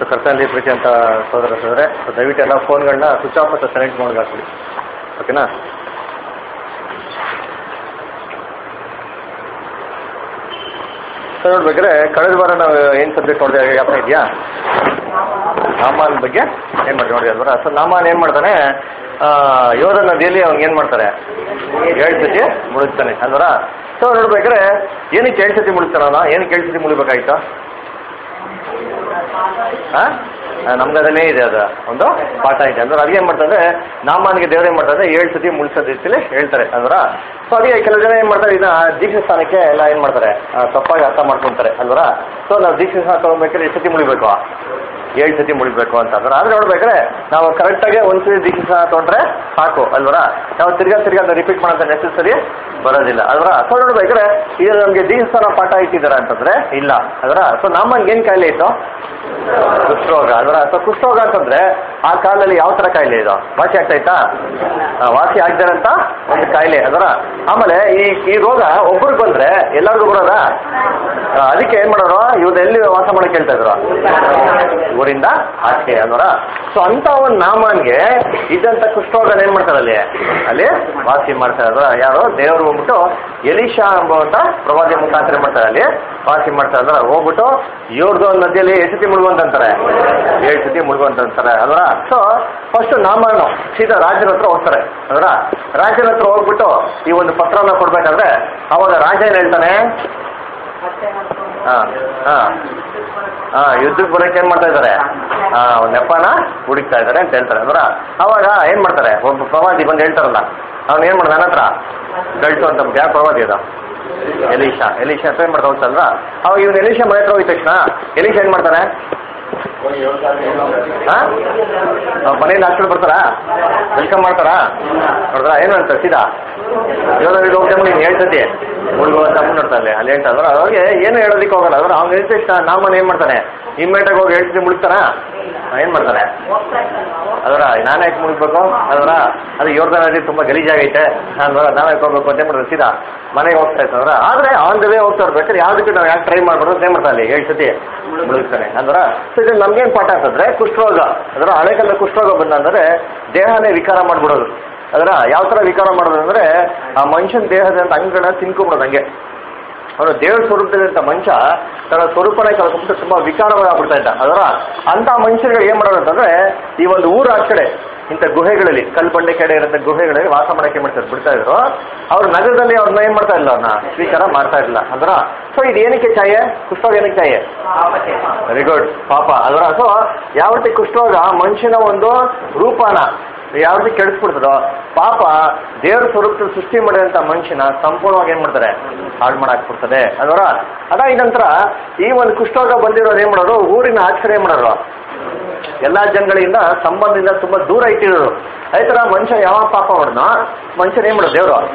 So ಕರ್ತನಲ್ಲಿ ಪ್ರೀತಿ ಅಂತ ಸೋದರ ಸೋದರೆ ಸೊ ದಯವಿಟ್ಟು ಎಲ್ಲ ಫೋನ್ಗಳನ್ನ ಸ್ವಿಚ್ ಆಫ್ ಅಥವಾ ಸೈಲೆಂಟ್ ಮೋಡ್ಗೆ ಹಾಕ್ಬಿಡಿ ಓಕೆನಾ ಸೊ ನೋಡ್ಬೇಕಾದ್ರೆ ಕಳೆದ ವಾರ ನಾವು ಏನು ಸಬ್ಜೆಕ್ಟ್ ನೋಡಿದೆ ಜ್ಞಾಪಕ ಇದೆಯಾ ನಾಮಾನ್ ಬಗ್ಗೆ ಏನು ಮಾಡಿ ನೋಡಿ ಅಲ್ವರ ಸೊ ನಾಮಾನ್ ಏನು ಮಾಡ್ತಾನೆ ಆ, ಯೋಧ ನದಿಯಲ್ಲಿ ಅವ್ನಿಗೆ ಏನು ಮಾಡ್ತಾರೆ ಏಳು ಸತಿ ಮುಳುಗ್ತಾನೆ ಅಲ್ವರ ಸೊ ನೋಡ್ಬೇಕಾದ್ರೆ ಏನಕ್ಕೆ ಏಳು ಸತಿ ಮುಳುಗ್ತಾನಲ್ಲ ಏನಕ್ಕೆ ಏಳು ಸತಿ ಮುಳುಗಬೇಕಾಯ್ತು ಹಾಂ ನಮ್ಗೆ ಅದನ್ನೇ ಇದೆ ಅದು ಒಂದು ಪಾಠ ಇದೆ ಅಂದ್ರೆ ಅದೇನು ಏನ್ ಮಾಡ್ತಾರೆ ನಾಮಾನಿಗೆ ದೇವ್ರು ಏನ್ ಮಾಡ್ತಾರೆ ಏಳು ಸತಿ ಮುಳ್ಸೋದ್ ರೀತಿಲಿ ಹೇಳ್ತಾರೆ ಅಲ್ವರ ಸೊ ಅದಕ್ಕೆ ಕೆಲವು ಜನ ಏನ್ ಮಾಡ್ತಾರೆ ಇದನ್ನ ದೀಕ್ಷೆ ಸ್ಥಾನಕ್ಕೆ ಎಲ್ಲ ಏನ್ ಮಾಡ್ತಾರೆ ಆ, ತಪ್ಪಾಗಿ ಅರ್ಥ ಮಾಡ್ಕೊಂತಾರೆ ಅಲ್ವರ ಸೊ ನಾವು ದೀಕ್ಷೆ ಸ್ಥಾನ ತಗೊಬೇಕಾದ್ರೆ ಎಷ್ಟು ಸತಿ ಮುಳಿಬೇಕು ಏಳು ಸತಿ ಮುಳಿಬೇಕು ಅಂತ ಅಂದ್ರೆ ಆದ್ರೆ ನೋಡ್ಬೇಕಾದ್ರೆ ನಾವು ಕರೆಕ್ಟಾಗಿ ಒಂದ್ಸತಿ ದೀಕ್ಷೆ ಸ್ಥಾನ ತಗೊಂಡ್ರೆ ಸಾಕು ಅಲ್ವರ ನಾವು ತಿರ್ಗಾ ತಿರ್ಗಾ ರಿಪೀಟ್ ಮಾಡೋಂಥ ನೆಸೆಸರಿ ಬರೋದಿಲ್ಲ ಅಲ್ವರ ಸೊ ನೋಡ್ಬೇಕಾದ್ರೆ ಇದು ನಮಗೆ ದೀಕ್ಷೆ ಸ್ಥಾನ ಪಾಠ ಇಟ್ಟಿದ್ದಾರೆ ಅಂತಂದ್ರೆ ಇಲ್ಲ ಅದರ ಸೊ ನಮ್ಮನ್ಗೆ ಏನ್ ಕಾಯಿಲೆ ಇತ್ತು ಕುಷ್ಠರೋಗ ಅದರ ಅಥವಾ ಕುಷ್ಠರೋಗ ಅಂತಂದ್ರೆ ಆ ಕಾಲದಲ್ಲಿ ಯಾವ ತರ ಕಾಯಿಲೆ ಇದು ವಾಸಿ ಆಗ್ತಾಯ್ತಾ ಆ, ವಾಸಿ ಆಗ್ದಿರಂತ ಒಂದು ಕಾಯಿಲೆ ಅದರ ಆಮೇಲೆ ಈ ಈ ರೋಗ ಒಬ್ರಿಗೆ ಬಂದ್ರೆ ಎಲ್ಲರಿಗೂ ಬರೋದಾ ಆ, ಅದಕ್ಕೆ ಏನ್ ಮಾಡೋರು ಇವ್ರು ಎಲ್ಲಿ ವಾಸ ಮಾಡಕ್ ಹೇಳ್ತಾ ಇದ್ರು ಊರಿಂದ ಆಚೆ ಅದರ ಸೊ ಅಂತ ಒಂದು ನಾಮನ್ಗೆ ಇದ್ದಂತ ಕುಷ್ಠರೋಗನ ಏನ್ ಮಾಡ್ತಾರೆ ಅಲ್ಲಿ ಅಲ್ಲಿ ವಾಸಿ ಮಾಡ್ತಾರೆ ಅದರ ಯಾರು ದೇವರು ಹೋಗ್ಬಿಟ್ಟು ಎಲಿಶಾ ಎಂಬುವಂತ ಪ್ರವಾದಿ ಮುಖಾಂತರ ಏನ್ ಮಾಡ್ತಾರೆ ಅಲ್ಲಿ ವಾಸಿ ಮಾಡ್ತಾರೆ ಅದರ ಹೋಗ್ಬಿಟ್ಟು ಇವ್ರದ್ದು ಒಂದು ನದಿಯಲ್ಲಿ ಎಷ್ಟು ಸತಿ ಮುಳುಗುವಂತಾರೆ ಏಳು ಸತಿ ಮುಳುಗುವಂತಾರೆ ಅದರ ಸೊ ಫಸ್ಟ್ ನಾಮನು ಸೀದಾ ರಾಜನ ಹತ್ರ ಹೋಗ್ತಾರೆ ಅದರ ರಾಜನ ಹತ್ರ ಹೋಗ್ಬಿಟ್ಟು ಈ ಒಂದು ಪತ್ರನ ಕೊಡ್ಬೇಕಾದ್ರೆ ಅವಾಗ ರಾಜ ಏನ್ ಹೇಳ್ತಾನೆ ಹಾ ಹಾ ಹಾ ಯುದ್ಧಕ್ಕೆ ಬರೋಕೆ ಏನ್ ಮಾಡ್ತಾ ಇದ್ದಾರೆ ಹಾ ಒಂದು ನೆಪನ ಹುಡುಕ್ತಾ ಇದ್ದಾರೆ ಅಂತ ಹೇಳ್ತಾರೆ ಅದರ ಅವಾಗ ಏನ್ ಮಾಡ್ತಾರೆ ಒಬ್ಬ ಪ್ರವಾದಿ ಬಂದು ಹೇಳ್ತಾರಲ್ಲ ಅವ್ನು ಏನ್ ಮಾಡ್ದ ನನ್ನ ಹತ್ರ ಕಳ್ಸು ಅಂತ ಯಾವ ಪ್ರವಾದಿ ಅದು ಎಲೀಶಾ ಎಲೀಶಾ ಅಂತ ಏನ್ ಮಾಡ್ತಾ ಹೋಗ್ತಲ್ರ ಅವಾಗ ಇವ್ನು ಎಲೀಶಾ ಮನೆ ಹತ್ರ ಹೋಗಿದ ತಕ್ಷಣ ಎಲೀಶಾ ಏನ್ ಮಾಡ್ತಾನೆ ಹಾ ಅವ್ರ ಮನೆಯಿಂದ ಹಾಸ್ಟೆಲ್ ಬರ್ತಾರಾ ವೆಲ್ಕಮ್ ಮಾಡ್ತಾರಾ ನೋಡಿದ್ರ ಏನು ಅಂತ ಸೀದಾ ಯೋಧ ಹೋಗ್ತಾ ನೀನು ಹೇಳ್ತತಿ ಮುಳುಗುವಂತ ನೋಡ್ತಾರೆ ಅಲ್ಲಿ ಹೇಳ್ತಾ ಇದ್ರ ಅವಾಗ ಏನು ಹೇಳೋದಕ್ಕೆ ಹೋಗಲ್ಲ ಅದ್ರ ಅವ್ನು ಹೇಳಿದ ತಕ್ಷಣ ನಾಮನ್ ಏನ್ ಮಾಡ್ತಾನೆ ಇಮ್ಮಿಡಿಯೇಟ್ ಹೋಗಿ ಹೇಳ್ತೀನಿ ಮುಳುಗ್ತಾನ ಏನ್ ಮಾಡ್ತಾನೆ ಅದರ ನಾನೇ ಯಾಕೆ ಮುಳುಗ್ಬೇಕು ಅದರ ಅದು ಯೋರ್ದ ನದಿ ತುಂಬಾ ಗಲೀಜಾಗೈತೆ ನಾನು ನಾವೇ ಯಾಕೆ ಹೋಗ್ಬೇಕು ಅಂತ ಏನ್ ಮಾಡ್ತಾರೆ ಸೀದಾ ಮನೆಗೆ ಹೋಗ್ತಾ ಇರ್ತದ್ರ ಆದ್ರೆ ಆನ್ ದ ವೇ ಹೋಗ್ತಾ ಇರ್ಬೇಕಾದ್ರೆ ಯಾವ್ದಕ್ಕೆ ನಾವು ಯಾಕೆ ಟ್ರೈ ಮಾಡ್ಬಾರ್ದು ಅಂತ ಏನ್ ಮಾಡ್ತಾನೆ ಅಲ್ಲಿ ಏಳು ಸತಿ ಮುಳುಗ್ತಾನೆ ಅಂದ್ರ ಸೊ ಇದು ನಮ್ಗೇನ್ ಪಾಠ ಅಂತಂದ್ರೆ ಕುಷ್ಠರೋಗ ಅದರ ಹಳೆ ಕಾಲದ ಕುಷ್ಠರೋಗ ಬಂದಂದ್ರೆ ದೇಹನೇ ವಿಕಾರ ಮಾಡ್ಬಿಡೋದು ಅದರ ಯಾವ ತರ ವಿಕಾರ ಮಾಡೋದು ಅಂದ್ರೆ ಆ ಮನುಷ್ಯನ ದೇಹದ ಅಂಗಗಳನ್ನ ತಿನ್ಕೊಂಬಿಡೋದು ಹಂಗೆ ಅವನು ದೇವ್ರ ಸ್ವರೂಪದಲ್ಲಿದ್ದ ಮನುಷ್ಯ ತನ್ನ ಸ್ವರೂಪನ ಕಳ್ಕೊಂಡ್ಬಿಟ್ಟು ತುಂಬಾ ವಿಕಾರವಾಗ್ಬಿಡ್ತಾ ಇದ್ದ ಅದರ ಅಂತ ಮನುಷ್ಯರುಗಳು ಏನ್ ಮಾಡೋದು ಅಂತಂದ್ರೆ ಈ ಒಂದು ಊರ ಆ ಕಡೆ ಇಂಥ ಗುಹೆಗಳಲ್ಲಿ ಕಲ್ಬಂಡೆ ಕಡೆ ಇರೋ ಗುಹೆಗಳಲ್ಲಿ ವಾಸ ಮಾಡಕ್ಕೆ ಏನ್ ಮಾಡ್ತಾರೆ ಬಿಡ್ತಾ ಇದ್ರು ಅವ್ರ ನಗರದಲ್ಲಿ ಅವ್ರನ್ನ ಏನ್ ಮಾಡ್ತಾ ಇಲ್ಲ ಅವ್ರನ್ನ ಸ್ವೀಕಾರ ಮಾಡ್ತಾ ಇಲ್ಲ ಅಂದ್ರ ಸೊ ಇದು ಏನಕ್ಕೆ ಛಾಯೆ ಕುಷ್ಠರೋಗ ಏನಕ್ಕೆ ಛಾಯೆ ವೆರಿ ಗುಡ್ ಪಾಪ ಅದರ ಸೊ ಯಾವ ರೀತಿ ಕುಷ್ಠರೋಗ ಮನುಷ್ಯನ ಒಂದು ರೂಪನ ಯಾವ ರೀತಿ ಕೆಡಿಸ್ಬಿಡ್ತದೋ ಪಾಪ ದೇವ್ರ ಸ್ವರೂಪದಲ್ಲಿ ಸೃಷ್ಟಿ ಮಾಡಿದಂತ ಮನುಷ್ಯನ ಸಂಪೂರ್ಣವಾಗಿ ಏನ್ ಮಾಡ್ತಾರೆ ಹಾಳು ಮಾಡಾಕ್ಬಿಡ್ತದೆ ಅದರ ಅದಾದ ನಂತರ ಈ ಒಂದು ಕುಷ್ಠರೋಗ ಬಂದಿರೋರು ಏನ್ ಮಾಡೋರು ಊರಿನ ಆಚರಣೆ ಏನ್ ಮಾಡೋರು ಎಲ್ಲಾ ಜನಗಳಿಂದ ಸಂಬಂಧದಿಂದ ತುಂಬಾ ದೂರ ಇಟ್ಟಿರೋರು ಅದೇ ತರ ಮನುಷ್ಯ ಯಾವಾಗ ಪಾಪ ಮಾಡಿದ್ನೋ ಮನುಷ್ಯನ ಏನ್ ಮಾಡೋದು ದೇವ್ರು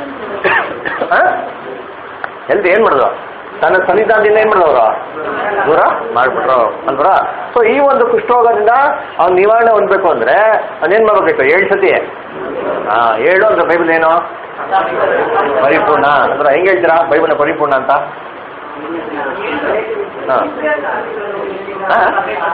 ಎಲ್ದು ಏನ್ ಮಾಡೋದು ತನ್ನ ಸನ್ನಿಧಾನದಿಂದ ಏನ್ ಮಾಡಿದವರು ದೂರ ಮಾಡ್ಬಿಟ್ರು ಅಲ್ವರ ಸೊ ಈ ಒಂದು ಕುಷ್ಠರೋಗದಿಂದ ಅವ್ನು ನಿವಾರಣೆ ಹೊಂದ್ಬೇಕು ಅಂದ್ರೆ ಅದೇನ್ ಮಾಡ್ಬೇಕು ಏಳು ಸತಿ ಹಾ ಏಳು ಅಂದ್ರೆ ಬೈಬಲ್ ಏನು ಪರಿಪೂರ್ಣ ಅಂದ್ರೆ ಹೆಂಗ್ ಹೇಳ್ತೀರಾ ಬೈಬಲ್ ಪರಿಪೂರ್ಣ ಅಂತ ಹಾ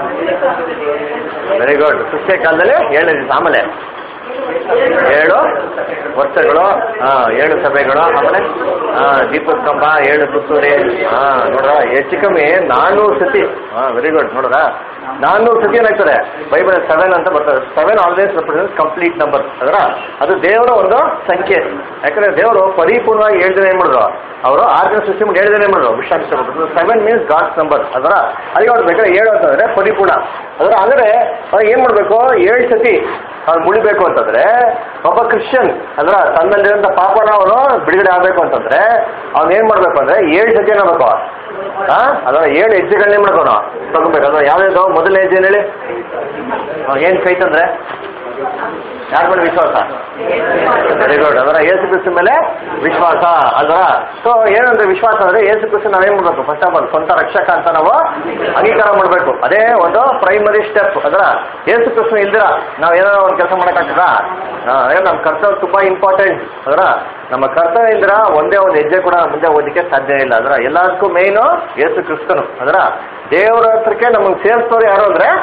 ವೆರಿ ಗುಡ್ ಸೃಷ್ಟಿಯ ಕಾಲದಲ್ಲಿ ಏಳನೇ ದಿವಸ ಆಮೇಲೆ ಏಳು ವರ್ಷಗಳು ಹಾ ಏಳು ಸಭೆಗಳು ಆಮೇಲೆ ಹಾ ದೀಪದ ಕಂಬ ಏಳು ತುತ್ತೂರಿ ಹಾ ನೋಡ್ರ ಹೆಚ್ಚು ಕಮ್ಮಿ ನಾನ್ನೂರು ಸತಿ ಹಾ ವೆರಿ ಗುಡ್ ನೋಡ್ರ ನಾನ್ನೂರು ಸತಿ ಏನಾಗ್ತದೆ ಬೈಬಲ್ ಸೆವೆನ್ ಅಂತ ಬರ್ತದೆ seven always represent complete number ಅದರ ಅದು ದೇವರ ಒಂದು ಸಂಖ್ಯೆ ಯಾಕಂದ್ರೆ ದೇವರು ಪರಿಪೂರ್ಣವಾಗಿ ಏಳು ದಿನ ಏನ್ ಮಾಡಿದ್ರು ಅವರು ಆರು ದಿನ ಸೃಷ್ಟಿ ಮಾಡಿ ಏಳು ದಿನ ಏನ್ ಮಾಡಿದ್ರು ವಿಶ್ರಾಂತಿ ಸೆವೆನ್ ಮೀನ್ಸ್ ಗಾಡ್ಸ್ ನಂಬರ್ ಅದರ ಅದಕ್ಕೆ ಅವ್ರು ಬೇಕಾದ್ರೆ ಏಳು ಅಂತಂದ್ರೆ ಪರಿಪೂರ್ಣ ಅದರ ಅಂದ್ರೆ ಅವ್ರು ಏನ್ ಮಾಡ್ಬೇಕು ಏಳು ಸತಿ ಅವ್ನು ಮುಳಿಬೇಕು ಅಂತಂದ್ರೆ ಒಬ್ಬ ಕ್ರಿಶ್ಚಿಯನ್ ಅದ್ರ ತನ್ನಲ್ಲಿರುವಂತ ಪಾಪನ ಅವನು ಬಿಡುಗಡೆ ಆಗ್ಬೇಕು ಅಂತಂದ್ರೆ ಅವ್ನು ಏನ್ ಮಾಡ್ಬೇಕು ಅಂದ್ರೆ ಏಳು ಸತಿ ಏನಾಗಬೇಕು ಹಾ ಅದರ ಏಳು ಹೆಜ್ಜೆಗಳನ್ನೇ ಮಾಡ್ಕೋನು ತಗೋಬೇಕು ಅದ್ರ ಯಾವ್ಯಾವ್ದು ಮೊದಲನೇ ಹೆಜ್ಜೆ ಏನ್ ಹೇಳಿ ಆ, ಏನ್ ಕೈ ತಂದ್ರೆ ಯಾರ ಮೇಲೆ ವಿಶ್ವಾಸ ವೆರಿ ಗುಡ್ ಅದರ ಏಸು ಕ್ರಿಸ್ತು ಮೇಲೆ ವಿಶ್ವಾಸ ಅಲ್ವಾ ಸೊ ಏನಂದ್ರೆ ವಿಶ್ವಾಸ ಅಂದ್ರೆ ಏಸು ಕ್ರಿಸ್ತು ನಾವೇನ್ ಮಾಡ್ಬೇಕು ಫಸ್ಟ್ ಆಫ್ ಆಲ್ ಸ್ವಂತ ರಕ್ಷಕ ಅಂತ ನಾವು ಅಂಗೀಕಾರ ಮಾಡ್ಬೇಕು ಅದೇ ಒಂದು ಪ್ರೈಮರಿ ಸ್ಟೆಪ್ ಅದರ ಏಸು ಕ್ರಿಸ್ತು ಇಲ್ದಿರ ನಾವ್ ಏನಾರ ಒಂದು ಕೆಲಸ ಮಾಡಕ್ಕಾಗ್ತದಾ ನಮ್ಮ ಕರ್ತವ್ಯ ತುಂಬಾ ಇಂಪಾರ್ಟೆಂಟ್ ಅದರ ನಮ್ಮ ಕರ್ತವ್ಯ ಇಲ್ದಿರ ಒಂದೇ ಒಂದು ಹೆಜ್ಜೆ ಕೂಡ ಮುಂದೆ ಓದಲಿಕ್ಕೆ ಸಾಧ್ಯ ಇಲ್ಲ ಅದರ ಎಲ್ಲದಕ್ಕೂ ಮೇಯ್ನು ಏಸು ಕ್ರಿಸ್ತನು ಅದರ ದೇವರ ಹತ್ರಕ್ಕೆ ನಮಗೆ ಸೇರಿಸ್ತವ್ರು ಯಾರು ಅಂದ್ರೆ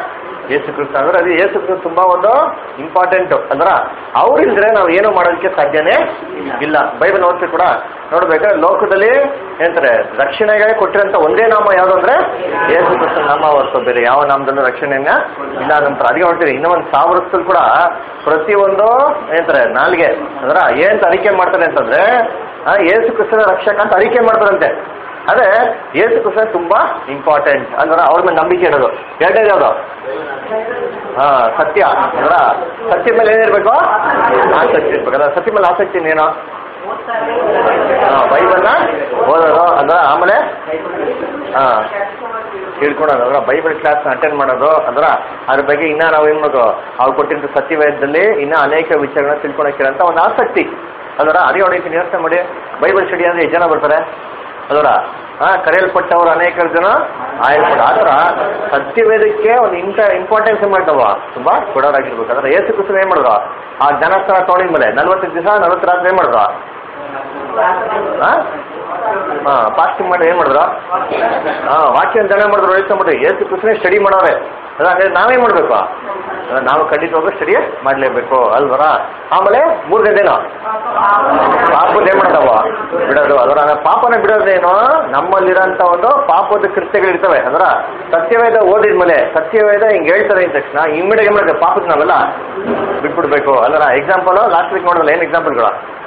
ಯೇಸು ಕ್ರಿಸ್ತ ಅಂದ್ರೆ ಅದು ಯೇಸು ಕ್ರಿಸ್ತ ತುಂಬಾ ಒಂದು ಇಂಪಾರ್ಟೆಂಟ್ ಅಂದ್ರ ಅವ್ರಿಲ್ದ್ರೆ ನಾವು ಏನು ಮಾಡೋದಕ್ಕೆ ಸಾಧ್ಯನೇ ಇಲ್ಲ ಬೈಬಲ್ ಓದ್ತಿ ಕೂಡ ನೋಡ್ಬೇಕಾದ್ರೆ ಲೋಕದಲ್ಲಿ ಏನಂತಾರೆ ರಕ್ಷಣೆಗೆ ಕೊಟ್ಟಿರಂತ ಒಂದೇ ನಾಮ ಯಾವ್ದು ಅಂದ್ರೆ ಯೇಸು ಕ್ರಿಸ್ತ ನಾಮ ಹೊರತು ಬೇರೆ ಯಾವ ನಾಮದಲ್ಲೂ ರಕ್ಷಣೆಯನ್ನ ಇಲ್ಲ ನಂತರ ಅದಕ್ಕೆ ನೋಡ್ತೀರಿ ಇನ್ನೂ ಒಂದು ಸಾವಿರ ವರ್ಷದಲ್ಲಿ ಕೂಡ ಪ್ರತಿಯೊಂದು ಏನಂತಾರೆ ನಾಲ್ಗೆ ಅಂದ್ರ ಏನಂತ ಅರಿಕೆ ಮಾಡ್ತಾರೆ ಅಂತಂದ್ರೆ ಆ, ಯೇಸು ಕ್ರಿಸ್ತನ ರಕ್ಷಕ ಅಂತ ಅರಿಕೆ ಮಾಡ್ತಾರಂತೆ ಅದೇ ಯೇಸು ಕ್ರಿಸ್ತ ತುಂಬಾ ಇಂಪಾರ್ಟೆಂಟ್ ಅಂದ್ರೆ ಅವ್ರ ಮೇಲೆ ನಂಬಿಕೆ ಇಡೋದು ಎರಡನೇದು ಯಾವುದು ಹಾ ಸತ್ಯ ಅಂದ್ರ ಸತ್ಯ ಮೇಲೆ ಏನಿರ್ಬೇಕು ಆಸಕ್ತಿ ಇರ್ಬೇಕು ಅದ್ರ ಸತ್ಯ ಮೇಲೆ ಆಸಕ್ತಿ ಇನ್ನೇನು ಹಾ ಬೈಬಲ್ನ ಓದೋದು ಅಂದ್ರ ಆಮೇಲೆ ಹಾ ತಿಳ್ಕೊಳೋದು ಅಂದ್ರೆ ಬೈಬಲ್ ಕ್ಲಾಸ್ ಅಟೆಂಡ್ ಮಾಡೋದು ಅಂದ್ರ ಅದ್ರ ಬಗ್ಗೆ ಇನ್ನ ನಾವು ಏನ್ ಮಾಡೋದು ಅವ್ರು ಕೊಟ್ಟಿರೋ ಸತ್ಯವೇದದಲ್ಲಿ ಇನ್ನ ಅನೇಕ ವಿಷಯಗಳನ್ನ ತಿಳ್ಕೊಳಕ್ಕೆ ಅಂತ ಒಂದು ಆಸಕ್ತಿ ಅದರ ಅದೇ ಹೊಡಿತೀನಿ ಯೋಚನೆ ಮಾಡಿ ಬೈಬಲ್ ಸ್ಟಡಿ ಅಂದ್ರೆ ಎಷ್ಟು ಜನ ಬರ್ತಾರೆ ಅದರ ಹಾ ಕರೆಯಲ್ಪಟ್ಟವರು ಅನೇಕ ಜನ ಆಯಲ್ಪಟ್ಟ ಆ ಥರ ಸತ್ಯವೇದಕ್ಕೆ ಒಂದು ಇಂಟ ಇಂಪಾರ್ಟೆನ್ಸ್ ಮಾಡ್ತಾವ ತುಂಬಾ ಕೊಡೋರಾಗಿರ್ಬೇಕು ಅಂದ್ರೆ ಏಸು ಕುಸುಮ ಏನ್ ಮಾಡಿದ್ರು ಆ ಜನಸ್ಥಳ ತೊಗೊಂಡಿದ್ಮೇಲೆ ನಲ್ವತ್ತು ದಿವಸ ನಲ್ವತ್ತು ರಾತ್ರಿ ಏನ್ ಮಾಡಿದ್ರು ಹಾ ಹಾ ಫಾಸ್ಟಿಂಗ್ ಮಾಡಿ ಏನ್ ಮಾಡಿದ್ರು ಹಾ ವಾಕ್ಯ ಜನ ಮಾಡಿದ್ರು ಯೋಚನೆ ಮಾಡ್ರಿ ಏಸು ಕುಸುಮೆ ಸ್ಟಡಿ ಮಾಡೋರೆ ಅದ ಹಾಗಾದ್ರೆ ನಾವೇನ್ ಮಾಡ್ಬೇಕು ಅಲ್ಲ, ನಾವು ಖಂಡಿತವಾಗೂ ಸ್ಟಡಿ ಮಾಡ್ಲೇಬೇಕು ಅಲ್ವರ ಆಮೇಲೆ ಮೂರ್ ಗಂಟೆನೋ ಪಾಪದ ಏನ್ ಮಾಡೋದವ ಬಿಡೋದು ಅದರ ಪಾಪನ ಬಿಡೋದೇನೋ ನಮ್ಮಲ್ಲಿರೋಂಥ ಒಂದು ಪಾಪದ ಕೃತ್ಯಗಳಿರ್ತವೆ ಅಂದ್ರ ಸತ್ಯವೇದ ಓದಿದ್ಮೇಲೆ ಸತ್ಯವೇದ ಹಿಂಗ್ ಹೇಳ್ತಾರೆ ಅಂದ ತಕ್ಷಣ ಇಮ್ಮಿಡಿಯೇಟ್ ಏನ್ ಮಾಡಬೇಕು ಪಾಪದ ನಾವೆಲ್ಲ ಬಿಟ್ಬಿಡ್ಬೇಕು ಅಲ್ಲರ ಎಕ್ಸಾಂಪಲ್ ಲಾಸ್ಟ್ ವೀಕ್ ನೋಡಲ್ಲ ಏನ್ ಎಕ್ಸಾಂಪಲ್ಗಳು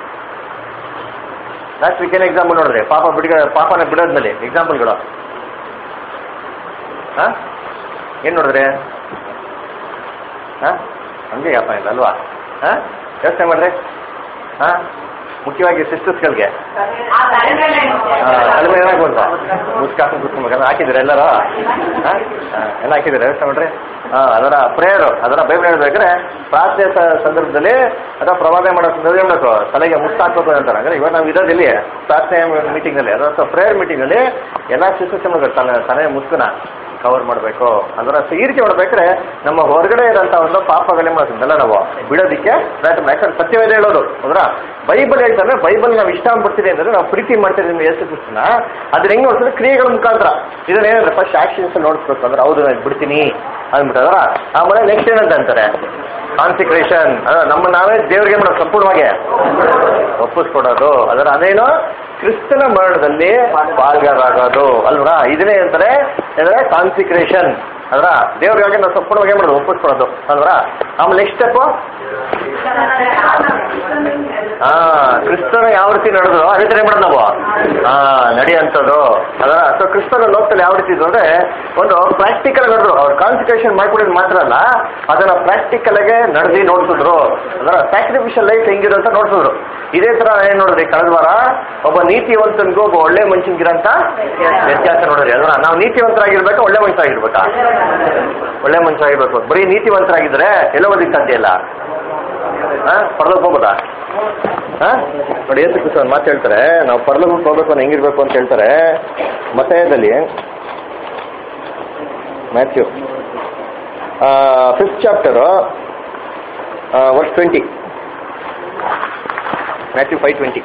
ಲಾಸ್ಟ್ ವೀಕ್ ಏನ್ ಎಕ್ಸಾಂಪಲ್ ನೋಡಿದ್ರೆ ಪಾಪ ಬಿಡ ಪಾಪನ ಬಿಡೋದ್ಮೇಲೆ ಎಕ್ಸಾಂಪಲ್ಗಳು ಹಾ ಏನ್ ನೋಡಿದ್ರೆ ಹಾ ಹಂಗೆ ಯಪ್ಪ ಇಲ್ಲ ಅಲ್ವಾ ಹಾ ಯೋಚನೆ ಮಾಡ್ರಿ ಹಾ ಮುಖ್ಯವಾಗಿ ಸಿಸ್ಟರ್ಸ್ಗಳಿಗೆ ಕಡಿಮೆ ಏನಾಗ ಬಂತ ಮುಸ್ಕಾಕೊಂಡು ಕೂತ್ಕೊಬೇಕಲ್ಲ ಹಾಕಿದ್ದೀರಾ ಎಲ್ಲರೂ ಹಾ? ಹಾ, ಎಲ್ಲ ಹಾಕಿದ್ದೀರಾ ಯೋಚನೆ ಮಾಡ್ರಿ ಹಾ ಅದರ ಪ್ರೇಯರ್ ಅದರ ಬೈಬಲ್ ಹೇಳ್ಬೇಕಾದ್ರೆ ಪ್ರಾರ್ಥನೆ ಸ- ಸಂದರ್ಭದಲ್ಲಿ ಅಥವಾ ಪ್ರವಾದ ಮಾಡೋ ಸಂದರ್ಭದಲ್ಲಿ ಏನ್ ಮಾಡ್ಬೇಕು ತಲೆಗೆ ಮುತ್ತಾಕೋದು ಅಂತಾರೆ ಅಂದ್ರೆ ಇವಾಗ ನಾವು ಇರೋದಿಲ್ಲಿ ಪ್ರಾರ್ಥನೆ ಮೀಟಿಂಗ್ ನಲ್ಲಿ ಅಥವಾ ಪ್ರೇಯರ್ ಮೀಟಿಂಗ್ ಅಲ್ಲಿ ಎಲ್ಲಾ ಸಿಸ್ಟರ್ಸ್ ಮಾಡ್ಬೇಕು ತಲೆ ತಲೆ ಮುಸ್ಕನ ಕವರ್ ಮಾಡಬೇಕು ಅಂದ್ರೆ ಸೊ ಈ ರೀತಿ ಮಾಡ್ಬೇಕಾದ್ರೆ ನಮ್ಮ ಹೊರಗಡೆ ಇರೋಂಥ ಒಂದು ಪಾಪಗಳೇ ಮಾಡೋದಲ್ಲ ನಾವು ಬಿಡೋದಕ್ಕೆ ಪ್ರಯತ್ನ ಮಾಡಿ. ಯಾಕಂದ್ರೆ ಸತ್ಯವೇದ ಹೇಳೋದು ಅಂದ್ರೆ ಬೈಬಲ್ ಹೇಳ್ತಾರೆ ಬೈಬಲ್ ನಾವು ಇಷ್ಟ ಆಗ್ಬಿಡ್ತೀವಿ ಅಂದ್ರೆ ನಾವು ಪ್ರೀತಿ ಮಾಡ್ತಿದ್ದೀವಿ ಯೇಸು ಕ್ರಿಸ್ತನ ಅದ್ರ ಹೆಂಗ್ ನೋಡ್ತಾರೆ ಕ್ರಿಯೆಗಳ ಮುಖಾಂತರ ಇದನ್ನ ಏನಂದ್ರೆ ಫಸ್ಟ್ ಆಕ್ಷನ್ಸ್ ನೋಡಿಸ್ಬೇಕು ಅಂದ್ರೆ ಹೌದು ನಾನು ಬಿಡ್ತೀನಿ ಅಂದ್ಬಿಟ್ಟದ್ರ ಆಮೇಲೆ ನೆಕ್ಸ್ಟ್ ಏನಂತ ಅಂತಾರೆ ಕಾನ್ಸಿಕ್ರೇಷನ್ ನಮ್ಮ ನಾವೇ ದೇವರಿಗೆ ಮಾಡೋದು ಸಂಪೂರ್ಣವಾಗಿ ಒಪ್ಪಿಸ್ಕೊಡೋದು ಅದರ ಅದೇನು ಕ್ರಿಸ್ತನ ಮರಣದಲ್ಲಿ ಪಾಲ್ಗಾರಾಗೋದು ಅಲ್ವಾ ಇದನ್ನೇ ಅಂತಾರೆ ಅಂದ್ರೆ ಕಾನ್ಸಿಕ್ರೇಷನ್ ಅದ್ರ ದೇವ್ರಿಗೆ ನಾವು ಸಂಪೂರ್ಣವಾಗಿ ಏನ್ ಮಾಡೋದು ಒಪ್ಪಿಸ್ಕೊಡೋದು ಅಲ್ವಾ ಆಮೇಲೆ ನೆಕ್ಸ್ಟ್ ಸ್ಟೆಪ್ ಹಾ ಕ್ರಿಸ್ತನ ಯಾವ ರೀತಿ ನಡೆದ್ರು ಅದೇ ತರ ಮಾಡೋದು ನಾವು ಹಾ ನಡೆಯುವಂಥದ್ದು ಅದರ ಸೊ ಕ್ರಿಸ್ತನ ಲೋಕದಲ್ಲಿ ಯಾವ ರೀತಿ ಇದ್ರು ಅಂದ್ರೆ ಒಂದು ಪ್ರಾಕ್ಟಿಕಲ್ ನಡೆದ್ರು ಅವ್ರು ಕಾನ್ಸಂಟ್ರೇಷನ್ ಮಾಡ್ಕೊಡೋದು ಮಾತ್ರ ಅಲ್ಲ ಅದನ್ನ ಪ್ರಾಕ್ಟಿಕಲ್ ಆಗಿ ನಡೆದಿ ನೋಡ್ತಿದ್ರು ಅದರ ಸ್ಯಾಕ್ರಿಫಿಷಿಯಲ್ ಲೈಫ್ ಹೆಂಗಿರೋ ಅಂತ ನೋಡ್ತಿದ್ರು ಇದೇ ತರ ಏನ್ ನೋಡಿದ್ರಿ ಕಳೆದ ವಾರ ಒಬ್ಬ ನೀತಿವಂತನಿಗೂ ಒಬ್ಬ ಒಳ್ಳೆ ಮನುಷ್ಯನಿಗಿರಂತ ವ್ಯತ್ಯಾಸ ನೋಡಿದ್ರಿ ಅದನ್ನ ನಾವು ನೀತಿವಂತರಾಗಿರ್ಬೇಕಾ ಒಳ್ಳೆ ಮನುಷ್ಯರಾಗಿರ್ಬೇಕಾ ಒಳ್ಳೆ ಮನುಷ್ಯರಾಗಿರ್ಬೇಕು ಬರೀ ನೀತಿವಂತರಾಗಿದ್ರೆ ಎಲ್ಲೋ ಓದಿಕ್ ಸಾಧ್ಯ ಇಲ್ಲ ಪರಲೋಕ ಹೋಗೋದಾ ಹಾ? ನೋಡಿ ಏಸು ಕ್ರಿಸ್ತ ಒಂದು ಮಾತು ಹೇಳ್ತಾರೆ ನಾವು ಪರಲೋಕಕ್ಕೆ ಹೋಗ್ಬೇಕು ಅಂದ್ರೆ ಹೆಂಗಿರ್ಬೇಕು ಅಂತ ಹೇಳ್ತಾರೆ ಮತಯದಲ್ಲಿ Matthew fifth chapter verse twenty Matthew five twenty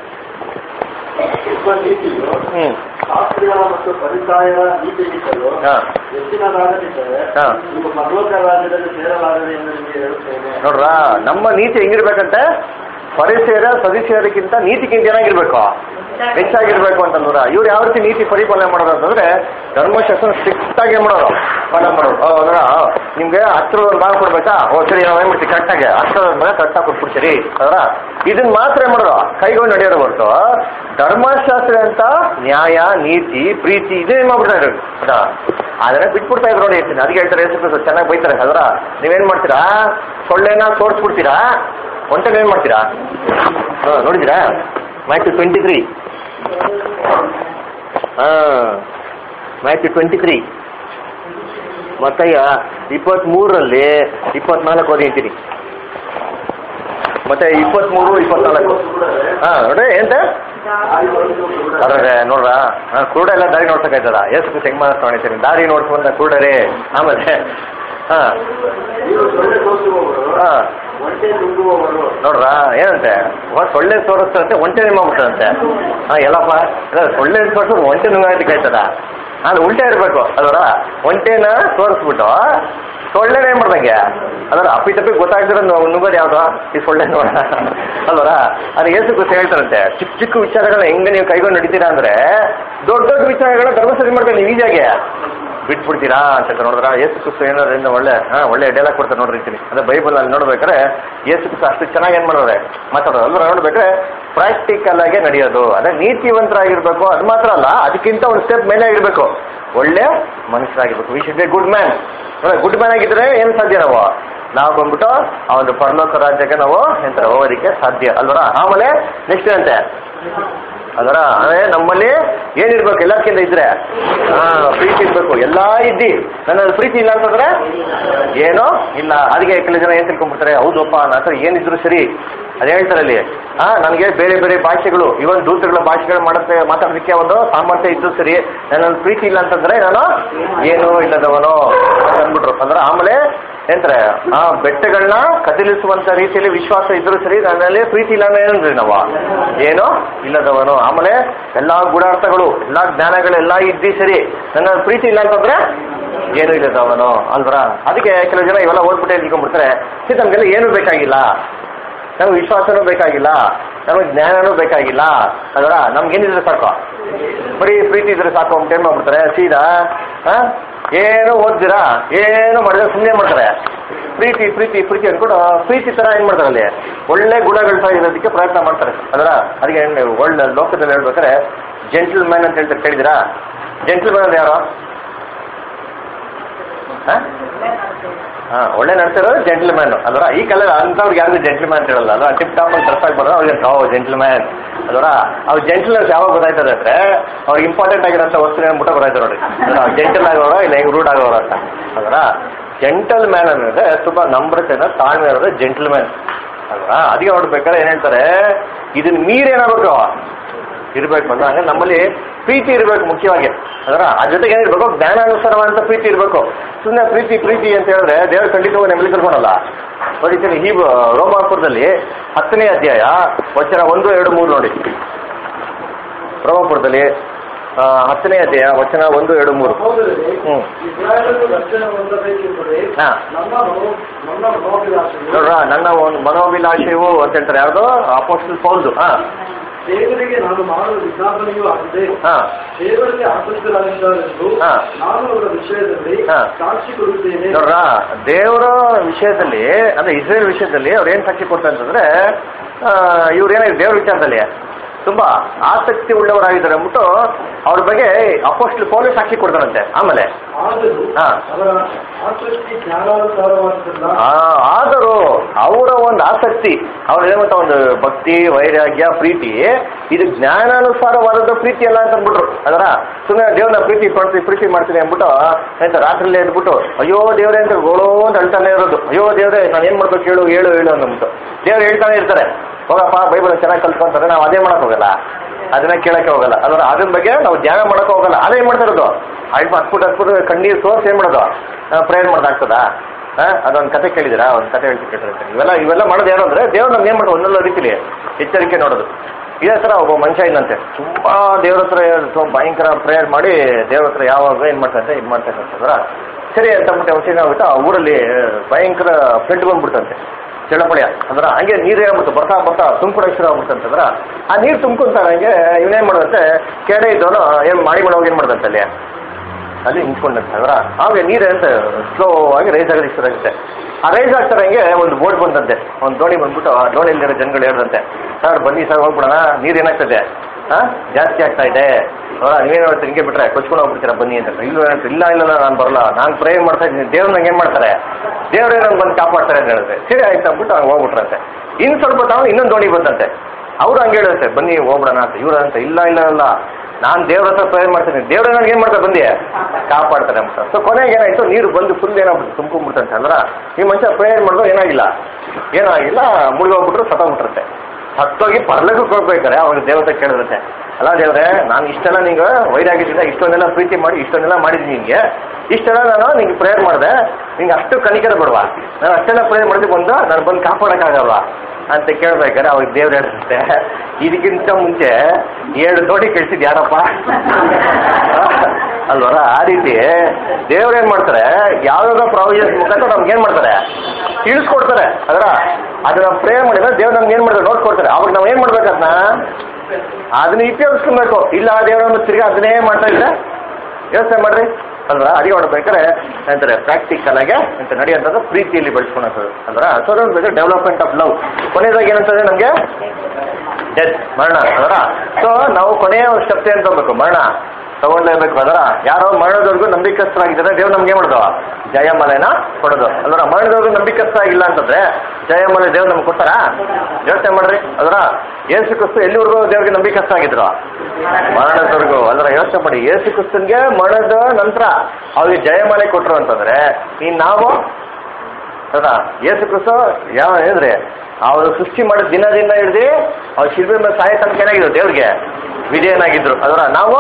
ಹ್ಞೂ ಶಾಸ್ತ್ರಿಗಳ ಮತ್ತು ಪರಿಸಾಯರ ನೀತಿಗಿಂತಲೂ ಹಾಂ ಹೆಚ್ಚಿನದಾಗದಿದ್ದರೆ ಹಾ. ನಿಮ್ಮ ಪರಲೋಕ ರಾಜ್ಯದಲ್ಲಿ ಸೇರಲಾಗದೆ ಎಂದು ನಿಮಗೆ ಹೇಳುತ್ತೇನೆ ನೋಡ್ರ ನಮ್ಮ ನೀತಿ ಹೆಂಗಿರ್ಬೇಕಂತೆ ಪರಿಸರ ಸದಸ್ಯರಿಗಿಂತ ನೀತಿಗಿಂತ ಏನಾಗಿರ್ಬೇಕು ಹೆಚ್ಚಾಗಿರ್ಬೇಕು ಅಂತಂದ್ರ ಇವ್ರು ಯಾವ ರೀತಿ ನೀತಿ ಪರಿಪಾಲನೆ ಮಾಡೋದು ಅಂತಂದ್ರೆ ಧರ್ಮಶಾಸ್ತ್ರ ಸ್ಟ್ರಿಕ್ಟ್ ಆಗಿ ಏನ್ ಮಾಡೋರು ಪಾಲನೆ ಮಾಡೋರು ಓ, ಅಂದ್ರ ನಿಮ್ಗೆ ಹತ್ರ ಒಂದು ಭಾಗ ಕೊಡ್ಬೇಕಾ ಓ ಸರಿ ನಾವು ಏನ್ ಮಾಡ್ತೀವಿ ಕರೆಕ್ಟಾಗಿ ಹತ್ರ ಮೇಲೆ ಕರೆಕ್ಟಾಗಿ ಕೊಟ್ಬಿಡ್ತೀರಿ ಅದರ ಇದನ್ನ ಮಾತ್ರ ಏನ್ ಮಾಡೋರು ಕೈಗೊಂಡು ನಡೆಯೋದು ಹೊರತು ಧರ್ಮಶಾಸ್ತ್ರ ಅಂತ ನ್ಯಾಯ ನೀತಿ ಪ್ರೀತಿ ಇದೇ ಮಾಡ್ಬಿಡ್ತಾರೆ ಅದಾ ಅದನ್ನ ಬಿಟ್ಬಿಡ್ತಾ ಇದ್ರು ನೋಡಿ ಹೇಳ್ತೀನಿ ಅದಕ್ಕೆ ಹೇಳ್ತಾರೆ ಯೇಸು ಕ್ರಿಸ್ತ ಚೆನ್ನಾಗಿ ಬೈತಾರೆ ಅದರ ನೀವೇನ್ ಮಾಡ್ತೀರಾ ಸೊಳ್ಳೆನ ತೋರಿಸ್ಬಿಡ್ತೀರಾ ಒಂಟೆನ ಏನ್ ಮಾಡ್ತೀರಾ ಹಾ ನೋಡಿದ್ದೀರಾ ಮ್ಯಾಚ್ ಟ್ವೆಂಟಿ ತ್ರೀ ಹಾ ಮ್ಯಾಚ್ ಟ್ವೆಂಟಿ ತ್ರೀ ಮತ್ತಯ್ಯ ಇಪ್ಪತ್ಮೂರರಲ್ಲಿ ಇಪ್ಪತ್ನಾಲ್ಕು ಓದಿ ಅಂತೀನಿ ಮತ್ತೆ ಇಪ್ಪತ್ಮೂರು ಇಪ್ಪತ್ನಾಲ್ಕು ಹಾ ನೋಡ್ರಿ ಎಂತ ಅರ್ರೆ ನೋಡ್ರ ಹಾ ಕುರುಡ ಎಲ್ಲ ದಾರಿ ನೋಡ್ಸಕ್ಕಾಯ್ತದ ಎಷ್ಟು ಹೆಂಗ್ ಮಾತಾಡ್ತೀನಿ ದಾರಿ ನೋಡ್ಕೊಂಡ ಕುರುಡರೇ ಆಮೇಲೆ ಹಾ ನೀವು ಸೊಳ್ಳೆ ತೋರಿಸುವವರು ಹಾ ಒಂಟೆ ನುಂಗುವವರು ನೋಡ್ರ ಏನಂತೆ ವ- ಸೊಳ್ಳೆ ತೋರಿಸ್ತಂತೆ ಒಂಟೆ ಮಾಡ್ಬಿಟ್ಟಂತೆ ಹಾ ಎಲ್ಲಪ್ಪ ಇಲ್ಲ, ಸೊಳ್ಳೆ ತೋರಿಸೋದು ಒಂಟೆ ನುಂಗಾಯ್ತಕ್ಕೆ ಆಯ್ತದ ಅದು ಉಲ್ಟಾ ಇರ್ಬೇಕು ಅದರ ಒಂಟೆನ ತೋರಿಸ್ಬಿಟ್ಟು ಸೊಳ್ಳೆನೇ ಏನ್ ಮಾಡ್ದಂಗೆ ಅದರ ಅಪ್ಪಿ ತಪ್ಪಿ ಗೊತ್ತಾಗ್ದಿರೋ ನುಗ್ಗೋದು ಯಾವ್ದು ಈ ಸೊಳ್ಳೆ ನೋಡ ಅಲ್ವರ ಅದು ಏಸು ಗೊತ್ತ ಹೇಳ್ತಾರಂತೆ ಚಿಕ್ಕ ಚಿಕ್ಕ ವಿಚಾರಗಳನ್ನ ಹೆಂಗೆ ನೀವು ಕೈಗೊಂಡು ನಡೀತೀರಾ ಅಂದ್ರೆ ದೊಡ್ಡ ದೊಡ್ಡ ವಿಚಾರಗಳನ್ನ ಧರ್ಮಸರಿ ಮಾಡ್ತಾರೆ ನೀವು ಈಜಾಗೆ ಬಿಟ್ಬಿಡ್ತೀರಾ ಅಂತ ನೋಡಿದ್ರ ಏಸು ಕ್ರಿಸ್ತು ಏನಾದ್ರಿಂದ ಒಳ್ಳೆ ಹಾ ಒಳ್ಳೆ ಡೈಲಾಗ್ ಕೊಡ್ತಾರೆ ನೋಡ್ರಿ ಅಂತೀನಿ ಅದೇ ಬೈಬಲ್ ಅಲ್ಲಿ ನೋಡ್ಬೇಕಾದ್ರೆ ಏಸು ಕ್ರಿಸ್ತು ಅಷ್ಟು ಚೆನ್ನಾಗಿ ಏನ್ ಮಾಡೋರೆ ಮಾತಾಡೋದು ಅಲ್ವ ನೋಡ್ಬೇಕಾದ್ರೆ ಪ್ರಾಕ್ಟಿಕಲ್ ಆಗಿ ನಡೆಯೋದು ಅದೇ ನೀತಿವಂತರಾಗಿರ್ಬೇಕು ಅದು ಮಾತ್ರ ಅಲ್ಲ ಅದಕ್ಕಿಂತ ಒಂದು ಸ್ಟೆಪ್ ಮೇಲೆ ಆಗಿರ್ಬೇಕು ಒಳ್ಳೆ ಮನುಷ್ಯರಾಗಿರ್ಬೇಕು we should be good man good man ಆಗಿದ್ರೆ ಏನ್ ಸಾಧ್ಯ ನಾವು ನಾವು ಬಂದ್ಬಿಟ್ಟು ಆ ಒಂದು ಪರಲೋಕ ರಾಜ್ಯಕ್ಕೆ ನಾವು ಎಂತ ಹೋಗೋದಕ್ಕೆ ಸಾಧ್ಯ ಅಲ್ವರ ಆಮೇಲೆ ನೆಕ್ಸ್ಟ್ ಅಂತೆ ಅದರ ಅಂದ್ರೆ ನಮ್ಮಲ್ಲಿ ಏನಿರ್ಬೇಕು ಎಲ್ಲಕ್ಕಿಂತ ಇದ್ರೆ ಹಾ ಪ್ರೀತಿ ಇರ್ಬೇಕು ಎಲ್ಲಾ ಇದ್ದಿ ನನ್ನ ಪ್ರೀತಿ ಇಲ್ಲ ಅಂತಂದ್ರೆ ಏನೋ ಇಲ್ಲ ಅದಕ್ಕೆ ಕೆಲವು ಜನ ಏನ್ ತಿಳ್ಕೊಂಡ್ಬಿಡ್ತಾರೆ ಹೌದಪ್ಪ ನನ್ನ ಹತ್ರ ಏನಿದ್ರು ಸರಿ ಅದೇ ಹೇಳ್ತಾರೆ ಅಲ್ಲಿ ಹಾ ನನಗೆ ಬೇರೆ ಬೇರೆ ಭಾಷೆಗಳು ಇವನ್ ದೂತಗಳ ಭಾಷೆಗಳು ಮಾಡಕ್ಕೆ ಮಾತಾಡೋದಕ್ಕೆ ಒಂದು ಸಾಮರ್ಥ್ಯ ಇದ್ದು ಸರಿ ನನ್ನ ಪ್ರೀತಿ ಇಲ್ಲ ಅಂತಂದ್ರೆ ನಾನು ಏನೂ ಇಲ್ಲದವನು ಅಂತ ಅಂದ್ಬಿಟ್ರು ಅಂದ್ರೆ ಆಮೇಲೆ ಎಂತಾರೆ ಆ ಬೆಟ್ಟಗಳನ್ನ ಕದಲಿಸುವಂತ ರೀತಿಯಲ್ಲಿ ವಿಶ್ವಾಸ ಇದ್ರು ಸರಿ ನನ್ನಲ್ಲಿ ಪ್ರೀತಿ ಇಲ್ಲ ಅಂದ್ರೆ ಏನಂದ್ರಿ ನಾವು ಏನೋ ಇಲ್ಲದವನು ಆಮೇಲೆ ಎಲ್ಲಾ ಗುಣಾರ್ಥಗಳು ಎಲ್ಲಾ ಜ್ಞಾನಗಳು ಎಲ್ಲಾ ಇದ್ದಿ ಸರಿ ನನ್ನ ಪ್ರೀತಿ ಇಲ್ಲ ಅಂತಂದ್ರೆ ಏನು ಇಲ್ಲದವನು ಅಲ್ವರ ಅದಕ್ಕೆ ಕೆಲವು ಜನ ಇವೆಲ್ಲ ಓದ್ಬಿಟ್ಟೆ ನಿಂತ್ಕೊಂಡ್ಬಿಡ್ತಾರೆ ಸರಿ ನಮ್ಗೆಲ್ಲ ಏನು ಬೇಕಾಗಿಲ್ಲ ನಮ್ಗೆ ವಿಶ್ವಾಸನೂ ಬೇಕಾಗಿಲ್ಲ ನಮಗೆ ಜ್ಞಾನನೂ ಬೇಕಾಗಿಲ್ಲ ಅದರ ನಮ್ಗೇನಿದ್ರೆ ಸಾಕು ಬರೀ ಪ್ರೀತಿ ಇದ್ರೆ ಸಾಕು ಅಂತ ಏನ್ ಮಾಡ್ಬಿಡ್ತಾರೆ ಸೀದಾ ಆ? ಏನು ಓದ್ದಿರಾ ಏನು ಮಾಡಿದ್ರೆ ಸುಮ್ಮನೆ ಮಾಡ್ತಾರೆ ಪ್ರೀತಿ ಪ್ರೀತಿ ಪ್ರೀತಿ ಅನ್ಕೊಂಡು ಪ್ರೀತಿ ತರ ಏನ್ ಮಾಡ್ತಾರೆ ಅಲ್ಲಿ ಒಳ್ಳೆ ಗುಣಗಳ ತರ ಇರೋದಕ್ಕೆ ಪ್ರಯತ್ನ ಮಾಡ್ತಾರೆ ಅದರ ಅದಕ್ಕೆ ಒಳ್ಳೆ ಲೋಕದಲ್ಲಿ ಹೇಳ್ಬೇಕಾದ್ರೆ ಜೆಂಟಲ್ ಮ್ಯಾನ್ ಅಂತ ಹೇಳ್ತಾರೆ ಕೇಳಿದಿರಾ ಜೆಂಟಲ್ ಮ್ಯಾನ್ ಅಂದ್ರೆ ಯಾರು ಹಾ? ಹಾ ಒಳ್ಳೆ ನಡ್ಸಿರೋದು ಜೆಂಟಲ್ ಮ್ಯಾನ್ ಅಲ್ವರ ಈ ಕಾಲ ಅಂಥವ್ರಿಗೆ ಯಾರಿಗೂ ಜೆಂಟಲ್ ಮ್ಯಾನ್ ಅಂತ ಹೇಳಲ್ಲ ಅಲ್ವಾ ಟಿಪ್ ಟಾಪ್ ಆಗಿ ಡ್ರೆಸ್ ಆಗಿ ಬರೋದು ಅವ್ರಿಗೆ ಓ ಜೆಂಟಲ್ ಮ್ಯಾನ್ ಅಲ್ವರ ಅವ್ರು ಜೆಂಟಲ್ನೆಸ್ ಯಾವಾಗ ಗೊತ್ತಾಯ್ತದೆ ಅಂದ್ರೆ ಅವ್ರಿಗೆ ಇಂಪಾರ್ಟೆಂಟ್ ಆಗಿರೋಂಥ ವಸ್ತು ಏನ್ಬಿಟ್ಟು ಗೊತ್ತಾಯ್ತು ನೋಡಿ ಜೆಂಟಲ್ ಆಗೋರ ಇಲ್ಲ ಹೆಂಗ್ ರೂಡ್ ಆಗೋರ ಅಂತ ಅಲ್ವರ ಜೆಂಟಲ್ ಮ್ಯಾನ್ ಅಂದ್ರೆ ತುಂಬಾ ನಮ್ರತೆನ ತಾಳ್ಮೆ ಇರೋದು ಜೆಂಟಲ್ ಮ್ಯಾನ್ ಅಲ್ವಾ ಅದಕ್ಕೆ ನೋಡ್ಬೇಕಾದ್ರೆ ಏನ್ ಹೇಳ್ತಾರೆ ಇದನ್ನ ಮೀರೇನಾಗಬೇಕು ಇರಬೇಕು ಅಂತ ಹಂಗೆ ನಮ್ಮಲ್ಲಿ ಪ್ರೀತಿ ಇರಬೇಕು ಮುಖ್ಯವಾಗಿ ಅದರ ಆ ಜೊತೆಗೆ ಏನಿರ್ಬೇಕು ಜ್ಞಾನಾನುಸಾರವಾದಂಥ ಪ್ರೀತಿ ಇರಬೇಕು ಸುಮ್ಮನೆ ಪ್ರೀತಿ ಪ್ರೀತಿ ಅಂತ ಹೇಳಿದ್ರೆ ದೇವರು ಖಂಡಿತವಾಗಿ ನೆಮ್ಮದಿ ಕರ್ಕೊಳಲ್ಲ ನೋಡಿದ್ದೀನಿ ಈ ರೋಮಾಪುರದಲ್ಲಿ ಹತ್ತನೇ ಅಧ್ಯಾಯ ವಚನ ಒಂದು ಎರಡು ಮೂರು ನೋಡಿ ರೋಮಾಪುರದಲ್ಲಿ ಆ, ಹತ್ತನೇ ಅಧ್ಯಾಯ ವಚನ ಒಂದು ಎರಡು ಮೂರು ಸಹೋದರರೇ, ಹ್ಮ್. ಇಸ್ರಾಯೇಲರು ರಕ್ಷಣೆ ಹೊಂದಬೇಕೆಂಬುದೇ ಹಾ. ನಮ್ಮ ಮನೋ- ನನ್ನ ಮನೋಭಿಲಾಷೆಯು ನೋಡ್ರ ನನ್ನ ಒಂದು ಮನೋಭಿಲಾಷೆಯು ಅಂತ ಹೇಳ್ತಾರೆ ಯಾವುದು ಅಪೋಸ್ಟಲ್ ಪೌಲ್ದು ಹಾ ದೇವರಿಗೆ ನಾನು ಮಾಡುವ ವಿಜ್ಞಾಪನೆಯೂ ಆಗಿದೆ ಹಾ ದೇವರಿಗೆ ಆಸಕ್ತರಾಗಿದ್ದಾರೆಂದು ಹಾ. ನಾನು ಅವರ ವಿಷಯದಲ್ಲಿ ಹಾ. ಸಾಕ್ಷಿ ಕೊಡುತ್ತೇನೆ ನೋಡ್ರ ದೇವರ ವಿಷಯದಲ್ಲಿ ಅಂದ್ರೆ ಇಸ್ರೇಲ್ ವಿಷಯದಲ್ಲಿ ಅವ್ರು ಏನ್ ಸಾಕ್ಷಿ ಕೊಡ್ತಾರೆ ಅಂತಂದ್ರೆ ಇವ್ರು ಏನಾಗಿದೆ ದೇವ್ರ ವಿಚಾರದಲ್ಲಿ ತುಂಬಾ ಆಸಕ್ತಿ ಉಳ್ಳವರಾಗಿದ್ದಾರೆ ಅಂದ್ಬಿಟ್ಟು ಅವ್ರ ಬಗ್ಗೆ ಅಪೋಸ್ಟ್ಲ್ ಪೌಲ್ ಸಾಕ್ಷಿ ಕೊಡ್ತಾರಂತೆ ಆಮೇಲೆ ಆದರೂ ಹಾ. ಅವರ ಆಸಕ್ತಿ ಜ್ಞಾನಾನುಸಾರವಾದದ್ದಲ್ಲ ಆ, ಆದರೂ ಅವರ ಒಂದು ಆಸಕ್ತಿ ಅವ್ರ ಏನಂತ ಒಂದು ಭಕ್ತಿ ವೈರಾಗ್ಯ ಪ್ರೀತಿ ಇದು ಜ್ಞಾನಾನುಸಾರವಾದದ್ದು ಪ್ರೀತಿ ಅಲ್ಲ ಅಂತ ಅಂದ್ಬಿಟ್ರು ಅದರ ಸುಮ್ಮನೆ ದೇವ್ರನ್ನ ಪ್ರೀತಿ ಮಾಡ್ತೀನಿ ಪ್ರೀತಿ ಮಾಡ್ತೀನಿ ಅಂದ್ಬಿಟ್ಟು ಎಂತ ರಾತ್ರಿಲೇ ಎದ್ಬಿಟ್ಟು ಅಯ್ಯೋ ದೇವ್ರೆ ಅಂತ ಗೋಳೋ ಅಂತ ಅಳ್ತಾನೆ ಇರೋದು ಅಯ್ಯೋ ದೇವ್ರೆ ನಾನು ಏನ್ ಮಾಡ್ಬೇಕು ಹೇಳು ಹೇಳು ಹೇಳು ಅಂದ್ಬಿಟ್ಟು ದೇವ್ರು ಹೇಳ್ತಾನೆ ಇರ್ತಾರೆ ಹೋಗಪ್ಪ ಬೈಬಲ್ ಚೆನ್ನಾಗಿ ಕಲ್ತ್ಕೊಂತಾರೆ ನಾವು ಅದೇ ಮಾಡಕ್ ಹೋಗಲ್ಲ ಅದನ್ನ ಕೇಳಕ್ಕೆ ಹೋಗಲ್ಲ ಅದರ ಅದ್ರ ಬಗ್ಗೆ ನಾವು ಧ್ಯಾನ ಮಾಡಕ್ ಹೋಗಲ್ಲ ಅದೇ ಏನ್ ಮಾಡ್ತಾ ಇರೋದು ಅಳ್ಬಿಟ್ಟು ಹತ್ಬಿಟ್ಟು ಹತ್ಬಿಟ್ಟು ಕಣ್ಣೀರು ಸೋರ್ಸ್ ಏನ್ ಮಾಡೋದು ಪ್ರೇಯರ್ ಮಾಡೋದಾಗ್ತದಾ ಹಾ ಅದೊಂದು ಕತೆ ಕೇಳಿದಿರಾ ಒಂದು ಕತೆ ಹೇಳ್ತಿ ಕೇಳಿರ್ತೀನಿ ಇವೆಲ್ಲ ಇವೆಲ್ಲ ಮಾಡೋದು ಏನು ಅಂದ್ರೆ ದೇವ್ರು ನಮ್ಗೆ ಏನ್ ಮಾಡೋದು ಒಂದೊಂದು ರೀತಿಲಿ ಎಚ್ಚರಿಕೆ ನೋಡೋದು ಇದೇ ಥರ ಒಬ್ಬ ಮನುಷ್ಯ ಇಲ್ಲಂತೆ ತುಂಬಾ ದೇವ್ರ ಹತ್ರ ತುಂಬ ಭಯಂಕರ ಪ್ರೇಯರ್ ಮಾಡಿ ದೇವ್ರ ಹತ್ರ ಯಾವಾಗ ಏನ್ ಮಾಡ್ತಂತೆ ಇದು ಮಾಡ್ತಂತೆ ಅಂತಂದ್ರ ಸರಿ ಅಂತ ಅಂದ್ಬಿಟ್ಟು ಅವತ್ತು ಏನಾಗ್ಬಿಟ್ಟು ಆ ಊರಲ್ಲಿ ಭಯಂಕರ ಫ್ಲಡ್ ಬಂದ್ಬಿಡ್ತಂತೆ ಚಳಪಳಿಯ ಅಂದ್ರ ಹಂಗೆ ನೀರು ಏನಾಗ್ಬಿಡ್ತು ಬರ್ತಾ ಬರ್ತಾ ತುಂಬಿಕೊಡ ಶುರು ಆಗ್ಬಿಡ್ತಂತಂದ್ರ ಆ ನೀರು ತುಂಬ್ಕೊಂತ ಹಂಗೆ ಇವನೇನ್ ಮಾಡುತ್ತೆ ಕೆಡೆ ಇದ್ದವನು ಏನ್ ಮಾಡಿ ಮಾಡೋವಾಗ ಏನ್ ಮಾಡ್ದಂತೆ ಅಲ್ಲಿ ಅಲ್ಲಿ ನಿಂತ್ಕೊಂಡಂತೆ ಅದರ ಆಗ ನೀರು ಅಂತ ಸ್ಲೋ ಆಗಿ ರೈಸ್ ಆಗೋದಕ್ಕೆ ಶುರು ಆಗುತ್ತೆ ಆ ರೈಸ್ ಆಗ್ತಾರಂಗೆ ಒಂದು ಬೋಟ್ ಬಂದಂತೆ ಒಂದು ದೋಣಿ ಬಂದ್ಬಿಟ್ಟು ಆ ದೋಣಿಯಲ್ಲಿರೋ ಜನಗಳು ಹೇಳ್ದಂತೆ ಸರ್ ಬನ್ನಿ ಸರ್ ಹೋಗ್ಬಿಡೋಣ ನೀರು ಏನಾಗ್ತದೆ ಹಾ ಜಾಸ್ತಿ ಆಗ್ತಾ ಇದೆ ಅವರ ನೀವೇನು ಹೇಳ್ತೀರಿ ಹಿಂಗೆ ಬಿಟ್ರೆ ಕೊಚ್ಕೊಂಡು ಹೋಗ್ಬಿಡ್ತೀರಾ ಬನ್ನಿ ಅಂತ ಇಲ್ಲ ಹೇಳ್ತಾರೆ, ಇಲ್ಲ ಇಲ್ಲ ನಾನು ಬರಲ್ಲ ನಾನು ಪ್ರೇ ಮಾಡ್ತಾ ಇದ್ದೀನಿ ದೇವ್ರು ನಂಗೆ ಏನು ಮಾಡ್ತಾರೆ ದೇವ್ರೇ ನಂಗೆ ಬಂದು ಕಾಪಾಡ್ತಾರೆ ಅಂತ ಹೇಳಿದ್ರೆ ಸರಿ ಆಯ್ತು ಅಂದ್ಬಿಟ್ಟು ಹಂಗೆ ಹೋಗ್ಬಿಟ್ರಂತೆ ಇನ್ನು ಸ್ವಲ್ಪ ತಾವು ಇನ್ನೊಂದು ದೋಣಿ ಬಂದಂತೆ ಅವ್ರು ಹಂಗೆ ಹೇಳುತ್ತೆ ಬನ್ನಿ ಹೋಗ್ಬಿಡೋಣ ಅಂತ ಇವ್ರು ಅಂತ ಇಲ್ಲ ಇಲ್ಲ ಇಲ್ಲ ನಾನು ದೇವ್ರ ಹತ್ರ ಪ್ರೇಯರ್ ಮಾಡ್ತೀನಿ ದೇವ್ರ ನನಗೆ ಏನು ಮಾಡ್ತಾರೆ ಬಂದಿ ಕಾಪಾಡ್ತಾರೆ ಅಂತ ಸೊ ಕೊನೆಗೆ ಏನಾಯ್ತು ನೀರು ಬಂದು ಫುಲ್ ಏನಾಗ್ಬಿಟ್ಟು ತುಂಬ್ಕೊಂಡ್ಬಿಡ್ತಂತೆ ಅಂದ್ರ ಈ ಮನುಷ್ಯ ಪ್ರೇಯರ್ ಮಾಡಿದ್ರು ಏನಾಗಿಲ್ಲ ಏನಾಗಿಲ್ಲ ಮುಳುಗೋಗ್ಬಿಟ್ರು ಸತ್ತೋಗ್ಬಿಟ್ರಂತೆ ಸತ್ತೋಗಿ ಪರ್ಲಕ್ಕೆ ಹೋಗ್ಬೇಕಾರೆ ಅವಾಗ ದೇವತೆ ಕೇಳಿರುತ್ತೆ ಅಲ್ಲ ದೇವ್ರೆ ನಾನು ಇಷ್ಟೆಲ್ಲ ನಿಂಗೆ ವೈರಾಗ್ಯದಿಂದ ಇಷ್ಟೊಂದೆಲ್ಲ ಪ್ರೀತಿ ಮಾಡಿ ಇಷ್ಟೊಂದೆಲ್ಲ ಮಾಡಿದ್ದೀನಿ ನಿಂಗೆ ಇಷ್ಟೆಲ್ಲ ನಾನು ನಿಂಗೆ ಪ್ರೇಯರ್ ಮಾಡಿದೆ ನಿಂಗೆ ಅಷ್ಟು ಕನಿಕರ ಬಿಡುವ ನಾನು ಅಷ್ಟೆಲ್ಲ ಪ್ರೇಯರ್ ಮಾಡಿದ್ರೆ ಬಂದು ನಾನು ಬಂದು ಕಾಪಾಡೋಕ್ಕಾಗಲ್ವಾ ಅಂತ ಕೇಳ್ಬೇಕಾದ್ರೆ ಅವಾಗ ದೇವ್ರು ಹೇಳ್ತಾರೆ ಇದಕ್ಕಿಂತ ಮುಂಚೆ ಎರಡು ದೋಣಿ ಕಳಿಸಿದ್ ಯಾರಪ್ಪ ಅಲ್ವರ ಆ ರೀತಿ ದೇವ್ರು ಏನ್ ಮಾಡ್ತಾರೆ ಯಾವ್ದಾವ ಪ್ರಾವಿಷನ್ಸ್ ಮುಖಾಂತರ ನಮ್ಗೆ ಏನ್ ಮಾಡ್ತಾರೆ ತಿಳಿಸ್ಕೊಡ್ತಾರೆ ಅದರ ಅದನ್ನ ಪ್ರೇ ಮಾಡಿದ್ರೆ ದೇವ್ರು ನಮ್ಗೆ ಏನ್ ಮಾಡ್ತಾರೆ ನೋಡ್ಕೊಡ್ತಾರೆ ಅವಾಗ ನಾವ್ ಏನ್ ಮಾಡ್ಬೇಕು ಅದನ್ನ ಅದನ್ನ ಉಪಯೋಗಿಸ್ಕೊಬೇಕು ಇಲ್ಲ ದೇವ್ರನ್ನ ತಿರ್ಗಿ ಅದನ್ನೇ ಮಾಡ್ತಾ ಇದ್ರೆ ಯೋಚನೆ ಮಾಡ್ರಿ ಅಲ್ವಾ ಅಡಿಗೆ ಮಾಡ್ಬೇಕಾದ್ರೆ ಅಂತಾರೆ ಪ್ರಾಕ್ಟಿಕಲ್ ಆಗಿ ಅಂತ ನಡೆಯುವಂಥದ್ದು ಪ್ರೀತಿಯಲ್ಲಿ ಬೆಳೆಸ್ಕೊಳೋದು ಅಲ್ವಾ ಸೊ ಡೆವಲಪ್ಮೆಂಟ್ ಆಫ್ ಲವ್ ಕೊನೆಯದಾಗಿ ಏನಂತಂದ್ರೆ ನಮಗೆ ಡೆತ್ ಮರಣ ಅದರ ಸೊ ನಾವು ಕೊನೆಯ ಒಂದು ಸ್ಟೆಪ್ ಏನ್ ತಗೋಬೇಕು ಮರಣ ತಗೊಂಡ್ಲೇಬೇಕು ಅದರ ಯಾರೋ ಮರಣದವರೆಗೂ ನಂಬಿಕಸ್ಥರಾಗಿದ್ದಾರೆ ದೇವ್ರು ನಮ್ಗೆ ಏನ್ ಮಾಡೋದು ಜಯಮಾಲೆನ ಕೊಡೋದು ಅಲ್ವರ ಮರಣದವರೆಗೂ ನಂಬಿಕಸ್ಥರಾಗಿಲ್ಲ ಅಂತಂದ್ರೆ ಜಯಮಾಲೆ ದೇವ್ರು ನಮ್ಗೆ ಕೊಡ್ತಾರಾ ಯೋಚನೆ ಮಾಡ್ರಿ ಅದರ ಏಸು ಕ್ರಿಸ್ತು ಎಲ್ಲಿವರೆಗೂ ದೇವ್ರಿಗೆ ನಂಬಿಕಸ್ಥರಾಗಿದ್ರು ಮರಣದವರೆಗೂ ಅಲ್ರ ಯೋಚನೆ ಮಾಡಿ ಏಸು ಕ್ರಿಸ್ತನ್ಗೆ ಮರಣದ ನಂತರ ಅವ್ರಿಗೆ ಜಯಮಾಲೆ ಕೊಟ್ರು ಅಂತಂದ್ರೆ ಇನ್ ನಾವು ಹೌದಾ ಏಸು ಕ್ರಿಸ್ತು ಯಾವ ಹೇಳಿದ್ರಿ ಅವರು ಸೃಷ್ಟಿ ಮಾಡಿದ ದಿನದಿಂದ ಹಿಡಿದು ಅವ್ರು ಶಿಲ್ಪಿ ಮೇಲೆ ಸಾಯ ತನಕ ಏನಾಗಿದ್ರು ದೇವ್ರಿಗೆ ವಿಜಯನಾಗಿದ್ರು ಅದರ ನಾವು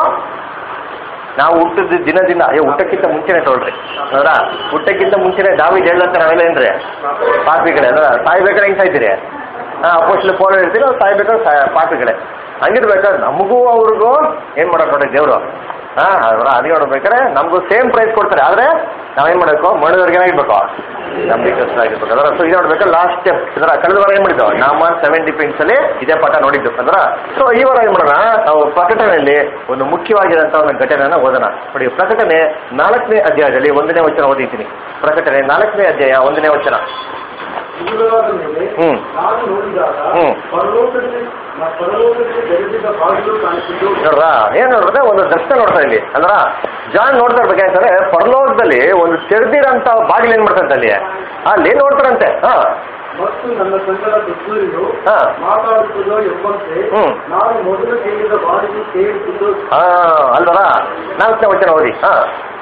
ನಾವು ಹುಟ್ಟಿದ ದಿನದಿಂದ ಅಯ್ಯೋ ಊಟಕ್ಕಿಂತ ಮುಂಚೆನೆ ತೊಗೊಳ್ರಿ ಅದರ ಊಟಕ್ಕಿಂತ ಮುಂಚೆನೆ ದಾವಿದ್ ಹೇಳಂತ ನಾವೆಲ್ಲ ಏನ್ರಿ ಪಾಪಿಗಳೇ ಅದರ ಸಾಯ್ಬೇಕಾದ್ರೆ ಹೆಂಗ್ ಸಾಯ್ತೀರಿ ಹಾ ಅಪೋಸ್ಟ್ಲಿ ಫೋನ್ ಹೇಳ್ತೀರಿ ಅವ್ರು ಸಾಯ್ಬೇಕಾದ್ರೆ ಸಾಯ್- ಪಾಪಿಗಳೇ ಹಂಗಿರ್ಬೇಕಾದ್ರೆ ನಮಗೂ ಅವ್ರಿಗೂ ಏನ್ ಮಾಡೋದು ನೋಡಿ ದೇವ್ರು ಹಾ ಅದರ ಅದೇ ನೋಡ್ಬೇಕಾದ್ರೆ ನಮಗೂ ಸೇಮ್ ಪ್ರೈಸ್ ಕೊಡ್ತಾರೆ ಆದ್ರೆ ನಾವೇನ್ ಮಾಡಬೇಕು ಮಣ್ಣದವ್ರಿಗೆ ಏನಾಗಿರ್ಬೇಕು ನಂಬಿಕಸ್ಥರಾಗಿರ್ಬೇಕು ಅದರ ಸೊ ಇದು ನೋಡ್ಬೇಕು ಲಾಸ್ಟ್ ಸ್ಟೆಪ್ ಇದರ ಕಳೆದ ವಾರ ಏನ್ ಮಾಡಿದ್ದು ನಾಮ ಸೆವೆನ್ ಡಿಪೆಂಡ್ಸ್ ಅಲ್ಲಿ ಇದೇ ಪಾಠ ನೋಡಿದ್ದು ಅದರ ಸೊ ಈ ವಾರ ಏನ್ ಮಾಡೋಣ ನಾವು ಪ್ರಕಟಣೆಯಲ್ಲಿ ಒಂದು ಮುಖ್ಯವಾಗಿರೋಂಥ ಒಂದು ಘಟನೆನ ಓದೋಣ ನೋಡಿ ಪ್ರಕಟಣೆ ನಾಲ್ಕನೇ ಅಧ್ಯಾಯದಲ್ಲಿ ಒಂದನೇ ವಚನ ಓದಿದ್ದೀನಿ ಪ್ರಕಟಣೆ ನಾಲ್ಕನೇ ಅಧ್ಯಾಯ ಒಂದನೇ ವಚನ ಇವುಗಳಾದ ಮೇಲೆ ಹ್ಮ್. ನಾನು ನೋಡಿದಾಗ ಹ್ಮ್. ಪರಲೋಕಕ್ಕೆ ಪರಲೋಕಕ್ಕೆ ತೆರೆದಿದ್ದ ಬಾಗಿಲು ಕಾಣಿಸಿತು ನೋಡ್ರಾ ಏನ್ ನೋಡಿದ್ರೆ ಒಂದು ದರ್ಶನ ನೋಡ್ತಾ ಇಲ್ಲಿ ಅಲ್ರ ಜಾನ್ ನೋಡ್ತಾ ಇರ್ಬೇಕಾದ್ರೆ ಪರಲೋಕದಲ್ಲಿ ಒಂದು ತೆರೆದಿರಂತ ಬಾಗಿಲು ಏನ್ ಮಾಡ್ತಂತೆ ಅಲ್ಲಿ ಅಲ್ಲಿ ನೋಡ್ತಾರಂತೆ ಹಾ ಮತ್ತು ನನ್ನ ಸಂಗಡ ತುತ್ತೂರಿಯು ಹಾ. ಮಾತಾಡುತ್ತದೋ ಎಂಬಂತೆ ಹ್ಮ್. ನಾನು ಮೊದಲು ಕೇಳಿದ ಬಾಗಿಲು ಕೇಳುತ್ತಿದ್ದು ಹಾ ಅಲ್ವರ ನಾಲ್ಕನೇ ವಚನ ಓದಿ ಹಾ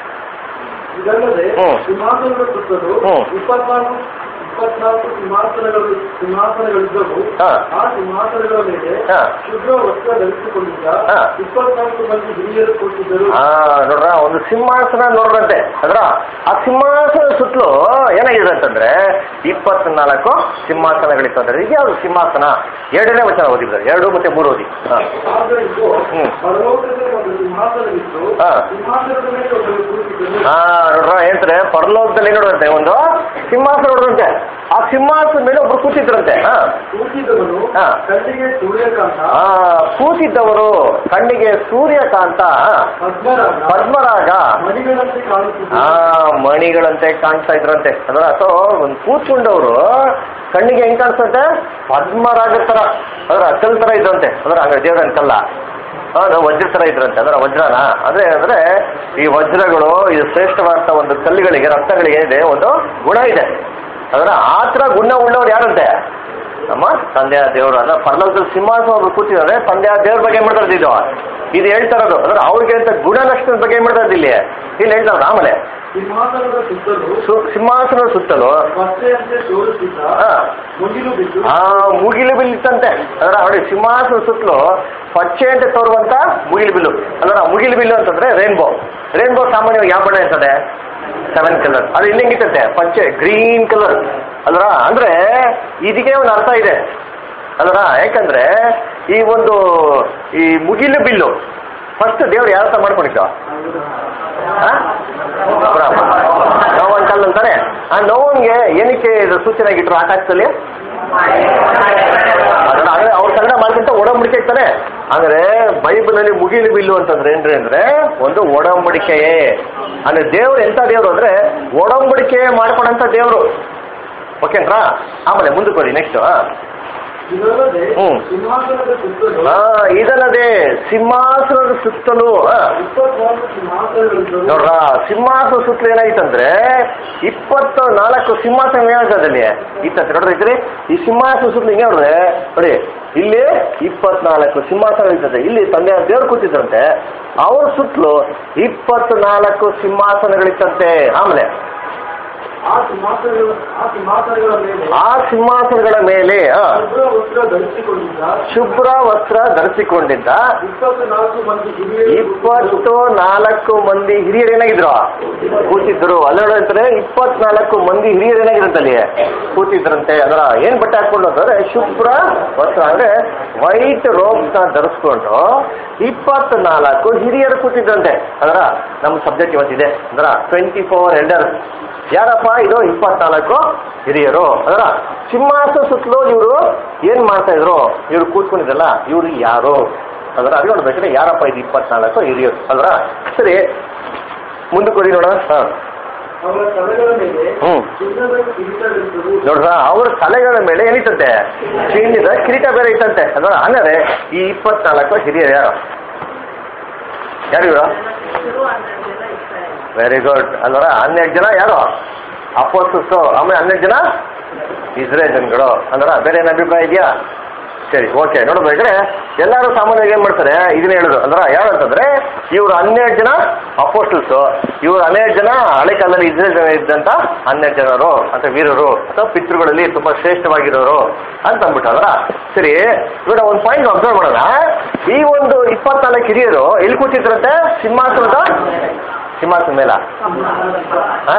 ಇದಲ್ಲದೆ ಹ್ಮ್. ಸಿಂಹಾಸನದ ಸುತ್ತಲೂ ಹ್ಮ್. ಇಪ್ಪತ್ನಾಲ್ಕು ಇಪ್ಪತ್ನಾಲ್ಕು ಸಿಂಹಾಸನಗಳು ಸಿಂಹಾಸನಗಳಿದ್ದವು ಹಾ. ಆ ಸಿಂಹಾಸನಗಳ ಮೇಲೆ ಹಾ. ಶುಭ್ರ ವಸ್ತ್ರ ಧರಿಸಿಕೊಂಡಿದ್ದ ಹಾ. ಇಪ್ಪತ್ನಾಲ್ಕು ಮಂದಿ ಹಿರಿಯರು ಕೂತಿದ್ದರು ಹಾ ನೋಡ್ರ ಒಂದು ಸಿಂಹಾಸನ ನೋಡ್ರಂತೆ ಅದ್ರ ಆ ಸಿಂಹಾಸನ ಸುತ್ತಲೂ ಏನಾಗಿದೆ ಅಂತಂದ್ರೆ ಇಪ್ಪತ್ನಾಲ್ಕು ಸಿಂಹಾಸನಗಳಿತ್ತಂದ್ರೆ ಈಗ ಯಾವ್ದು ಸಿಂಹಾಸನ ಎರಡನೇ ವಚನ ಓದಿದ್ದಾರೆ ಎರಡು ಮತ್ತೆ ಮೂರು ಓದಿ ಹಾ ಆಗ ಇದು ಹ್ಮ್. ಪರಲೋಕದಲ್ಲಿ ಒಂದು ಸಿಂಹಾಸನವಿತ್ತು ಹಾ. ಸಿಂಹಾಸನದ ಮೇಲೆ ಒಬ್ಬರು ಕೂತಿದ್ದರು ಹಾ ನೋಡ್ರ ಏನಂತಾರೆ ಪರಲೋಕದಲ್ಲಿ ನೋಡುವಂತೆ ಒಂದು ಸಿಂಹಾಸನ ನೋಡುವಂತೆ ಆ ಸಿಂಹಾಸನ ಮೇಲೆ ಒಬ್ರು ಕೂತಿದ್ರಂತೆ ಹಾ ಕೂತಿದ್ದವನು ಹಾ. ಕಣ್ಣಿಗೆ ಸೂರ್ಯಕಾಂತ ಆ ಕೂತಿದ್ದವರು ಕಣ್ಣಿಗೆ ಸೂರ್ಯಕಾಂತ ಹಾ, ಪದ್ಮರಾಗ ಪದ್ಮರಾಗ ಮಣಿಗಳಂತೆ ಕಾಣುತ್ತಿದ್ದರು ಆ ಮಣಿಗಳಂತೆ ಕಾಣಿಸ್ತಾ ಇದ್ರಂತೆ ಅದರ ಅಥವಾ ಒಂದು ಕೂತ್ಕೊಂಡವರು ಕಣ್ಣಿಗೆ ಹೆಂಗ್ ಕಾಣಿಸ್ತಂತೆ ಪದ್ಮರಾಗ ತರ ಅದರ ಕಲ್ ತರ ಇದ್ರಂತೆ ಅದರ ಹಂಗ ದೇವ್ರ ಕಲ್ಲ ಅದು ವಜ್ರ ತರ ಇದ್ರಂತೆ ಅದರ ವಜ್ರನ ಅಂದ್ರೆ ಅಂದ್ರೆ ಈ ವಜ್ರಗಳು ಇದು ಶ್ರೇಷ್ಠವಾದ ಒಂದು ಕಲ್ಲುಗಳಿಗೆ ರಕ್ತಗಳಿಗೆ ಏನಿದೆ ಒಂದು ಗುಣ ಇದೆ ಅದರ ಆ ಥರ ಗುಣ ಉಳ್ಳವ್ರು ಯಾರಂತೆ ನಮ್ಮ ತಂದೆಯ ದೇವರು ಅಂದ್ರೆ ಪರಲೋಕದಲ್ಲಿ ಸಿಂಹಾಸನ ಒಬ್ರು ಕೂತಿದ್ದಾರೆ ತಂದೆಯ ದೇವ್ರ ಬಗ್ಗೆ ಏನ್ ಮಾಡ್ತಾ ಇದ್ದು ಇದು ಹೇಳ್ತಾ ಇರೋದು ಅಂದ್ರೆ ಅವ್ರಿಗೆ ಅಂತ ಗುಣಲಕ್ಷಣದ ಬಗ್ಗೆ ಏನ್ ಮಾಡ್ತಾ ಇದ್ದು ಇಲ್ಲಿ ಇಲ್ಲಿ ಹೇಳ್ತಾ ಇರೋದು ಆಮೇಲೆ ಸಿಂಹಾಸನದ ಸುತ್ತಲೂ ಸು- ಸಿಂಹಾಸನದ ಸುತ್ತಲೂ ಬಟ್ಟೆಯಂತೆ ತೋರುತ್ತಿದ್ದ ಆ, ಮುಗಿಲು ಬಿದ್ದು ಆ ಮುಗಿಲು ಬಿಲ್ ಇತ್ತಂತೆ ಅದರ ನೋಡಿ ಸಿಂಹಾಸನ ಸುತ್ತಲೂ ಪಚ್ಚೆ ಅಂತ ತೋರುವಂತ ಮುಗಿಲು ಬಿಲ್ಲು ಅದರ ಮುಗಿಲು ಬಿಲ್ಲು ಅಂತಂದ್ರೆ ರೇನ್ಬೋ ರೇನ್ಬೋ ಸಾಮಾನ್ಯವಾಗಿ ಯಾವ ಬಣ್ಣ ಇರ್ತದೆ ಸೆವೆನ್ ಕಲರ್ ಅದು ಇಲ್ಲಿ ಹೆಂಗಿತ್ತಂತೆ ಪಚ್ಚೆ ಗ್ರೀನ್ ಕಲರ್ ಅಲ್ರ ಅಂದ್ರೆ ಇದಕ್ಕೆ ಒಂದು ಅರ್ಥ ಇದೆ ಅಲ್ರ ಯಾಕಂದ್ರೆ ಈ ಒಂದು ಈ ಮುಗಿಲು ಬಿಲ್ಲು ಫಸ್ಟ್ ದೇವ್ರು ಯಾವ ತರ ಮಾಡ್ಕೊಂಡಿದ್ದು ನೋವನ್ ಕಲ್ಲು ಅಂತಾನೆ ಆ ನೋವನ್ಗೆ ಏನಕ್ಕೆ ಇದು ಸೂಚನೆ ಆಗಿಟ್ರು ಆಕಾಶದಲ್ಲಿ ಅದನ್ನ ಅಂದ್ರೆ ಅವ್ರ ಕನ್ನಡ ಮಾಡ್ಕೊಂತ ಒಡಂಬಡಿಕೆ ಇರ್ತಾನೆ ಅಂದ್ರೆ ಬೈಬಲ್ ಅಲ್ಲಿ ಮುಗಿಲು ಬಿಲ್ಲು ಅಂತಂದ್ರೆ ಏನ್ರಿ ಅಂದ್ರೆ ಒಂದು ಒಡಂಬಡಿಕೆಯೇ ಅಂದ್ರೆ ದೇವ್ರು ಎಂತ ದೇವ್ರು ಅಂದ್ರೆ ಒಡಂಬಡಿಕೆ ಮಾಡ್ಕೊಂಡಂತ ದೇವ್ರು ಓಕೆನ್ರಾ ಆಮೇಲೆ ಮುಂದಕ್ಕೆ ಹೋಗಿ ನೆಕ್ಸ್ಟ್ ಇದಲ್ಲದೆ ಹ್ಮ್. ಸಿಂಹಾಸನದ ಸುತ್ತಲೂ ಹಾ ಇದಲ್ಲದೆ ಸಿಂಹಾಸನದ ಸುತ್ತಲೂ ಆ, ಇಪ್ಪತ್ನಾಲ್ಕು ಸಿಂಹಾಸನಗಳಿದ್ದವು ನೋಡ್ರ ಸಿಂಹಾಸನ ಸುತ್ತಲೂ ಏನಾಗಿತ್ತಂದ್ರೆ ಇಪ್ಪತ್ತು ನಾಲ್ಕು ಸಿಂಹಾಸನ ಏನಾಗ್ತದಲ್ಲಿ ಇತ್ತಂತೆ ನೋಡ್ರಿ ಐತ್ರಿ ಈ ಸಿಂಹಾಸನ ಸುತ್ತಲೂ ಹಿಂಗೆ ನೋಡ್ರೆ ನೋಡಿ ಇಲ್ಲಿ ಇಪ್ಪತ್ನಾಲ್ಕು ಸಿಂಹಾಸನ ಇರ್ತದೆ ಇಲ್ಲಿ ತಂದೆ ದೇವ್ರು ಕೂತಿದ್ರಂತೆ ಅವ್ರ ಸುತ್ತಲೂ ಇಪ್ಪತ್ನಾಲ್ಕು ಸಿಂಹಾಸನಗಳಿತ್ತಂತೆ ಆಮೇಲೆ ಆ ಸಿಂಹಾಸನಗಳ ಆ ಸಿಂಹಾಸನಗಳ ಮೇಲೆ ಆ ಸಿಂಹಾಸನಗಳ ಮೇಲೆ ಆ, ಶುಭ್ರ ವಸ್ತ್ರ ಧರಿಸಿಕೊಂಡಿದ್ದ ಶುಭ್ರ ವಸ್ತ್ರ ಧರಿಸಿಕೊಂಡಿದ್ದ ಇಪ್ಪತ್ತು ನಾಲ್ಕು ಮಂದಿ ಹಿರಿಯರು ಇಪ್ಪತ್ತು ನಾಲ್ಕು ಮಂದಿ ಹಿರಿಯರು ಏನಾಗಿದ್ರು ಕೂತಿದ್ರು ಅಲ್ಲ ಹೇಳ್ತಾರೆ ಇಪ್ಪತ್ನಾಲ್ಕು ಮಂದಿ ಹಿರಿಯರು ಏನಾಗಿರಂತಲ್ಲಿ ಕೂತಿದ್ರಂತೆ ಅದರ ಏನ್ ಬಟ್ಟೆ ಹಾಕೊಂಡು ಅಂತಂದ್ರೆ ಶುಭ್ರ ವಸ್ತ್ರ ಅಂದ್ರೆ ವೈಟ್ ರೋಬ್ಸ್ ನ ಧರಿಸ್ಕೊಂಡು ಇಪ್ಪತ್ನಾಲ್ಕು ಹಿರಿಯರು ಕೂತಿದ್ರಂತೆ ಅದರ ನಮ್ಮ ಸಬ್ಜೆಕ್ಟ್ ಇವತ್ತಿದೆ ಅದರ ಟ್ವೆಂಟಿ ಫೋರ್ ಎಲ್ಡರ್ಸ್ ಯಾರಪ್ಪ ಇದು ಇಪ್ಪತ್ನಾಲ್ಕು ಹಿರಿಯರು ಅದರ ಸಿಂಹಾಸನ ಸುತ್ತಲೂ ಇವರು ಏನ್ ಮಾಡ್ತಾ ಇದ್ರು ಇವ್ರು ಕೂತ್ಕೊಂಡಿದ್ರಲ್ಲ ಇವ್ರು ಯಾರು ಅದರ ಅದು ನೋಡ್ಬೇಕಾದ್ರೆ ಯಾರಪ್ಪ ಇದು ಇಪ್ಪತ್ನಾಲ್ಕು ಹಿರಿಯರು ಅಲ್ರ ಸರಿ ಮುಂದಕ್ಕೆ ಕೊಡಿ ನೋಡೋಣ ಹಾ ಅವರ ತಲೆಗಳ ಮೇಲೆ ಹ್ಮ್ ಚಿನ್ನದ ಕಿರೀಟವಿದ್ದರು ನೋಡ್ರ ಅವ್ರ ತಲೆಗಳ ಮೇಲೆ ಏನಿತ್ತಂತೆ ಚಿನ್ನದ ಕಿರೀಟ ಬೇರೆ ಇತ್ತಂತೆ ಅದರ ಹಂಗಾರೆ ಈ ಇಪ್ಪತ್ನಾಲ್ಕು ಹಿರಿಯರು ಯಾರು ಯಾರು ಇವರು ವೆರಿ ಗುಡ್ ಅಲ್ವರ ಹನ್ನೆರಡು ಜನ ಯಾರು ಅಪೋಸಿಸ್ ಆಮೇಲೆ ಹನ್ನೆರಡು ಜನ ಇಸ್ರೇಲ್ ಜನಗಳು ಅಂದ್ರ ಬೇರೆ ಏನು ಅಭಿಪ್ರಾಯ ಇದೆಯಾ ಸರಿ ಓಕೆ ನೋಡ್ಬೇಕಾದ್ರೆ ಎಲ್ಲರೂ ಸಾಮಾನ್ಯವಾಗಿ ಏನ್ ಮಾಡ್ತಾರೆ ಇದನ್ನ ಹೇಳುದು ಅಂದ್ರ ಯಾರು ಅಂತಂದ್ರೆ ಇವ್ರು ಹನ್ನೆರಡು ಜನ ಅಪೋಸ್ಟಲ್ಸ್ ಇವ್ರು ಹನ್ನೆರಡು ಜನ ಹಳೆ ಕಾಲದಲ್ಲಿ ಇಸ್ರೇಲ್ ಜನ ಇದ್ದಂತ ಹನ್ನೆರಡು ಜನರು ಅಥವಾ ವೀರರು ಅಥವಾ ಪಿತೃಗಳಲ್ಲಿ ತುಂಬಾ ಶ್ರೇಷ್ಠವಾಗಿರೋರು ಅಂತ ಅಂದ್ಬಿಟ್ಟು ಅಲ್ರ ಸರಿ ಇವಾಗ ಒಂದು ಪಾಯಿಂಟ್ ಅಬ್ಸರ್ವ್ ಮಾಡೋಣ ಈ ಒಂದು ಇಪ್ಪತ್ನಾಲ್ಕು ಹಿರಿಯರು ಎಲ್ಲಿ ಕೂತಿದ್ರಂತೆ ಸಿಂಹಾಸನದ ಸಿಂಹಾಸನ ಮೇಲ ಹಾ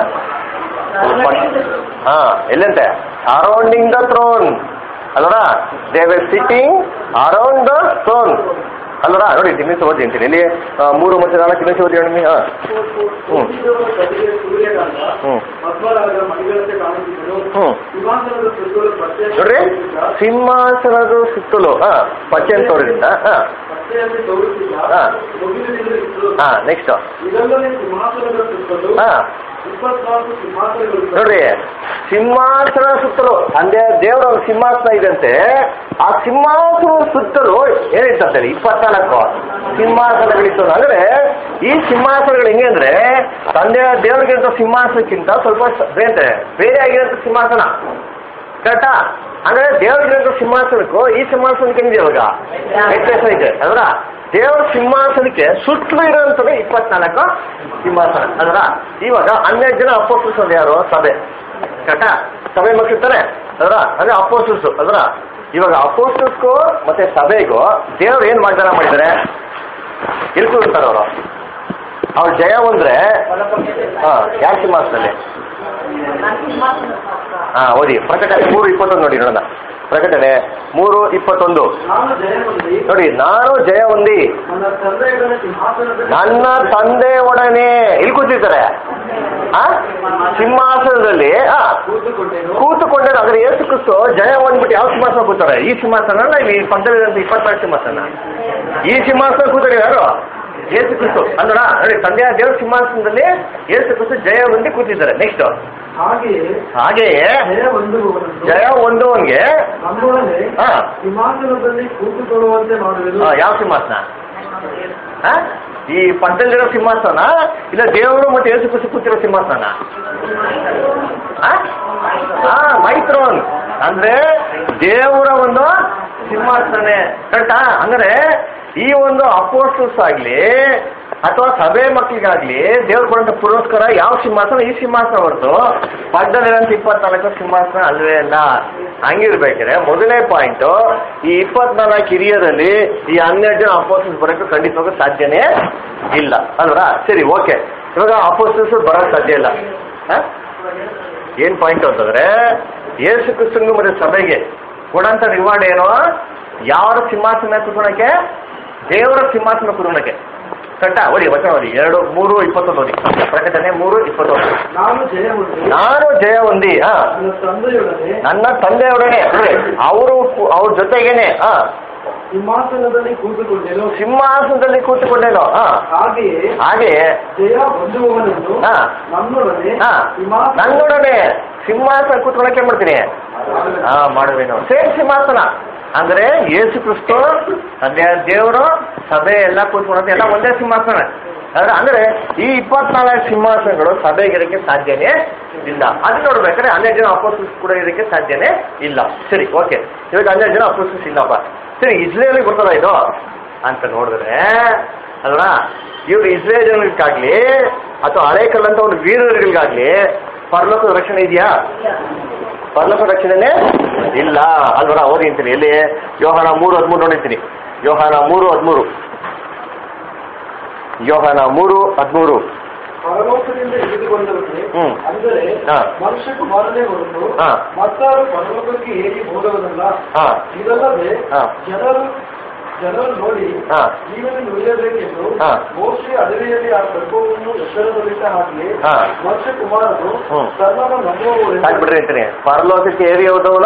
ಹಾ ಎಲ್ಲಂತೆ ಅರೌಂಡಿಂಗ್ ದ ಥ್ರೋನ್ ಅಲ್ವರ they were sitting around the throne ಅಲ್ವರ ನೋಡಿ ದಿನಸ ಓದಿ ಅಂತೀನಿ ಇಲ್ಲಿ ಆ, ಮೂರು ಮತ್ತು ನಾಲ್ಕು ದಿನಸ ಓದಿ ಹೇಳಿ ಹಾ ಹ್ಮ್. ಕೂತಿದ್ದವರ ಕಡೆಗೆ ಸೂರ್ಯಕಾಂತ ಹ್ಮ್ ಪದ್ಮರಾಗ ಮಣಿಗಳಂತೆ ಕಾಣುತ್ತಿದ್ದರು ಹ್ಮ್ ಸಿಂಹಾಸನದ ಸುತ್ತಲೂ ಪಚ್ಚೆ ನೋಡ್ರಿ ಸಿಂಹಾಸನದ ಸುತ್ತಲೂ ಹಾ ಪಚ್ಚೆ ತೋರಿಸಿದ್ದ ಹಾ ಪಚ್ಚೆಯಲ್ಲಿ ತೋರುತ್ತಿದ್ದ ಹಾ. ಮುಗಿಲಿನಿಂದ ಇತ್ತು ಹಾ ನೆಕ್ಸ್ಟ್ ಇದಲ್ಲದೆ ಸಿಂಹಾಸನದ ಸುತ್ತಲೂ ಹಾ ಇಪ್ಪತ್ನಾಲ್ಕು ಸಿಂಹಾಸನಗಳು ನೋಡ್ರಿ ಸಿಂಹಾಸನ ಸುತ್ತಲೂ ಅಂದ್ರೆ ದೇವರ ಒಂದು ಸಿಂಹಾಸನ ಇದಂತೆ ಆ ಸಿಂಹಾಸನ ಸುತ್ತಲೂ ಏನಿತ್ತಂತೆ ಇಪ್ಪತ್ನಾಲ್ಕು ಸಿಂಹಾಸನಗಳಿತ್ತು ಅಂದ್ರೆ ಈ ಸಿಂಹಾಸನಗಳು ಹೆಂಗೆ ಅಂದ್ರೆ ತಂದೆಯ ದೇವರಿಗಿಂತ ಸಿಂಹಾಸನಕ್ಕಿಂತ ಸ್ವಲ್ಪ ಸ- ಬೇರೆ ಬೇರೆ ಆಗಿರೋಂಥ ಸಿಂಹಾಸನ ಕರೆಕ್ಟಾ ಅಂದ್ರೆ ದೇವರಿಗಿರೋಂಥ ಸಿಂಹಾಸನಕ್ಕೂ ಈ ಸಿಂಹಾಸನಕ್ಕೆ ಏನಿದೆ ಇವಾಗ ವ್ಯತ್ಯಾಸ ಇದೆ ಅದ್ರ ದೇವರ ಸಿಂಹಾಸನಕ್ಕೆ ಸುತ್ತಲೂ ಇರೋಂಥದ್ದು ಇಪ್ಪತ್ನಾಲ್ಕು ಸಿಂಹಾಸನ ಅದ್ರ ಇವಾಗ ಹನ್ನೆರಡು ಜನ ಅಪೋಸ್ಟಲ್ಸ್ ಅಂದ್ರೆ ಯಾರು ಸಭೆ ಕರೆಕ್ಟಾ ಸಭೆ ಮಕ್ಳಿರ್ತಾರೆ ಅದರ ಅಂದ್ರೆ ಅಪೋಸ್ಟಲ್ಸ್ ಅದರ ಇವಾಗ ಅಪೋಸ್ಟಲ್ಸ್ಗೂ ಮತ್ತೆ ಸಭೆಗೂ ದೇವ್ರು ಏನ್ ವಾಗ್ದಾನ ಮಾಡಿದ್ದಾರೆ ಎಲ್ಲಿ ಕೂರ್ತಾರೆ ಅವರು ಅವ್ರು ಜಯ ಅಂದ್ರೆ ಹಾ ಯಾವ ಸಿಂಹಾಸನಲ್ಲಿ ಹಾ ಓದಿ ಪ್ರಕಟಣೆ ಮೂರು ಇಪ್ಪತ್ತೊಂದು ನೋಡಿ ನೋಡೋಣ ಪ್ರಕಟಣೆ ಮೂರು ಇಪ್ಪತ್ತೊಂದು ನಾನು ಜಯ ಹೊಂದಿ ನೋಡಿ ನಾನು ಜಯ ಹೊಂದಿ ನನ್ನ ತಂದೆಗಳ ಸಿಂಹಾಸನದಲ್ಲಿ ನನ್ನ ತಂದೆ ಒಡನೆ ಇಲ್ಲಿ ಕೂತಿರ್ತಾರೆ ಆ ಸಿಂಹಾಸನದಲ್ಲಿ ಆ ಕೂತುಕೊಂಡೇನು ಕೂತುಕೊಂಡರೆ ಅದ್ರ ಏಸು ಕ್ರಿಸ್ತು ಜಯ ಹೊಂದ್ಬಿಟ್ಟು ಯಾವ ಸಿಂಹಾಸನ ಕೂತಾರೆ ಈ ಸಿಂಹಾಸನ ಅಲ್ಲ ಈ ಪಕ್ಕದಲ್ಲಿರುವಂತ ಇಪ್ಪತ್ನಾಲ್ಕು ಸಿಂಹಾಸನ ಈ ಸಿಂಹಾಸನ ಕೂತಾರೆ ಯಾರು ಏಸು ಕ್ರಿಸ್ತು ಅಂದ್ರ ನೋಡಿ ತಂದೆಯ ದೇವರ ಸಿಂಹಾಸನದಲ್ಲಿ ಏಸು ಕ್ರಿಸ್ತು ಜಯ ಹೊಂದಿ ಕೂತಿದ್ದಾರೆ ನೆಕ್ಸ್ಟ್ ಹಾಗೆಯೇ ಹಾಗೆಯೇ ಜಯ ಹೊಂದುವವನನ್ನು ಜಯ ಹೊಂದುವನ್ಗೆ ನಮ್ಮೊಡನೆ ಹಾ ಸಿಂಹಾಸನದಲ್ಲಿ ಕೂತುಕೊಳ್ಳುವಂತೆ ಮಾಡುವೆನು ಆ, ಯಾವ ಸಿಂಹಾಸನ ಆ? ಈ ಪಕ್ಕದಲ್ಲಿರೋ ಸಿಂಹಾಸನ ಇಲ್ಲ ದೇವರು ಮತ್ತೆ ಏಸು ಕ್ರಿಸ್ತು ಕೂತಿರೋ ಸಿಂಹಾಸನ ಮೈತ್ರೋನ್ ಅಂದ್ರೆ ದೇವರ ಒಂದು ಸಿಂಹಾಸನೆ ಕರೆಕ್ಟಾ ಅಂದ್ರೆ ಈ ಒಂದು ಅಪೋಸ್ಟಲ್ಸ್ ಆಗ್ಲಿ ಅಥವಾ ಸಭೆ ಮಕ್ಕಳಿಗಾಗ್ಲಿ ದೇವ್ರು ಕೊಡಂತ ಪುರಸ್ಕಾರ ಯಾವ ಸಿಂಹಾಸನ ಈ ಸಿಂಹಾಸನ ಹೊರತು ಪಕ್ಕದಲ್ಲಿರೋಂಥ ಇಪ್ಪತ್ನಾಲ್ಕು ಸಿಂಹಾಸನ ಅಲ್ವೇ ಅಲ್ಲ ಹಂಗಿರ್ಬೇಕಾದ್ರೆ ಮೊದಲನೇ ಪಾಯಿಂಟ್ ಈ ಇಪ್ಪತ್ನಾಲ್ಕು ಹಿರಿಯರಲ್ಲಿ ಈ ಹನ್ನೆರಡು ಜನ ಅಪೋಸ್ಟಲ್ಸ್ ಬರೋಕ್ಕೆ ಖಂಡಿತವಾಗೂ ಸಾಧ್ಯನೇ ಇಲ್ಲ ಅಲ್ವಾ ಸರಿ ಓಕೆ ಇವಾಗ ಅಪೋಸ್ಟಲ್ಸ್ ಬರೋಕ್ಕೆ ಸಾಧ್ಯ ಇಲ್ಲ ಆ? ಏನ್ ಪಾಯಿಂಟ್ ಅಂತಂದ್ರೆ ಯೇಸು ಕ್ರಿಸ್ತನ್ಗೂ ಮತ್ತೆ ಸಭೆಗೆ ಕೊಡಂತ ರಿವಾರ್ಡ್ ಏನು ಯಾರ ಸಿಂಹಾಸನ ಕುತ್ಕೊಳಕ್ಕೆ ದೇವರ ಸಿಂಹಾಸನ ಕುತ್ಕೊಳಕ್ಕೆ ಕರೆಕ್ಟಾ ಓದಿ ವಚನ ಓದಿ ಎರಡು ಮೂರು ಇಪ್ಪತ್ತೊಂದು ಓದಿ ಪ್ರಕಟಣೆ ಮೂರು ಇಪ್ಪತ್ತೊಂದು ನಾನು ಜಯ ಹೊಂದಿ ನಾನು ಜಯ ಹೊಂದಿ ಹಾ ನನ್ನ ತಂದೆಯೊಡನೆ ನನ್ನ ತಂದೆಯವರೇ ಅವರು ಅವ್ರ ಜೊತೆಗೇನೆ ಹಾ ಸಿಂಹಾಸನದಲ್ಲಿ ಕೂತುಕೊಂಡೆನು ಸಿಂಹಾಸನದಲ್ಲಿ ಕೂತುಕೊಂಡೇನೋ ಹಾ ಹಾಗೆಯೇ ಹಾಗೆಯೇ ಜಯ ಹೊಂದುವವನನ್ನು ಹಾ. ನನ್ನೊಡನೆ ಹಾ ಸಿಂಹಾಸನ ನನ್ನೊಡನೆ ಸಿಂಹಾಸನ ಕೂತ್ಕೊಳಕ್ಕೆ ಏನ್ ಮಾಡ್ತೀನಿ ಹಾ ಮಾಡುವೇನು ಸೇಮ್ ಸಿಂಹಾಸನ ಅಂದ್ರೆ ಯೇಸು ಕ್ರಿಸ್ತು ತಂದೆಯ ದೇವರು ಸಭೆ ಎಲ್ಲ ಕೂತ್ಕೊಳ್ಳೋದು ಎಲ್ಲ ಒಂದೇ ಸಿಂಹಾಸನ ಅಂದ್ರೆ ಅಂದ್ರೆ ಈ ಇಪ್ಪತ್ನಾಲ್ಕು ಸಿಂಹಾಸನಗಳು ಸಭೆಗೆ ಇರಕ್ಕೆ ಸಾಧ್ಯನೇ ಇಲ್ಲ ಅದು ನೋಡ್ಬೇಕಾದ್ರೆ ಹನ್ನೆರಡು ಜನ ಅಪೋಸಿಸ್ ಕೂಡ ಇರಕ್ಕೆ ಸಾಧ್ಯನೇ ಇಲ್ಲ ಸರಿ ಓಕೆ ಇವಾಗ ಹನ್ನೆರಡು ಜನ ಅಪೋಸಿಸ್ ಇಲ್ಲಪ್ಪ ಸರಿ ಇಸ್ರೇಲಿಗೆ ಬರ್ತದ ಇದು ಅಂತ ನೋಡಿದ್ರೆ ಅಲ್ವಾ ಇವ್ರು ಇಸ್ರೇಲ್ ಜನರಿಗಾಗ್ಲಿ ಅಥವಾ ಹಳೆ ಕಲ್ಲಂತ ಒಂದು ವೀರರಿಗಾಗ್ಲಿ ಪರಲೋಕದ ರಕ್ಷಣೆ ಇದೆಯಾ ಪರಲೋಕ ರಕ್ಷಣೆನೇ ಇಲ್ಲ ಅಲ್ವರ ಓದಿ ಅಂತೀನಿ ಎಲ್ಲಿ ಯೋಹಾನ ಮೂರು ಹದಿಮೂರು ನೋಡಿರ್ತೀನಿ ಯೋಹಾನ ಮೂರು ಹದಿಮೂರು ಯೋಹಾನ ಮೂರು ಹದಿಮೂರು ಪರಲೋಕದಿಂದ ಇಳಿದುಕೊಂಡವರಿಗೆ ಹ್ಮ್. ಅಂದರೆ ಹಾ. ಮನುಷ್ಯ ಕುಮಾರನೇ ಹೊರತು ಹಾ. ಮತ್ತಾರು ಪರಲೋಕಕ್ಕೆ ಏರಿ ಹೋದವನಲ್ಲ ಹಾ ಇದಲ್ಲದೆ ಹಾ. ಜನರು ಜನರು ನೋಡಿ ಹಾ. ಜೀವನ ಉಳಿಯಬೇಕೆಂದು ಹಾ. ಮೋಶೆ ಅಡವಿಯಲ್ಲಿ ಆ ಸರ್ಪವನ್ನು ಎತ್ತರದಲ್ಲಿಟ್ಟ ಹಾಗೆ ಹಾ. ಮನುಷ್ಯ ಕುಮಾರನು ಹ್ಮ್. ತನ್ನನ್ನು ನಂಬುವವರೆಲ್ಲ ಸಾಕ್ಬಿಡ್ರಿ ಅಂತೀನಿ ಪರಲೋಕಕ್ಕೆ ಏರಿ ಹೋದವನ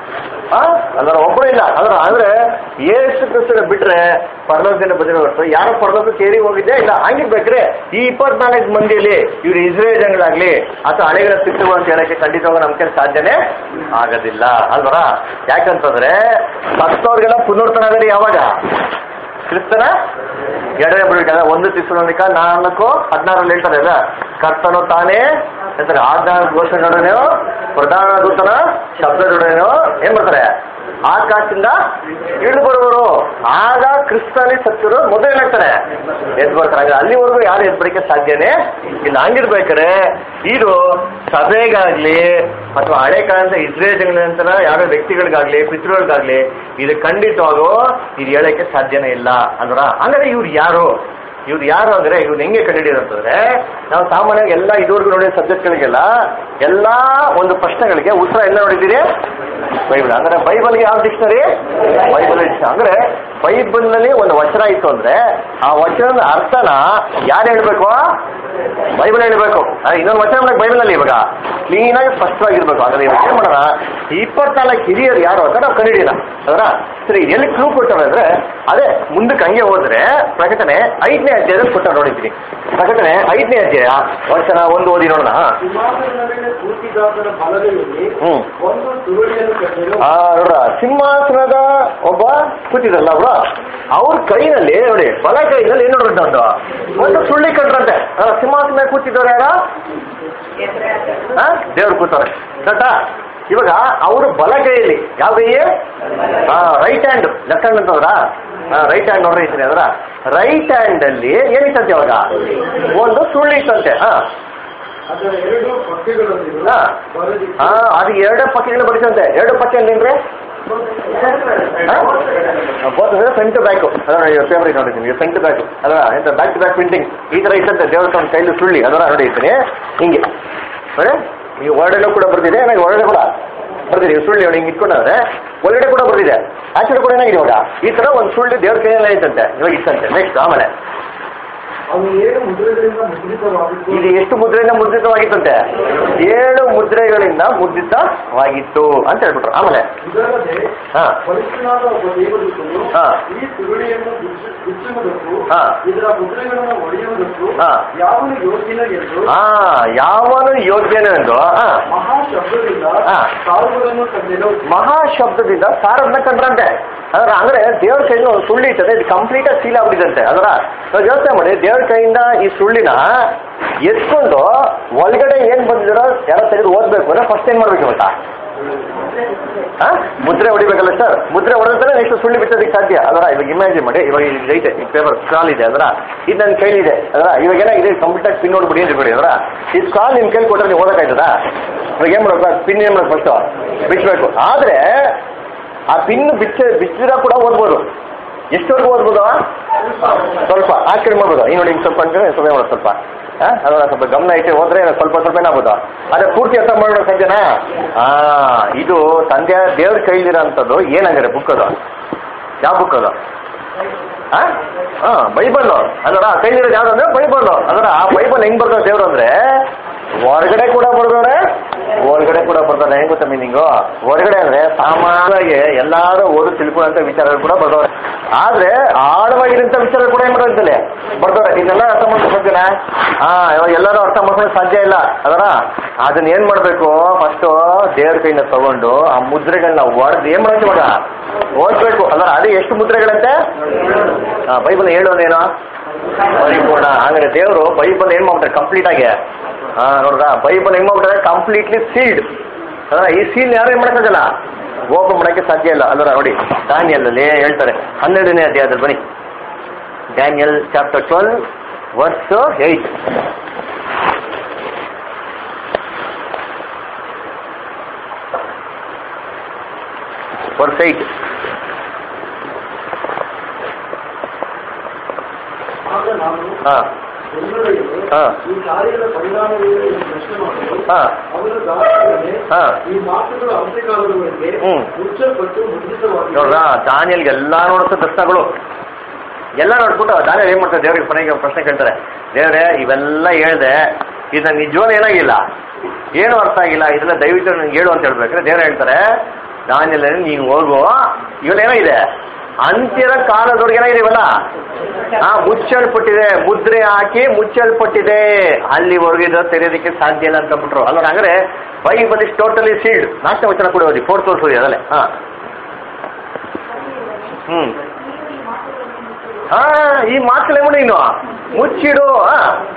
ಅದರ ಒಬ್ಬರು ಇಲ್ಲ ಅದರ ಅಂದ್ರೆ ಏಸು ಕ್ರಿಸ್ತನ ಬಿಟ್ರೆ ಪರಲೋಕದಿಂದ ಬಂದಿರೋ ಹೊರತು ಯಾರು ಪರಲೋಕಕ್ಕೆ ಏರಿ ಹೋಗಿದ್ದೆ ಇಲ್ಲ ಹಂಗಿರ್ಬೇಕ್ರಿ ಈ ಇಪ್ಪತ್ನಾಲ್ಕು ಮಂದಿಯಲ್ಲಿ ಇವ್ರು ಇಸ್ರೇಲ್ ಜನಗಳಾಗ್ಲಿ ಅಥವಾ ಹಳೆಗಳ ಸಿಕ್ಕುಗಳು ಅಂತ ಹೇಳಕ್ಕೆ ಖಂಡಿತವಾಗ ನಮ್ ಕೈಲಿ ಸಾಧ್ಯನೇ ಆಗೋದಿಲ್ಲ ಅಲ್ವರ ಯಾಕಂತಂದ್ರೆ ಸತ್ತವ್ರಿಗೆಲ್ಲ ಪುನರ್ತನ ಆಗಲಿ ಯಾವಾಗ ಕ್ರಿಸ್ತನ ಎರಡನೇ ಬರಬೇಕಾದ್ರೆ ಒಂದು ತಿಸ್ಸಲೋನಿಕ ನಾಲ್ಕು ಹದಿನಾರಲ್ಲಿ ಹೇಳ್ತಾರೆ ಅಲ್ಲ ಕರ್ತನು ತಾನೇ ಹೇಳ್ತಾರೆ ಆಜ್ಞಾನ ಘೋಷಣೆಯೊಡನೆಯೋ ಪ್ರಧಾನ ದೂತನ ಶಬ್ದದೊಡನೆಯೋ ಏನ್ ಮಾಡ್ತಾರೆ ಆಕಾಶದಿಂದ ಇಳಿದು ಬರುವರು ಆಗ ಕ್ರಿಸ್ತನಲ್ಲಿ ಸತ್ತರು ಮೊದಲು ಏನಾಗ್ತಾರೆ ಎದ್ದು ಬರ್ತಾರೆ ಹಾಗಾದ್ರೆ ಅಲ್ಲಿವರೆಗೂ ಯಾರು ಎದ್ದು ಬರಕ್ಕೆ ಸಾಧ್ಯನೇ ಇಲ್ಲ ಹಂಗಿರ್ಬೇಕಾದ್ರೆ ಇದು ಸಭೆಗಾಗ್ಲಿ ಅಥವಾ ಹಳೆ ಕಾಲದ ಇಸ್ರೇಲ್ ನಂತರ ಯಾರೋ ವ್ಯಕ್ತಿಗಳಿಗಾಗ್ಲಿ ಪಿತೃಗಳಿಗಾಗ್ಲಿ ಇದು ಖಂಡಿತವಾಗೂ ಇದು ಹೇಳಕ್ಕೆ ಸಾಧ್ಯನೇ ಇಲ್ಲ ಅಂದ್ರ ಹಂಗಾದ್ರೆ ಇವ್ರು ಯಾರು ಇವ್ರು ಯಾರು ಅಂದ್ರೆ ಇವ್ರು ಹೆಂಗೆ ಕಂಡಿಡಿಯೋದು ಅಂತಂದ್ರೆ ನಾವು ಸಾಮಾನ್ಯವಾಗಿ ಎಲ್ಲ ಇದುವರೆಗೂ ನೋಡಿದ ಸಬ್ಜೆಕ್ಟ್ಗಳಿಗೆಲ್ಲ ಎಲ್ಲಾ ಒಂದು ಪ್ರಶ್ನೆಗಳಿಗೆ ಉತ್ತರ ಎಲ್ಲ ನೋಡಿದ್ದೀರಿ ಬೈಬಲ್ ಅಂದ್ರೆ ಬೈಬಲ್ಗೆ ಯಾವ ಡಿಕ್ಷನರಿ ಬೈಬಲ್ ಅಂದ್ರೆ ಬೈಬಲ್ ನಲ್ಲಿ ಒಂದು ವಚನ ಇತ್ತು ಅಂದ್ರೆ ಆ ವಚನದ ಅರ್ಥನ ಯಾರು ಹೇಳ್ಬೇಕು ಬೈಬಲ್ ಹೇಳ್ಬೇಕು ಆ, ಇನ್ನೊಂದು ವಚನ ನಮ್ಗೆ ಬೈಬಲ್ ಅಲ್ಲಿ ಇವಾಗ ಕ್ಲೀನ್ ಆಗಿ ಸ್ಪಷ್ಟವಾಗಿರ್ಬೇಕು ಅಂದ್ರೆ ಇವಾಗ ಏನ್ ಮಾಡೋಣ ಇಪ್ಪತ್ನಾಲ್ಕು ಹಿರಿಯರು ಯಾರು ಅಂತ ನಾವು ಕಂಡಿಡಿಯೋಣ ಅದರ ಸರಿ ಎಲ್ಲಿ ಕ್ಲೂ ಕೊಟ್ಟವ್ರೆ ಅಂದ್ರೆ ಅದೇ ಮುಂದಕ್ಕೆ ಹಂಗೆ ಹೋದ್ರೆ ಪ್ರಕಟಣೆ ಐದನೇ ಅಧ್ಯಾಯದಲ್ಲಿ ಕೊಟ್ಟ ನೋಡಿದ್ದೀನಿ ಪ್ರಕಟಣೆ ಐದನೇ ಅಧ್ಯಾಯ ವಚನ ಒಂದು ಓದಿ ನೋಡೋಣ ಸಿಂಹಾಸನದ ಮೇಲೆ ಕೂತಿದ್ದಾತನ ಬಲಗೈಯಲ್ಲಿ ಹ್ಮ್ ಒಂದು ಸುರುಳಿಯನ್ನು ಕಂಡೆನು ಆ ನೋಡ್ರ ಸಿಂಹಾಸನದ ಒಬ್ಬ ಕೂತಿದಲ್ಲ ಅವ್ರ ಅವ್ರ ಕೈನಲ್ಲಿ ನೋಡಿ ಬಲ ಕೈನಲ್ಲಿ ಏನ್ ನೋಡ್ರಂತೆ ಒಂದು ಒಂದು ಸುಳ್ಳಿ ಕಂಡ್ರಂತೆ ಆ, ಸಿಂಹಾಸನ ಮೇಲೆ ಕೂತಿದ್ದವ್ರು ಯಾರ ದೇವ್ರು ಕೂತವ್ರೆ ಕರೆಕ್ಟಾ ಇವಾಗ ಅವರು ಬಲಗೈಯಲ್ಲಿ ಯಾವ ಕೈ ರೈಟ್ ಹ್ಯಾಂಡ್ ಲೆಫ್ಟ್ ಹ್ಯಾಂಡ್ ಅಂತಂದ್ರ ರೈಟ್ ಹ್ಯಾಂಡ್ ನೋಡ್ರಿ ಇದ್ದೀನಿ ಅದರ ರೈಟ್ ಹ್ಯಾಂಡ್ ಅಲ್ಲಿ ಏನಿತ್ತಂತೆ ಇವಾಗ ಒಂದು ಸುಳ್ಳಿ ಇತ್ತಂತೆ ಹಾ ಅದರ ಎರಡು ಪಕ್ಷಿಗಳೊಂದಿಗೆ ಹಾ. ಬರೆದಿತ್ತು. ಹಾ ಅದು ಎರಡು ಪಕ್ಷಿಗಳು ಬಡಿಸಂತೆ ಎರಡು ಪಕ್ಷಿ ಅಂದ್ರೆ ಫ್ರಂಟ್ ಟು ಬ್ಯಾಕ್ ಅದರ ಫೇವ್ರೇಟ್ ನೋಡಿದ್ದೀನಿ ಫ್ರಂಟ್ ಟು ಬ್ಯಾಕ್ ಅದರ ಎಂತ ಬ್ಯಾಕ್ ಟು ಬ್ಯಾಕ್ ಪ್ರಿಂಟಿಂಗ್ ಈ ತರ ಇತ್ತಂತೆ ದೇವಸ್ಥಾನ ಕೈಲಿ ಸುಳ್ಳಿ ಅದರ ನೋಡಿರ್ತೀನಿ ಹಿಂಗೆ ನೋಡಿ ಈ ಹೊರಗಡೆ ಕೂಡ ಬರ್ದಿದೆ ನನಗೆ ಹೊರಗಡೆ ಕೂಡ ಬರ್ದಿದೆ ಈ ಸುಳ್ಳಿ ನೋಡಿ ಹಿಂಗೆ ಇಟ್ಕೊಂಡ್ರೆ ಒಳಗಡೆ ಕೂಡ ಬರ್ದಿದೆ ಆಚೆ ಕೂಡ ಏನಾಗಿದೆ ಇವಾಗ ಈ ತರ ಒಂದು ಸುಳ್ಳಿ ದೇವ್ರ ಕೈಯಲ್ಲೇ ಐತಂತೆ ಇವಾಗ ಇತ್ತಂತೆ ನೆಕ್ಸ್ಟ್ ಆಮೇಲೆ ಅವು ಏಳು ಮುದ್ರೆಗಳಿಂದ ಮುದ್ರಿತವಾಗಿತ್ತು ಇದು ಎಷ್ಟು ಮುದ್ರೆಯಿಂದ ಮುದ್ರಿತವಾಗಿತ್ತಂತೆ ಏಳು ಮುದ್ರೆಗಳಿಂದ ಮುದ್ರಿತವಾಗಿತ್ತು ಅಂತ ಹೇಳ್ಬಿಟ್ರು ಆಮೇಲೆ ಇದಲ್ಲದೆ ಹಾ ಪರಿಶುದ್ಧನಾದ ಒಬ್ಬ ದೇವದೂತನು ಹಾ. ಈ ಸುರುಳಿಯನ್ನು ಬಿಚ್ಚು- ಬಿಚ್ಚುವುದಕ್ಕೂ ಹಾ. ಇದರ ಮುದ್ರೆಗಳನ್ನು ಒಡೆಯುವುದಕ್ಕೂ ಹಾ. ಯಾವನು ಯೋಗ್ಯನ ಎಂದು ಆ ಯಾವನು ಯೋಗ್ಯನು ಎಂದು ಆ, ಮಹಾ ಶಬ್ದದಿಂದ ಹಾ. ಸಾವುಗಳನ್ನು ಕಂಡೆನು ಮಹಾಶಬ್ದದಿಂದ ಸಾರದನ್ನ ಕಂಡ್ರಂತೆ ಅದರ ಅಂದ್ರೆ ದೇವ್ರ ಕೈಯಿಂದ ಒಂದು ಸುಳ್ಳಿ ಇರ್ತದೆ ಇದು ಕಂಪ್ಲೀಟ್ ಆಗಿ ಸೀಲ್ ಆಗ್ಬಿಟ್ಟಿದಂತೆ ಅದರ ನಾವು ಯೋಚನೆ ಮಾಡಿ ದೇವ್ರ ಕೈಯಿಂದ ಈ ಸುಳ್ಳಿನ ಎತ್ಕೊಂಡು ಒಳಗಡೆ ಏನ್ ಬಂದಿರೋ ಯಾರೋ ತೆಗೆದು ಓದ್ಬೇಕು ಅಂದ್ರೆ ಫಸ್ಟ್ ಏನ್ ಮಾಡ್ಬೇಕು ಗೊತ್ತಾ ಆ? ಮುದ್ರೆ ಹೊಡಿಬೇಕಲ್ಲ ಸರ್ ಮುದ್ರೆ ಹೊಡೆದ್ರೆ ನೆಕ್ಸ್ಟ್ ಸುಳ್ಳಿ ಬಿತ್ತೋದಕ್ಕೆ ಸಾಧ್ಯ ಅದರ ಇವಾಗ ಇಮ್ಯಾಜಿನ್ ಮಾಡಿ ಇವಾಗ ಇದು ಐತೆ ಈ ಪೇಪರ್ ಸ್ಕ್ರಾಲ್ ಇದೆ ಅದರ ಇದು ನನ್ನ ಕೈಲಿದೆ ಅದರ ಇವಾಗ ಏನಾಗಿದೆ ಕಂಪ್ಲೀಟ್ ಆಗಿ ಪಿನ್ ನೋಡ್ಬಿಡಿ ಅಂತ ಬಿಡಿ ಅದರ ಈ ಸ್ಕ್ರಾಲ್ ನಿಮ್ ಕೈಲಿ ಕೊಟ್ಟರೆ ನೀವು ಓದಕ್ಕಾಯ್ತದ ಇವಾಗ ಏನ್ ಮಾಡ್ಬೇಕು ಪಿನ್ ಏನ್ ಮಾಡ್ಬೇಕು ಫಸ್ಟ್ ಬಿಚ್ಚಬೇಕು ಆದ್ರೆ ಆ ಪಿನ್ ಬಿಚ್ಚ ಬಿಚ್ಚಿದ ಕೂಡ ಓದ್ಬೋದು ಎಷ್ಟವರೆಗೂ ಓದ್ಬೋದು ಸ್ವಲ್ಪ ಆ ಕಡೆ ಮಾಡ್ಬೋದು ಈ ನೋಡಿ ಹಿಂಗ್ ಸ್ವಲ್ಪ ಅಂದ್ರೆ ಸ್ವಲ್ಪ ಮಾಡೋದು ಸ್ವಲ್ಪ ಆ, ಅದನ್ನ ಸ್ವಲ್ಪ ಗಮನ ಇಟ್ಟು ಹೋದ್ರೆ ಸ್ವಲ್ಪ ಸ್ವಲ್ಪ ಏನಾಗ್ಬೋದು ಅದೇ ಪೂರ್ತಿ ಅರ್ಥ ಮಾಡೋ ಸಾಧ್ಯನಾ ಆ ಇದು ತಂದೆ ದೇವ್ರ ಕೈಲಿರೋಂಥದ್ದು ಏನಾಗಿದೆ ಬುಕ್ ಅದು ಯಾವ ಬುಕ್ ಅದು ಆ? ಆ ಬೈಬಲ್ ಅದರ ಕೈಲಿರೋದು ಯಾವ್ದು ಅಂದ್ರೆ ಬೈಬಲ್ ಅದರ ಆ ಬೈಬಲ್ ಹೆಂಗ್ ಬರ್ತದೆ ದೇವ್ರು ಅಂದ್ರೆ ಹೊರಗಡೆ ಕೂಡ ಬರ್ದವ್ರೆ ಒಳಗಡೆ ಕೂಡ ಬರ್ತಾರೆ ಹೆಂಗ್ ಗೊತ್ತಾ ಮೀನಿಂಗು ಹೊರಗಡೆ ಅಂದ್ರೆ ಸಾಮಾನ್ಯವಾಗಿ ಎಲ್ಲಾರು ಓದು ತಿಳ್ಕೊಳ್ಳೋಂಥ ವಿಚಾರಗಳು ಕೂಡ ಬರ್ದವ್ರೆ ಆದ್ರೆ ಆಳವಾಗಿರೋಂಥ ವಿಚಾರ ಕೂಡ ಏನ್ ಮಾಡೋದಿಲ್ಲ ಬರ್ದವ್ರೆ ಇದನ್ನೆಲ್ಲ ಅರ್ಥ ಮಾಡ್ಕೊಂಡು ಸಾಧ್ಯನಾ ಹಾ ಇವಾಗ ಎಲ್ಲರೂ ಅರ್ಥ ಮಾಡ್ಕೊಳ್ಳೋಕೆ ಸಾಧ್ಯ ಇಲ್ಲ ಅದರ ಅದನ್ನ ಏನ್ ಮಾಡ್ಬೇಕು ಫಸ್ಟ್ ದೇವ್ರ ಕೈಯಿಂದ ತಗೊಂಡು ಆ ಮುದ್ರೆಗಳನ್ನ ಹೊಡೆದು ಏನ್ ಮಾಡೋದು ಇವಾಗ ಓದ್ಬೇಕು ಅದರ ಅದೇ ಎಷ್ಟು ಮುದ್ರೆಗಳಂತೆ ಆ, ಬೈಬಲ್ ಹೇಳೋನೇನೋ ಪರಿಪೂರ್ಣ ಹಾಗಾದ್ರೆ ದೇವರು ಬೈಬಲ್ ಏನ್ ಮಾಡ್ತಾರೆ ಕಂಪ್ಲೀಟ್ ಆಗಿ ಹಾ ನೋಡ್ರ ಬೈಬಲ್ ಹೆಂಗ್ ಮಾಡ್ತಾರೆ ಕಂಪ್ಲೀಟ್ಲಿ ಸೀಲ್ಡ್ ಅದರ ಈ ಸೀಲ್ ಯಾರು ಏನ್ ಮಾಡಕ್ಕಾಗಲ್ಲ ಓಪನ್ ಮಾಡಕ್ಕೆ ಸಾಧ್ಯ ಇಲ್ಲ ಅಲ್ವರ ನೋಡಿ ಡ್ಯಾನಿಯಲ್ ಅಲ್ಲಿ ಹೇಳ್ತಾರೆ ಹನ್ನೆರಡನೇ ಅಧ್ಯಾಯದಲ್ಲಿ ಬನ್ನಿ Daniel chapter twelve verse eight verse eight ಆಗ ನಾನು ಹಾ ಎಲ್ಲರಿಗೆ ಹಾ. ಈ ಕಾರ್ಯದ ಪರಿಣಾಮವೇನು ಎಂದು ಪ್ರಶ್ನೆ ಮಾಡಲು ಹಾ. ಅವರು ದಾಸರೇ ಹಾ. ಈ ಮಾತುಗಳು ಅಂತ್ಯಕಾಲದವರೆಗೆ ಹ್ಮ್. ಮುಚ್ಚಲ್ಪಟ್ಟು ಮುದ್ರಿತವಾಗಿದೆ ನೋಡ್ರ ದಾನಿಯಲ್ಗೆ ಎಲ್ಲ ನೋಡಿಸೋ ದರ್ಶನಗಳು ಎಲ್ಲ ನೋಡ್ಬಿಟ್ಟು ದಾನಿಯಲ್ ಏನ್ ಮಾಡ್ತಾರೆ ದೇವ್ರಿಗೆ ಕೊನೆಗೆ ಪ್ರಶ್ನೆ ಕೇಳ್ತಾರೆ ದೇವ್ರೆ ಇವೆಲ್ಲ ಹೇಳ್ದೆ ಇದು ನಿಜವಾದ ಏನಾಗಿಲ್ಲ ಏನು ಅರ್ಥ ಆಗಿಲ್ಲ ಇದೆಲ್ಲ ದಯವಿಟ್ಟು ನಂಗೆ ಹೇಳು ಅಂತ ಹೇಳ್ಬೇಕಾದ್ರೆ ದೇವ್ರು ಹೇಳ್ತಾರೆ ದಾನಿಯಲ್ ನೀನು ಹೋಗು ಇವೆಲ್ಲ ಏನಾಗಿದೆ ಅಂತ್ಯದ ಕಾಲದವ್ರಿಗೆ ಏನಾಗಿದೆ ಇವೆಲ್ಲ ಹಾ ಮುಚ್ಚಲ್ಪಟ್ಟಿದೆ ಮುದ್ರೆ ಹಾಕಿ ಮುಚ್ಚಲ್ಪಟ್ಟಿದೆ ಅಲ್ಲಿವರೆಗೂ ಇದು ತೆರೆಯೋದಕ್ಕೆ ಸಾಧ್ಯ ಇಲ್ಲ ಅಂತ ಅಂದ್ಬಿಟ್ರು ಅಲ್ಲ ಹಂಗಾರೆ ಬೈಬಲ್ ಇಸ್ ಟೋಟಲಿ ಸೀಲ್ಡ್ ನಾಲ್ಕನೇ ವಚನ ಕೂಡ ಓದಿ ಫೋರ್ತ್ ವರ್ಷ ಓದಿ ಅದಲ್ಲೇ ಹಾ ಹ್ಮ್ ಹಾ ಈ ಮಾತುಗಳೇ ಮಾಡಿ ನೀನು ಮುಚ್ಚಿಡು ಹಾ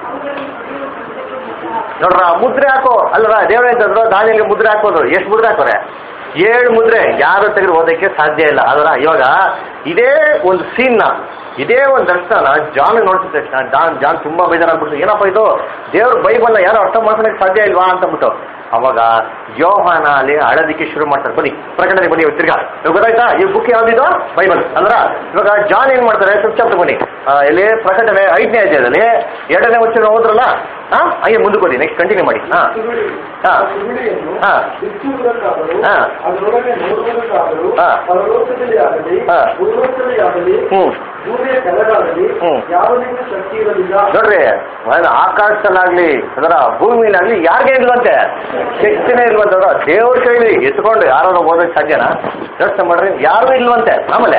ನೋಡ್ರ ಮುದ್ರೆ ಹಾಕೋ ಅಲ್ರ ದೇವ್ರ ಅಂತಂದ್ರು ದಾನಿಯಲ್ಲಿ ಮುದ್ರೆ ಹಾಕೋದು ಎಷ್ಟು ಮುದ್ರೆ ಹಾಕೋರೆ ಏಳು ಮುದ್ರೆ ಯಾರು ತೆಗೆದು ಓದಕ್ಕೆ ಸಾಧ್ಯ ಇಲ್ಲ ಅದರ ಇವಾಗ ಇದೇ ಒಂದು ಸೀನ್ನ ಇದೇ ಒಂದು ದರ್ಶನ ಜಾನ್ ನೋಡ್ತಿದ ತಕ್ಷಣ ಜಾನ್ ಜಾನ್ ತುಂಬಾ ಬೇಜಾರಾಗ್ಬಿಟ್ಟು ಏನಪ್ಪ ಇದು ದೇವ್ರ ಬೈಬಲ್ನ ಯಾರು ಅರ್ಥ ಮಾಡ್ಕೊಳಕ್ಕೆ ಸಾಧ್ಯ ಇಲ್ವಾ ಅಂತಂದ್ಬಿಟ್ಟು ಅವಾಗ ಯೋಹಾನ ಅಲ್ಲಿ ಅಳೋದಿಕ್ಕೆ ಶುರು ಮಾಡ್ತಾರೆ ಬನ್ನಿ ಪ್ರಕಟಣೆ ಬನ್ನಿ ಇವಾಗ ತಿರ್ಗಾ ಇವಾಗ ಗೊತ್ತಾಯ್ತಾ ಈ ಬುಕ್ ಯಾವ್ದಿದು ಬೈಬಲ್ ಅಂದ್ರ ಇವಾಗ ಜಾನ್ ಏನ್ ಮಾಡ್ತಾರೆ ಚುಪ್ಚಾಪ್ತ ಬನ್ನಿ ಆ, ಇಲ್ಲಿ ಪ್ರಕಟಣೆ ಐದನೇ ಅಧ್ಯಾಯದಲ್ಲಿ ಎರಡನೇ ವಚನ ಹೋದ್ರಲ್ಲ ಹಾ ಹಂಗೆ ಮುಂದಕ್ಕೆ ಹೋಗಿ ನೆಕ್ಸ್ಟ್ ಕಂಟಿನ್ಯೂ ಮಾಡಿ ಹಾ ಸುರುಳಿ ಹಾ. ಆ ಸುರುಳಿಯನ್ನು ಹಾ. ಬಿಚ್ಚುವುದಕ್ಕಾದರೂ ಹಾ. ಅದರೊಳಗೆ ನೋಡುವುದಕ್ಕಾದರೂ ಹಾ. ಪರಲೋಕದಲ್ಲಿ ಆಗಲಿ ಹಾ. ಭೂಲೋಕದಲ್ಲಿ ಆಗಲಿ ಹ್ಮ್ ಭೂಮಿಯ ಕೆಳಗಾಗಲಿ ಹ್ಮ್. ಯಾವುದಕ್ಕೂ ಶಕ್ತಿ ಇರಲಿಲ್ಲ ನೋಡ್ರಿ ಒಂದು ಆಕಾಶದಲ್ಲಾಗ್ಲಿ ಅದರ ಭೂಮಿಲಾಗ್ಲಿ ಯಾರಿಗೆ ಇಲ್ವಂತೆ ಶಕ್ತಿನೇ ಇಲ್ವಂತಂದ್ರ ದೇವ್ರ ಕೈಲಿ ಎತ್ಕೊಂಡು ಯಾರು ಓದೋಕ್ ಸಾಧ್ಯನಾ ಯೋಚನೆ ಮಾಡ್ರಿ ಯಾರು ಇಲ್ವಂತೆ ಆಮೇಲೆ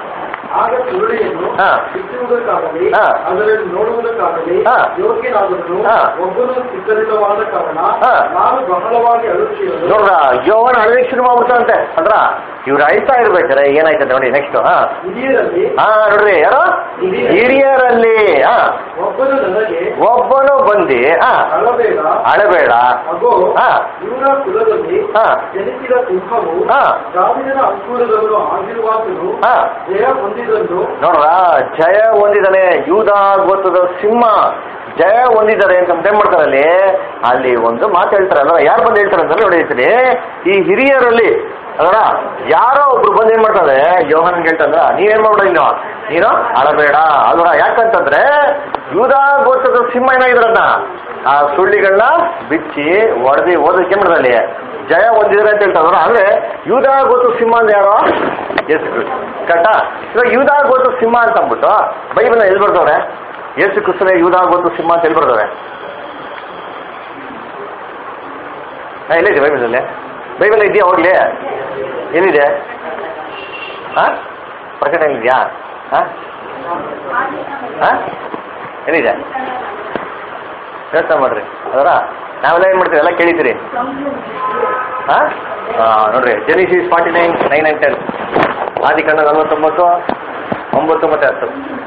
ಆಗ ಸುರುಳಿಯನ್ನು ಹಾ. ಬಿಚ್ಚುವುದಕ್ಕಾಗಲಿ ಹಾ. ಅದರಲ್ಲಿ ನೋಡುವುದಕ್ಕಾಗಲಿ ಹಾ. ಯೋಗ್ಯನಾದನು ಹಾ. ಒಬ್ಬನು ಸಿದ್ಧರಿಲ್ಲವಾದ ಕಾರಣ ಹಾ. ನಾನು ಬಹಳವಾಗಿ ಅಳುತ್ತಿರುವುದು ನೋಡ್ರ ಯೋವನ ಅಳಲಿಕ್ಕೆ ಶುರು ಮಾಡ್ಬಿಡ್ತಾರಂತೆ ಅಂದ್ರ ಇವ್ರು ಅಳ್ತಾ ಇರ್ಬೇಕಾರೆ ಏನಾಯ್ತಂತೆ ನೋಡಿ ನೆಕ್ಸ್ಟ್ ಹಾ ಹಿರಿಯರಲ್ಲಿ ಹಾ ನೋಡ್ರಿ ಯಾರು ಹಿರಿಯರಲ್ಲಿ ಹಾ ಒಬ್ಬನು ನನಗೆ ಒಬ್ಬನು ಬಂದಿ ಹಾ ಅಳಬೇಡ ಅಳಬೇಡ ಅಗೋ ಹಾ. ಇವರ ಕುಲದಲ್ಲಿ ಹಾ. ಜನಿಸಿದ ಸಿಂಹವು ಹಾ. ದಾವಿದನ ಅಂಕುರದವನು ಆಗಿರುವಾತನು ಹಾ ಜಯ ಹೊಂದಿದನು ನೋಡ್ರ ಜಯ ಹೊಂದಿದ್ದಾನೆ ಯೂದ ಗೊತ್ತದ ಸಿಂಹ ಜಯ ಹೊಂದಿದ್ದಾರೆ ಅಂತ ಏನ್ ಮಾಡ್ತಾರೆ ಅಲ್ಲಿ ಅಲ್ಲಿ ಒಂದು ಮಾತು ಹೇಳ್ತಾರೆ ಅಲ್ವಾ ಯಾರು ಬಂದು ಹೇಳ್ತಾರೆ ಅಂತ ನೋಡಿ ಹೇಳ್ತೀನಿ ಈ ಹಿರಿಯರಲ್ಲಿ ಅದರ ಯಾರೋ ಒಬ್ರು ಬಂದು ಏನ್ ಮಾಡ್ತಾರೆ ಯೋಹನ್ ಹೇಳ್ತಂದ್ರ ನೀವೇನ್ ಮಾಡ್ಬಿಡ ನೀನು ನೀನು ಅಳಬೇಡ ಅಲ್ವರ ಯಾಕಂತಂದ್ರೆ ಯೂದ ಗೊತ್ತದ ಸಿಂಹ ಏನಾಗಿದ್ರನ್ನ ಆ ಸುಳ್ಳಿಗಳನ್ನ ಬಿಚ್ಚಿ ಹೊಡೆದಿ ಓದಕ್ಕೆ ಏನ್ ಮಾಡ್ತಾರೆ ಅಲ್ಲಿ ಜಯ ಹೊಂದಿದ್ದಾರೆ ಅಂತ ಹೇಳ್ತಾರೆ ಅಂದ್ರೆ ಯೂದ ಗೊತ್ತು ಸಿಂಹ ಅಂದ್ರೆ ಯಾರೋ ಯೇಸು ಕ್ರಿಸ್ತ ಕರೆಕ್ಟಾ ಇವಾಗ ಯೂದ ಗೊತ್ತು ಸಿಂಹ ಅಂತ ಅಂದ್ಬಿಟ್ಟು ಬೈಬಲ್ ಎಲ್ಲಿ ಬರ್ದವ್ರೆ ಯೇಸು ಕ್ರಿಸ್ತನೇ ಯೂದ ಗೊತ್ತು ಸಿಂಹ ಅಂತ ಎಲ್ಲಿ ಬರ್ದವ್ರೆ ಹಾ ಎಲ್ಲಿದೆ ಬೈಬಲಲ್ಲಿ ಬೈಬಲ್ ಇದೆಯಾ ಹೋಗ್ಲಿ ಎಲ್ಲಿದೆ ಹಾ ಪ್ರಕಟಣೆ ಇದೆಯಾ ಹಾ ಹಾ ಎಲ್ಲಿದೆ ಯೋಚನೆ ಮಾಡ್ರಿ ಅದರ ನಾವೆಲ್ಲ ಏನ್ ಮಾಡ್ತೀವಿ ಎಲ್ಲ ಕೇಳಿತೀರಿ ಹಾ ಹಾ, ನೋಡ್ರಿ Genesis forty nine nine and ten ಆದಿಕಾಂಡ ನಲವತ್ತೊಂಬತ್ತು ಒಂಬತ್ತು ಮತ್ತೆ ಹತ್ತು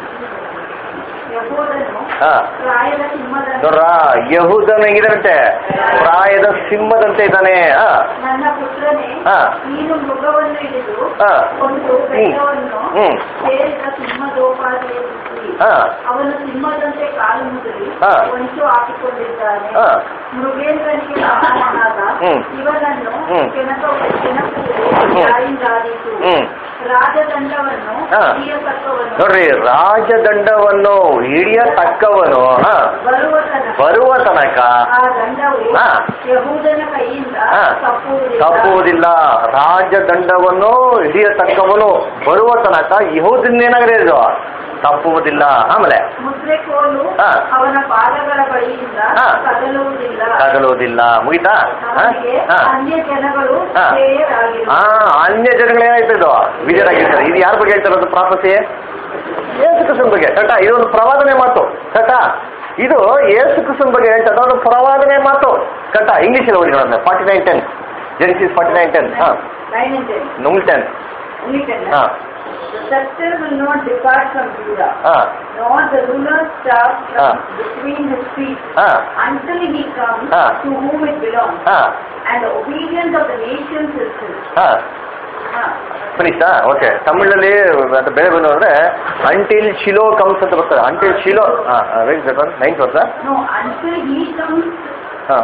ಯಹೋದನು ಹಾ ಪ್ರಾಯದ ಸಿಂಹದಂತೆ ನೋಡ್ರ ಯಹೂದನ ಹೆಂಗಿದಾನಂತೆ ಪ್ರಾಯದ ಸಿಂಹದಂತೆ ಇದ್ದಾನೆ ಹಾ ನನ್ನ ಪುತ್ರನೇ ಹಾ. ನೀನು ಮೃಗವನ್ನು ಹಿಡಿದು ಹಾ. ಒಂದು ಬೆಟ್ಟವನ್ನು ಹ್ಮ್. ಸೇರಿದ ಸಿಂಹದೋಪಾದಿಗೆ ಬಿಸಿ ಹಾ. ಅವನು ಸಿಂಹದಂತೆ ಕಾಲು ಮುದುರಿ ಹಾ. ಹೊಂಚು ಹಾಕಿಕೊಂಡಿದ್ದಾನೆ ಹಾ. ಮೃಗೇಂದ್ರನಿಗೆ ಸಮಾನನಾದ ಹ್ಮ್. ಇವನನ್ನು ಹ್ಮ್. ಕೆಣಕ- ಕೆಣಕುವುದು ಹ್ಮ್. ಯಾರಿಂದಾದೀತು ಹ್ಮ್. ರಾಜದಂಡವನ್ನು ಹಾ. ಹಿಡಿಯತಕ್ಕವನು ನೋಡ್ರಿ ರಾಜದಂಡವನ್ನು ಹಿಡಿಯ ತಕ್ಕವನು ಹಾ ಬರುವ ತನಕ ಬರುವ ತನಕ ಆ ದಂಡವು ಹಾ. ಯಹೂದನ ಕೈಯಿಂದ ಹಾ. ತಪ್ಪುವುದಿಲ್ಲ ತಪ್ಪುವುದಿಲ್ಲ ರಾಜದಂಡವನ್ನು ಹಿಡಿಯತಕ್ಕವನು ಬರುವ ತನಕ ಯಹೂದಿನೇನಾಗಿದೆ ಇದು ತಪ್ಪುವುದಿಲ್ಲ ಆಮೇಲೆ ಮುದ್ರೆ ಕೋಲು ಹಾ. ಅವನ ಪಾದಗಳ ಬಳಿಯಿಂದ ಹಾ. ಕದಲುವುದಿಲ್ಲ ತಗಲುವುದಿಲ್ಲ ಮುಗಿತಾ ಹಾ? ಅವನಿಗೆ ಹಾ. ಅನ್ಯ ಜನಗಳು ಹಾ. ಶ್ರೇಯರಾಗಿರು ಆ ಅನ್ಯ ಜನಗಳೇನಾಯ್ತು ಇದು ವಿಜಯರಾಗಿರ್ತಾರೆ ಇದು ಯಾರ ಬಗ್ಗೆ ಹೇಳ್ತಾರದು ಪ್ರಾಪಸಿ ಯೇಸು ಕೃಷ್ಣನ್ ಬಗ್ಗೆ ಕರೆಕ್ಟಾ ಇದೊಂದು ಪ್ರವಾದನೆ ಮಾತು ಕರೆಕ್ಟಾ ಇದು ಯೇಸು ಕೃಷ್ಣನ್ ಬಗ್ಗೆ ಹೇಳ್ತಾರೆ ಒಂದು ಪ್ರವಾದನೆ ಮಾತು ಕರೆಕ್ಟಾ ಇಂಗ್ಲಿಷಲ್ಲಿ ಓದಿ ನೋಡೋಣ forty nine ten Genesis forty nine ten ಹಾ Nine and ten. ನುಂಗ್ ಟೆನ್ Only ten. ಹಾ The scepter will not depart from Judah, ಹಾ nor the ruler's staff from ಹಾ. between his feet, ಹಾ until he comes ಹಾ. to whom it belongs, ಹಾ and the obedience of the nations is his. ಹಾ ಹಾ. ಫಿನಿಶಾ okay ತಮಿಳಲ್ಲಿ ಅದು ಬೇರೆ ಬಂದು ಅಂದ್ರೆ ಅಂಟಿಲ್ ಶಿಲೋ ಕಮ್ಸ್ ಅಂತ ಬರ್ತದೆ ಅಂಟಿಲ್ ಶಿಲೋ ಹಾ ನೈನ್ತ್ ವರ್ಷ No, until he comes ಹಾ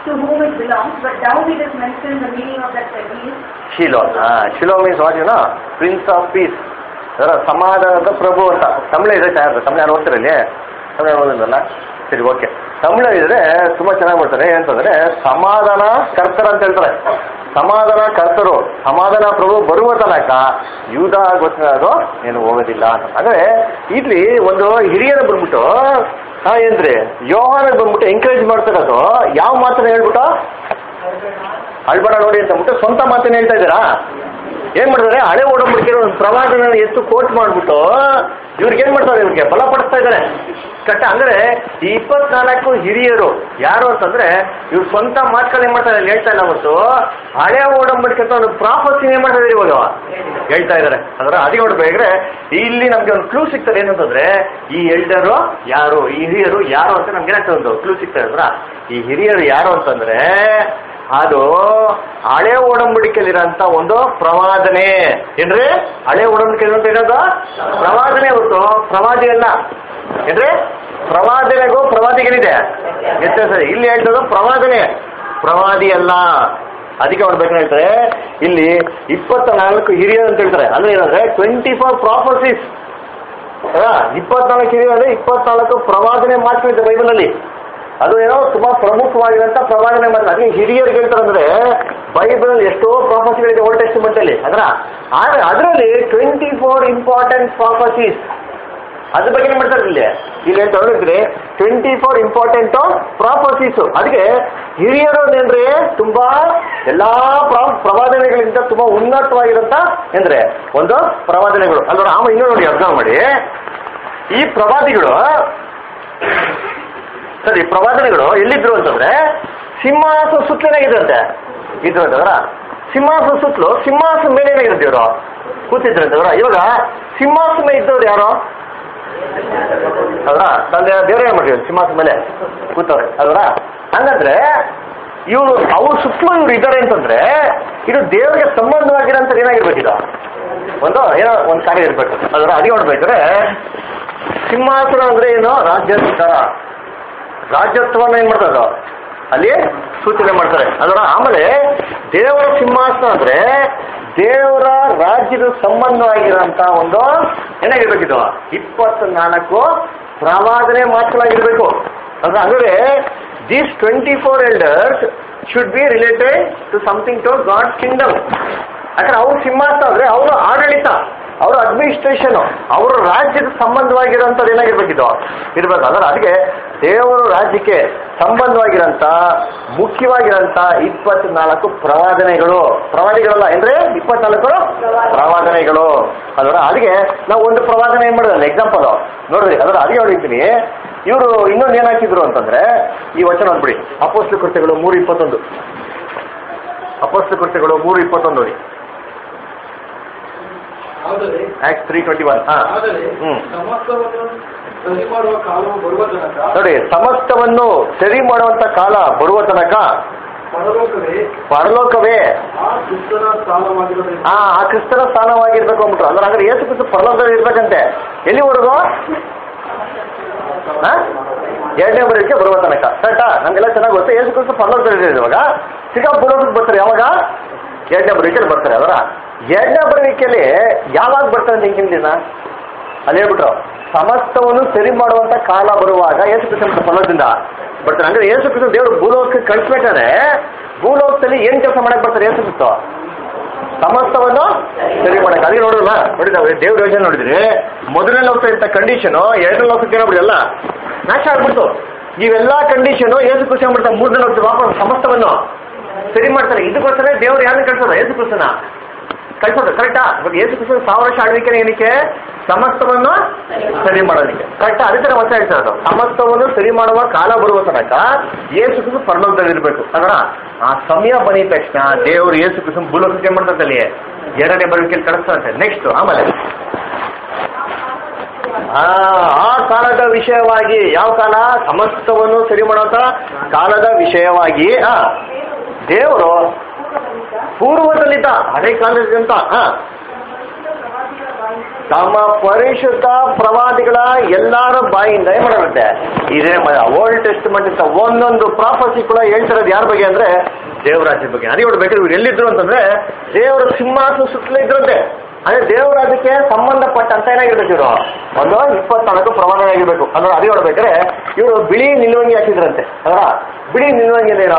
to whom it belongs, but down it is mentioned the meaning of that uh, he is Shiloh ಹಾ Shiloh means what you know prince of peace ಅದರ ಸಮಾಧಾನದ ಪ್ರಭು ಅಂತ ತಮಿಳು ಇದೆ sir Tamil ಯಾರು ಓದ್ತಾರೆ ಇಲ್ಲಿ ತಮಿಳು ಓದಿದ್ರಲ್ಲ ಸರಿ ಓಕೆ ತಮಿಳು ಇದ್ರೆ ತುಂಬಾ ಚೆನ್ನಾಗಿ ಮಾಡ್ತಾರೆ ಏನಂತಂದ್ರೆ ಸಮಾಧಾನ ಕರ್ತರು ಅಂತ ಹೇಳ್ತಾರೆ ಸಮಾಧಾನ ಕರ್ತರು ಸಮಾಧಾನ ಪ್ರಭು ಬರುವ ತನಕ ಯೂದ ಗೊತ್ತಿನ ಅದು ಏನು ಹೋಗೋದಿಲ್ಲ ಅಂತ ಅಂದ್ರೆ ಇಲ್ಲಿ ಒಂದು ಹಿರಿಯರ ಬಂದ್ಬಿಟ್ಟು ಹಾ ಏನ್ರಿ ಯೋಹಾನ ಬಂದ್ಬಿಟ್ಟು ಎಂಕರೇಜ್ ಮಾಡ್ತಿರೋದು ಯಾವ ಮಾತನ್ನ ಹೇಳ್ಬಿಟ್ಟು ಅಳ್ಬೇಡ ನೋಡಿ ಅಂತ ಅಂದ್ಬಿಟ್ಟು ಸ್ವಂತ ಮಾತನ್ನ ಹೇಳ್ತಾ ಇದ್ದೀರಾ ಏನ್ ಮಾಡ್ತಾರೆ ಹಳೆ ಓಡಂಬಡಿಕೆ ಒಂದು ಪ್ರವಾದನ ಎತ್ತು ಕೋಟ್ ಮಾಡ್ಬಿಟ್ಟು ಇವ್ರಿಗೆ ಏನ್ ಮಾಡ್ತಾರೆ ಇವ್ರಿಗೆ ಬಲಪಡಿಸ್ತಾ ಇದ್ದಾರೆ ಕಟ್ಟ ಅಂದ್ರೆ ಈ ಇಪ್ಪತ್ನಾಲ್ಕು ಹಿರಿಯರು ಯಾರು ಅಂತಂದ್ರೆ ಇವ್ರು ಸ್ವಂತ ಮಾತುಗಳು ಏನ್ ಮಾಡ್ತಾರೆ ಇಲ್ಲಿ ಹೇಳ್ತಾ ಇಲ್ಲ ಹೊತ್ತು ಹಳೆ ಓಡಂಬಡಿಕೆ ಅಂತ ಒಂದು ಪ್ರಾಫಸ್ ಏನ್ ಮಾಡ್ತಾ ಇದ್ದಾರೆ ಇವಾಗ ಹೇಳ್ತಾ ಇದ್ದಾರೆ ಅದರ ಅದಕ್ಕೆ ನೋಡ್ಬೇಕ್ರೆ ಇಲ್ಲಿ ನಮ್ಗೆ ಒಂದು ಕ್ಲೂ ಸಿಗ್ತದೆ ಏನಂತಂದ್ರೆ ಈ ಎಲ್ಡರು ಯಾರು ಈ ಹಿರಿಯರು ಯಾರು ಅಂತ ನಮ್ಗೆ ಏನಾಗ್ತದೆ ಒಂದು ಕ್ಲೂ ಸಿಗ್ತದೆ ಅಂದ್ರ ಈ ಹಿರಿಯರು ಯಾರು ಅಂತಂದ್ರೆ ಅದು ಹಳೆ ಒಡಂಬಡಿಕೆಯಲ್ಲಿರೋಂಥ ಒಂದು ಪ್ರವಾದನೆ ಏನ್ರಿ ಹಳೆ ಒಡಂಬಡಿಕೆ ಅಂತ ಇರೋದು ಪ್ರವಾದನೆ ಹೊತ್ತು ಪ್ರವಾದಿ ಅಲ್ಲ ಏನ್ರಿ ಪ್ರವಾದನೆಗೂ ಪ್ರವಾದಿಗಳಿದೆ ವ್ಯತ್ಯಾಸ ಇದೆ. ಇಲ್ಲಿ ಹೇಳ್ತದ್ದು ಪ್ರವಾದನೆ ಪ್ರವಾದಿ ಅಲ್ಲ ಅದಕ್ಕೆ ನೋಡ್ಬೇಕು ಹೇಳ್ತಾರೆ ಇಲ್ಲಿ ಇಪ್ಪತ್ತ ನಾಲ್ಕು ಹಿರಿಯರು ಅಂತ ಹೇಳ್ತಾರೆ ಅಂದ್ರೆ ಏನಂದ್ರೆ ಟ್ವೆಂಟಿ ಫೋರ್ ಪ್ರಾಪರ್ಟೀಸ್ ಇಪ್ಪತ್ನಾಲ್ಕು ಹಿರಿಯರು ಅಂದ್ರೆ ಇಪ್ಪತ್ನಾಲ್ಕು ಪ್ರವಾದನೆ ಮಾತುಗಳಿದೆ ಬೈಬಲಲ್ಲಿ ಅದು ಏನೋ ತುಂಬಾ ಪ್ರಮುಖವಾಗಿರುವಂತ ಪ್ರವಾದನೆ ಮಾತು ಅದಕ್ಕೆ ಹಿರಿಯರಿಗೆ ಹೇಳ್ತಾರಂದ್ರೆ ಬೈಬಲ್ ಎಷ್ಟೋ ಪ್ರಾಫಸಿಗಳಿದೆ ಓಲ್ಡ್ ಟೆಸ್ಟಿಮೆಂಟ್ ಅಲ್ಲಿ ಅದರ ಆದ್ರೆ ಅದರಲ್ಲಿ ಟ್ವೆಂಟಿ ಫೋರ್ ಇಂಪಾರ್ಟೆಂಟ್ ಪ್ರಾಫಸೀಸ್ ಅದ್ರ ಬಗ್ಗೆ ಏನ್ ಮಾಡ್ತಾರೆ ಇಲ್ಲಿ ಇಲ್ಲಿ ಹೇಳ್ತಾ ನೋಡಿದ್ರೆ ಟ್ವೆಂಟಿ ಫೋರ್ ಇಂಪಾರ್ಟೆಂಟ್ ಪ್ರಾಪರ್ಟೀಸ್ ಅದಕ್ಕೆ ಹಿರಿಯರು ಅಂದ್ರೆ ತುಂಬಾ ಎಲ್ಲಾ ಪ್ರ- ಪ್ರವಾದನೆಗಳಿಂದ ತುಂಬಾ ಉನ್ನತವಾಗಿರಂತ ಅಂದ್ರೆ ಒಂದು ಪ್ರವಾದನೆಗಳು ಅಲ್ವಾ ಆಮೇಲೆ ಇನ್ನೂ ನೋಡಿ ಅಬ್ಸರ್ವ್ ಮಾಡಿ ಈ ಪ್ರವಾದಿಗಳು ಸರಿ ಪ್ರವಾದನೆಗಳು ಎಲ್ಲಿದ್ರು ಅಂತಂದ್ರೆ ಸಿಂಹಾಸನ ಸುತ್ತಲೇನಾಗಿದ್ರಂತೆ ಇದ್ರು ಅಂತಂದ್ರ ಸಿಂಹಾಸನ ಸುತ್ತಲೂ ಸಿಂಹಾಸನ ಮೇಲೆ ಏನಾಗಿರುತ್ತೆ ಇವರು ಕೂತಿದ್ರು ಅಂತಂದ್ರ ಇವಾಗ ಸಿಂಹಾಸನ ಮೇಲೆ ಇದ್ದವ್ರು ಯಾರು ಅಲ್ವಾ ತಂದೆ ದೇವರೇ ಏನ್ ಮಾಡಿದ್ರು ಸಿಂಹಾಸನ ಮೇಲೆ ಕೂತವ್ರೆ ಅಲ್ವಾ ಹಂಗಂದ್ರೆ ಇವರು ಅವ್ರ ಸುತ್ತಲೂ ಇವ್ರು ಇದ್ದಾರೆ ಅಂತಂದ್ರೆ ಇದು ದೇವರಿಗೆ ಸಂಬಂಧವಾಗಿರೋಂಥ ಏನಾಗಿರ್ಬೇಕು ಇದು ಒಂದು ಏನೋ ಒಂದು ಕಾರ್ಯ ಇರ್ಬೇಕು ಅದರ ಅಡಿಗೆ ನೋಡ್ಬೇಕಾದ್ರೆ ಸಿಂಹಾಸನ ಅಂದ್ರೆ ಏನು ರಾಜ್ಯಾಧಿಕಾರ ರಾಜ್ಯತ್ವನ ಏನ್ ಮಾಡ್ತಾರೆ ಅಲ್ಲಿ ಸೂಚನೆ ಮಾಡ್ತಾರೆ ಅದರ ಆಮೇಲೆ ದೇವರ ಸಿಂಹಾಸನ ಅಂದ್ರೆ ದೇವರ ರಾಜ್ಯದ ಸಂಬಂಧವಾಗಿರೋಂಥ ಒಂದು ಏನಾಗಿರ್ಬೇಕಿದು ಇಪ್ಪತ್ನಾಲ್ಕು ಪ್ರವಾದನೆ ಮಾತುಗಳಾಗಿರ್ಬೇಕು ಅಂದ್ರೆ ಅಂದ್ರೆ these twenty four elders should be related to something to God kingdom ಯಾಕಂದ್ರೆ ಅವ್ರ ಸಿಂಹಾಸನ ಅಂದ್ರೆ ಅವರ ಆಡಳಿತ ಅವರ ಅಡ್ಮಿನಿಸ್ಟ್ರೇಷನ್ ಅವರ ರಾಜ್ಯದ ಸಂಬಂಧವಾಗಿರೋಂಥದ್ದು ಏನಾಗಿರ್ಬೇಕಿದು ಇರ್ಬೇಕು ಅಂದ್ರೆ ಅದಕ್ಕೆ ದೇವರ ರಾಜ್ಯಕ್ಕೆ ಸಂಬಂಧವಾಗಿರೋಂಥ ಮುಖ್ಯವಾಗಿರೋಂಥ ಇಪ್ಪತ್ನಾಲ್ಕು ಪ್ರವಾದನೆಗಳು ಪ್ರವಾದಿಗಳಲ್ಲ ಅಂದ್ರೆ ಇಪ್ಪತ್ನಾಲ್ಕು ಪ್ರವಾದನೆಗಳು ಅದರ ಅದಕ್ಕೆ ನಾವು ಒಂದು ಪ್ರವಾದನೆ ಏನ್ ಮಾಡೋದಲ್ಲ ಎಕ್ಸಾಂಪಲ್ ನೋಡ್ರಿ ಅದರ ಅದಕ್ಕೆ ಹೊಡಿತೀನಿ ಇವರು ಇನ್ನೊಂದು ಏನ್ ಹಾಕಿದ್ರು ಅಂತಂದ್ರೆ ಈ ವಚನ ಅಂದ್ಬಿಡಿ ಅಪೋಸ್ಲು ಕೃತ್ಯಗಳು ಮೂರು ಇಪ್ಪತ್ತೊಂದು ಅಪೋಸ್ಲು ಕೃತ್ಯಗಳು ಮೂರು ಇಪ್ಪತ್ತೊಂದು ನೋಡಿ ಆದರೆ ಆಕ್ಟ್ ತ್ರೀ ಟ್ವೆಂಟಿ ಒನ್ ಹಾ ಆದರೆ ಹ್ಮ್ ಸಮಸ್ತವನ್ನು ಸರಿ ಮಾಡುವ ಕಾಲವು ಬರುವ ತನಕ ನೋಡಿ ಸಮಸ್ತವನ್ನು ಸರಿ ಮಾಡುವಂತ ಕಾಲ ಬರುವ ತನಕ ಪರಲೋಕವೇ ಪರಲೋಕವೇ ಆ ದುಷ್ಟನ ಸ್ಥಾನವಾಗಿರಬೇಕು ಆ ಆ ಕ್ರಿಸ್ತನ ಸ್ಥಾನವಾಗಿರ್ಬೇಕು ಅಂದ್ಬಿಟ್ರು ಅಂದ್ರೆ ಹಾಗಾದ್ರೆ ಏಸು ಕ್ರಿಸ್ತ ಪರಲೋಕದಲ್ಲಿ ಇರ್ಬೇಕಂತೆ ಎಲ್ಲಿವರೆಗೂ ಹಾ? ಎರಡನೇ ಬರೋಕ್ಕೆ ಬರುವ ತನಕ ಕರೆಕ್ಟಾ ನಮ್ಗೆಲ್ಲ ಚೆನ್ನಾಗಿ ಗೊತ್ತು ಏಸು ಕ್ರಿಸ್ತ ಪರಲೋಕದಲ್ಲಿ ಇರೋದು ಇವಾಗ ಸಿಗಾ ಬರೋದಕ್ಕೆ ಬರ್ತಾರೆ ಯಾವಾಗ ಎರಡನೇ ಬರುವಿಕೆಯಲ್ಲಿ ಬರ್ತಾರೆ ಅವರ ಎರಡನೇ ಬರುವಿಕೆಯಲ್ಲಿ ಯಾವಾಗ ಬರ್ತಾರೆ ಅಂತ ಹಿಂಗಿನ ದಿನ ಅಲ್ಲಿ ಹೇಳ್ಬಿಟ್ರು ಸಮಸ್ತವನ್ನು ಸರಿ ಮಾಡುವಂತ ಕಾಲ ಬರುವಾಗ ಯೇಸು ಕ್ರಿಸ್ತನ ಫಲದಿಂದ ಬರ್ತಾರೆ ಅಂದ್ರೆ ಯೇಸು ಕ್ರಿಸ್ತ ದೇವರು ಭೂಲೋಕಕ್ಕೆ ಕಳಿಸ್ಬೇಕಾದ್ರೆ ಭೂಲೋಕದಲ್ಲಿ ಏನ್ ಕೆಲಸ ಮಾಡಕ್ ಬರ್ತಾರೆ ಯೇಸು ಕ್ರಿಸ್ತ ಸಮಸ್ತವನ್ನು ಸರಿ ಮಾಡಕ್ ಅದಕ್ಕೆ ನೋಡಿದ್ರಲ್ಲ ನೋಡಿದಾವೆ ದೇವ್ರ ಯೋಜನೆ ನೋಡಿದ್ರಿ ಮೊದಲನೇ ಲೋಕ ಇದ್ದ ಕಂಡೀಷನ್ ಎರಡನೇ ಲೋಕಕ್ಕೆ ಏನೋ ಎಲ್ಲ ನಾಶ ಆಗ್ಬಿಡ್ತು ಇವೆಲ್ಲಾ ಕಂಡೀಷನ್ ಯೇಸು ಕ್ರಿಸ್ತ ಏನ್ ಮಾಡ್ತಾರೆ ಮೂರನೇ ಲೋಕದ ವಾಪಸ್ ಸಮಸ್ತವನ್ನು ಸರಿ ಮಾಡ್ತಾರೆ ಇದಕ್ಕೋಸ್ಕರ ದೇವ್ರು ಯಾರನ್ನ ಕಳ್ಸೋದು ಯೇಸು ಕ್ರಿಸ್ತನ ಕಳ್ಸೋದು ಕರೆಕ್ಟಾ ಇವಾಗ ಯೇಸು ಕ್ರಿಸ್ತನ ಸಾವಿರ ವರ್ಷ ಆಳ್ವಿಕೆ ಏನಕ್ಕೆ ಸಮಸ್ತವನ್ನು ಸರಿ ಮಾಡೋದಕ್ಕೆ ಕರೆಕ್ಟಾ ಅದೇ ತರ ಮತ್ತೆ ಹೇಳ್ತಾ ಇರೋದು ಸಮಸ್ತವನ್ನು ಸರಿ ಮಾಡುವ ಕಾಲ ಬರುವ ತನಕ ಯೇಸು ಕ್ರಿಸ್ತ ಪರಲೋಕದಲ್ಲಿ ಇರಬೇಕು ಅದರ ಆ ಸಮಯ ಬಂದಿದ ತಕ್ಷಣ ದೇವರು ಯೇಸು ಕ್ರಿಸ್ತನ ಭೂಲೋಕಕ್ಕೆ ಏನ್ ಮಾಡ್ತಾರೆ ಅಲ್ಲಿ ಎರಡನೇ ಬರುವಿಕೆಯಲ್ಲಿ ಕಳಿಸ್ತಾರೆ ನೆಕ್ಸ್ಟ್ ಆಮೇಲೆ ಆ ಆ ಕಾಲದ ವಿಷಯವಾಗಿ ಯಾವ ಕಾಲ ಸಮಸ್ತವನ್ನು ಸರಿ ಮಾಡುವಂತ ಕಾಲದ ವಿಷಯವಾಗಿ ಆ ದೇವರು ಪೂರ್ವದಲ್ಲಿದ್ದ ಹಳೆ ಕಾಲದಂತ ಹಾ ತಮ್ಮ ಪರಿಶುದ್ಧ ಪ್ರವಾದಿಗಳ ಎಲ್ಲಾರ ಬಾಯಿಂದ ಏನ್ ಮಾಡಿರುತ್ತೆ ಇದೇ ಓಲ್ಡ್ ಟೆಸ್ಟ್ಮೆಂಟ್ ಅಂತ ಒಂದೊಂದು ಪ್ರಾಫಸಿ ಕೂಡ ಹೇಳ್ತಿರೋದು ಯಾರ ಬಗ್ಗೆ ಅಂದ್ರೆ ದೇವರಾಜ್ಯ ಬಗ್ಗೆ ಅದೇ ಬೇಕಾದ್ರೆ ಇವ್ರು ಎಲ್ಲಿದ್ರು ಅಂತಂದ್ರೆ ದೇವರ ಸಿಂಹಾಸನ ಸುತ್ತಲೇ ಇದ್ರಂತೆ ಅಂದ್ರೆ ದೇವರಾಜ್ಯಕ್ಕೆ ಸಂಬಂಧಪಟ್ಟಂತ ಏನಾಗಿರ್ಬೇಕು ಇವರು ಒಂದು ಇಪ್ಪತ್ನಾಲ್ಕು ಪ್ರಮಾಣ ಆಗಿರ್ಬೇಕು ಅಂದ್ರೆ ಅದೇ ಹೇಳ್ಬೇಕಾದ್ರೆ ಇವರು ಬಿಳಿ ನಿಲುವಂಗಿ ಹಾಕಿದ್ರಂತೆ ಅಲ್ವಾ ಬಿಳಿ ನಿಲುವಂಗಿ ಅಂದ್ರೇನು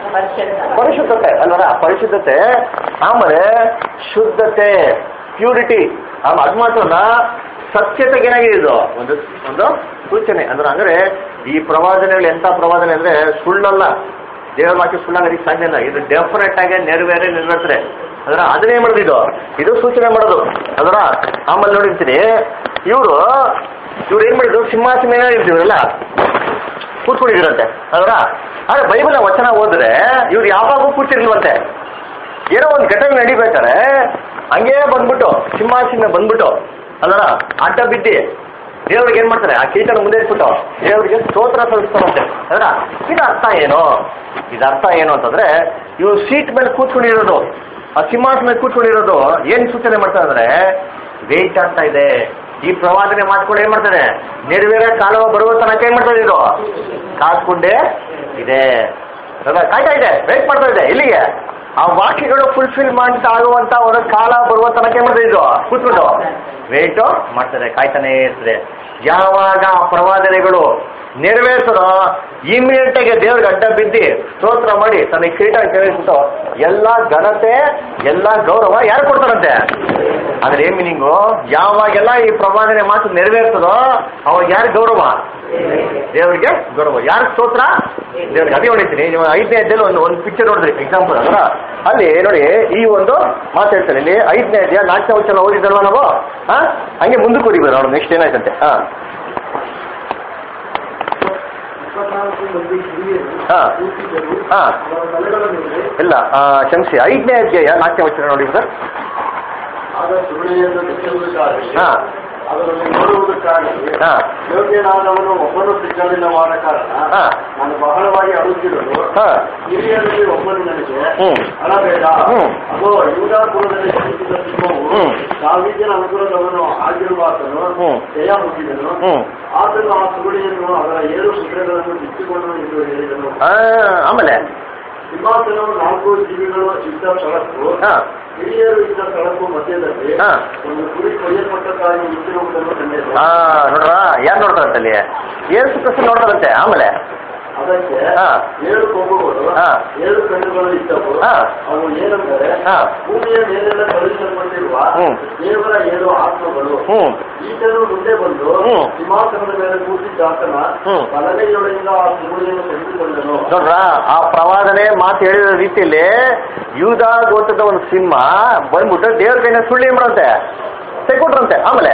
ಪರಿಶುದ್ಧತೆ ಅಲ್ವರ ಪರಿಶುದ್ಧತೆ ಆಮೇಲೆ ಶುದ್ಧತೆ ಪ್ಯೂರಿಟಿ ಆಮೇಲೆ ಅದು ಮಾತ್ರಲ್ಲ ಸತ್ಯತೆಗೆ ಏನಾಗಿದೆ ಇದು ಒಂದು ಒಂದು ಸೂಚನೆ ಅಂದ್ರೆ ಅಂದ್ರೆ ಈ ಪ್ರವಾದನೆಗಳು ಎಂತ ಪ್ರವಾದನೆ ಅಂದ್ರೆ ಸುಳ್ಳಲ್ಲ ದೇವರ ವಾಕ್ಯ ಸುಳ್ಳಾಗೋದಕ್ಕೆ ಸಾಧ್ಯ ಇಲ್ಲ ಇದು ಡೆಫಿನೆಟ್ ಆಗಿ ನೆರವೇರೇ ನೆರವೇರ್ತಾರೆ ಅದರ ಅದನ್ನೇ ಮಾಡೋದು ಇದು ಇದು ಸೂಚನೆ ಮಾಡೋದು ಅದರ ಆಮೇಲೆ ನೋಡಿರ್ತೀನಿ ಇವರು ಇವ್ರು ಏನ್ ಮಾಡಿದ್ರು ಸಿಂಹಾಸನ ಏನಾಗಿರ್ತೀವಲ್ಲ ಕೂತ್ಕೊಂಡಿದ್ರಂತೆ ಅದರ ಆದ್ರೆ ಬೈಬಲ್ ವಚನ ಓದಿದ್ರೆ ಇವ್ರು ಯಾವಾಗೂ ಕೂತಿರ್ಲಿಲ್ವಂತೆ ಏನೋ ಒಂದು ಘಟನೆ ನಡಿಬೇಕಾರೆ ಹಂಗೇ ಬಂದ್ಬಿಟ್ಟು ಸಿಂಹಾಸನ ಬಂದ್ಬಿಟ್ಟು ಅದರ ಅಡ್ಡ ಬಿದ್ದಿ ದೇವ್ರಿಗೆ ಏನ್ ಮಾಡ್ತಾರೆ ಆ ಕೀಟನ ಮುಂದೆ ಇಟ್ಬಿಟ್ಟು ದೇವರಿಗೆ ಸ್ತೋತ್ರ ಸಲ್ಲಿಸ್ತಾರಂತೆ ಅದರ ಇದು ಅರ್ಥ ಏನು ಇದು ಅರ್ಥ ಏನು ಅಂತಂದ್ರೆ ಇವ್ರು ಸೀಟ್ ಮೇಲೆ ಕೂತ್ಕೊಂಡಿರೋದು ಆ ಸಿಂಹಾಸನ ಮೇಲೆ ಕೂತ್ಕೊಂಡಿರೋದು ಏನ್ ಸೂಚನೆ ಮಾಡ್ತಾರೆ ಅಂದ್ರೆ ವೇಟ್ ಆಗ್ತಾ ಇದೆ ಈ ಪ್ರವಾದನೆ ಮಾಡ್ಕೊಂಡು ಏನ್ ಮಾಡ್ತಾರೆ ನೆರವೇರ ಕಾಲವ ಬರುವ ತನಕ ಏನ್ ಮಾಡ್ತಾ ಇದು ಕಾದ್ಕೊಂಡೇ ಇದೆ ಅಲ್ವಾ? ಕಾಯ್ತಾ ಇದೆ ವೇಟ್ ಮಾಡ್ತಾ ಇದೆ ಇಲ್ಲಿಗೆ ಆ ವಾಕ್ಯಗಳು ಫುಲ್ಫಿಲ್ ಮಾಡ್ತಾ ಆಗುವಂತ ಒಂದು ಕಾಲ ಬರುವ ತನಕ ಏನ್ ಮಾಡ್ತಾ ಇದ್ದು ಕೂತ್ಕೊಂಡು ವೇಟು ಮಾಡ್ತಾರೆ ಕಾಯ್ತಾನೆ ಇರ್ತದೆ ಯಾವಾಗ ಆ ಪ್ರವಾದನೆಗಳು ನೆರವೇರಿಸೋದು ಇಮಿಡಿಯೇಟ್ ಆಗಿ ದೇವ್ರಿಗೆ ಅಡ್ಡ ಬಿದ್ದಿ ಸ್ತೋತ್ರ ಮಾಡಿ ತನ್ನ ಕಿರೀಟ ಕೇಳಿಸ್ಬಿಟ್ಟು ಎಲ್ಲ ಘನತೆ ಎಲ್ಲ ಗೌರವ ಯಾರು ಕೊಡ್ತಾರಂತೆ ಅದ್ರ ಏನ್ ಮೀನಿಂಗು ಯಾವಾಗೆಲ್ಲ ಈ ಪ್ರವಾದನೆ ಮಾತು ನೆರವೇರ್ತದೋ ಅವಾಗ ಯಾರು ಗೌರವ ದೇವರಿಗೆ ಗೌರವ ಯಾರು ಸ್ತೋತ್ರ ದೇವ್ರಿಗೆ ಅದೇ ಹೊಡಿತೀನಿ ನೀವು ಐದನೇ ಅಧ್ಯಾಯ ಒಂದು ಒಂದು ಪಿಕ್ಚರ್ ನೋಡಿದ್ರಿ ಎಕ್ಸಾಂಪಲ್ ಅಲ್ವಾ ಅಲ್ಲಿ ನೋಡಿ ಈ ಒಂದು ಮಾತು ಹೇಳ್ತಾರೆ ಇಲ್ಲಿ ಐದನೇ ಅಧ್ಯಾಯ ನಾಲ್ಕನೇ ವಚನ ಓದಿದಲ್ವಾ ನಾವು ಹಾ ಹಂಗೆ ಮುಂದಕ್ಕೆ ಓದಿಬೋದು ನೋಡಿ ನೆಕ್ಸ್ಟ್ ಏನಾಯ್ತಂತೆ ಹಾ ಇಪ್ಪತ್ನಾಲ್ಕು ಮಂದಿ ಹಿರಿಯರು ಹಾ. ಕೂತಿದ್ದರು ಹಾ. ಅವರ ತಲೆಗಳ ಮೇಲೆ ಇಲ್ಲ ಆ, ಕ್ಷಮಿಸಿ ಐದನೇ ಅಧ್ಯಾಯ ನಾಲ್ಕನೇ ವಚನ ನೋಡಿ ಸರ್ ಆದ ಸುರುಳಿಯನ್ನು ಬಿಚ್ಚುವುದಕ್ಕಾಗಿ ಹಾ. ಅದರಲ್ಲಿ ನೋಡುವುದಕ್ಕಾಗಿ ಹಾ. ಯೋಗ್ಯನಾದವನು ಒಬ್ಬನು ಸಿಕ್ಕಲಿಲ್ಲವಾದ ಕಾರಣ ಹಾ. ನಾನು ಬಹಳವಾಗಿ ಅಳುತ್ತಿರಲು ಹಾ ಹಿರಿಯರಲ್ಲಿ ಒಬ್ಬನು ನನಗೆ ಹ್ಮ್. ಅಳಬೇಡ ಹ್ಮ್. ಅದೋ ಯೂದಾಪುರದಲ್ಲಿ ಜನಿಸಿದ ಸಿಂಹವು ಹ್ಮ್. ದಾವೀದನ ಅನುಕೂಲದವನು ಆಗಿರುವ ಆತನು ಹ್ಮ್. ಜಯ ಮುಟ್ಟಿದನು ಹ್ಮ್ ಆತನು ಆ ಸುರುಳಿಯನ್ನು ಅದರ ಏಳು ಕುದುರೆಗಳನ್ನು ಬಿಚ್ಚಿಕೊಂಡನು ಎಂದು ಹೇಳಿದನು ಆ, ಆಮೇಲೆ ಸಿಂಹಾಸನವು ನಾಲ್ಕು ಜೀವಿಗಳು ಇದ್ದ ಸ್ಥಳಕ್ಕೂ ಹಾ ಹಿರಿಯರು ಇದ್ದ ಸ್ಥಳಕ್ಕೂ ಮಧ್ಯದಲ್ಲಿ ಹಾ. ಒಂದು ಕುರಿ ಕೊಯ್ಯಲ್ಪಟ್ಟಕ್ಕಾಗಿ ನಿಂತಿರುವುದನ್ನು ಕಂಡೆನು ಹಾ ನೋಡ್ರ ಯಾರು ನೋಡ್ತಾರಂತೆ ಅಲ್ಲಿ ಏಸು ಕ್ರಿಸ್ತ ನೋಡ್ತಾರಂತೆ ಆಮೇಲೆ ಅದಕ್ಕೆ ಹಾ. ಏಳು ಕೊಂಬುಗಳು ಹಾ. ಏಳು ಕಣ್ಣುಗಳು ಇದ್ದವು ಹಾ. ಅವು ಏನೆಂದರೆ ಹಾ. ಭೂಮಿಯ ಮೇಲೆಲ್ಲ ಕಳುಹಿಸಲ್ಪಟ್ಟಿರುವ ಹ್ಮ್. ದೇವರ ಏಳು ಆತ್ಮಗಳು ಹ್ಮ್ ಈತನು ಮುಂದೆ ಬಂದು ಹ್ಮ್. ಸಿಂಹಾಸನದ ಮೇಲೆ ಕೂತಿದ್ದ ಆತನ ಹ್ಮ್. ಬಲಗೈಯೊಳಗಿಂದ ಆ ಸುರುಳಿಯನ್ನು ತೆಗೆದುಕೊಂಡನು ನೋಡ್ರ ಆ ಪ್ರವಾದನೆ ಮಾತು ಹೇಳಿದ ರೀತಿಯಲ್ಲಿ ಯೂದ ಗೋತ್ರದ ಒಂದು ಸಿಂಹ ಬಂದ್ಬಿಟ್ಟು ದೇವ್ರ ಕೈನ ಸುಳ್ಳು ಏನ್ ಮಾಡಂತೆ ತೆಗೆದ್ಬಿಟ್ರಂತೆ ಆಮೇಲೆ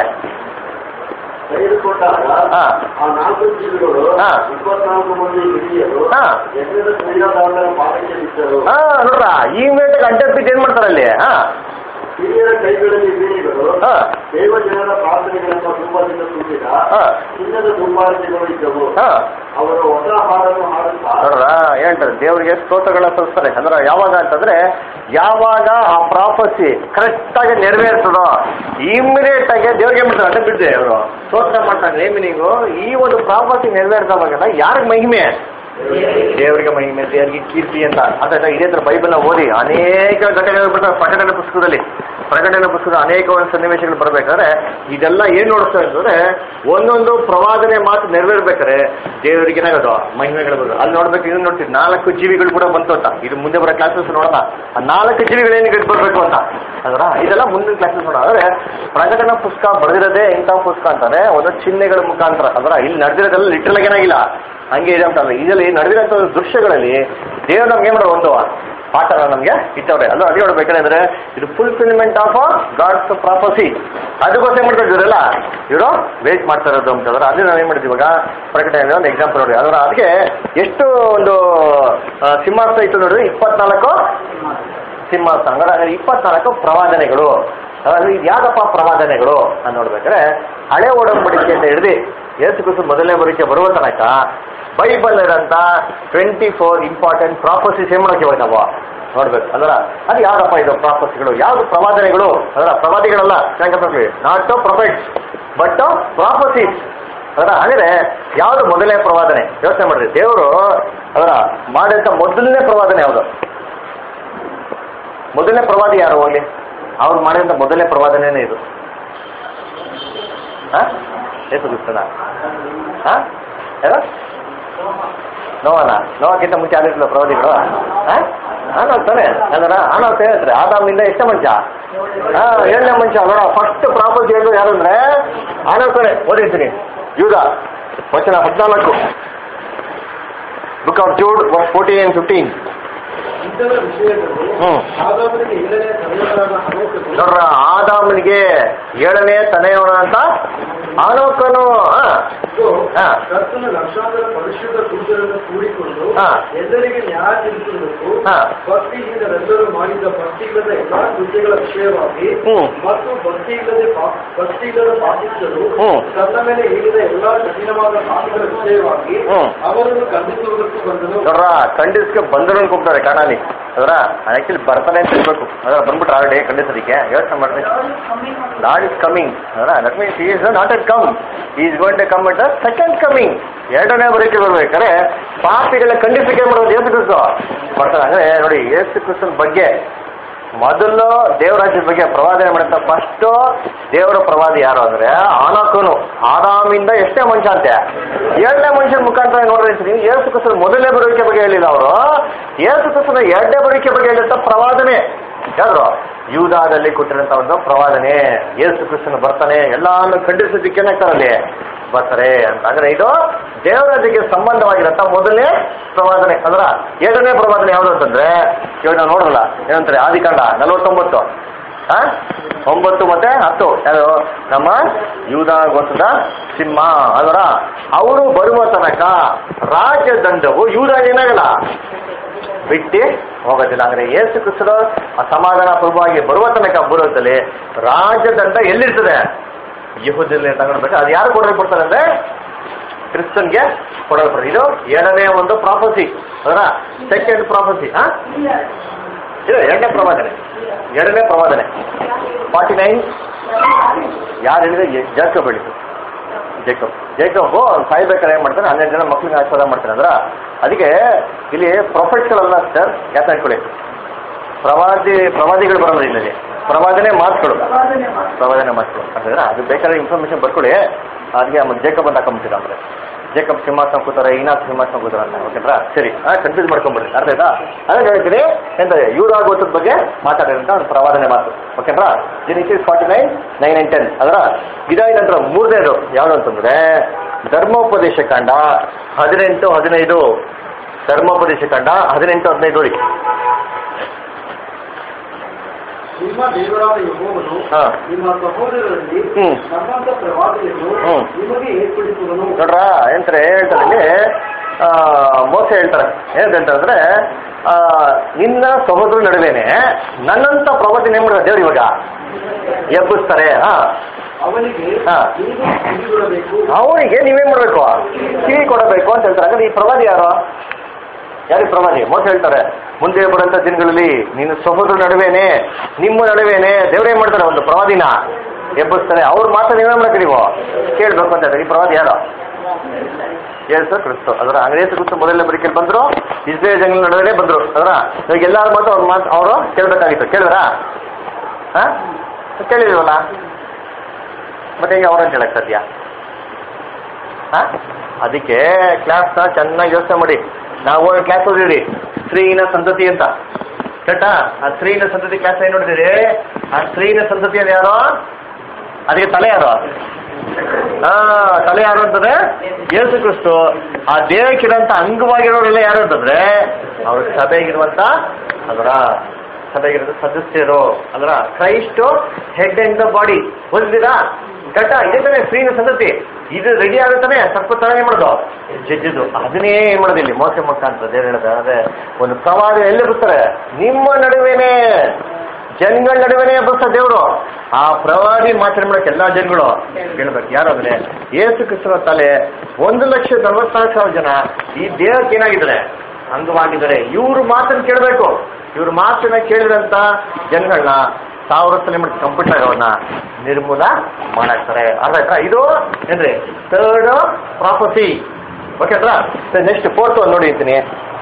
ತೆಗೆದುಕೊಂಡಾಗ ಹಾ. ಆ ನಾಲ್ಕು ಜೀವಿಗಳು ಹಾ. ಇಪ್ಪತ್ನಾಲ್ಕು ಮಂದಿ ಹಿರಿಯರು ಹಾ. ಯಜ್ಞದ ಕ್ರೀಡಾದಾರರ ಪಾದಕ್ಕೆ ಬಿದ್ದರು ಹಾ ನೋಡ್ರ ಈ ಮೇಲೆ ಅಡ್ಡ ಬಿದ್ದು ಏನ್ ಮಾಡ್ತಾರೆ ಅಲ್ಲಿ ಹಾ ಹಿರಿಯರ ಕೈಗಳಲ್ಲಿ ವೀಣಿಗಳು ಹಾ. ದೇವ ಜನರ ಪ್ರಾರ್ಥನೆಗಳೆಂಬ ಧೂಪದಿಂದ ತುಂಬಿದ ಹಾ. ಚಿನ್ನದ ಧೂಪಾರತಿಗಳು ಇದ್ದವು ಹಾ ಅವರು ಹೊಸ ಹಾಡನ್ನು ಹಾಡುತ್ತಾ ನೋಡ್ರ ಹೇಳ್ತಾರೆ ದೇವರಿಗೆ ಸ್ತೋತ್ರಗಳ ಸಲ್ಲಿಸ್ತಾರೆ ಅಂದ್ರೆ ಯಾವಾಗ ಅಂತಂದ್ರೆ ಯಾವಾಗ ಆ ಪ್ರಾಪಸಿ ಕರೆಕ್ಟ್ ಆಗಿ ನೆರವೇರ್ತದೋ ಇಮಿಡಿಯೇಟ್ ಆಗಿ ದೇವ್ರಿಗೆ ಏನ್ ಮಾಡ್ತಾರೆ ಅಡ್ಡ ಬಿದ್ದೆ ಅವರು ಸ್ತೋತ್ರ ಮಾಡ್ತಾರೆ ಏನ್ ಮೀನಿಂಗು ಈ ಒಂದು ಪ್ರಾಪಸಿ ನೆರವೇರ್ದವಾಗೆಲ್ಲ ಯಾರಿಗೆ ಮಹಿಮೆ ದೇವರಿಗೆ ಮಹಿಮೆ ದೇವರಿಗೆ ಕೀರ್ತಿ ಅಂತ ಅದಾದ ಇದೇ ತರ ಬೈಬಲ್ನ ಓದಿ ಅನೇಕ ಘಟನೆಗಳು ಬರ್ತಾರೆ ಪ್ರಕಟಣೆ ಪುಸ್ತಕದಲ್ಲಿ ಪ್ರಕಟಣೆ ಪುಸ್ತಕದ ಅನೇಕ ಒಂದು ಸನ್ನಿವೇಶಗಳು ಬರ್ಬೇಕಾದ್ರೆ ಇದೆಲ್ಲ ಏನ್ ನೋಡ್ತಾ ಅಂತಂದ್ರೆ ಒಂದೊಂದು ಪ್ರವಾದನೆ ಮಾತು ನೆರವೇರ್ಬೇಕಾದ್ರೆ ದೇವರಿಗೆ ಏನಾಗೋದು ಮಹಿಮೆಗಳು ಬರೋದು ಅಲ್ಲಿ ನೋಡ್ಬೇಕು ಇದನ್ನ ನೋಡ್ತೀವಿ ನಾಲ್ಕು ಜೀವಿಗಳು ಕೂಡ ಬಂತು ಅಂತ ಇದು ಮುಂದೆ ಬರೋ ಕ್ಲಾಸಸ್ ನೋಡೋಣ ಆ ನಾಲ್ಕು ಜೀವಿಗಳು ಏನಿಗೆ ಬರ್ಬೇಕು ಅಂತ ಅದರ ಇದೆಲ್ಲ ಮುಂದಿನ ಕ್ಲಾಸಸ್ ನೋಡೋಣ ಅಂದ್ರೆ ಪ್ರಕಟಣೆ ಪುಸ್ತಕ ಬರೆದಿರೋದೇ ಇಂಥ ಪುಸ್ತಕ ಅಂತಾನೆ ಒಂದು ಚಿಹ್ನೆಗಳ ಮುಖಾಂತರ ಅದರ ಇಲ್ಲಿ ನಡೆದಿರೋದೆಲ್ಲ ಲಿಟ್ರಲ್ ಏನಾಗಿಲ್ಲ ಹಂಗೆ ಇದೆ ಅಂತ ಇದರಲ್ಲಿ ನಡೆದಿರೋಂಥ ಒಂದು ದೃಶ್ಯಗಳಲ್ಲಿ ದೇವರು ನಮ್ಗೆ ಏನ್ ಮಾಡೋ ಒಂದು ಪಾಠನ ನಮಗೆ ಇಟ್ಟವ್ರೆ ಅಲ್ಲ ಅದೇ ಹೇಳ್ಬೇಕಂದ್ರೆ ಇದು ಫುಲ್ಫಿಲ್ಮೆಂಟ್ ಆಫ್ ಗಾಡ್ಸ್ ಪ್ರಾಪಸಿ ಅದಕ್ಕೋಸ್ಕರ ಏನ್ ಮಾಡ್ತಾ ಇದ್ದೀರಲ್ಲ ಇವರು ವೇಟ್ ಮಾಡ್ತಾ ಇರೋದು ಅಂತಂದ್ರೆ ಅದೇ ನಾವು ಏನ್ ಮಾಡ್ತೀವಿ ಇವಾಗ ಪ್ರಕಟಣೆ ಒಂದು ಎಕ್ಸಾಂಪಲ್ ನೋಡಿ ಅದರ ಅದಕ್ಕೆ ಎಷ್ಟು ಒಂದು ಆ, ಸಿಂಹಾಸನ ಇತ್ತು ನೋಡ್ರಿ ಇಪ್ಪತ್ನಾಲ್ಕು ಸಿಂಹಾಸನ ಹಂಗಾದ್ರೆ ಇಪ್ಪತ್ನಾಲ್ಕು ಪ್ರವಾದನೆಗಳು ಹಾಗಾದ್ರೆ ಇದು ಯಾವ್ದಪ್ಪ ಪ್ರವಾದನೆಗಳು ಅಂತ ನೋಡ್ಬೇಕಾದ್ರೆ ಹಳೆ ಒಡಂಬಡಿಕೆ ಅಂತ ಹಿಡಿದು ಏಸು ಕ್ರಿಸ್ತು ಮೊದಲನೇ ಬರಿಕೆ ಬರುವ ತನಕ ಬೈಬಲ್ ಇರೋಂಥ ಟ್ವೆಂಟಿ ಫೋರ್ ಇಂಪಾರ್ಟೆಂಟ್ ಪ್ರಾಪರ್ಸೀಸ್ ಏನ್ ಮಾಡೋಕೆ ಇವಾಗ ನಾವು ನೋಡ್ಬೇಕು ಅದರ ಅದು ಯಾವ್ದಪ್ಪ ಇದು ಪ್ರಾಫಸಿಗಳು ಯಾವ್ದು ಪ್ರವಾದನೆಗಳು ಅದರ ಪ್ರವಾದಿಗಳಲ್ಲ ನಾಟ್ ಪ್ರೊಫೆಟ್ಸ್ ಬಟ್ ಪ್ರಾಫಸಿಸ್ ಅದರ ಅಂದ್ರೆ ಯಾವ್ದು ಮೊದಲನೇ ಪ್ರವಾದನೆ ಯೋಚನೆ ಮಾಡ್ರಿ ದೇವರು ಅದರ ಮಾಡಿದಂತ ಮೊದಲನೇ ಪ್ರವಾದನೆ ಯಾವುದು ಮೊದಲನೇ ಪ್ರವಾದಿ ಯಾರು ಹೋಗ್ಲಿ ಅವ್ರು ಮಾಡಿದಂತ ಮೊದಲನೇ ಪ್ರವಾದನೆನೇ ಇದು ಹಾ ಏಸು ಕ್ರಿಸ್ತನ ಹಾ ಯಾರು ನೋವನ ನೋವಕ್ಕಿಂತ ಮುಂಚೆ ಆಗಿರ್ಲಿಲ್ಲ ಪ್ರವಾದಿಗಳು ಹಾ ಆನವ್ ತಾನೆ ಅದರ ಆನವ್ ಹೇಳ್ತಾರೆ ಆದಾಮಿಂದ ಎಷ್ಟೇ ಮಂಚ ಹಾ ಏಳನೇ ಮಂಚ ನೋಡ ಫಸ್ಟ್ ಪ್ರಾಪರ್ಟಿ ಹೇಳು ಯಾರು ಅಂದ್ರೆ ಆನವ್ ತಾನೆ ಓದಿರ್ತೀನಿ ಯೂದ ವಚನ ಹದಿನಾಲ್ಕು book of Jude fourteen and fifteen ಇದರ ವಿಷಯದಲ್ಲಿ ಹ್ಮ್. ಆದಾಮನಿಗೆ ಏಳನೇ ತಲೆಯವರಾದ ಹನೋಕನು ನೋಡ್ರ ಆದಾಮನಿಗೆ ಏಳನೇ ತನೆಯವನ ಅಂತ ಆನೋಕನು ಹಾ ಇದು ಹಾ. ಕರ್ತನ ಲಕ್ಷಾಂತರ ಪರಿಶುದ್ಧ ದೂತರನ್ನು ಕೂಡಿಕೊಂಡು ಹಾ. ಎಲ್ಲರಿಗೆ ನ್ಯಾಯ ತೀರಿಸುವುದಕ್ಕೂ ಹಾ. ಭಕ್ತಿಹೀನರೆಲ್ಲರೂ ಮಾಡಿದ ಭಕ್ತಿಯಿಲ್ಲದ ಎಲ್ಲಾ ಕೃತ್ಯಗಳ ವಿಷಯವಾಗಿ ಹ್ಮ್. ಮತ್ತು ಭಕ್ತಿಯಿಲ್ಲದೆ ಪಾ- ಭಕ್ತಿಯಿಲ್ಲದ ಪಾಪಿಸಲು ಹ್ಮ್. ತನ್ನ ಮೇಲೆ ಹೇಳಿದ ಎಲ್ಲಾ ಕಠಿಣವಾದ ಪಾಪಿಗಳ ವಿಷಯವಾಗಿ ಹ್ಮ್. ಅವರನ್ನು ಖಂಡಿಸುವುದಕ್ಕೂ ಬಂದನು ನೋಡ್ರ ಖಂಡಿಸ್ಕೆ ಬಂದರು ಕೂಗ್ತಾರೆ ಕಾಣಲಿ ಅದರ ಆಕ್ಚುಲಿ ಬರ್ತಾನೆ ಅಂತ ಹೇಳ್ಬೇಕು ಅದರ ಬಂದ್ಬಿಟ್ರೆ ಆಲ್ರೆಡಿ ಖಂಡಿಸೋದಕ್ಕೆ ಯೋಚನೆ ಮಾಡ್ತೀನಿ God is coming. Lord is coming ಅದರ that means is not yet come is going to come at the second coming ಎರಡನೇ ಬರೀಕೆ ಬರ್ಬೇಕಾದ್ರೆ ಪಾಪಿಗಳ ಖಂಡಿಸಿಕೆ ಮಾಡೋದು ಏಸು ಕ್ರಿಸ್ತು ಬರ್ತಾರೆ ಅಂದ್ರೆ ನೋಡಿ ಏಸು ಕ್ರಿಸ್ತನ ಬಗ್ಗೆ ಮೊದಲು ದೇವರಾಜ್ಯದ ಬಗ್ಗೆ ಪ್ರವಾದನೆ ಮಾಡುತ್ತ ಫಸ್ಟ್ ದೇವರ ಪ್ರವಾದಿ ಯಾರು ಅಂದ್ರೆ ಆನಕನು ಆದಾಮಿಂದ ಎಷ್ಟೇ ಮನುಷ್ಯ ಅಂತೆ ಏಳನೇ ಮನುಷ್ಯನ ಮುಖಾಂತರ ನೋಡ್ರಿ ನೀವು ಏಸು ಕ್ರಿಸ್ತನ ಮೊದಲನೇ ಬರುವಿಕೆ ಬಗ್ಗೆ ಹೇಳಿಲ್ಲ ಅವರು ಏಸು ಕ್ರಿಸ್ತನ ಎರಡನೇ ಬರುವಿಕೆ ಬಗ್ಗೆ ಹೇಳಿದಂತ ಪ್ರವಾದನೆ ಯಾರು ಯೂದಾದಲ್ಲಿ ಕೊಟ್ಟಿರಂತ ಒಂದು ಪ್ರವಾದನೆ ಏಸು ಕ್ರಿಸ್ತನ ಬರ್ತಾನೆ ಎಲ್ಲಾನು ಖಂಡಿಸೋದಕ್ಕೆ ಏನಾಗ್ತಾರಲ್ಲಿ ಬರ್ತಾರೆ ಅಂತ ಅಂದ್ರೆ ಇದು ದೇವರಾಜ್ಯಕ್ಕೆ ಸಂಬಂಧವಾಗಿರಂತ ಮೊದಲನೇ ಪ್ರವಾದನೆ ಅಂದ್ರ ಎರಡನೇ ಪ್ರವಾದನೆ ಯಾವುದು ಅಂತಂದ್ರೆ ಇವಾಗ ನಾವು ನೋಡೋಲ್ಲ ಏನಂತಾರೆ ಆದಿಕಾಂಡ ನಲವತ್ತೊಂಬತ್ತು ಆ ಒಂಬತ್ತು ಮತ್ತೆ ಹತ್ತು ಯಾರು ನಮ್ಮ ಯೂದ ಗೋತ್ರದ ಸಿಂಹ ಅದರ ಅವರು ಬರುವ ತನಕ ರಾಜದಂಡವು ಯೂದ ಏನಾಗಲ್ಲ ಬಿಟ್ಟು ಹೋಗೋದಿಲ್ಲ ಅಂದ್ರೆ ಏಸು ಕ್ರಿಸ್ತರು ಆ ಸಮಾಧಾನ ಪೂರ್ವವಾಗಿ ಬರುವ ತನಕ ಬರೋದಲ್ಲಿ ರಾಜದಂಡ ಎಲ್ಲಿರ್ತದೆ ಯಹುದಲ್ಲಿ ತಗೊಂಡ್ಬೇಕು ಅದು ಯಾರು ಕೊಡಲ್ಪಡ್ತಾರೆ ಅಂದ್ರೆ ಕ್ರಿಸ್ತನ್ಗೆ ಕೊಡಲ್ಪಡ್ತಾರೆ ಇದು ಏಳನೇ ಒಂದು ಪ್ರಾಫಸಿ ಅದರ ಸೆಕೆಂಡ್ ಪ್ರಾಫಸಿ ಹಾ ಇದು ಎರಡನೇ ಪ್ರವಾದನೆ ಎರಡನೇ ಪ್ರವಾದನೆ ಫಾರ್ಟಿ ನೈನ್ ಯಾರು ಹೇಳಿದ್ರೆ ಜಾಕಬ್ ಹೇಳಿದ್ರು ಜೇಕಬ್ ಜೇಕಬ್ ಸಾಯ್ಬೇಕಾದ್ರೆ ಏನ್ ಮಾಡ್ತಾನೆ ಹನ್ನೆರಡು ಜನ ಮಕ್ಕಳಿಗೆ ಆಶೀರ್ವಾದ ಮಾಡ್ತಾನೆ ಅಂದ್ರ ಅದಕ್ಕೆ ಇಲ್ಲಿ ಪ್ರೊಫೆಟ್ಗಳಲ್ಲ ಸರ್ ಯಾಕೆ ಹಾಕೊಳ್ಳಿ ಪ್ರವಾದಿ ಪ್ರವಾದಿಗಳು ಬರೋಲ್ಲ ಇಲ್ಲಿ ಪ್ರವಾದನೆ ಮಾತುಗಳು ಪ್ರವಾದನೆ ಮಾಡಿ. ಪ್ರವಾದನೆ ಮಾತುಗಳು ಅಂತಂದ್ರೆ ಅದು ಬೇಕಾದ್ರೆ ಇನ್ಫಾರ್ಮೇಶನ್ ಬರ್ಕೊಳ್ಳಿ ಅದಕ್ಕೆ ಆಮೇಲೆ ಜೇಕಬ್ ಅಂತ ಹಾಕೊಂಬಿಟ್ಟಿರ ಅಂದ್ರೆ ಜೇಕಬ್ ಸಿಂಹಾಸನ ಕೂತಾರೆ ಈನಾಥ್ ಸಿಂಹಾಸನ ಕೂತಾರ ಅಂತ ಓಕೆನಾ ಸರಿ ಕನ್ಫ್ಯೂಸ್ ಮಾಡ್ಕೊಂಬಿಡ್ರಿ ಅರ್ಥ ಆಯ್ತಾ ಅದೇ ಹೇಳ್ತೀನಿ ಎಂತ ಇವ್ರು ಆಗೋತದ ಬಗ್ಗೆ ಮಾತಾಡಿರಂತ ಒಂದು ಪ್ರವಾದನೆ ಮಾತು ಓಕೆನಾ Genesis forty nine nine and ten ಅದರ ಇದಾದ ನಂತರ ಮೂರನೇದು ಯಾವುದು ಅಂತಂದ್ರೆ ಧರ್ಮೋಪದೇಶ ಕಾಂಡ ಹದಿನೆಂಟು ಹದಿನೈದು ಧರ್ಮೋಪದೇಶ ಕಾಂಡ ಹದಿನೆಂಟು ಹದಿನೈದು ನೋಡಿ ನಿಮ್ಮ ದೇವರಾದ ಯಹೋವನು ಹಾ. ನಿಮ್ಮ ಸಹೋದರರಲ್ಲಿ ಹ್ಮ್. ನಮ್ಮಂತ ಪ್ರವಾದಿಯನ್ನು ಹ್ಮ್. ನಿಮಗೆ ಏರ್ಪಡಿಸುವನು ನೋಡ್ರ ಏನಂತಾರೆ ಹೇಳ್ತಾರೆ ಇಲ್ಲಿ ಆ, ಮೋಸ ಹೇಳ್ತಾರೆ ಏನಂತ ಹೇಳ್ತಾರೆ ಅಂದ್ರೆ ಆ, ನಿನ್ನ ಸಹೋದರ ನಡುವೆನೆ ನನ್ನಂತ ಪ್ರವಾದಿನ ಏನ್ ಮಾಡ್ತಾರೆ ದೇವ್ರು ಇವಾಗ ಎಬ್ಬಿಸ್ತಾರೆ ಹಾ ಅವನಿಗೆ ಹಾ. ನೀವು ಕಿವಿಗೊಡಬೇಕು ಅವನಿಗೆ ನೀವೇನ್ ಮಾಡ್ಬೇಕು ಕಿವಿ ಕೊಡಬೇಕು ಅಂತ ಹೇಳ್ತಾರೆ ಹಾಗಾದ್ರೆ ಈ ಪ್ರವಾದಿ ಯಾರು ಯಾರಿಗೆ ಪ್ರವಾದಿ ಮೋಸ ಹೇಳ್ತಾರೆ ಮುಂದೆ ಬರುವಂತ ದಿನಗಳಲ್ಲಿ ನಿನ್ನ ಸಹೋದರ ನಡುವೆನೆ ನಿಮ್ಮ ನಡುವೆನೆ ದೇವ್ರೇನ್ ಮಾಡ್ತಾರೆ ಒಂದು ಪ್ರವಾದಿನ ಎಬ್ಬಿಸ್ತಾರೆ ಅವ್ರ ಮಾತು ನೀವೇ ಮಾಡ್ತೀರಿ ನೀವು ಕೇಳ್ಬೇಕು ಅಂತ ಹೇಳ್ತಾರೆ ಈ ಪ್ರವಾದಿ ಯಾರು ಯೇಸು ಕ್ರಿಸ್ತು ಅದರ ಅಂಗ್ರೇಜ ಕ್ರಿಸ್ತು ಮೊದಲನೇ ಬರಿಕೆಯಲ್ಲಿ ಬಂದ್ರು ಇಸ್ರೇಲ್ ಜಂಗಲ್ ನಡುವೆ ಬಂದ್ರು ಅದರ ಇವಾಗ ಎಲ್ಲಾರ ಮಾತು ಅವ್ರ ಮಾತು ಅವರು ಕೇಳ್ಬೇಕಾಗಿತ್ತು ಕೇಳಿದ್ರಾ ಹಾ ಕೇಳಿಲ್ವಲ್ಲ ಮತ್ತೆ ಹೆಂಗೆ ಅವ್ರಂತ ಹೇಳಕ್ ಸಾಧ್ಯ ಹಾ ಅದಕ್ಕೆ ಕ್ಲಾಸ್ನ ಚೆನ್ನಾಗಿ ಯೋಚನೆ ಮಾಡಿ ನಾವು ಕ್ಲಾಸ್ ಓದಿರಿ ಸ್ತ್ರೀನ ಸಂತತಿ ಅಂತ ಕರೆಕ್ಟಾ ಆ ಸ್ತ್ರೀನ ಸಂತತಿ ಕ್ಲಾಸ್ ಏನ್ ನೋಡಿದಿರಿ ಆ ಸ್ತ್ರೀನ ಸಂತತಿ ಅದು ಯಾರು ಅದಕ್ಕೆ ತಲೆ ಯಾರು ಆ ತಲೆ ಯಾರು ಅಂತಂದ್ರೆ ಯೇಸು ಕ್ರಿಸ್ತು ಆ ದೇಹಕ್ಕಿರೋಂಥ ಅಂಗವಾಗಿರೋರೆಲ್ಲ ಯಾರು ಅಂತಂದ್ರೆ ಅವ್ರ ಸಭೆಗಿರುವಂತ ಅದರ ಸಭೆಗಿರೋ ಸದಸ್ಯರು ಅದರ Christ head and the body ಓದಿದ್ದೀರಾ ಕರೆಕ್ಟ ಇದೇ ತಾನೇ ಸ್ತ್ರೀನ ಸಂತತಿ ಇದು ರೆಡಿ ಆಗುತ್ತಾನೆ ಸ್ವಲ್ಪ ತಲೆ ಮಾಡೋದು ಜಜ್ಜದು ಅದನ್ನೇ ಏನ್ ಮಾಡೋದು ಇಲ್ಲಿ ಮೋಸ ಮುಖಾಂತರ ದೇವ್ರು ಹೇಳದ ಅದೇ ಒಂದು ಪ್ರವಾದ ಎಲ್ಲಿ ಬರ್ತಾರೆ ನಿಮ್ಮ ನಡುವೆನೇ ಜನಗಳ ನಡುವೆನೇ ಎಬ್ಬಸ ದೇವರು ಆ ಪ್ರವಾದಿ ಮಾತಾಡಿ ಮಾಡಕ್ಕೆ ಎಲ್ಲಾ ಜನಗಳು ಕೇಳ್ಬೇಕು ಯಾರು ಅಂದ್ರೆ ಏಸು ಕ್ರಿಸ್ತನ ತಲೆ ಒಂದು ಲಕ್ಷ ನಲವತ್ನಾಲ್ಕು ಸಾವಿರ ಜನ ಈ ದೇಹಕ್ಕೆ ಏನಾಗಿದ್ದಾರೆ ಅಂಗವಾಗಿದ್ದಾರೆ ಇವ್ರು ಮಾತನ್ನು ಕೇಳಬೇಕು ಇವ್ರ ಮಾತನ್ನ ಕೇಳಿದಂತ ಜನಗಳನ್ನ ಸಾವಿರ ವರ್ಷ ಮಾಡಿ ಕಂಪ್ಯೂಟರ್ ಅವನ್ನ ನಿರ್ಮೂಲ ಮಾಡಾಕ್ತಾರೆ ಅರ್ಥ ಆಯ್ತಾ ಇದು ಏನ್ರಿ ಥರ್ಡ್ ಪ್ರಾಪಸಿ ಓಕೆ ಅಲ್ಲ ನೆಕ್ಸ್ಟ್ ಫೋರ್ತ್ ಒಂದು ನೋಡಿ ಅಂತೀನಿ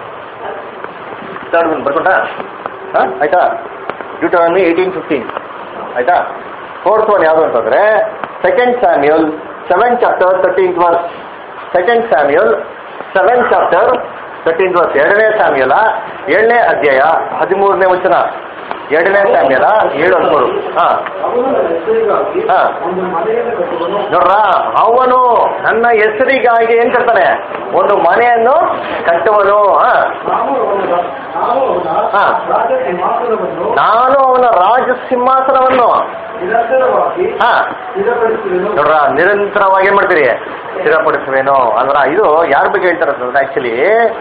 ಥರ್ಡ್ ಒಂದು ಬರ್ಕೊಂಡ ಹಾಂ ಆಯ್ತಾ ಡ್ಯೂಟರಾಮಿ ಏಯ್ಟೀನ್ ಫಿಫ್ಟೀನ್ ಆಯ್ತಾ ಫೋರ್ತ್ ಒನ್ ಯಾವುದು ಅಂತಂದ್ರೆ second Samuel seven chapter thirteenth verse second Samuel seven chapter thirteenth verse ಎರಡನೇ ಸ್ಯಾಮ್ಯೂಲ ಏಳನೇ ಅಧ್ಯಾಯ ಹದಿಮೂರನೇ ವಚನ ಎರಡನೇ ಸ್ಯಾಮ್ಯೂಲ ಏಳು ಹದಿಮೂರು ಹಾಂ ಅವನು ಹೆಸರಿಗಾಗಿ ಹಾ. ಒಂದು ಮನೆಯನ್ನು ಕಟ್ಟುವನು ನೋಡ್ರ ಅವನು ನನ್ನ ಹೆಸರಿಗಾಗಿ ಏನ್ ಕಟ್ತಾನೆ ಒಂದು ಮನೆಯನ್ನು ಕಟ್ಟುವನು ಹಾ ನಾವು ಅವನ ನಾವು ಅವನ ಹಾ. ರಾಜ ಸಿಂಹಾಸನವನ್ನು ನಾನು ಅವನ ರಾಜ ಸಿಂಹಾಸನವನ್ನು ನಿರಂತರವಾಗಿ ಹಾ ಸ್ಥಿರಪಡಿಸುವೆನು ನೋಡ್ರ ನಿರಂತರವಾಗಿ ಏನ್ ಮಾಡ್ತೀರಿ ಸ್ಥಿರಪಡಿಸುವೇನೋ ಅಂದ್ರ ಇದು ಯಾರ ಬಗ್ಗೆ ಹೇಳ್ತಾರೆ ಅಂತಂದ್ರೆ ಆಕ್ಚುಲಿ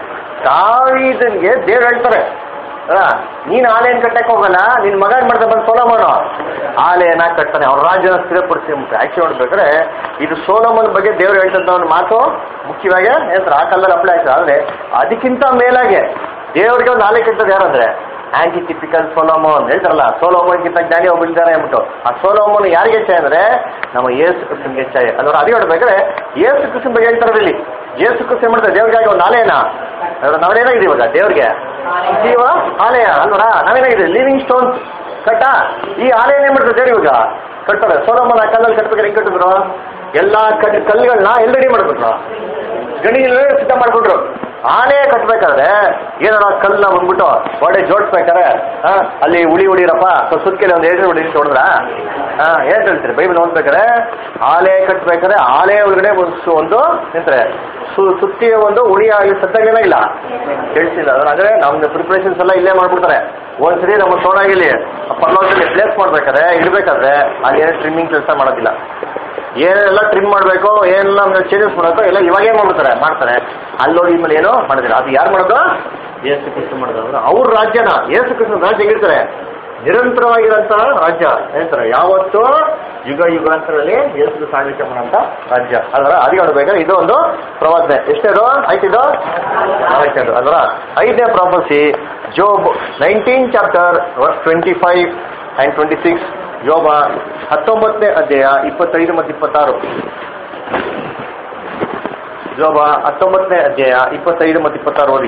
ದಾವೀದನ್ಗೆ ದೇವ್ರು ಹೇಳ್ತಾರೆ ಅಲ್ಲ ನೀನ್ ಆಲೆಯನ್ನು ಕಟ್ಟಕ್ಕೆ ಹೋಗಲ್ಲ ನಿನ್ ಮಗ ಏನ್ ಮಾಡ್ತಾ ಬಂದು ಸೋಲಮನು ಆಲೆಯನ್ನ ಕಟ್ತಾನೆ ಅವ್ರ ರಾಜ್ಯನ ಸ್ಥಿರಪಡಿಸಿ ಅಂತ ಆಕ್ಚುಲಿ ನೋಡ್ಬೇಕಾದ್ರೆ ಇದು ಸೋಲಮನ್ ಬಗ್ಗೆ ದೇವ್ರು ಹೇಳ್ತಂತ ಒಂದು ಮಾತು ಮುಖ್ಯವಾಗಿ ಹೇಳ್ತಾರೆ ಆ ಕಾಲದಲ್ಲಿ ಅಪ್ಲೈ ಆಗ್ತದೆ ಆದ್ರೆ ಅದಕ್ಕಿಂತ ಮೇಲಾಗೆ ದೇವ್ರಿಗೆ ಒಂದು ಆಲೆ ಕಟ್ಟೋದು ಯಾರಂದ್ರೆ ಆಂಟಿ ಟಿಪಿಕಲ್ ಸೋಲೋಮೋನ್ ಹೇಳ್ತಾರಲ್ಲ ಸೋಲೋಮೋನ್ಗಿಂತ ಜ್ಞಾನಿ ಒಬ್ಬಳಿದ್ದಾರೆ ಅಂದ್ಬಿಟ್ಟು ಆ ಸೋಲೋಮೋನ್ ಯಾರಿಗೆ ಹೆಚ್ಚಾಯ ಅಂದ್ರೆ ನಮ್ಮ ಏಸು ಕೃಷ್ಣನ್ಗೆ ಹೆಚ್ಚಾಯ ಅಂದ್ರೆ ಅದೇ ಹೇಳ್ಬೇಕಾದ್ರೆ ಏಸು ಕೃಷ್ಣನ್ ಬಗ್ಗೆ ಹೇಳ್ತಾರೆ ಇಲ್ಲಿ ಏಸು ಕೃಷ್ಣ ಮಾಡ್ತಾರೆ ದೇವ್ರಿಗಾಗಿ ಒಂದು ಆಲಯನ ಅಂದ್ರೆ ನಾವೇನಾಗಿದೆ ಇವಾಗ ದೇವ್ರಿಗೆ ಜೀವ ಆಲಯ ಅಲ್ವರ ನಾವೇನಾಗಿದೆ ಲಿವಿಂಗ್ ಸ್ಟೋನ್ಸ್ ಕಟ್ಟ ಈ ಆಲಯನ ಏನ್ ಮಾಡ್ತಾರೆ ದೇವ್ರು ಇವಾಗ ಕಟ್ತಾರೆ ಸೋಲೋಮನ್ ಆ ಕಲ್ಲಲ್ಲಿ ಕಟ್ಬೇಕಾದ್ರೆ ಹೆಂಗ್ ಕಟ್ಟಿದ್ರು ಎಲ್ಲಾ ಕಟ್ ಕಲ್ಲುಗಳನ್ನ ಎಲ್ಲಿ ರೆಡಿ ಮಾಡ್ಬಿಟ್ರು ಗಣಿಗಳೇ ಸಿದ್ಧ ಮಾಡ್ಕೊಂಡ್ರು ಆನೆ ಕಟ್ಬೇಕಾದ್ರೆ ಏನಾರ ಕಲ್ಲನ್ನ ಬಂದ್ಬಿಟ್ಟು ಗೋಡೆ ಜೋಡಿಸ್ಬೇಕಾದ್ರೆ ಆ, ಅಲ್ಲಿ ಉಳಿ ಉಳಿರಪ್ಪ ಸುತ್ತಕೆಲೆ ಒಂದು ಏಳು ಉಳಿ ಹೊಡೆದ್ರ ಹಾ ಏನ್ ಹೇಳ್ತೀರಿ ಬೈಬಲ್ ಓದ್ಬೇಕಾದ್ರೆ ಆಲೆ ಕಟ್ಬೇಕಾದ್ರೆ ಆಲೆ ಒಳಗಡೆ ಒಂದು ಸು- ಒಂದು ನಿಂತ್ರೆ ಸು ಸುತ್ತಿಯ ಒಂದು ಉಳಿ ಆಗಲಿ ಸದ್ದಾಗೇನ ಇಲ್ಲ ಕೇಳಿಸಿಲ್ಲ ಅಂದ್ರೆ ನಮ್ದು ಪ್ರಿಪ್ರೇಷನ್ಸ್ ಎಲ್ಲ ಇಲ್ಲೇ ಮಾಡ್ಬಿಡ್ತಾರೆ ಒಂದ್ಸರಿ ನಮ್ಮ ಸೋನಾಗಿಲಿ ಪರ್ಲೋಕದಲ್ಲಿ ಪ್ಲೇಸ್ ಮಾಡ್ಬೇಕಾದ್ರೆ ಇಡ್ಬೇಕಾದ್ರೆ ಅಲ್ಲಿ ಏನು ಟ್ರಿಮ್ಮಿಂಗ್ ಕೆಲಸ ಮಾಡೋದಿಲ್ಲ ಏನೆಲ್ಲ ಟ್ರಿಮ್ ಮಾಡಬೇಕು ಏನೆಲ್ಲ ಚೇಂಜಸ್ ಮಾಡಬೇಕು ಎಲ್ಲ ಇವಾಗೇ ಮಾಡ್ಬಿಡ್ತಾರೆ ಮಾಡ್ತಾರೆ ಅಲ್ಲಿ ನೋಡಿ ಇನ್ಮೇಲೆ ಏನೋ ಮಾಡಿದ್ರೆ ಅದು ಯಾರು ಮಾಡೋದು ಏಸು ಕೃಷ್ಣ ಮಾಡೋದು ಅಂದ್ರೆ ಅವ್ರ ರಾಜ್ಯನ ಏಸು ಕೃಷ್ಣ ರಾಜ್ಯ ಹೆಂಗಿರ್ತಾರೆ ನಿರಂತರವಾಗಿರೋಂಥ ರಾಜ್ಯ ಹೇಳ್ತಾರೆ ಯಾವತ್ತೂ ಯುಗ ಯುಗಾಂತರದಲ್ಲಿ ಏಸು ಸಾಳ್ವಿಕೆ ಮಾಡೋಂಥ ರಾಜ್ಯ ಅದರ ಅದಕ್ಕೆ ನೋಡ್ಬೇಕಾದ್ರೆ ಇದು ಒಂದು ಪ್ರವಾದನೆ ಎಷ್ಟೇದು ಆಯ್ತಿದು ಆಯ್ತದು ಅದರ ಐದನೇ prophecy Job nineteen chapter verse twenty five and twenty six ಯೋಗ ಹತ್ತೊಂಬತ್ತನೇ ಅಧ್ಯಾಯ ಇಪ್ಪತ್ತೈದು ಮತ್ತು ಇಪ್ಪತ್ತಾರು ಯೋಗ ಹತ್ತೊಂಬತ್ತನೇ ಅಧ್ಯಾಯ ಇಪ್ಪತ್ತೈದು ಮತ್ತು ಇಪ್ಪತ್ತಾರು ಓದಿ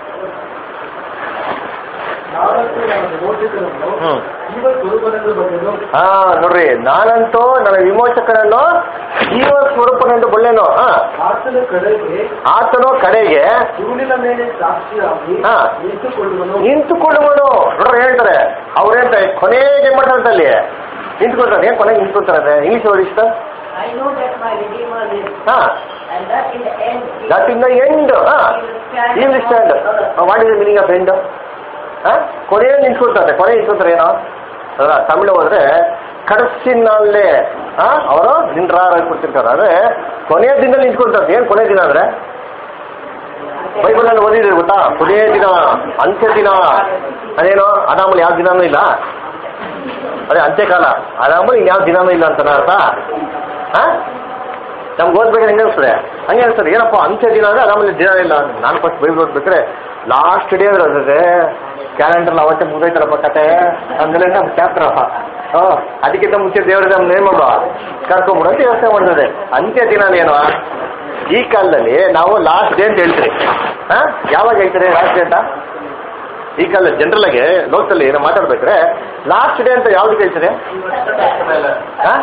ನಾಲ್ಕು ನನ್ನ ವಿಮೋಚಕರನ್ನು ಹ್ಮ್. ಜೀವ ಸ್ವರೂಪನೆಂದು ಬಂದೆನು ಹಾ ನೋಡ್ರಿ ನಾನಂತೂ ನನ್ನ ವಿಮೋಚಕನನ್ನು ಜೀವ ಸ್ವರೂಪನೆಂದು ಬಲ್ಲೆನು ಹಾ ಆತನ ಕಡೆಗೆ ಆತನು ಕಡೆಗೆ ಸುರುಳಿನ ಮೇಲೆ ಸಾಕ್ಷಿಯಾಗಿ ಹಾ. ನಿಂತುಕೊಳ್ಳುವನು ನಿಂತುಕೊಳ್ಳುವನು ನೋಡ್ರಿ ಹೇಳ್ತಾರೆ ಅವ್ರು ಹೇಳ್ತಾರೆ ಕೊನೆಗೆ ಏನ್ ಮಾಡ್ತಾರೆ ಅಲ್ಲಿ ನಿಂತ್ಕೊಳ್ತಾರೆ ಏನ್ ಕೊನೆಗೆ ನಿಂತ್ಕೊಳ್ತಾರೆ ಇಂಗ್ಲಿಷ್ ಓದಿ ಇಷ್ಟ I know that my Redeemer lives, ಹಾ and that in the end he that in the end ಹಾ he stand what is the meaning of end ಹಾ ಕೊನೆಯಲ್ಲಿ ನಿಂತ್ಕೊಳ್ತಾರೆ ಕೊನೆ ನಿಂತ್ಕೊಳ್ತಾರೆ ಏನೋ ಅಲ್ಲ ತಮಿಳು ಹೋದ್ರೆ ಕಡಸಿನಲ್ಲೇ ಹಾ ಅವರು ನಿಂಡ್ರಾರ ಕೊಡ್ತಿರ್ತಾರೆ ಆದ್ರೆ ಕೊನೆಯ ದಿನದಲ್ಲಿ ನಿಂತ್ಕೊಳ್ತಾರೆ ಏನ್ ಕೊನೆಯ ದಿನ ಅಂದ್ರೆ ಬೈಬಲ್ ಅಲ್ಲಿ ಓದಿದ್ರೆ ಗೊತ್ತಾ ಕೊನೆಯ ದಿನ ಅಂತ್ಯ ದಿನ ಅದೇನೋ ಅದಾಮಲ್ಲಿ ಯಾವ ದಿನಾನೂ ಇಲ್ಲ ಅದೇ ಅಂತ್ಯಕಾಲ ಅದಾಮಲ್ಲಿ ಇನ್ಯಾವ ದಿನಾನೂ ಇಲ್ಲ ಅಂತ ಅರ್ಥ ಹಾ ನಮ್ಗೆ ಓದ್ಬೇಕಾದ್ರೆ ಹೆಂಗೆ ಅನಿಸ್ತದೆ ಹಂಗೆ ಅನಿಸ್ತದೆ ಏನಪ್ಪ ಅಂತ್ಯ ದಿನ ಅಂದ್ರೆ ಅದಾಮಲ್ಲಿ ದಿನ ಇಲ್ಲ ನಾನು ಫಸ್ಟ್ ಬೈಬಲ್ ಓದ್ಬೇಕಾದ್ರೆ ಲಾಸ್ಟ್ ಡೇ ಅದೇ ಕ್ಯಾಲೆಂಡರ್ ಅವತ್ತೇ ಮುಗ್ದೈತರಪ್ಪ ಕತೆ ಅಂದ್ಮೇಲೆ ನಮ್ಮ ಚಾಪ್ಟರ್ ಹ್ಞೂ ಅದಕ್ಕಿಂತ ಮುಂಚೆ ದೇವರ ನಮ್ಗೆ ಏನು ಮಾಡುವ ಕರ್ಕೊಂಬಿಡು ಅಂತ ಯೋಚನೆ ಮಾಡ್ತದೆ ಅಂತ್ಯ ದಿನ ಏನು ಈ ಕಾಲದಲ್ಲಿ ನಾವು ಲಾಸ್ಟ್ ಡೇ ಅಂತ ಹೇಳ್ತೀರಿ ಹಾ ಯಾವಾಗ ಹೇಳ್ತೀರಿ ಲಾಸ್ಟ್ ಡೇ ಅಂತ ಈ ಕಾಲ ಜನರಲ್ ಆಗಿ ಲೋಕದಲ್ಲಿ ಏನೋ ಮಾತಾಡ್ಬೇಕಾದ್ರೆ ಲಾಸ್ಟ್ ಡೇ ಅಂತ ಯಾವ್ದಕ್ಕೆ ಹೇಳ್ತೀರಿ ಹಾ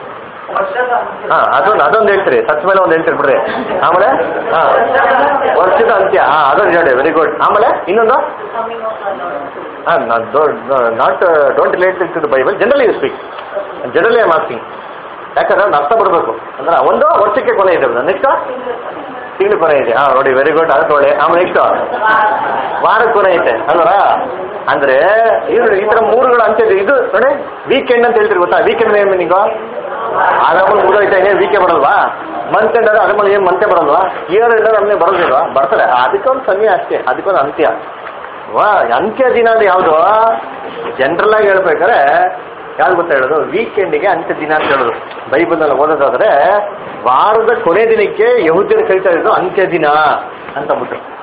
ಹಾ ಅದೊಂದು ಅದೊಂದು ಹೇಳ್ತೀರಿ ಸತ್ ಮೇಲೆ ಒಂದು ಹೇಳ್ತೀರಿ ಬಿಡ್ರಿ ಆಮೇಲೆ ಹಾ ವರ್ಷದ ಅಂತ್ಯ ಹಾ ಅದೊಂದು ಹೇಳಿ ವೆರಿ ಗುಡ್ ಆಮೇಲೆ ಇನ್ನೊಂದು coming of our Lord. ಹಾ not don't relate to the Bible generally you speak generally I'm asking ಯಾಕಂದ್ರೆ ಒಂದು ಅರ್ಥ ಬರಬೇಕು ಅಂದ್ರೆ ಒಂದು ವರ್ಷಕ್ಕೆ ಕೊನೆ ಇದೆ ನೆಕ್ಸ್ಟ್ ತಿಂಗಳು ಕೊನೆ ಇದೆ ಹಾ ನೋಡಿ ವೆರಿ ಗುಡ್ ಅದು ಒಳ್ಳೆ ಆಮೇಲೆ ನೆಕ್ಸ್ಟ್ ವಾರದ ಕೊನೆ ಐತೆ ಅಲ್ವರಾ ಅಂದ್ರೆ ಇದು ಈ ತರ ಮೂರುಗಳ ಅಂತ್ಯ ಇದೆ. ಇದು ನೋಡಿ ವೀಕೆಂಡ್ ಅಂತ ಹೇಳ್ತೀರಿ ಗೊತ್ತಾ ವೀಕೆಂಡ್ ಏನ್ ಮೀನಿಂಗು ಆರಾಮಲ್ಲಿ ಮುಗಿದೋಯ್ತಾ ಇನ್ನೇನು ವೀಕೆ ಬರಲ್ವಾ ಮಂತ್ ಎಂಡ್ ಅದ್ರ ಮೇಲೆ ಏನು ಮಂತೆ ಬರಲ್ವಾ ಇಯರ್ ಎಂಡ್ ನಮಗೆ ಬರೋದಿಲ್ವಾ ಬರ್ತಾರೆ ಅದಕ್ಕೊಂದು ಸಮಯ ಅಷ್ಟೇ ಅದಕ್ಕೊಂದು ಅಂತ್ಯ ವಾ ಅಂತ್ಯ ದಿನ ಅಂದ್ರೆ ಯಾವುದು ಜನರಲ್ ಆಗಿ ಹೇಳ್ಬೇಕಾದ್ರೆ ಯಾವ್ದು ಗೊತ್ತಾ ಹೇಳೋದು ವೀಕೆಂಡಿಗೆ ಅಂತ್ಯ ದಿನ ಅಂತ ಹೇಳೋದು ಬೈಬಲ್ನಲ್ಲಿ ಓದೋದಾದ್ರೆ ವಾರದ ಕೊನೆ ದಿನಕ್ಕೆ ಯಹೂದ್ಯರು ಕರಿತಾ ಇರೋದು ಅಂತ್ಯ ದಿನ ಅಂತ ಬಿಟ್ರು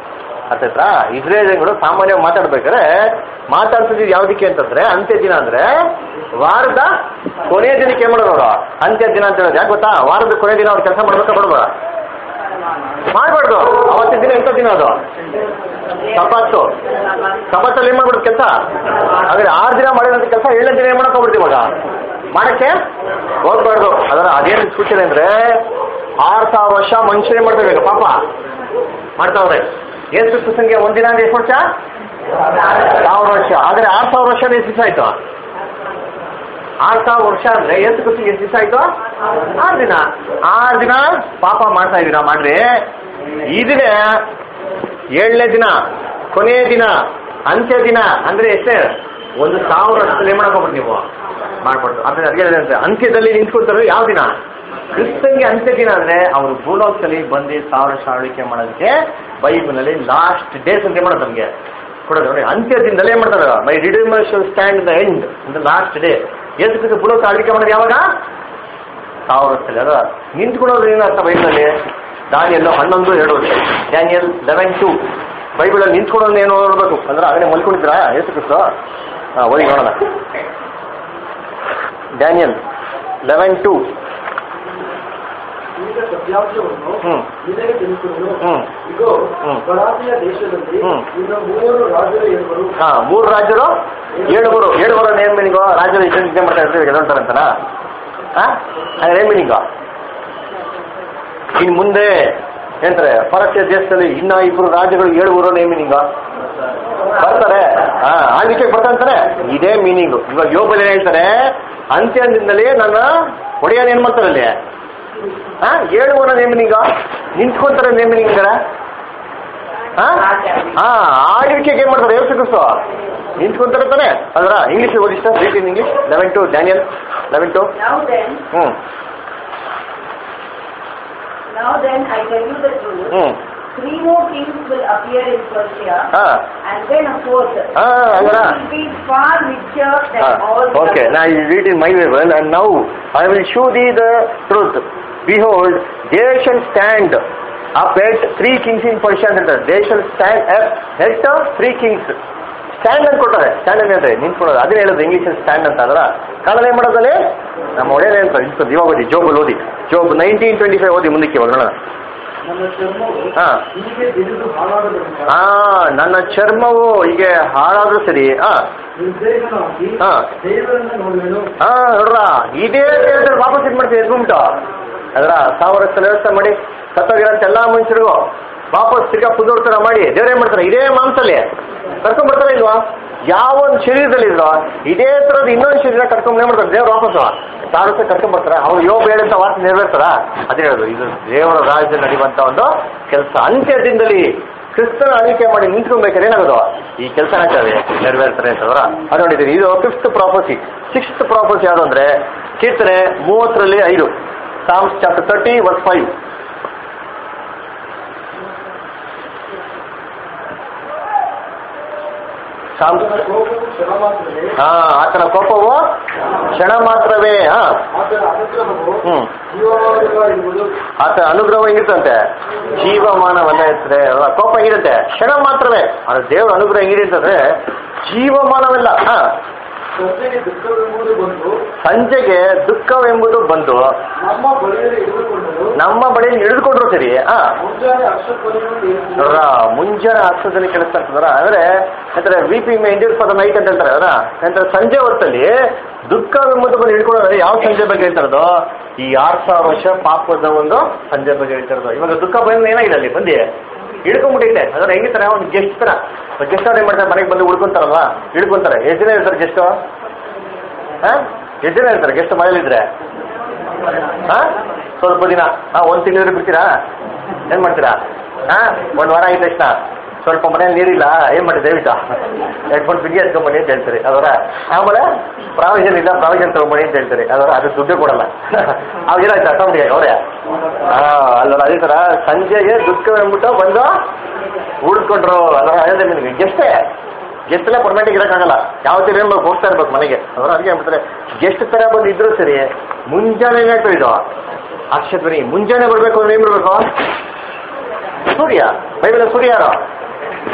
ಅರ್ಥಾಯ್ತಾ ಇಸ್ರೇಲ್ಗಳು ಸಾಮಾನ್ಯವಾಗಿ ಮಾತಾಡ್ಬೇಕಾದ್ರೆ ಮಾತಾಡ್ತಿದ್ದು ಯಾವ್ದಕ್ಕೆ ಅಂತಂದ್ರೆ ಅಂತ್ಯ ದಿನ ಅಂದ್ರೆ ವಾರದ ಕೊನೆಯ ದಿನಕ್ಕೆ ಏನ್ ಮಾಡೋರು ಅವ್ರು? ಅಂತ್ಯ ದಿನ ಅಂತ ಹೇಳೋದು ಯಾಕೆ ಗೊತ್ತಾ ವಾರದ ಕೊನೆಯ ದಿನ ಅವ್ರು ಕೆಲಸ ಮಾಡ್ಬೇಕಾ ಬಿಡ್ಬೋದ ಮಾಡ್ಬಾರ್ದು ಅವತ್ತಿನ ದಿನ ಎಂತ ದಿನ ಅದು ಸಪಾತ್ತು ಸಪಾತ್ತಲ್ಲಿ ಏನ್ ಮಾಡ್ಬಿಡ್ತು ಕೆಲಸ ಹಾಗಾದ್ರೆ ಆರು ದಿನ ಮಾಡಿರೋಂಥ ಕೆಲಸ ಏಳನೇ ದಿನ ಏನ್ ಮಾಡಕ್ ಹೋಗ್ಬಿಡ್ತೀವಿ ಇವಾಗ ಮಾಡಕ್ಕೆ ಹೋಗ್ಬಾರ್ದು ಅದರ ಅದೇನು ಸೂಚನೆ ಅಂದ್ರೆ ಆರು ಸಾವಿರ ವರ್ಷ ಮನುಷ್ಯರೇ ಮಾಡ್ತಾರೆ ಈಗ ಪಾಪ ಮಾಡ್ತಾವ್ರೆ ಏಸು ಕ್ರಿಸ್ತನ್ಗೆ ಒಂದಿನ ಅಂದ್ರೆ ಎಷ್ಟು ವರ್ಷ ಸಾವಿರ ವರ್ಷ ಆದ್ರೆ ಆರು ಸಾವಿರ ವರ್ಷ ಎಷ್ಟು ದಿವಸ ಆಯ್ತು ಆರು ಸಾವಿರ ವರ್ಷ ಅಂದ್ರೆ ಎಷ್ಟು ಕ್ರಿಸ್ತಿಗೆ ಎಷ್ಟು ದಿವಸ ಆಯ್ತು ಆರು ದಿನ ಆರು ದಿನ ಪಾಪ ಮಾಡ್ತಾ ಇದೀರಾ ಮಾಡ್ರಿ ಇದನ್ನೇ ಏಳನೇ ದಿನ ಕೊನೆಯ ದಿನ ಅಂತ್ಯ ದಿನ ಅಂದ್ರೆ ಎಷ್ಟೇ ಒಂದು ಸಾವಿರ ವರ್ಷದಲ್ಲಿ ಏನ್ ಮಾಡಕ್ ನೀವು ಮಾಡ್ಬಾರ್ದು ಅದ್ರ ಅದಕ್ಕೆ ಹೇಳಿದೆ, ಅಂತ್ಯದಲ್ಲಿ ನಿಂತ್ಕೊಳ್ತಾರೆ ಯಾವ ದಿನ ಕ್ರಿಸ್ತನ್ಗೆ ಅಂತ್ಯ ದಿನ ಅಂದ್ರೆ ಅವರು ಭೂಲೋಕದಲ್ಲಿ ಬಂದು ಸಾವಿರ ವರ್ಷ ಆಳ್ವಿಕೆ ಮಾಡೋದಕ್ಕೆ ಬೈಬಲ್ನಲ್ಲಿ ಲಾಸ್ಟ್ ಡೇಸ್ ಅಂತ ಏನ್ ಮಾಡೋದು ನಮಗೆ ಕೊಡೋದು ನೋಡಿ ಅಂತ್ಯ ದಿನದಲ್ಲಿ ಏನ್ ಮಾಡ್ತಾರೆ my redeemer shall stand the end ಅಂತ ಲಾಸ್ಟ್ ಡೇ ಎಷ್ಟು ಕ್ರಿಸ್ತ ಭೂಲೋಕ ಆಳ್ವಿಕೆ ಮಾಡೋದು ಯಾವಾಗ ಸಾವಿರ ವರ್ಷದಲ್ಲಿ ಅದ ನಿಂತ್ಕೊಳ್ಳೋದು ಏನು ಅರ್ಥ ಬೈಬಲಲ್ಲಿ ದಾನಿಯಲ್ಲು ಹನ್ನೊಂದು ಎರಡು ವರ್ಷ ಡ್ಯಾನಿಯಲ್ ಲೆವೆನ್ ಟು ಬೈಬಲಲ್ಲಿ ನಿಂತ್ಕೊಳ್ಳೋದು ಏನು ನೋಡ್ಬೇಕು ಅಂದ್ರೆ ಆಗಲೇ ಮಲ್ಕೊಂಡಿದ್ರಾ ಎಷ್ಟು ಕ್ರಿಸ್ತ ಹಾಂ ಓದಿ ನೋಡೋಣ ಡ್ಯಾನಿಯಲ್ ಲೆವೆನ್ ಟು ಈಗ ಸತ್ಯಾಂಶವನ್ನು ಹ್ಮ್. ನಿನಗೆ ತಿಳಿಸುವುದು ಹ್ಮ್. ಇಗೋ ಹ್ಮ್. ಗಲಾತಿಯ ದೇಶದಲ್ಲಿ ಹ್ಮ್. ಈಗ ಮೂವರು ರಾಜರು ಇರುವರು ಹಾ ಮೂರು ರಾಜರು ಏಳು ಮೂರು ಏಳು ಮೂರು ಏನ್ ಮೀನಿಂಗು ರಾಜರು ಇಷ್ಟು ನಿದ್ದೆ ಮಾಡ್ತಾ ಇರ್ತೀವಿ ಗೆಲ್ಲಂತಾರಂತಾರ ಹಾ ಹಾಗಾದ್ರೆ ಏನ್ ಮೀನಿಂಗು ಇನ್ ಮುಂದೆ ಏನಂತಾರೆ ಪರಸ್ಯ ದೇಶದಲ್ಲಿ ಇನ್ನ ಇಬ್ರು ರಾಜ್ಯಗಳು ಏಳು ಊರು ನೇಮ್ ಮೀನಿಂಗು ಬರ್ತಾರೆ ಹಾ ಆಳ್ವಿಕೆಗೆ ಬರ್ತಾರೆ ಅಂತಾರೆ ಇದೇ ಮೀನಿಂಗು ಇವಾಗ ಯೋಬಲ್ ಏನ್ ಹೇಳ್ತಾರೆ ಅಂತ್ಯದಿಂದಲೇ ನನ್ನ ಒಡೆಯನ್ ಏನ್ ಮಾಡ್ತಾರೆ ಅಲ್ಲಿ ಹಾ ಏಳು ಊರ ನೇಮ್ ಮೀನಿಂಗ ನಿಂತ್ಕೊಂತಾರೆ ನೇಮ್ ಮೀನಿಂಗ್ ಹಾ ಹಾ ಆಳ್ವಿಕೆಗೆ ಏನ್ ಮಾಡ್ತಾರೆ ಏಸು ಕ್ರಿಸ್ತು ನಿಂತ್ಕೊಂತಾರೆ ತಾನೆ ಅದ್ರ ಇಂಗ್ಲಿಷ್ ಓದಿ sir read in English eleven two Daniel eleven two Now then, hmm now then, I tell you the truth. Hmm Three more kings will appear in Persia, ಹಾ and then a fourth. ಹಾ who ಹಂಗಾರ will be far richer than all the okay others. ನಾ read in my Bible and now I will show thee the truth behold they shall stand up yet three kings in Persia ಅಂತ ಹೇಳ್ತಾರೆ they shall stand yet three kings stand ಅಂತ ಕೊಟ್ಟಾರೆ stand ಅಂದ್ರೆ ನಿಂತ್ಕೊಳ್ಳೋದು ಅದೇ ಹೇಳೋದು English stand ಅಂತ ಅದರ ಕಾಲದಲ್ಲಿ ಏನ್ ಮಾಡೋದಲ್ಲಿ ನಮ್ಮ ಒಳ್ಳೆಯ ಅಂತ ಇನ್ಸ್ಕೊಂಡು ಇವಾಗ ಓದಿ ಜೋಬಲ್ಲಿ ಓದಿ ಜೋಬ್ ನೈನ್ಟೀನ್ ಟ್ವೆಂಟಿ ಫೈವ್ ಓದಿ ಮುಂದಕ್ಕೆ ಇವಾಗ ನೋಡೋಣ ನನ್ನ ಚರ್ಮವು ಹಾ. ಹೀಗೆ ಬಿರಿದು ಹಾಳಾಗದಂತ ಹಾ ನನ್ನ ಚರ್ಮವು ಹೀಗೆ ಹಾಳಾದ್ರೂ ಸರಿ ಹಾ ನಿರ್ದೇಶನವಾಗಿ ಹಾ. ದೇವರನ್ನು ನೋಡುವೆನು ಹಾ ನೋಡ್ರ ಇದೇ ದೇವದಲ್ಲಿ ವಾಪಸ್ ಇದು ಮಾಡ್ತೀವಿ ಎದ್ಬಿಟ್ಟು ಅದರ ಸಾವಿರ ವರ್ಷ ವ್ಯವಸ್ಥೆ ಮಾಡಿ ಸತ್ತೋಗಿರೋಂಥ ಎಲ್ಲಾ ಮನುಷ್ಯರಿಗೂ ವಾಪಸ್ ತಿರ್ಗಾ ಪುದೋರ್ತರ ಮಾಡಿ ದೇವ್ರ ಏನ್ ಮಾಡ್ತಾರೆ ಇದೇ ಮಾಂಸಲ್ಲಿ ಕರ್ಕೊಂಡ್ ಬರ್ತಾರ ಇಲ್ವಾ ಯಾವ ಒಂದು ಶರೀರದಲ್ಲಿ ಇಲ್ವಾ ಇದೇ ತರದ ಇನ್ನೊಂದು ಶರೀರ ಕರ್ಕೊಂಡ್ ಏನ್ ಮಾಡ್ತಾರೆ ದೇವ್ರ ವಾಪಸ್ ಸಾವಿರ ವರ್ಷ ಕರ್ಕೊಂಡ್ ಬರ್ತಾರ ಅವ್ರು ಯೋಗ ಹೇಳಂತ ವಾರ್ತೆ ನೆರವೇರ್ತಾರ ಅದೇ ಹೇಳೋದು ಇದು ದೇವರ ರಾಜ್ಯದಲ್ಲಿ ನಡೆಯುವಂತ ಒಂದು ಕೆಲಸ ಅಂತ್ಯದಿಂದಲೇ ಕ್ರಿಸ್ತನ ಆಳ್ವಿಕೆ ಮಾಡಿ ನಿಂತ್ಕೊಬೇಕಾದ್ರೆ ಏನಾಗೋದು ಈ ಕೆಲಸ ಆಗ್ತದೆ ನೆರವೇರ್ತಾರೆ ಅಂತಂದ್ರ ಅದು ನೋಡಿದ್ದೀರಿ ಇದು ಫಿಫ್ತ್ ಪ್ರಾಪರ್ಸಿ ಸಿಕ್ಸ್ತ್ ಪ್ರಾಪರ್ಸಿ ಯಾವುದು ಅಂದ್ರೆ ಕೀರ್ತನೆ ಮೂವತ್ತರಲ್ಲಿ ಐದು Psalms chapter thirty one five Psalms ಆತನ ಕೋಪವು ಕ್ಷಣ ಮಾತ್ರವೇ ಹಾ ಆತನ ಕೋಪವು ಕ್ಷಣ ಮಾತ್ರವೇ ಹಾ ಆತನ ಅನುಗ್ರಹವು ಹ್ಮ್ ಜೀವಮಾನವ ಎಂಬುದು ಆತ ಅನುಗ್ರಹ ಹೆಂಗಿರ್ತಂತೆ ಜೀವಮಾನವನ್ನ ಇರ್ತದೆ ಅಲ್ವಾ? ಕೋಪ ಹೆಂಗಿರುತ್ತೆ ಕ್ಷಣ ಮಾತ್ರವೇ ಆದ್ರೆ ದೇವರ ಅನುಗ್ರಹ ಹೆಂಗಿರ್ತಂದ್ರೆ ಜೀವಮಾನವೆಲ್ಲ ಹಾ ಸಂಜೆಗೆ ದುಃಖವೆಂಬುದು ಬಂದು ಸಂಜೆಗೆ ದುಃಖವೆಂಬುದು ಬಂದು ನಮ್ಮ ಬಳಿಯಲ್ಲಿ ಇಳಿದುಕೊಂಡರು ನಮ್ಮ ಬಳಿಯಲ್ಲಿ ಹಿಡಿದುಕೊಂಡ್ರು ಸರಿ ಹಾ ಮುಂಜಾನೆ ಅಕ್ಷತ್ವವನ್ನು ನೋಡ್ರ ಮುಂಜಾನೆ ಅರ್ಥದಲ್ಲಿ ಕೆಲಸ ಆಗ್ತದ್ರ ಅಂದ್ರೆ ಅಂದ್ರೆ ವಿ ಪಿ ಮೇ ಇಂಡಿಯರ್ ಫಾರ್ ನೈಟ್ ಅಂತ ಹೇಳ್ತಾರೆ ಅದರ ಅಂದ್ರೆ ಸಂಜೆ ಹೊತ್ತಲ್ಲಿ ದುಃಖವೆಂಬುದು ಬಂದು ಹಿಡ್ಕೊಳ್ಳೋದು ಯಾವ ಸಂಜೆ ಬಗ್ಗೆ ಹೇಳ್ತಾರದು ಈ ಆರ್ ಸಾವಿರ ವರ್ಷ ಪಾಪದ ಒಂದು ಸಂಜೆ ಬಗ್ಗೆ ಹೇಳ್ತಾರದು ಇವಾಗ ದುಃಖ ಬಂದು ಏನಾಗಿದೆ ಅಲ್ಲಿ ಬಂದು ಹಿಡ್ಕೊಂಡ್ಬಿಟ್ಟಿದೆ ಅದ್ರ ಹೆಂಗಿರ್ತಾರೆ ಒಂದು ಗೆಸ್ಟ್ ತರ ಗೆಸ್ಟ್ ಅವ್ರು ಏನ್ ಮಾಡ್ತಾರೆ ಮನೆಗೆ ಬಂದು ಉಳ್ಕೊಂತಾರಲ್ವಾ ಹಿಡ್ಕೊಂತಾರೆ ಎಷ್ಟು ಜನ ಇರ್ತಾರೆ ಗೆಸ್ಟ್ ಹಾ ಎಷ್ಟು ಜನ ಇರ್ತಾರೆ ಗೆಸ್ಟ್ ಮನೇಲಿದ್ರೆ ಹಾ ಸ್ವಲ್ಪ ದಿನ ಹಾ ಒಂದ್ ತಿಂಗಳಿದ್ರೆ ಬಿಡ್ತೀರಾ ಏನ್ ಮಾಡ್ತೀರಾ ಹಾ ಒಂದ್ ವಾರ ಆಗಿದ ತಕ್ಷಣ ಸ್ವಲ್ಪ ಮನೇಲಿ ನೀರಿಲ್ಲ ಏನ್ ಮಾಡಿ ದಯವಿಟ್ಟು ಎಡ್ಕೊಂಡು ಬಿಗಿ ಎತ್ಕೊಂಬನಿ ಅಂತ ಹೇಳ್ತಾರೆ ಅದರ ಆಮೇಲೆ ಪ್ರಾವಿಷನ್ ಇಲ್ಲ ಪ್ರಾವಿಷನ್ ತಗೊಂಬನಿ ಅಂತ ಹೇಳ್ತಾರೆ ಅದರ ಅದು ದುಡ್ಡು ಕೊಡಲ್ಲ ಅವಾಗ ಏನಾಯ್ತು ಅಷ್ಟೊಂದಿಗೆ ಅವರೇ ಹಾ ಅಲ್ಲರ ಅದೇ ತರ ಸಂಜೆಗೆ ದುಃಖ ಅಂದ್ಬಿಟ್ಟು ಬಂದು ಉಳ್ಕೊಂಡ್ರು ಅದರ ಹೇಳಿದೆ ನಿಮಗೆ ಗೆಸ್ಟೇ ಗೆಸ್ಟ್ ಎಲ್ಲ ಪರ್ಮನೆಂಟ್ ಇರೋಕ್ಕಾಗಲ್ಲ ಯಾವ ತರ ಏನ್ ಹೋಗ್ತಾ ಇರ್ಬೇಕು ಮನೆಗೆ ಅದರ ಅದಕ್ಕೆ ಹೇಳ್ಬಿಡ್ತಾರೆ ಗೆಸ್ಟ್ ತರ ಬಂದು ಇದ್ರು ಸರಿ ಮುಂಜಾನೆ ಏನಾಯ್ತು ಇದು ಅಕ್ಷಧ್ವನಿ ಮುಂಜಾನೆ ಬರ್ಬೇಕು ಅಂದ್ರೆ ಏನ್ ಬರ್ಬೇಕು ಸೂರ್ಯ ಬೈಬಲ್ ಸೂರ್ಯ ಯಾರು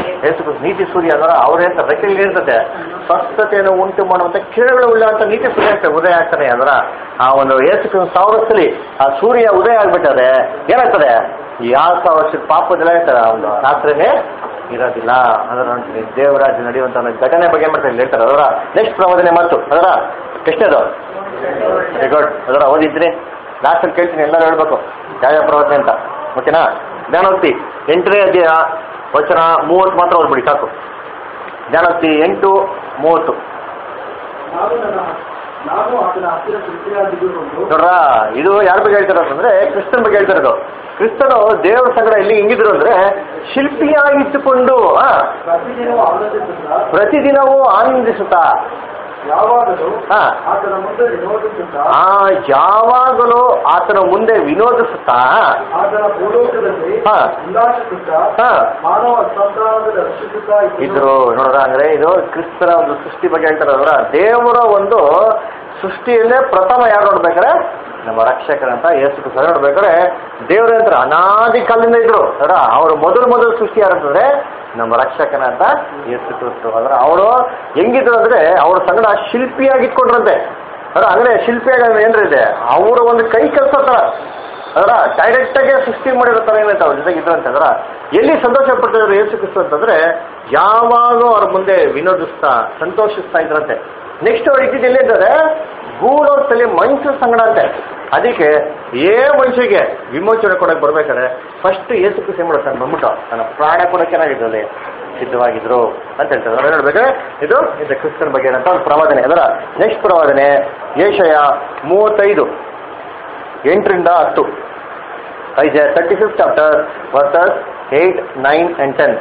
ಯೇಸು ಕ್ರಿಸ್ತ ನೀತಿ ಸೂರ್ಯ ಅಂದ್ರೆ ಅವ್ರ ಹೇಳ್ತಾರೆ ರೆಕ್ಕೆಗೆ ಇರ್ತದೆ ಸ್ವಸ್ಥತೆಯನ್ನು ಉಂಟು ಮಾಡುವಂತ ಕಿರಣಗಳು ಉಳ್ಳಂತ ನೀತಿ ಸೂರ್ಯ ಆಗ್ತದೆ ಉದಯ ಆಗ್ತಾನೆ ಅಂದ್ರ ಆ ಒಂದು ಯೇಸು ಕ್ರಿಸ್ತ ಸಾವಿರ ವರ್ಷದಲ್ಲಿ ಆ ಸೂರ್ಯ ಉದಯ ಆಗ್ಬಿಟ್ಟದೆ ಏನಾಗ್ತದೆ ಯಾವ ಸಾವಿರ ವರ್ಷದ ಪಾಪದೆಲ್ಲ ಇರ್ತದೆ ಆ ಒಂದು ಶಾಸ್ತ್ರನೇ ಇರೋದಿಲ್ಲ ಅದರ ನೋಡ್ತೀನಿ ದೇವರಾಜ ನಡೆಯುವಂತ ಒಂದು ಘಟನೆ ಬಗ್ಗೆ ಏನ್ ಮಾಡ್ತಾರೆ ಇಲ್ಲಿ ಹೇಳ್ತಾರೆ ಅದರ ನೆಕ್ಸ್ಟ್ ಪ್ರವಾದನೆ ಮಾತು ಅದರ ಎಷ್ಟೇದು ವೆರಿ ಗುಡ್ ಅದರ ಓದಿದ್ರಿ ಲಾಸ್ಟಲ್ಲಿ ಕೇಳ್ತೀನಿ ಎಲ್ಲರೂ ಹೇಳ್ಬೇಕು ಯಾವ ಪ್ರವಚನ ಅಂತ ಓಕೆನಾ ಜ್ಞಾನೋಕ್ತಿ ಎಂಟನೇ ಅಧ್ಯಾಯ ವಚನ ಮೂವತ್ತು ಮಾತ್ರ ಓದ್ಬಿಡಿ ಸಾಕು ಜ್ಞಾನೋಕ್ತಿ ಎಂಟು ಮೂವತ್ತು ನಾನು ನನ್ನ ನಾನು ಆತನ ಹತ್ತಿರ ತೃಪ್ತಿಯಾಗಿದ್ದುಕೊಂಡು ನೋಡ್ರ ಇದು ಯಾರ ಬಗ್ಗೆ ಹೇಳ್ತಾರೆ ಅಂತಂದ್ರೆ ಕ್ರಿಸ್ತನ್ ಬಗ್ಗೆ ಹೇಳ್ತಿರೋದು ಕ್ರಿಸ್ತನು ದೇವರ ಸಂಗಡ ಎಲ್ಲಿ ಹಿಂಗಿದ್ರು ಅಂದ್ರೆ ಶಿಲ್ಪಿಯಾಗಿಟ್ಟುಕೊಂಡು ಆ, ಪ್ರತಿದಿನವೂ ಆನಂದಿಸುತ್ತಾ ಪ್ರತಿದಿನವೂ ಆನಂದಿಸುತ್ತಾ ಯಾವಾಗಲೂ ಹಾ. ಆತನ ಮುಂದೆ ವಿನೋದಿಸುತ್ತಾ ಆ ಯಾವಾಗಲೂ ಆತನ ಮುಂದೆ ವಿನೋದಿಸುತ್ತಾ ಆತನ ಭೂಲೋಕದಲ್ಲಿ ಹಾ. ಉಲ್ಲಾಸಿಸುತ್ತಾ ಹಾ. ಮಾನವ ಸಂತಾನದ ರಕ್ಷಿಸುತ್ತಾ ಇದ್ರು ನೋಡ್ರ ಅಂದ್ರೆ ಇದು ಕ್ರಿಸ್ತರ ಒಂದು ಸೃಷ್ಟಿ ಬಗ್ಗೆ ಹೇಳ್ತಾರೆ ಅದರ ದೇವರ ಒಂದು ಸೃಷ್ಟಿಯಲ್ಲೇ ಪ್ರಥಮ ಯಾರು ನೋಡ್ಬೇಕಾರೆ ನಮ್ಮ ರಕ್ಷಕರಂತ ಯೇಸು ಕ್ರಿಸ್ತ ನೋಡ್ಬೇಕಾದ್ರೆ ದೇವರ ಹತ್ರ ಅನಾದಿ ಕಾಲದಿಂದ ಇದ್ರು ಅದರ ಅವರು ಮೊದಲು ಮೊದಲು ಸೃಷ್ಟಿ ಯಾರಂತಂದ್ರೆ ನಮ್ಮ ರಕ್ಷಕನ ಅಂತ ಯೇಸು ಕ್ರಿಸ್ತು ಅಂದ್ರೆ ಅವರು ಹೆಂಗಿದ್ರು ಅಂದ್ರೆ ಅವ್ರ ಸಂಗಡ ಶಿಲ್ಪಿಯಾಗಿ ಇಟ್ಕೊಂಡ್ರಂತೆ ಅದ್ರ ಅಂದ್ರೆ ಶಿಲ್ಪಿಯಾಗಿ ಅಂದ್ರೆ ಏನ್ರಿ ಇದೆ ಅವರ ಒಂದು ಕೈ ಕೆಲಸ ತರ ಅದರ ಡೈರೆಕ್ಟ್ ಆಗಿ ಸೃಷ್ಟಿ ಮಾಡಿರೋ ತರ ಏನಂತ ಅವ್ರ ಜೊತೆಗೆ ಇದ್ರು ಅಂತಂದ್ರ ಎಲ್ಲಿ ಸಂತೋಷ ಪಡ್ತಿದ್ರು ಯೇಸು ಕ್ರಿಸ್ತು ಅಂತಂದ್ರೆ ಯಾವಾಗೂ ಅವ್ರ ಮುಂದೆ ವಿನೋದಿಸ್ತಾ ಸಂತೋಷಿಸ್ತಾ ಇದ್ರಂತೆ ನೆಕ್ಸ್ಟ್ ಅವ್ರು ಇದ್ದಿದ್ದು ಎಲ್ಲಿ ಇದ್ದಾರೆ ಗೂಡೋತ್ತಲ್ಲಿ ಮನುಷ್ಯ ಸಂಗಡ ಅಂತೆ ಅದಕ್ಕೆ ಏ ಮನುಷ್ಯಗೆ ವಿಮೋಚನೆ ಕೊಡಕ್ಕೆ ಬರ್ಬೇಕಾದ್ರೆ ಫಸ್ಟ್ ಯೇಸು ಕ್ರಿಸ್ತು ಏನ್ ಮಾಡ್ತಾನೆ ಬಂದ್ಬಿಟ್ಟು ತನ್ನ ಪ್ರಾಣ ಕೊಡಕ್ಕೆ ಏನಾಗಿದ್ರಲ್ಲಿ ಸಿದ್ಧವಾಗಿದ್ರು ಅಂತ ಹೇಳ್ತಾರೆ ಅವ್ರು ಹೇಳ್ಬೇಕಾದ್ರೆ ಇದು ಇದು ಕ್ರಿಸ್ತನ ಬಗ್ಗೆ ಏನಂತ ಒಂದು ಪ್ರವಾದನೆ ಅದರ ನೆಕ್ಸ್ಟ್ ಪ್ರವಾದನೆ ಏಷಯ ಮೂವತ್ತೈದು ಎಂಟರಿಂದ ಹತ್ತು Isaiah thirty fifth chapter verses eight nine and ten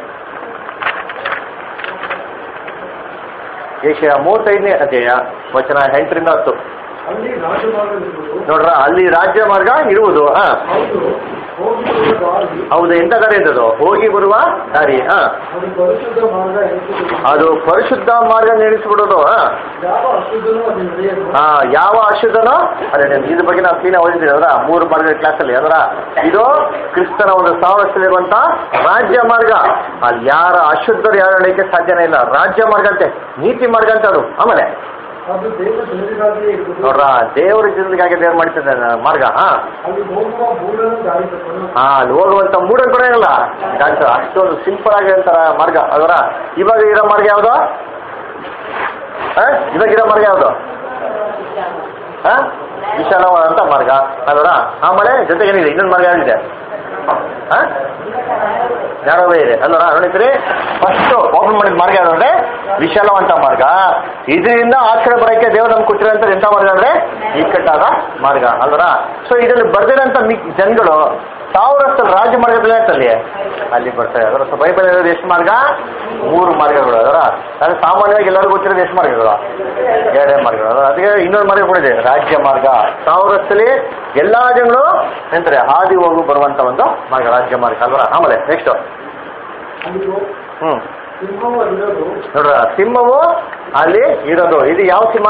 ಏಷ್ಯಾ ಮೂವತ್ತೈದನೇ ಅಧ್ಯಾಯ ವಚನ ಎಂಟರಿಂದ ಹತ್ತು ಅಲ್ಲಿ ರಾಜಮಾರ್ಗವಿರುವುದು ನೋಡ್ರ ಅಲ್ಲಿ ರಾಜ್ಯ ಮಾರ್ಗ ಇರುವುದು ಹಾ ಹೌದು ಹೋಗಿ ಬರುವ ದಾರಿ ಹೌದು ಎಂತ ದಾರಿ ಇದ್ದದು ಹೋಗಿ ಬರುವ ದಾರಿ ಹಾ ಅದು ಪರಿಶುದ್ಧ ಮಾರ್ಗ ಎನಿಸುವುದು ಅದು ಪರಿಶುದ್ಧ ಮಾರ್ಗ ನೆನೆಸ್ಬಿಡೋದು ಹಾ ಯಾವ ಅಶುದ್ಧನೂ ಅದು ನಡೆಯದು ಹಾ ಯಾವ ಅಶುದ್ಧನೋ ಅದೇ ನಾನು ಇದ್ರ ಬಗ್ಗೆ ನಾವು ಕ್ಲೀನ್ ಓದಿದ್ದೀವಿ ಅದರ ಮೂರು ಮಾರ್ಗದ ಕ್ಲಾಸಲ್ಲಿ ಅದರ ಇದು ಕ್ರಿಸ್ತನ ಒಂದು ಸಾವಿರದಲ್ಲಿರುವಂತ ರಾಜ್ಯ ಮಾರ್ಗ ಅಲ್ಲಿ ಯಾರ ಅಶುದ್ಧರು ಯಾರು ನಡೆಯಕ್ಕೆ ಸಾಧ್ಯನೇ ಇಲ್ಲ ರಾಜ್ಯ ಮಾರ್ಗ ಅಂತೆ ನೀತಿ ಮಾರ್ಗ ಅಂತ ಅದು ಆಮೇಲೆ ಅದು ದೇವ ಜನರಿಗಾಗಿಯೇ ಇರುವುದು ನೋಡ್ರ ದೇವರ ಜನರಿಗಾಗಿ ದೇವ್ರು ಮಾಡ್ತಿದ್ದ ಮಾರ್ಗ ಹಾ ಅಲ್ಲಿ ಹೋಗುವ ಮೂಡನ್ನು ದಾರಿ ತಪ್ಪನು ಹಾ ಅಲ್ಲಿ ಹೋಗುವಂತ ಮೂಡಲ್ ಕೂಡ ಇರಲ್ಲ ಡಾಕ್ಟರ್ ಅಷ್ಟೊಂದು ಸಿಂಪಲ್ ಆಗಿರಂತಾರ ಮಾರ್ಗ ಅದರ ಇವಾಗ ಇರೋ ಮಾರ್ಗ ಯಾವುದು ಆ? ಇವಾಗ ಇರೋ ಮಾರ್ಗ ಯಾವುದು ಆ? ವಿಶಾಲವಾದಂತ ಮಾರ್ಗ ಅದರ ಆಮೇಲೆ ಜೊತೆಗೆ ಏನಿದೆ ಇನ್ನೊಂದು ಮಾರ್ಗ ಯಾವ್ದಿದೆ ಆ? ಜ್ಞಾನವೇ ಇದೆ ಅಲ್ವರ ನೋಡಿದ್ರಿ ಫಸ್ಟ್ ಓಪನ್ ಮಾಡಿದ ಮಾರ್ಗ ಯಾವ್ದು ಅಂದ್ರೆ ವಿಶಾಲವಂತ ಮಾರ್ಗ ಇದರಿಂದ ಆಚರಣೆ ಬರೋಕ್ಕೆ ದೇವರು ನಮ್ಗೆ ಕೊಟ್ಟಿರೋಂಥ ಎಂಥ ಮಾರ್ಗ ಅಂದ್ರೆ ಇಕ್ಕಟ್ಟಾದ ಮಾರ್ಗ ಅಲ್ವರ ಸೊ ಇದರಲ್ಲಿ ಬರ್ದಿರೋಂಥ ಮಿ ಜನಗಳು ಸಾವಿರಷ್ಟು ರಾಜ್ಯ ಮಾರ್ಗದಲ್ಲಿ ಅಲ್ಲಿ ಅಲ್ಲಿ ಬರ್ತಾರೆ ಅದರ ಸೊ ಬೈಬಲ್ ಇರೋದು ಎಷ್ಟು ಮಾರ್ಗ ಮೂರು ಮಾರ್ಗಗಳು ಅದರ ಅದು ಸಾಮಾನ್ಯವಾಗಿ ಎಲ್ಲರಿಗೂ ಗೊತ್ತಿರೋದು ಎಷ್ಟು ಮಾರ್ಗಗಳು ಎರಡೇ ಮಾರ್ಗಗಳು ಅದರ ಅದಕ್ಕೆ ಇನ್ನೊಂದು ಮಾರ್ಗ ಕೂಡ ಇದೆ ರಾಜ್ಯ ಮಾರ್ಗ ಸಾವಿರಷ್ಟಲ್ಲಿ ಎಲ್ಲಾ ಜನಗಳು ಎಂತಾರೆ ಹಾದಿ ಹೋಗು ಬರುವಂತ ಒಂದು ಮಾರ್ಗ ರಾಜ್ಯ ಮಾರ್ಗ ಅಲ್ವರ ಆಮೇಲೆ ನೆಕ್ಸ್ಟ್ ಅಲ್ಲಿ ಹೋ- ಹ್ಮ್ ಸಿಂಹವು ಅಲ್ಲಿರೋದು ನೋಡ್ರ ಸಿಂಹವು ಅಲ್ಲಿ ಇರೋದು ಇದು ಯಾವ ಸಿಂಹ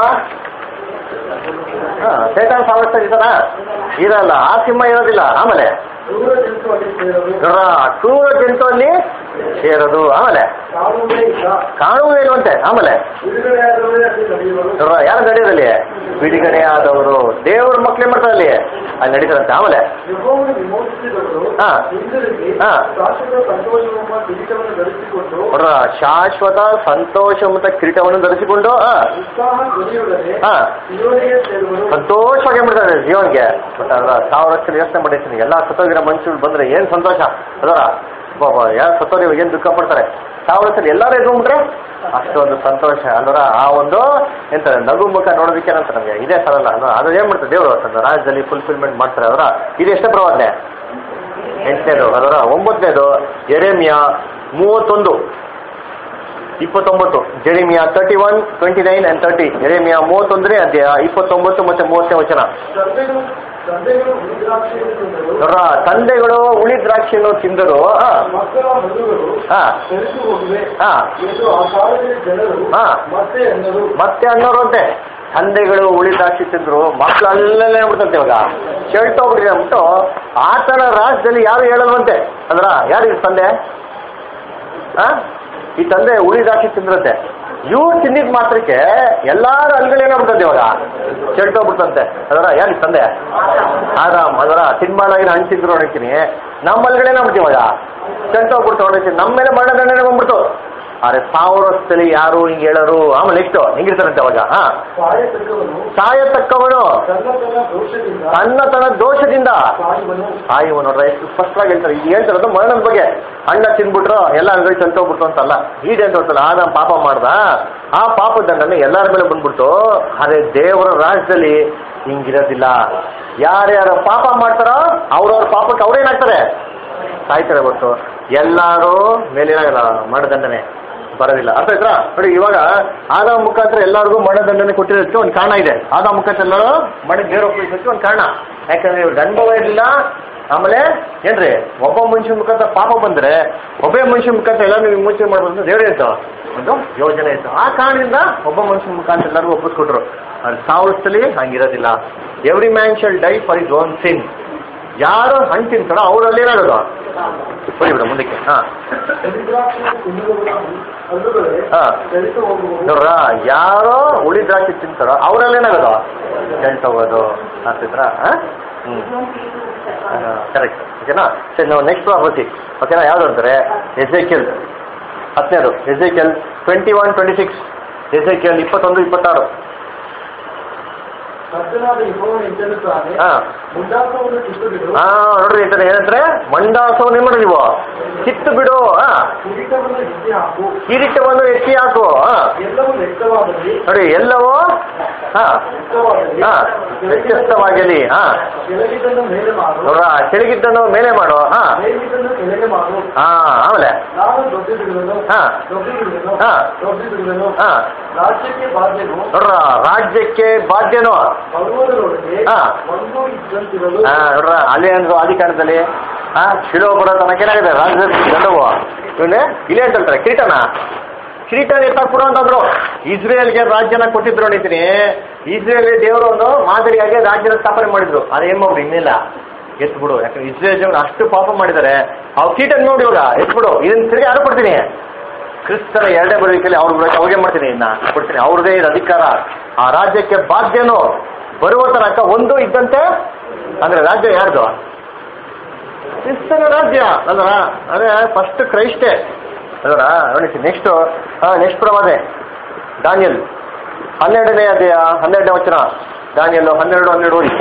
ಹಾ ಸೇತಾನ್ ಸಾವಿರ ಇದ್ದಾನ ಇರಲ್ಲ ಆ ಸಿಂಹ ಇರೋದಿಲ್ಲ ಆಮೇಲೆ ದೂರ ಜಂತು ಅಲ್ಲಿ ಸೇರಲು ನೋಡ್ರ ಕ್ರೂರ ಜಂತು ಅಲ್ಲಿ ಸೇರೋದು ಆಮೇಲೆ ಕಾಣುವುದೇ ಇಲ್ಲ ಕಾಣುವುದೇ ಇಲ್ವಂತೆ ಆಮೇಲೆ ಬಿಡುಗಡೆಯಾದವರೇ ಅಲ್ಲಿ ನಡೆಯುವರು ನೋಡ್ರ ಯಾರು ನಡೆಯೋದಲ್ಲಿ ಬಿಡುಗಡೆ ಆದವರು ದೇವ್ರ ಮಕ್ಳೇ ಮಾಡ್ತಾರೆ ಅಲ್ಲಿ ಅಲ್ಲಿ ನಡೀತಾರಂತೆ ಆಮೇಲೆ ಯೆಹೋವನು ವಿಮೋಚಿಸಿದವರು ಹಾ. ಹಿಂದಿರುಗಿ ಹಾ. ಶಾಶ್ವತ ಸಂತೋಷವೆಂಬ ಕಿರೀಟವನ್ನು ಧರಿಸಿಕೊಂಡು ನೋಡ್ರ ಶಾಶ್ವತ ಸಂತೋಷ ಮತ್ತು ಕಿರೀಟವನ್ನು ಧರಿಸಿಕೊಂಡು ಆ, ಉತ್ಸಾಹ ಧ್ವನಿಯೊಡನೆ ಹಾ. ಸಿಯೋನಿಗೆ ಸೇರುವರು ಸಂತೋಷವಾಗಿ ಬಿಡ್ತಾರೆ ಜೀವನ್ಗೆ ಬಟ್ ಅದರ ಸಾವಿರ ವರ್ಷ ಯೋಚನೆ ಮಾಡಿರ್ತೀನಿ ಎಲ್ಲ ಸತ್ತೋಗಿರೋ ಮನುಷ್ಯರು ಬಂದ್ರೆ ಏನ್ ಸಂತೋಷ ಅದರ ಯಾರು ಸತ್ತೋರಿ ಏನ್ ದುಃಖ ಪಡ್ತಾರೆ ಸಾವಿರ ವರ್ಷ ಎಲ್ಲರೂ ಎದ್ಕೊಂಡ್ಬಿಟ್ರೆ ಅಷ್ಟೊಂದು ಸಂತೋಷ ಅಲ್ವರ ಆ ಒಂದು ಎಂತ ನಗು ಮುಖ ನೋಡೋದಕ್ಕೆ ಏನಂತ ನಮಗೆ ಇದೇ ಸರಲ್ಲ ಅಲ್ವಾ ಅದು ಏನ್ ಮಾಡ್ತಾರೆ ದೇವರು ತನ್ನ ರಾಜ್ಯದಲ್ಲಿ ಫುಲ್ಫಿಲ್ಮೆಂಟ್ ಮಾಡ್ತಾರೆ ಅದರ ಇದು ಎಷ್ಟೇ ಪ್ರವಾದನೆ ಎಂಟನೇದು ಅದರ ಒಂಬತ್ತನೇದು ಎರೆಮಿಯಾ ಮೂವತ್ತೊಂದು ಇಪ್ಪತ್ತೊಂಬತ್ತು Jeremiah thirty one twenty nine and thirty ಎರೆಮಿಯಾ ಮೂವತ್ತೊಂದನೇ ಅಧ್ಯಾಯ ಇಪ್ಪತ್ತೊಂಬತ್ತು ಮತ್ತೆ ಮೂವತ್ತನೇ ವಚನ ತಂದೆಗಳು ತಂದೆಗಳು ಹುಡುಗಾಕ್ಷಿಯನ್ನು ತಿಂದರು ನೋಡ್ರ ತಂದೆಗಳು ಉಳಿ ದ್ರಾಕ್ಷಿಯನ್ನು ತಿಂದರು ಆ, ಮಕ್ಕಳ ಮದುವೆಗಳು ಆ, ಸರಿದು ಹೋಗಿವೆ ಆ, ಎಂದು ಆ ಕಾಲದಲ್ಲಿ ಜನರು ಹಾ. ಮತ್ತೆ ಎಂದರು ಮತ್ತೆ ಅನ್ನೋರು ಅಂತೆ ತಂದೆಗಳು ಉಳಿ ದ್ರಾಕ್ಷಿ ತಿಂದ್ರು ಮಕ್ಳು ಅಲ್ಲೆಲ್ಲ ಹೇಳ್ಬಿಡ್ತಂತೆ ಇವಾಗ ಚೆಲ್ಟೋಗ್ಬಿಟ್ಟಿದೆ ಅಂದ್ಬಿಟ್ಟು ಆತನ ರಾಜ್ಯದಲ್ಲಿ ಯಾರು ಹೇಳಲ್ವಂತೆ ಅಂದ್ರ ಯಾರು ಇದು ತಂದೆ ಆ ಈ ತಂದೆ ಉಳಿದಾಕಿ ತಿಂದ್ರತ್ತೆ ಇವ್ರು ತಿಂದಿದ್ ಮಾತ್ರಕ್ಕೆ ಎಲ್ಲಾರು ಹಲ್ಗಳೇನಾಗ್ಬಿಟ್ಟಂತೆ ಇವಾಗ ಚೆಲ್ಟೋಗ್ಬಿಡ್ತಂತೆ ಅದರ ಯಾರು ತಂದೆ ಆರಾಮ್ ಅದರ ತಿನ್ಬಾರ್ದಾಗಿನ ಹಣ್ಣು ತಿಂದ್ರು ನೋಡಿರ್ತೀನಿ ನಮ್ಮ ಹಲ್ಗಳೇನಾಗ್ಬಿಟ್ಟು ಇವಾಗ ಚೆಲ್ಟೋಗ್ಬಿಡ್ತು ನೋಡಿರ್ತೀನಿ ನಮ್ಮ ಮೇಲೆ ಮರಣದಂಡನೆ ಬಂದ್ಬಿಡ್ತು ಆದ್ರೆ ಸಾವಿರ ವರ್ಷದಲ್ಲಿ ಯಾರು ಹಿಂಗೆ ಹೇಳೋರು ಆಮೇಲೆ ನೆಕ್ಸ್ಟ್ ಹೆಂಗಿರ್ತಾರಂತೆ ಅವಾಗ ಹಾ ಸಾಯತಕ್ಕವನು ಸಾಯತಕ್ಕವನು ತನ್ನ ತನ್ನ ದೋಷದಿಂದ ತನ್ನ ತನ್ನ ದೋಷದಿಂದ ಸಾಯುವನು ಆಯುವ ನೋಡ್ರೆ ಎಷ್ಟು ಸ್ಪಷ್ಟವಾಗಿ ಹೇಳ್ತಾರೆ ಈಗ ಹೇಳ್ತಾರದು ಮರಣದ ಬಗ್ಗೆ ಅಣ್ಣ ತಿನ್ಬಿಟ್ರು ಎಲ್ಲ ಅಂಗಡಿ ಚಲ್ತೋಗ್ಬಿಟ್ರು ಅಂತಲ್ಲ ಈಡೇನ್ ಅಂತಲ್ಲ ಆದ ಪಾಪ ಮಾಡ್ದ ಆ ಪಾಪದ ದಂಡನೆ ಎಲ್ಲರ ಮೇಲೆ ಬಂದ್ಬಿಡ್ತು ಅದೇ ದೇವರ ರಾಜ್ಯದಲ್ಲಿ ಹಿಂಗಿರೋದಿಲ್ಲ ಯಾರ್ಯಾರು ಪಾಪ ಮಾಡ್ತಾರೋ ಅವ್ರವ್ರ ಪಾಪಕ್ಕೆ ಅವ್ರೇನಾಗ್ತಾರೆ ಸಾಯ್ತಾರೆ ಹೊರತು ಎಲ್ಲರೂ ಮೇಲೇನಾಗಲ್ಲ ಮರಣದಂಡನೆ ಬರೋದಿಲ್ಲ ಅರ್ಥ ಆಯ್ತಾ ನೋಡಿ ಇವಾಗ ಆದ ಮುಖಾಂತರ ಎಲ್ಲರಿಗೂ ಮರಣದಂಡನೆ ಕೊಟ್ಟಿರೋದಕ್ಕೆ ಒಂದು ಕಾರಣ ಇದೆ ಆದ ಮುಖಾಂತರ ಎಲ್ಲರೂ ಮಣ್ಣು ಗೇರ್ ಒಪ್ಪಿಸೋದಕ್ಕೆ ಒಂದು ಕಾರಣ ಯಾಕಂದ್ರೆ ಇವ್ರಿಗೆ ಅನುಭವ ಇರಲಿಲ್ಲ ಆಮೇಲೆ ಏನ್ರಿ ಒಬ್ಬ ಮನುಷ್ಯನ ಮುಖಾಂತರ ಪಾಪ ಬಂದ್ರೆ ಒಬ್ಬೇ ಮನುಷ್ಯನ ಮುಖಾಂತರ ಎಲ್ಲರೂ ವಿಮೋಚನೆ ಮಾಡ್ಬೋದು ಅಂತ ದೇವ್ರೇ ಇತ್ತು ಒಂದು ಯೋಜನೆ ಇತ್ತು ಆ ಕಾರಣದಿಂದ ಒಬ್ಬ ಮನುಷ್ಯನ ಮುಖಾಂತರ ಎಲ್ಲರಿಗೂ ಒಪ್ಪಿಸ್ಕೊಟ್ರು ಅದು ಸಾವಿರದಲ್ಲಿ ಹಂಗಿರೋದಿಲ್ಲ every man shall die for his own sin ಯಾರು ಹಣ್ಣು ತಿಂತಾರೋ ಅವರಲ್ಲಿ ಏನಾಗೋದು ಸರಿ ಬಿಡ ಮುಂದಕ್ಕೆ ಹಾ ದರಿದ್ರಾಕ್ಷಿ ತಿನ್ನುವವರ ಹಲ್ಲುಗಳೇ ಹಾ. ಚಲಿತ ಹೋಗುವವು ನೋಡ್ರ ಯಾರೋ ಉಳಿ ದ್ರಾಕ್ಷಿ ತಿಂತಾರೋ ಅವರಲ್ಲಿ ಏನಾಗೋದು ಕೆಲ್ಸ ಹೋಗೋದು ಆಗ್ತಿದ್ರ ಹ್ಮ್ ಕರೆಕ್ಟ್ ಓಕೆನಾ ಸರಿ ನಾವು ನೆಕ್ಸ್ಟ್ ಪ್ರಾಪರ್ಟಿ ಓಕೆನಾ ಯಾವ್ದು ಅಂತಾರೆ ಎಸೆಕೆಲ್ ಹತ್ತನೇದು Ezekiel twenty one twenty six Ezekiel ಇಪ್ಪತ್ತೊಂದು ಇಪ್ಪತ್ತಾರು ಕರ್ತನಾದ ಯೆಹೋವನು ಇಂತೆನ್ನುತ್ತಾನೆ ಹಾ ಮುಂಡಾಸವನ್ನು ಕಿತ್ತು ಬಿಡು ಹಾ ನೋಡ್ರಿ ಈ ತರ ಏನಂದ್ರೆ ಮಂಡಾಸವನ್ನ ಏನ್ ಮಾಡೋದು ನೀವು ಕಿತ್ತು ಬಿಡು ಹಾ ಕಿರೀಟವನ್ನು ಎತ್ತಿ ಹಾಕು ಕಿರೀಟವನ್ನು ಎತ್ತಿ ಹಾಕು ಹಾ ಎಲ್ಲವೂ ಲೆಕ್ಕವಾಗಲಿ ನೋಡಿ ಎಲ್ಲವೂ ಹಾ ಲೆಕ್ಕವಾಗಲಿ ಹಾ ವ್ಯತ್ಯಸ್ತವಾಗಲಿ ಹಾ ಕೆಳಗಿದ್ದನ್ನು ಮೇಲೆ ಮಾಡು ನೋಡ್ರ ಕೆಳಗಿದ್ದನ್ನು ಮೇಲೆ ಮಾಡು ಹಾ ಮೇಲಿದ್ದನ್ನು ಕೆಳಗೆ ಮಾಡು ಹಾ ಆಮೇಲೆ ನಾನು ದೊಡ್ಡದಿರುವೆನು ಹಾ. ದೊಡ್ಡದಿರುವೆನು ಹಾ. ದೊಡ್ಡದಿರುವೆನು ಹಾ ರಾಜ್ಯಕ್ಕೆ ಬಾಧ್ಯನು ನೋಡ್ರ ರಾಜ್ಯಕ್ಕೆ ಬಾಧ್ಯನು ಪರ್ವತದೊಳಗೆ ಹಾ. ಒಂದು ಇದ್ದಂತಿರಲು ಹಾ ನೋಡ್ರ ಅಲ್ಲಿ ಒಂದು ಅಧಿಕಾರದಲ್ಲಿ ಹಾ ಶಿಲೋ ಬರೋ ತನಕ ಏನಾಗಿದೆ ರಾಜ್ಯದ ದಂಡವು ಇವನ್ನೇ ಇಲ್ಲೇ ಅಂತ ಹೇಳ್ತಾರೆ ಕಿರೀಟನ ಕಿರೀಟ ಎತ್ತಾಕ್ ಕೊಡು ಅಂತಂದ್ರು ಇಸ್ರೇಲ್ಗೆ ರಾಜ್ಯನ ಕೊಟ್ಟಿದ್ರು ನೋಡಿದ್ದೀನಿ ಇಸ್ರೇಲ್ ದೇವರು ಒಂದು ಮಾದರಿಯಾಗಿ ರಾಜ್ಯನ ಸ್ಥಾಪನೆ ಮಾಡಿದ್ರು ಅದು ಏನ್ ಮಾಡ್ಬಿಡು ಇನ್ನಿಲ್ಲ ಎತ್ಬಿಡು ಯಾಕಂದ್ರೆ ಇಸ್ರೇಲ್ ಜನ ಅಷ್ಟು ಪಾಪ ಮಾಡಿದ್ದಾರೆ ಅವ್ರ ಕೀಟ ನೋಡಿ ಇವಾಗ ಎತ್ಬಿಡು ಇದನ್ನ ತಿರುಗಿ ಯಾರು ಕೊಡ್ತೀನಿ ಕ್ರಿಸ್ತರ ಎರಡೇ ಬರುವಿಕೆಯಲ್ಲಿ ಅವ್ರ ಬರೋಕೆ ಅವ್ರಿಗೆ ಮಾಡ್ತೀನಿ ಇನ್ನ ಕೊಡ್ತೀನಿ ಅವ್ರದೇ ಇದು ಅಧಿಕಾರ ಆ ರಾಜ್ಯಕ್ಕೆ ಬಾಧ್ಯನು ಬರುವ ತನಕ ಒಂದು ಇದ್ದಂತೆ ಅಂದ್ರೆ ರಾಜ್ಯ ಯಾರ್ದು ಕ್ರಿಸ್ತನ ರಾಜ್ಯ ಅಲ್ವಾ ಅದೇ ಫಸ್ಟ್ ಕ್ರೈಸ್ಟೇ ಅಲ್ವಾ ನೋಡಿ ನೆಕ್ಸ್ಟ್ ನೆಕ್ಸ್ಟ್ ಪ್ರವಾದೆ ದಾನಿಯಲ್ ಹನ್ನೆರಡನೇ ಅಧ್ಯಾಯ ಹನ್ನೆರಡನೇ ವಚನ ದಾನಿಯಲ್ ಹನ್ನೆರಡು ಹನ್ನೆರಡು ಓದಿ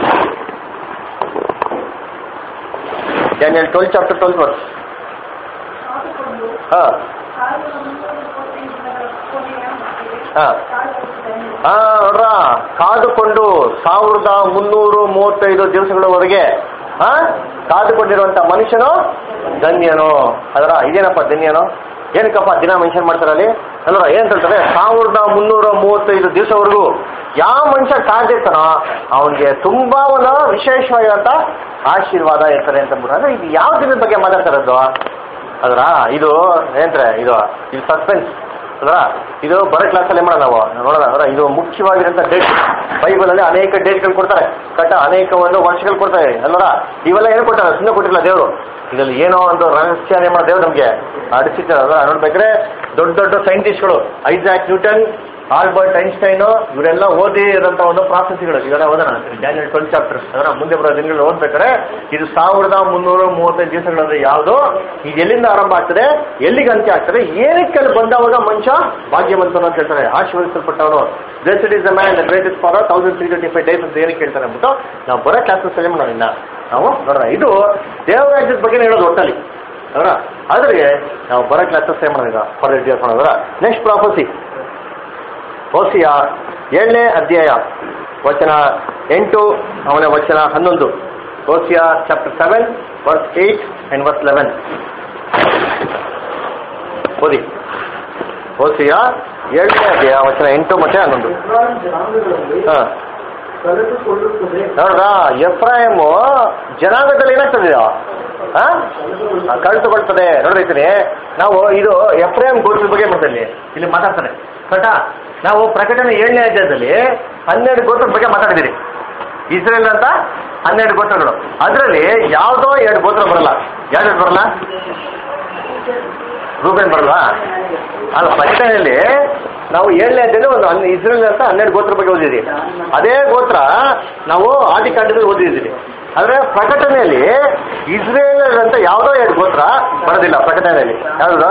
Daniel twelve chapter twelve verse ಕಾದುಕೊಂಡು ಹಾ ಸಾವಿರದ ಮುನ್ನೂರ ಇಪ್ಪತ್ತೈದು ದಿನಗಳ ಕೊನೆಯ ಮಟ್ಟಿಗೆ ಹಾ. ಕಾದುಕೊಂಡಿದ್ದನು. ಹಾ ನೋಡ್ರ ಕಾದುಕೊಂಡು ಸಾವಿರದ ಮುನ್ನೂರು ಮೂವತ್ತೈದು ದಿವಸಗಳವರೆಗೆ ಹಾ ಕಾದುಕೊಂಡಿರುವಂತ ಮನುಷ್ಯನು ಧನ್ಯನು ಅದರ ಇದೇನಪ್ಪ ಧನ್ಯನು ಏನಕ್ಕಪ್ಪ ದಿನ ಮೆನ್ಷನ್ ಮಾಡ್ತಾರೆ ಅಲ್ಲಿ ಅಲ್ವಾ ಏನ್ ಹೇಳ್ತಾರೆ ಸಾವಿರದ ಮುನ್ನೂರ ಮೂವತ್ತೈದು ದಿವಸವರೆಗೂ ಯಾವ ಮನುಷ್ಯ ಕಾದಿರ್ತಾನೋ ಅವನಿಗೆ ತುಂಬಾ ಒಂದು ವಿಶೇಷವಾಗಿರುವಂತ ಆಶೀರ್ವಾದ ಇರ್ತಾರೆ ಅಂತ ಅಂದ್ಬಿಟ್ಟು ಅಂದ್ರೆ ಇದು ಯಾವ ದಿನದ ಬಗ್ಗೆ ಮಾತಾಡ್ತಾರದ್ದು ಅದರ ಇದು ಏನ್ರೆ ಇದು ಇದು ಸಸ್ಪೆನ್ಸ್ ಅಲ್ವಾ ಇದು ಬರೋ ಕ್ಲಾಸಲ್ಲಿ ಮಾಡೋಣ ನಾವು ನೋಡೋಣ ಅಂದ್ರೆ ಇದು ಮುಖ್ಯವಾಗಿರೋಂಥ ಡೇಟ್ ಬೈಬಲಲ್ಲಿ ಅನೇಕ ಡೇಟ್ಗಳು ಕೊಡ್ತಾರೆ ಕಟ್ಟ ಅನೇಕ ಒಂದು ವರ್ಷಗಳು ಕೊಡ್ತಾರೆ ಅಲ್ವರ ಇವೆಲ್ಲ ಏನು ಕೊಟ್ಟಾರೆ ಸುಮ್ಮನೆ ಕೊಟ್ಟಿಲ್ಲ ದೇವರು ಇದರಲ್ಲಿ ಏನೋ ಒಂದು ರಹಸ್ಯ ಏನ್ ಮಾಡೋ ದೇವ್ರು ನಮಗೆ ಅಡಿಸಿದ್ದಾರೆ ಅಲ್ವಾ ನೋಡ್ಬೇಕ್ರೆ ದೊಡ್ಡ ದೊಡ್ಡ ಸೈಂಟಿಸ್ಟ್ಗಳು ಐಸಾಕ್ ನ್ಯೂಟನ್ ಆಲ್ಬರ್ಟ್ ಐನ್ಸ್ಟೈನು ಇವರೆಲ್ಲ ಓದಿ ಇರೋಂಥ ಒಂದು ಪ್ರಾಸೆಸ್ಗಳು ಇವೆಲ್ಲ ಓದೋಣ ಡ್ಯಾನಿಯಲ್ ಟ್ವೆಲ್ ಚಾಪ್ಟರ್ ಅದರ ಮುಂದೆ ಬರೋ ದಿನಗಳು ಓದ್ಬೇಕಾದ್ರೆ ಇದು ಸಾವಿರದ ಮುನ್ನೂರ ಮೂವತ್ತೈದು ದಿವಸಗಳಂದ್ರೆ ಯಾವುದು ಇದು ಎಲ್ಲಿಂದ ಆರಂಭ ಆಗ್ತದೆ ಎಲ್ಲಿಗೆ ಅಂತ್ಯ ಆಗ್ತದೆ ಏನಕ್ಕೆ ಅಲ್ಲಿ ಬಂದವಾಗ ಮನುಷ್ಯ ಭಾಗ್ಯವಂತನು ಅಂತ ಹೇಳ್ತಾರೆ ಆಶೀರ್ವದಿಸಲ್ಪಟ್ಟವನು blessed is the man the greatest for thousand three twenty five days ಅಂತ ಏನಕ್ಕೆ ಹೇಳ್ತಾರೆ ಅಂದ್ಬಿಟ್ಟು ನಾವು ಬರೋ ಕ್ಲಾಸಸ್ ಸರಿ ಮಾಡೋಣ ಇನ್ನ ನಾವು ನೋಡೋಣ ಇದು ದೇವರಾಜ್ಯದ ಬಗ್ಗೆ ಹೇಳೋದು ಒಟ್ಟಲ್ಲಿ ಅವರ ಆದ್ರೆ ನಾವು ಬರೋ ಕ್ಲಾಸಸ್ ಏನ್ ಮಾಡೋಣ ಈಗ ಫಾರ್ ಮಾಡೋದ್ರ ನೆಕ್ಸ್ಟ್ ಪ್ರಾಪರ್ಸಿ ಓಸಿಯ ಏಳನೇ ಅಧ್ಯಾಯ ವಚನ ಎಂಟು ಅವನ ವಚನ ಹನ್ನೊಂದು Hosea chapter seven verse eight and verse eleven ಓದಿ ಓಸಿಯ ಏಳನೇ ಅಧ್ಯಾಯ ವಚನ ಎಂಟು ಮತ್ತೆ ಹನ್ನೊಂದು ಇಸ್ರಾಯೇಲ್ ಜನಾಂಗಗಳಲ್ಲಿ ಹಾ ಕಳೆದುಕೊಳ್ಳುತ್ತದೆ ನೋಡ್ರ ಎಫ್ರಾಯಮು ಜನಾಂಗದಲ್ಲಿ ಏನಾಗ್ತದೆ ಇದು? ಹಾ ಆ, ಕಳ್ತುಕೊಳ್ತದೆ ನೋಡ್ರೈತೀನಿ ನಾವು ಇದು ಎಫ್ರಾಯಂ ಗೋತ್ರದ ಬಗ್ಗೆ ಮಾತಾಡಲಿ ಇಲ್ಲಿ ಮಾತಾಡ್ತಾನೆ ಕರೆಕ್ಟಾ ನಾವು ಪ್ರಕಟಣೆ ಏಳನೇ ಅಧ್ಯಾಯದಲ್ಲಿ ಹನ್ನೆರಡು ಗೋತ್ರದ ಬಗ್ಗೆ ಮಾತಾಡಿದಿರಿ ಇಸ್ರೇಲ್ ಅಂತ ಹನ್ನೆರಡು ಗೋತ್ರಗಳು ಅದರಲ್ಲಿ ಯಾವುದೋ ಎರಡು ಗೋತ್ರ ಬರಲ್ಲ ಯಾವ್ದು ಬರಲ್ಲ ರೂಬೇನ್ ಬರಲ್ವಾ ಅಲ್ಲ ಪ್ರಕಟಣೆಯಲ್ಲಿ ನಾವು ಏಳನೇ ಅಧ್ಯಾಯದಲ್ಲಿ ಒಂದು ಹನ್ ಇಸ್ರೇಲ್ ಅಂತ ಹನ್ನೆರಡು ಗೋತ್ರ ಬಗ್ಗೆ ಓದಿದ್ವಿ ಅದೇ ಗೋತ್ರ ನಾವು ಆದಿಕಾಂಡದಲ್ಲಿ ಓದಿದ್ದೀವಿ ಆದ್ರೆ ಪ್ರಕಟಣೆಯಲ್ಲಿ ಇಸ್ರೇಲ್ ಅಂತ ಯಾವುದೋ ಎರಡು ಗೋತ್ರ ಬರೋದಿಲ್ಲ ಪ್ರಕಟಣೆಯಲ್ಲಿ ಯಾವುದು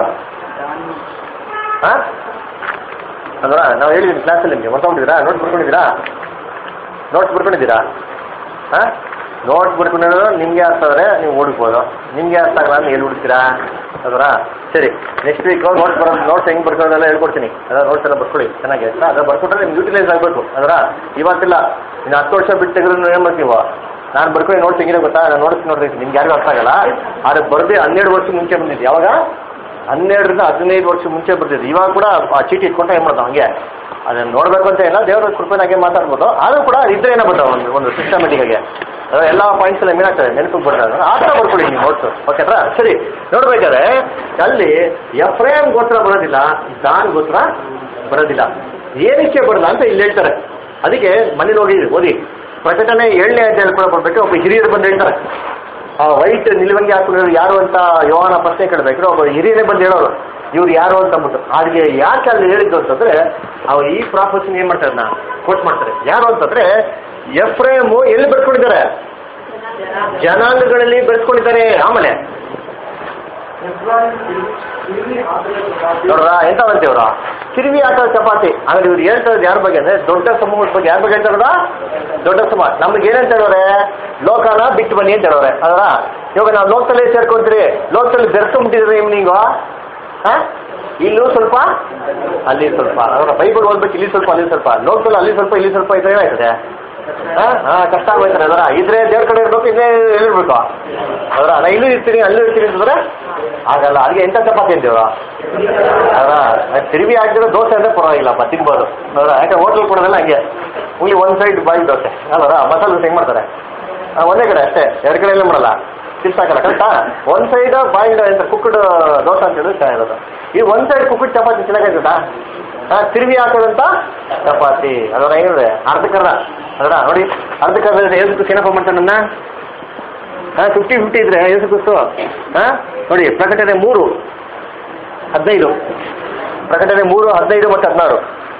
ಹಾ ಅಲ್ವಾ ನಾವು ಹೇಳಿದ್ದೀನಿ ಕ್ಲಾಸಲ್ಲಿ ನಿಮಗೆ ಹೊರ್ಕೊಂಡ್ಬಿಟ್ಟಿದ್ದೀರಾ ನೋಟ್ಸ್ ಬರ್ಕೊಂಡಿದ್ದೀರಾ ನೋಟ್ಸ್ ಬರ್ಕೊಂಡಿದ್ದೀರಾ ಹಾಂ ನೋಟ್ಸ್ ಬರ್ಕೊಂಡಿರೋ ನಿಮಗೆ ಅರ್ಥ ಆದರೆ ನೀವು ಹುಡುಕ್ಬೋದು ನಿಮಗೆ ಅರ್ಥ ಆಗಲ್ಲ ಅಂತ ಎಲ್ಲಿ ಹುಡುಕ್ತೀರಾ ಅದರ ಸರಿ ನೆಕ್ಸ್ಟ್ ವೀಕ್ ನೋಟ್ಸ್ ಬರೋ ನೋಟ್ಸ್ ಹೆಂಗೆ ಬರ್ಕೊಳ್ಳೋದೆಲ್ಲ ಹೇಳ್ಕೊಡ್ತೀನಿ ಅದರ ನೋಟ್ಸ್ ಎಲ್ಲ ಬರ್ಕೊಳ್ಳಿ ಚೆನ್ನಾಗಿ ಆಯ್ತಾ ಅದರ ಬರ್ಕೊಟ್ರೆ ನಿಮ್ಗೆ ಯೂಟಿಲೈಸ್ ಆಗಬೇಕು ಅದರ ಇವತ್ತಿಲ್ಲ ಇನ್ನು ಹತ್ತು ವರ್ಷ ಬಿಟ್ಟು ತೆಗೆದ್ರೆ ಏನು ಮಾಡ್ತೀವ ನಾನು ಬರ್ಕೊಳ್ಳಿ ನೋಟ್ಸ್ ಹೆಂಗಿದೆ ಗೊತ್ತಾ ನಾನು ನೋಟ್ಸ್ ನೋಡ್ತೀನಿ ನಿಮ್ಗೆ ಯಾರಿಗೂ ಅರ್ಥ ಆಗಲ್ಲ ಆದರೆ ಬರದೆ ಹನ್ನೆರಡು ವರ್ಷ ಮುಂಚೆ ಬಂದಿದ್ದು ಯಾವಾಗ ಹನ್ನೆರಡರಿಂದ ಹದಿನೈದು ವರ್ಷ ಮುಂಚೆ ಬರ್ತಿದ್ದು ಇವಾಗ ಕೂಡ ಆ ಚೀಟಿ ಇಟ್ಕೊಂಡ್ರೆ ಏನು ಮಾಡೋದು ಹಂಗೆ ಅದನ್ನ ನೋಡ್ಬೇಕು ಅಂತ ಇಲ್ಲ ದೇವರ ಕೃಪೆನಾಗೆ ಮಾತಾಡ್ಬೋದು ಆದ್ರೂ ಕೂಡ ಇದ್ರೆ ಏನೋ ಬರ್ತಾವೆ ಒಂದು ಒಂದು ಸಿಸ್ಟಮೆಟಿಕ್ ಆಗಿ ಅದು ಎಲ್ಲ ಪಾಯಿಂಟ್ಸ್ ಎಲ್ಲ ಏನಾಗ್ತದೆ ನೆನಪಿಗೆ ಬರ್ತಾರೆ ಆ ಥರ ಬರ್ಕೊಳ್ಳಿ ನೀವು ನೋಟ್ಸ್ ಓಕೆಟ್ರಾ ಸರಿ ನೋಡ್ಬೇಕಾದ್ರೆ ಅಲ್ಲಿ ಎಫ್ರೇಮ್ ಗೋತ್ರ ಬರೋದಿಲ್ಲ ದಾನ್ ಗೋತ್ರ ಬರೋದಿಲ್ಲ ಏನಕ್ಕೆ ಬರಲ್ಲ ಅಂತ ಇಲ್ಲಿ ಹೇಳ್ತಾರೆ ಅದಕ್ಕೆ ಮನೇಲಿ ಹೋಗಿ ಓದಿ ಪ್ರಕಟಣೆ ಏಳನೇ ಅಧ್ಯಾಯ ಕೂಡ ಬರ್ಬೇಕು ಒಬ್ಬ ಹಿರಿಯರು ಬಂದು ಹೇಳ್ತಾರೆ ಆ ವೈಟ್ ನಿಲುವಂಗಿ ಹಾಕೊಂಡಿರೋರು ಯಾರು ಅಂತ ಯೋಹನ ಪ್ರಶ್ನೆ ಕೇಳಬೇಕು ಒಬ್ಬ ಹಿರಿಯರೇ ಬಂದು ಹೇಳೋರು ಇವ್ರು ಯಾರು ಅಂತ ಅಂದ್ಬಿಟ್ಟು ಅದಕ್ಕೆ ಯಾಕೆ ಅಲ್ಲಿ ಹೇಳಿದ್ದು ಅಂತಂದ್ರೆ ಅವ್ರು ಈ ಪ್ರಾಫಸಿನ ಏನ್ ಮಾಡ್ತಾರೆ ನಾ ಕೋಟ್ ಮಾಡ್ತಾರೆ ಯಾರು ಅಂತಂದ್ರೆ ಎಫ್ರೇಮು ಎಲ್ಲಿ ಬರ್ಕೊಂಡಿದ್ದಾರೆ ಜನಾಂಗಗಳಲ್ಲಿ ಬೆಳೆಸ್ಕೊಂಡಿದ್ದಾರೆ ಆಮೇಲೆ ನೋಡ್ರ ಎಂತ ಅಂತೀವ್ರ ಕಿರಿವಿ ಆಟದ ಚಪಾತಿ ಆಮೇಲೆ ಇವ್ರು ಹೇಳ್ತಾ ಇರೋದು ಯಾರ ಬಗ್ಗೆ ಅಂದ್ರೆ ದೊಡ್ಡ ಸಮೂಹದ ಬಗ್ಗೆ ಯಾರ ಬಗ್ಗೆ ಹೇಳ್ತಾರ ದೊಡ್ಡ ಸಮೂಹ ನಮ್ಗೆ ಏನಂತ ಹೇಳೋರೆ ಲೋಕನ ಬಿಟ್ಟು ಬನ್ನಿ ಅಂತ ಹೇಳೋರೆ ಅದರ ಇವಾಗ ನಾವು ಲೋಕದಲ್ಲಿ ಸೇರ್ಕೊಂತೀರಿ ಲೋಕದಲ್ಲಿ ಬೆರೆಸ್ಕೊಂಡ್ಬಿಟ್ಟಿದ್ರೆ ನೀವು ಹಾ ಇಲ್ಲೂ ಸ್ವಲ್ಪ ಅಲ್ಲಿ ಸ್ವಲ್ಪ ಅವರ ಬೈಬಲ್ ಓದ್ಬೇಕು ಇಲ್ಲಿ ಸ್ವಲ್ಪ ಅಲ್ಲಿ ಸ್ವಲ್ಪ ಲೋಕದಲ್ಲಿ ಅಲ್ಲಿ ಸ್ವಲ್ಪ ಇಲ್ಲಿ ಸ್ವಲ್ಪ ಇದ್ರೆ ಏನಾಯ್ತದೆ ಹಾ ಹಾ ಕಷ್ಟ ಆಗೋಯ್ತಾರೆ ಅದರ ಇದ್ರೆ ದೇವ್ರ ಕಡೆ ಇರ್ಬೇಕು ಇದ್ರೆ ಎಲ್ಲಿರ್ಬೇಕು ಅದರ ನಾ ಇಲ್ಲೂ ಇರ್ತೀನಿ ಅಲ್ಲೂ ಇರ್ತೀನಿ ಅಂತಂದ್ರೆ ಆಗಲ್ಲ ಅದಕ್ಕೆ ಎಂತ ಚಪಾತಿ ಅಂತೀವ್ರ ಅದರ ತಿರುವಿ ಹಾಕಿದ್ರೆ ದೋಸೆ ಅಂದ್ರೆ ಪರವಾಗಿಲ್ಲಪ್ಪ ತಿನ್ಬೋದು ಅದರ ಯಾಕೆ ಹೋಟ್ಲ್ ಕೊಡೋದಲ್ಲ ಹಂಗೆ ಉಳಿ ಒಂದ್ ಸೈಡ್ ಬಾಯಿ ದೋಸೆ ಅಲ್ವರ ಮಸಾಲೆ ದೋಸೆ ಹೆಂಗ್ ಮಾಡ್ತಾರೆ ಆ, ಒಂದೇ ಕಡೆ ಅಷ್ಟೇ ಎರಡು ಕಡೆ ಎಲ್ಲ ಮಾಡಲ್ಲ ತಿರ್ಸಾಕಲ್ಲ ಕರೆಕ್ಟಾ ಒಂದ್ ಸೈಡ್ ಬಾಯಿಲ್ಡ್ ಅಂತ ಕುಕ್ಕಡ್ ದೋಸೆ ಅಂತ ಹೇಳಿದ್ರೆ ಚೆನ್ನಾಗಿರೋದು ಈ ಒಂದ್ ಸೈಡ್ ಕುಕ್ಕಡ್ ಚಪಾತಿ ಚೆನ್ನಾಗಿರುತ್ತಾ ಹಾ ತಿರುವಿ ಹಾಕೋದಂತ ಚಪಾತಿ ಅದರ ಏನಿದೆ ಅರ್ಧಕರ್ರ ಅದರ ನೋಡಿ ಅರ್ಧಕರ್ರ ಏಸು ಏನಪ್ಪ ಮಾಡ್ತಾನೆ ನನ್ನ ಹಾ ಫಿಫ್ಟಿ ಫಿಫ್ಟಿ ಇದ್ರೆ ಏಸು ಕುಸ್ತು ಹಾ ನೋಡಿ ಪ್ರಕಟಣೆ ಮೂರು ಹದಿನೈದು ಪ್ರಕಟಣೆ ಮೂರು ಹದಿನೈದು ಮತ್ತು ಹದಿನಾರು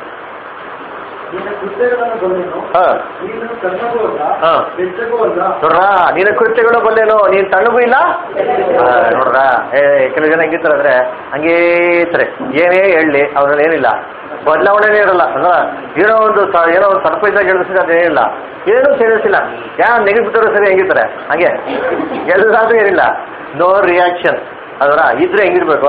ನಿನ್ನ ಕೃತ್ಯಗಳನ್ನು ಬಲ್ಲೆನು ಹಾ ನೀನು ಕಣ್ಣಗೂ ಅಲ್ಲ ಹಾ. ಬೆಚ್ಚಗೂ ಅಲ್ಲ ನೋಡ್ರಾ ನಿನ್ನ ಕೃತ್ಯಗಳು ಬಲ್ಲೇನು ನೀನ್ ತಣ್ಣಗೂ ಇಲ್ಲ ಆ, ನೋಡ್ರಾ ಏ ಕೆಲವು ಜನ ಹೆಂಗಿರ್ತಾರೆ ಅಂದ್ರೆ ಹಂಗೇ ಇರ್ತಾರೆ ಏನೇ ಹೇಳಲಿ ಅವ್ರಲ್ಲಿ ಏನಿಲ್ಲ ಬದಲಾವಣೆನೇ ಇರಲ್ಲ ಅಲ್ವಾ ಏನೋ ಒಂದು ಸ- ಏನೋ ಒಂದು ಸರ್ಪ್ರೈಸ್ ಆಗಿ ಹೇಳಿಸಿದ್ರೆ ಅದೇನಿಲ್ಲ ಏನೂ ಸೇರಿಸಿಲ್ಲ ಯಾವ ನೆಗೆಟಿವ್ ಸರಿ ಹೆಂಗಿರ್ತಾರೆ ಹಂಗೆ ಎಲ್ಲಾದ್ರೂ ಏನಿಲ್ಲ ನೋ ರಿಯಾಕ್ಷನ್ ಅದರ ಇದ್ರೆ ಹೆಂಗಿರ್ಬೇಕು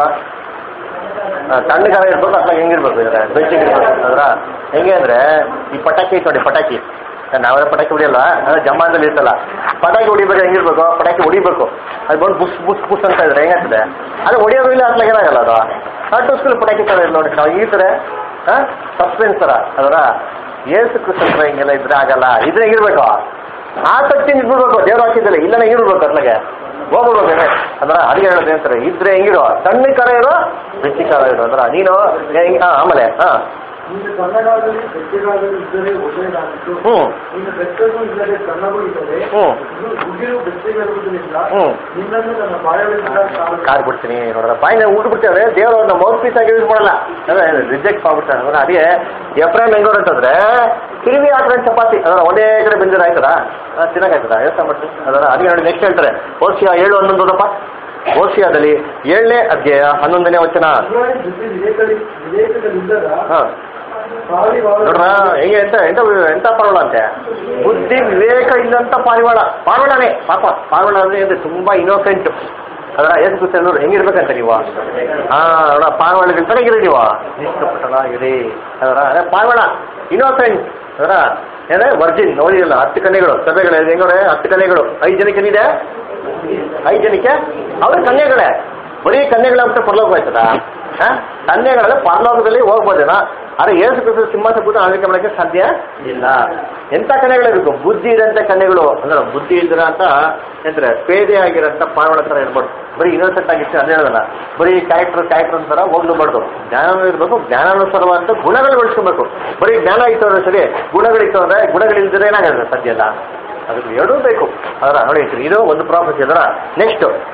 ಆ, ತಣ್ಣಗಾರ ಇರ್ಬೇಕು ಅಥವಾ ಹೆಂಗಿರ್ಬೇಕು ಇದ್ರೆ ಬೆಚ್ಚಗಿರ್ಬೇಕು ಅದರ ಹೆಂಗೆ ಅಂದ್ರೆ ಈ ಪಟಾಕಿ ಐತೆ ನೋಡಿ ಪಟಾಕಿ ನಾವೆಲ್ಲ ಪಟಾಕಿ ಹೊಡಿಯಲ್ಲ ಅಂದ್ರೆ ಜಮಾನದಲ್ಲಿ ಇರ್ತಲ್ಲ ಪಟಾಕಿ ಹೊಡಿಬೇಕು ಹೆಂಗಿರ್ಬೇಕು ಪಟಾಕಿ ಹೊಡಿಬೇಕು ಅದು ಬಂದು ಬುಸ್ ಬುಸ್ ಬುಸ್ ಅಂತ ಇದ್ರೆ ಹೆಂಗಾಗ್ತದೆ ಅದು ಹೊಡಿಯೋದು ಇಲ್ಲ ಅತ್ಲಾಗ ಏನಾಗಲ್ಲ ಅದು ಅಟ್ಟು ಪಟಾಕಿ ತರ ನೋಡಿ ನಾವು ಈ ತರ ಸಸ್ಪೆನ್ಸ್ ತರ ಅದರ ಏಸು ಕೃಷ್ಣ ಹಿಂಗೆಲ್ಲ ಇದ್ರೆ ಆಗಲ್ಲ ಇದ್ರೆ ಹೆಂಗಿರ್ಬೇಕು ಆಸಕ್ತಿ ನಿಂತ್ಬಿಡ್ಬೇಕು ದೇವ್ರು ಹಾಕಿದ್ದಲ್ಲ ಇಲ್ಲ ಹೆಂಗಿರ್ಬೇಕು ಅತ್ಲಾಗೆ ಹೋಗ್ಬಿಡ್ಬೇಕು ಅದರ ಅಡಿಗೆ ಹೇಳೋದು ಅಂತಾರೆ ಇದ್ರೆ ಹೆಂಗಿರೋ ಸಣ್ಣ ಕರ ಇರೋ ಬೆಚ್ಚಿ ಕರ ಇರೋ ಅದರ ನೀನು ಹೆಂಗ್- ಹಾ, ಆಮೇಲೆ ಹಾ ನಿನ್ನ ಕನ್ನಡಾಗಲಿ ಬೆಚ್ಚಗಾಗಲಿ ಇದ್ದರೆ ಒಳ್ಳೆಯದಾಗಿತ್ತು ಹ್ಮ್ ನಿನ್ನ ಬೆಚ್ಚಗೂ ಇದ್ದರೆ ಕನ್ನಗೂ ಇದ್ದರೆ ಹ್ಮ್ ಉಗಿರು ಬೆಚ್ಚಗಿರುವುದರಿಂದ ಹ್ಮ್. ನಿನ್ನನ್ನು ನನ್ನ ಬಾಯಗಳಿಂದ ಕಾಣು. ಕಾರ್ ಬಿಡ್ತೀನಿ ನೋಡ್ರ ಬಾಯಿನ ಊಟ ಬಿಡ್ತೇವೆ ದೇವರು ಅವ್ರನ್ನ ಮೌತ್ ಪೀಸ್ ಆಗಿ ಯೂಸ್ ಮಾಡಲ್ಲ ರಿಜೆಕ್ಟ್ ಮಾಡ್ಬಿಡ್ತಾನೆ ಅಂದ್ರೆ ಅದೇ ಎಫ್ರಾಮ್ ಹೆಂಗೋರು ಅಂತಂದ್ರೆ ತಿರುವಿ ಹಾಕಿದ ಚಪಾತಿ ಅದರ ಒಂದೇ ಕಡೆ ಬೆಂದಿರ ಆಯ್ತದ ತಿನ್ನಕಾಯ್ತದ ಯೋಚನೆ ಮಾಡ್ತೀನಿ ಅದರ ಅದೇ ನೋಡಿ ನೆಕ್ಸ್ಟ್ ಹೇಳ್ತಾರೆ ಓಸಿಯಾ ಏಳು ಹನ್ನೊಂದು ಓದಪ್ಪ ಓಸಿಯಾದಲ್ಲಿ ಏಳನೇ ಅಧ್ಯಾಯ ಹನ್ನೊಂದನೇ ವಚನ ಇಸ್ರಾಯೇಲ್ ಬುದ್ಧಿ ವಿವೇಕದಲ್ಲಿ ವಿವೇಕದಲ್ಲಿದ್ದರ ಹಾ ಪಾರಿವಾಳ ನೋಡ್ರ ಹೆಂಗೆ ಎಂತ ಎಂತ ಎಂತ ಪಾರಿವಾಳ ಅಂತೆ ಬುದ್ಧಿ ವಿವೇಕ ಇಲ್ಲಂತ ಪಾರಿವಾಳ ಪಾರಿವಾಳನೇ ಪಾಪ ಪಾರಿವಾಳ ಅಂದ್ರೆ ಅಂದ್ರೆ ತುಂಬಾ ಇನ್ನೋಸೆಂಟ್ ಅದರ ಏಸು ಕೃಷ್ಣ ನೋಡ್ರಿ ಹೆಂಗಿರ್ಬೇಕಂತ ನೀವು ಹಾ ನೋಡ ಪಾರಿವಾಳಗಿಂತ ಹೇಗಿರಿ ನೀವು ನಿಷ್ಕಪಟನಾಗಿರಿ ಅದರ ಅದೇ ಪಾರಿವಾಳ ಇನ್ನೋಸೆಂಟ್ ಅದರ ಏನೇ ವರ್ಜಿನ್ ನೋಡಿರಲ್ಲ ಹತ್ತು ಕನ್ಯೆಗಳು ಸಭೆಗಳು ಹೆಂಗೋರೆ ಹತ್ತು ಕನ್ಯೆಗಳು ಐದು ಜನಕ್ಕೆ ಏನಿದೆ ಐದು ಜನಕ್ಕೆ ಅವ್ರ ಕನ್ಯೆಗಳೇ ಬರೀ ಕನ್ಯೆಗಳಾಗ್ಬಿಟ್ಟು ಪರಲೋಕ ಹೋಯ್ತದ ಕನ್ಯೆಗಳೆಲ್ಲ ಪರಲೋಕದಲ್ಲಿ ಹೋಗ್ಬೋದೇನಾ ಆದ್ರೆ ಏಸು ಕ್ರಿಸ್ತ ಸಿಂಹಾಸ ಕೂತು ಆಳ್ವಿಕೆ ಮಾಡಕ್ಕೆ ಸಾಧ್ಯ ಇಲ್ಲ ಎಂತ ಕನ್ಯೆಗಳಿರ್ಬೇಕು ಬುದ್ಧಿ ಇರೋಂಥ ಕನ್ಯೆಗಳು ಅಂದ್ರೆ ಬುದ್ಧಿ ಇದ್ರ ಅಂತ ಎಂದ್ರೆ ಪೇದೆ ಆಗಿರೋಂಥ ಪಾರ್ವಳ ತರ ಇರ್ಬಾರ್ದು ಬರೀ ಇನ್ನೋಸೆಂಟ್ ಆಗಿತ್ತು ಅದೇ ಹೇಳೋದಲ್ಲ ಬರೀ ಕ್ಯಾರೆಕ್ಟರ್ ಕ್ಯಾರೆಕ್ಟರ್ ಅಂತಾರ ಹೋಗ್ಲೂಬಾರ್ದು ಜ್ಞಾನ ಇರಬೇಕು ಜ್ಞಾನಾನುಸಾರವಾದಂಥ ಗುಣಗಳು ಬೆಳೆಸ್ಕೊಬೇಕು ಬರೀ ಜ್ಞಾನ ಇತ್ತು ಅಂದ್ರೆ ಸರಿ ಗುಣಗಳಿತ್ತು ಅಂದ್ರೆ ಗುಣಗಳಿಲ್ದಿದ್ರೆ ಏನಾಗುತ್ತೆ ಸಾಧ್ಯ ಇಲ್ಲ ಅದಕ್ಕೆ ಎರಡೂ ಬೇಕು ಅದರ ನೋಡಿ ಇದು ಒಂದು ಪ್ರಾಫೆಸ್ ಅದರ ನೆಕ್ಸ್ಟ್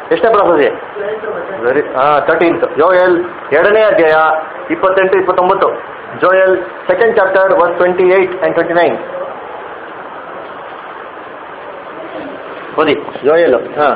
ಎಷ್ಟೇ ಪ್ರವಾದಿ ವೆರಿ ಹಾಂ ತರ್ಟೀನ್ತ್ ಜೋಯಲ್ ಎರಡನೇ ಅಧ್ಯಾಯ ಇಪ್ಪತ್ತೆಂಟು ಇಪ್ಪತ್ತೊಂಬತ್ತು Joel second chapter one twenty eight and twenty nine ಓದಿ ಜೋಯಲ್ ಹಾಂ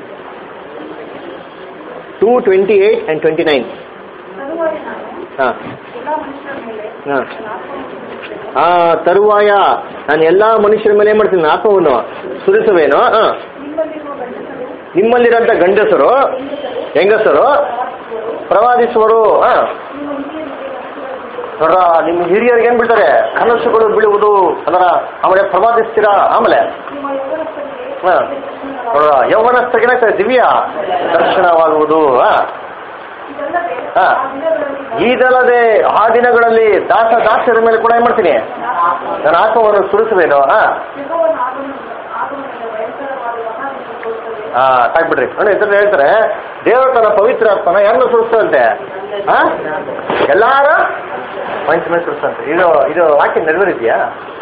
two twenty eight and twenty nine ತರುವಾಯ ನಾನು ಹಾಂ ಎಲ್ಲಾ ಮನುಷ್ಯರ ಮೇಲೆ ಹಾಂ ನನ್ನ ಆತ್ಮವನ್ನು ಸುರಿಸುತ್ತೇನೆ. ಆ ತರುವಾಯ ನಾನು ಎಲ್ಲ ಮನುಷ್ಯರ ಮೇಲೆ ಏನ್ ಮಾಡ್ತೀನಿ ಆತ್ಮವನ್ನು ಸುರಿಸುವೇನು ಹಾಂ ನಿಮ್ಮಲ್ಲಿರುವ ಗಂಡಸರು ನಿಮ್ಮಲ್ಲಿರೋಂಥ ಗಂಡಸರು ಹೆಂಗಸರು ಹೆಂಗಸರು ಪ್ರವಾದಿಸುವರು, ಪ್ರವಾದಿಸುವರು ಹಾಂ ನಿಮ್ಮ ಹಿರಿಯರಿಗೆ ಕನಸುಗಳು ನೋಡ್ರ ನಿಮ್ಮ ಹಿರಿಯರಿಗೆ ಏನ್ ಬಿಡ್ತಾರೆ ಕನಸುಗಳು ಬೀಳುವುದು ಅದರ ಆಮೇಲೆ ಪ್ರವಾದಿಸ್ತೀರಾ ಆಮೇಲೆ ನಿಮ್ಮ ಯೌವನಸ್ಥರಿಗೆ ಹಾ. ನೋಡ್ರ ಯೌವನಸ್ಥಗಿನ ದಿವ್ಯ ದರ್ಶನವಾಗುವುದು ಹಾ ಇದಲ್ಲದೆ ಹಾ. ಆ ದಿನಗಳಲ್ಲಿ ಇದಲ್ಲದೆ ಆ ದಿನಗಳಲ್ಲಿ ದಾಸ ದಾಸರ ಮೇಲೆ ಕೂಡ ಏನ್ ಮಾಡ್ತೀನಿ ನನ್ನ ಆತ್ಮವನ್ನು ಸುರಿಸುವೇನು ಹಾ ಯೆಹೋವನ ಆಗಮನ ಆಗಮನದ ಭಯಂಕರವಾದ ಮಹಾದಿನ ತೋರುತ್ತದೆ. ಹಾ ಸಾಕ್ಬಿಡ್ರಿ ನೋಡಿ ಇದ್ರಲ್ಲಿ ಹೇಳ್ತಾರೆ ದೇವರು ತನ್ನ ಪವಿತ್ರ ಆತ್ಮನ ಯಾರನ್ನ ಸುರಿಸ್ತಂತೆ ಹಾ ಎಲ್ಲಾರ ಮನುಷ್ಯ ಮೇಲೆ ಸುರಿಸ್ತಂತೆ ಇದು ಇದು ವಾಕ್ಯ ನೆರವೇರಿದ್ಯಾ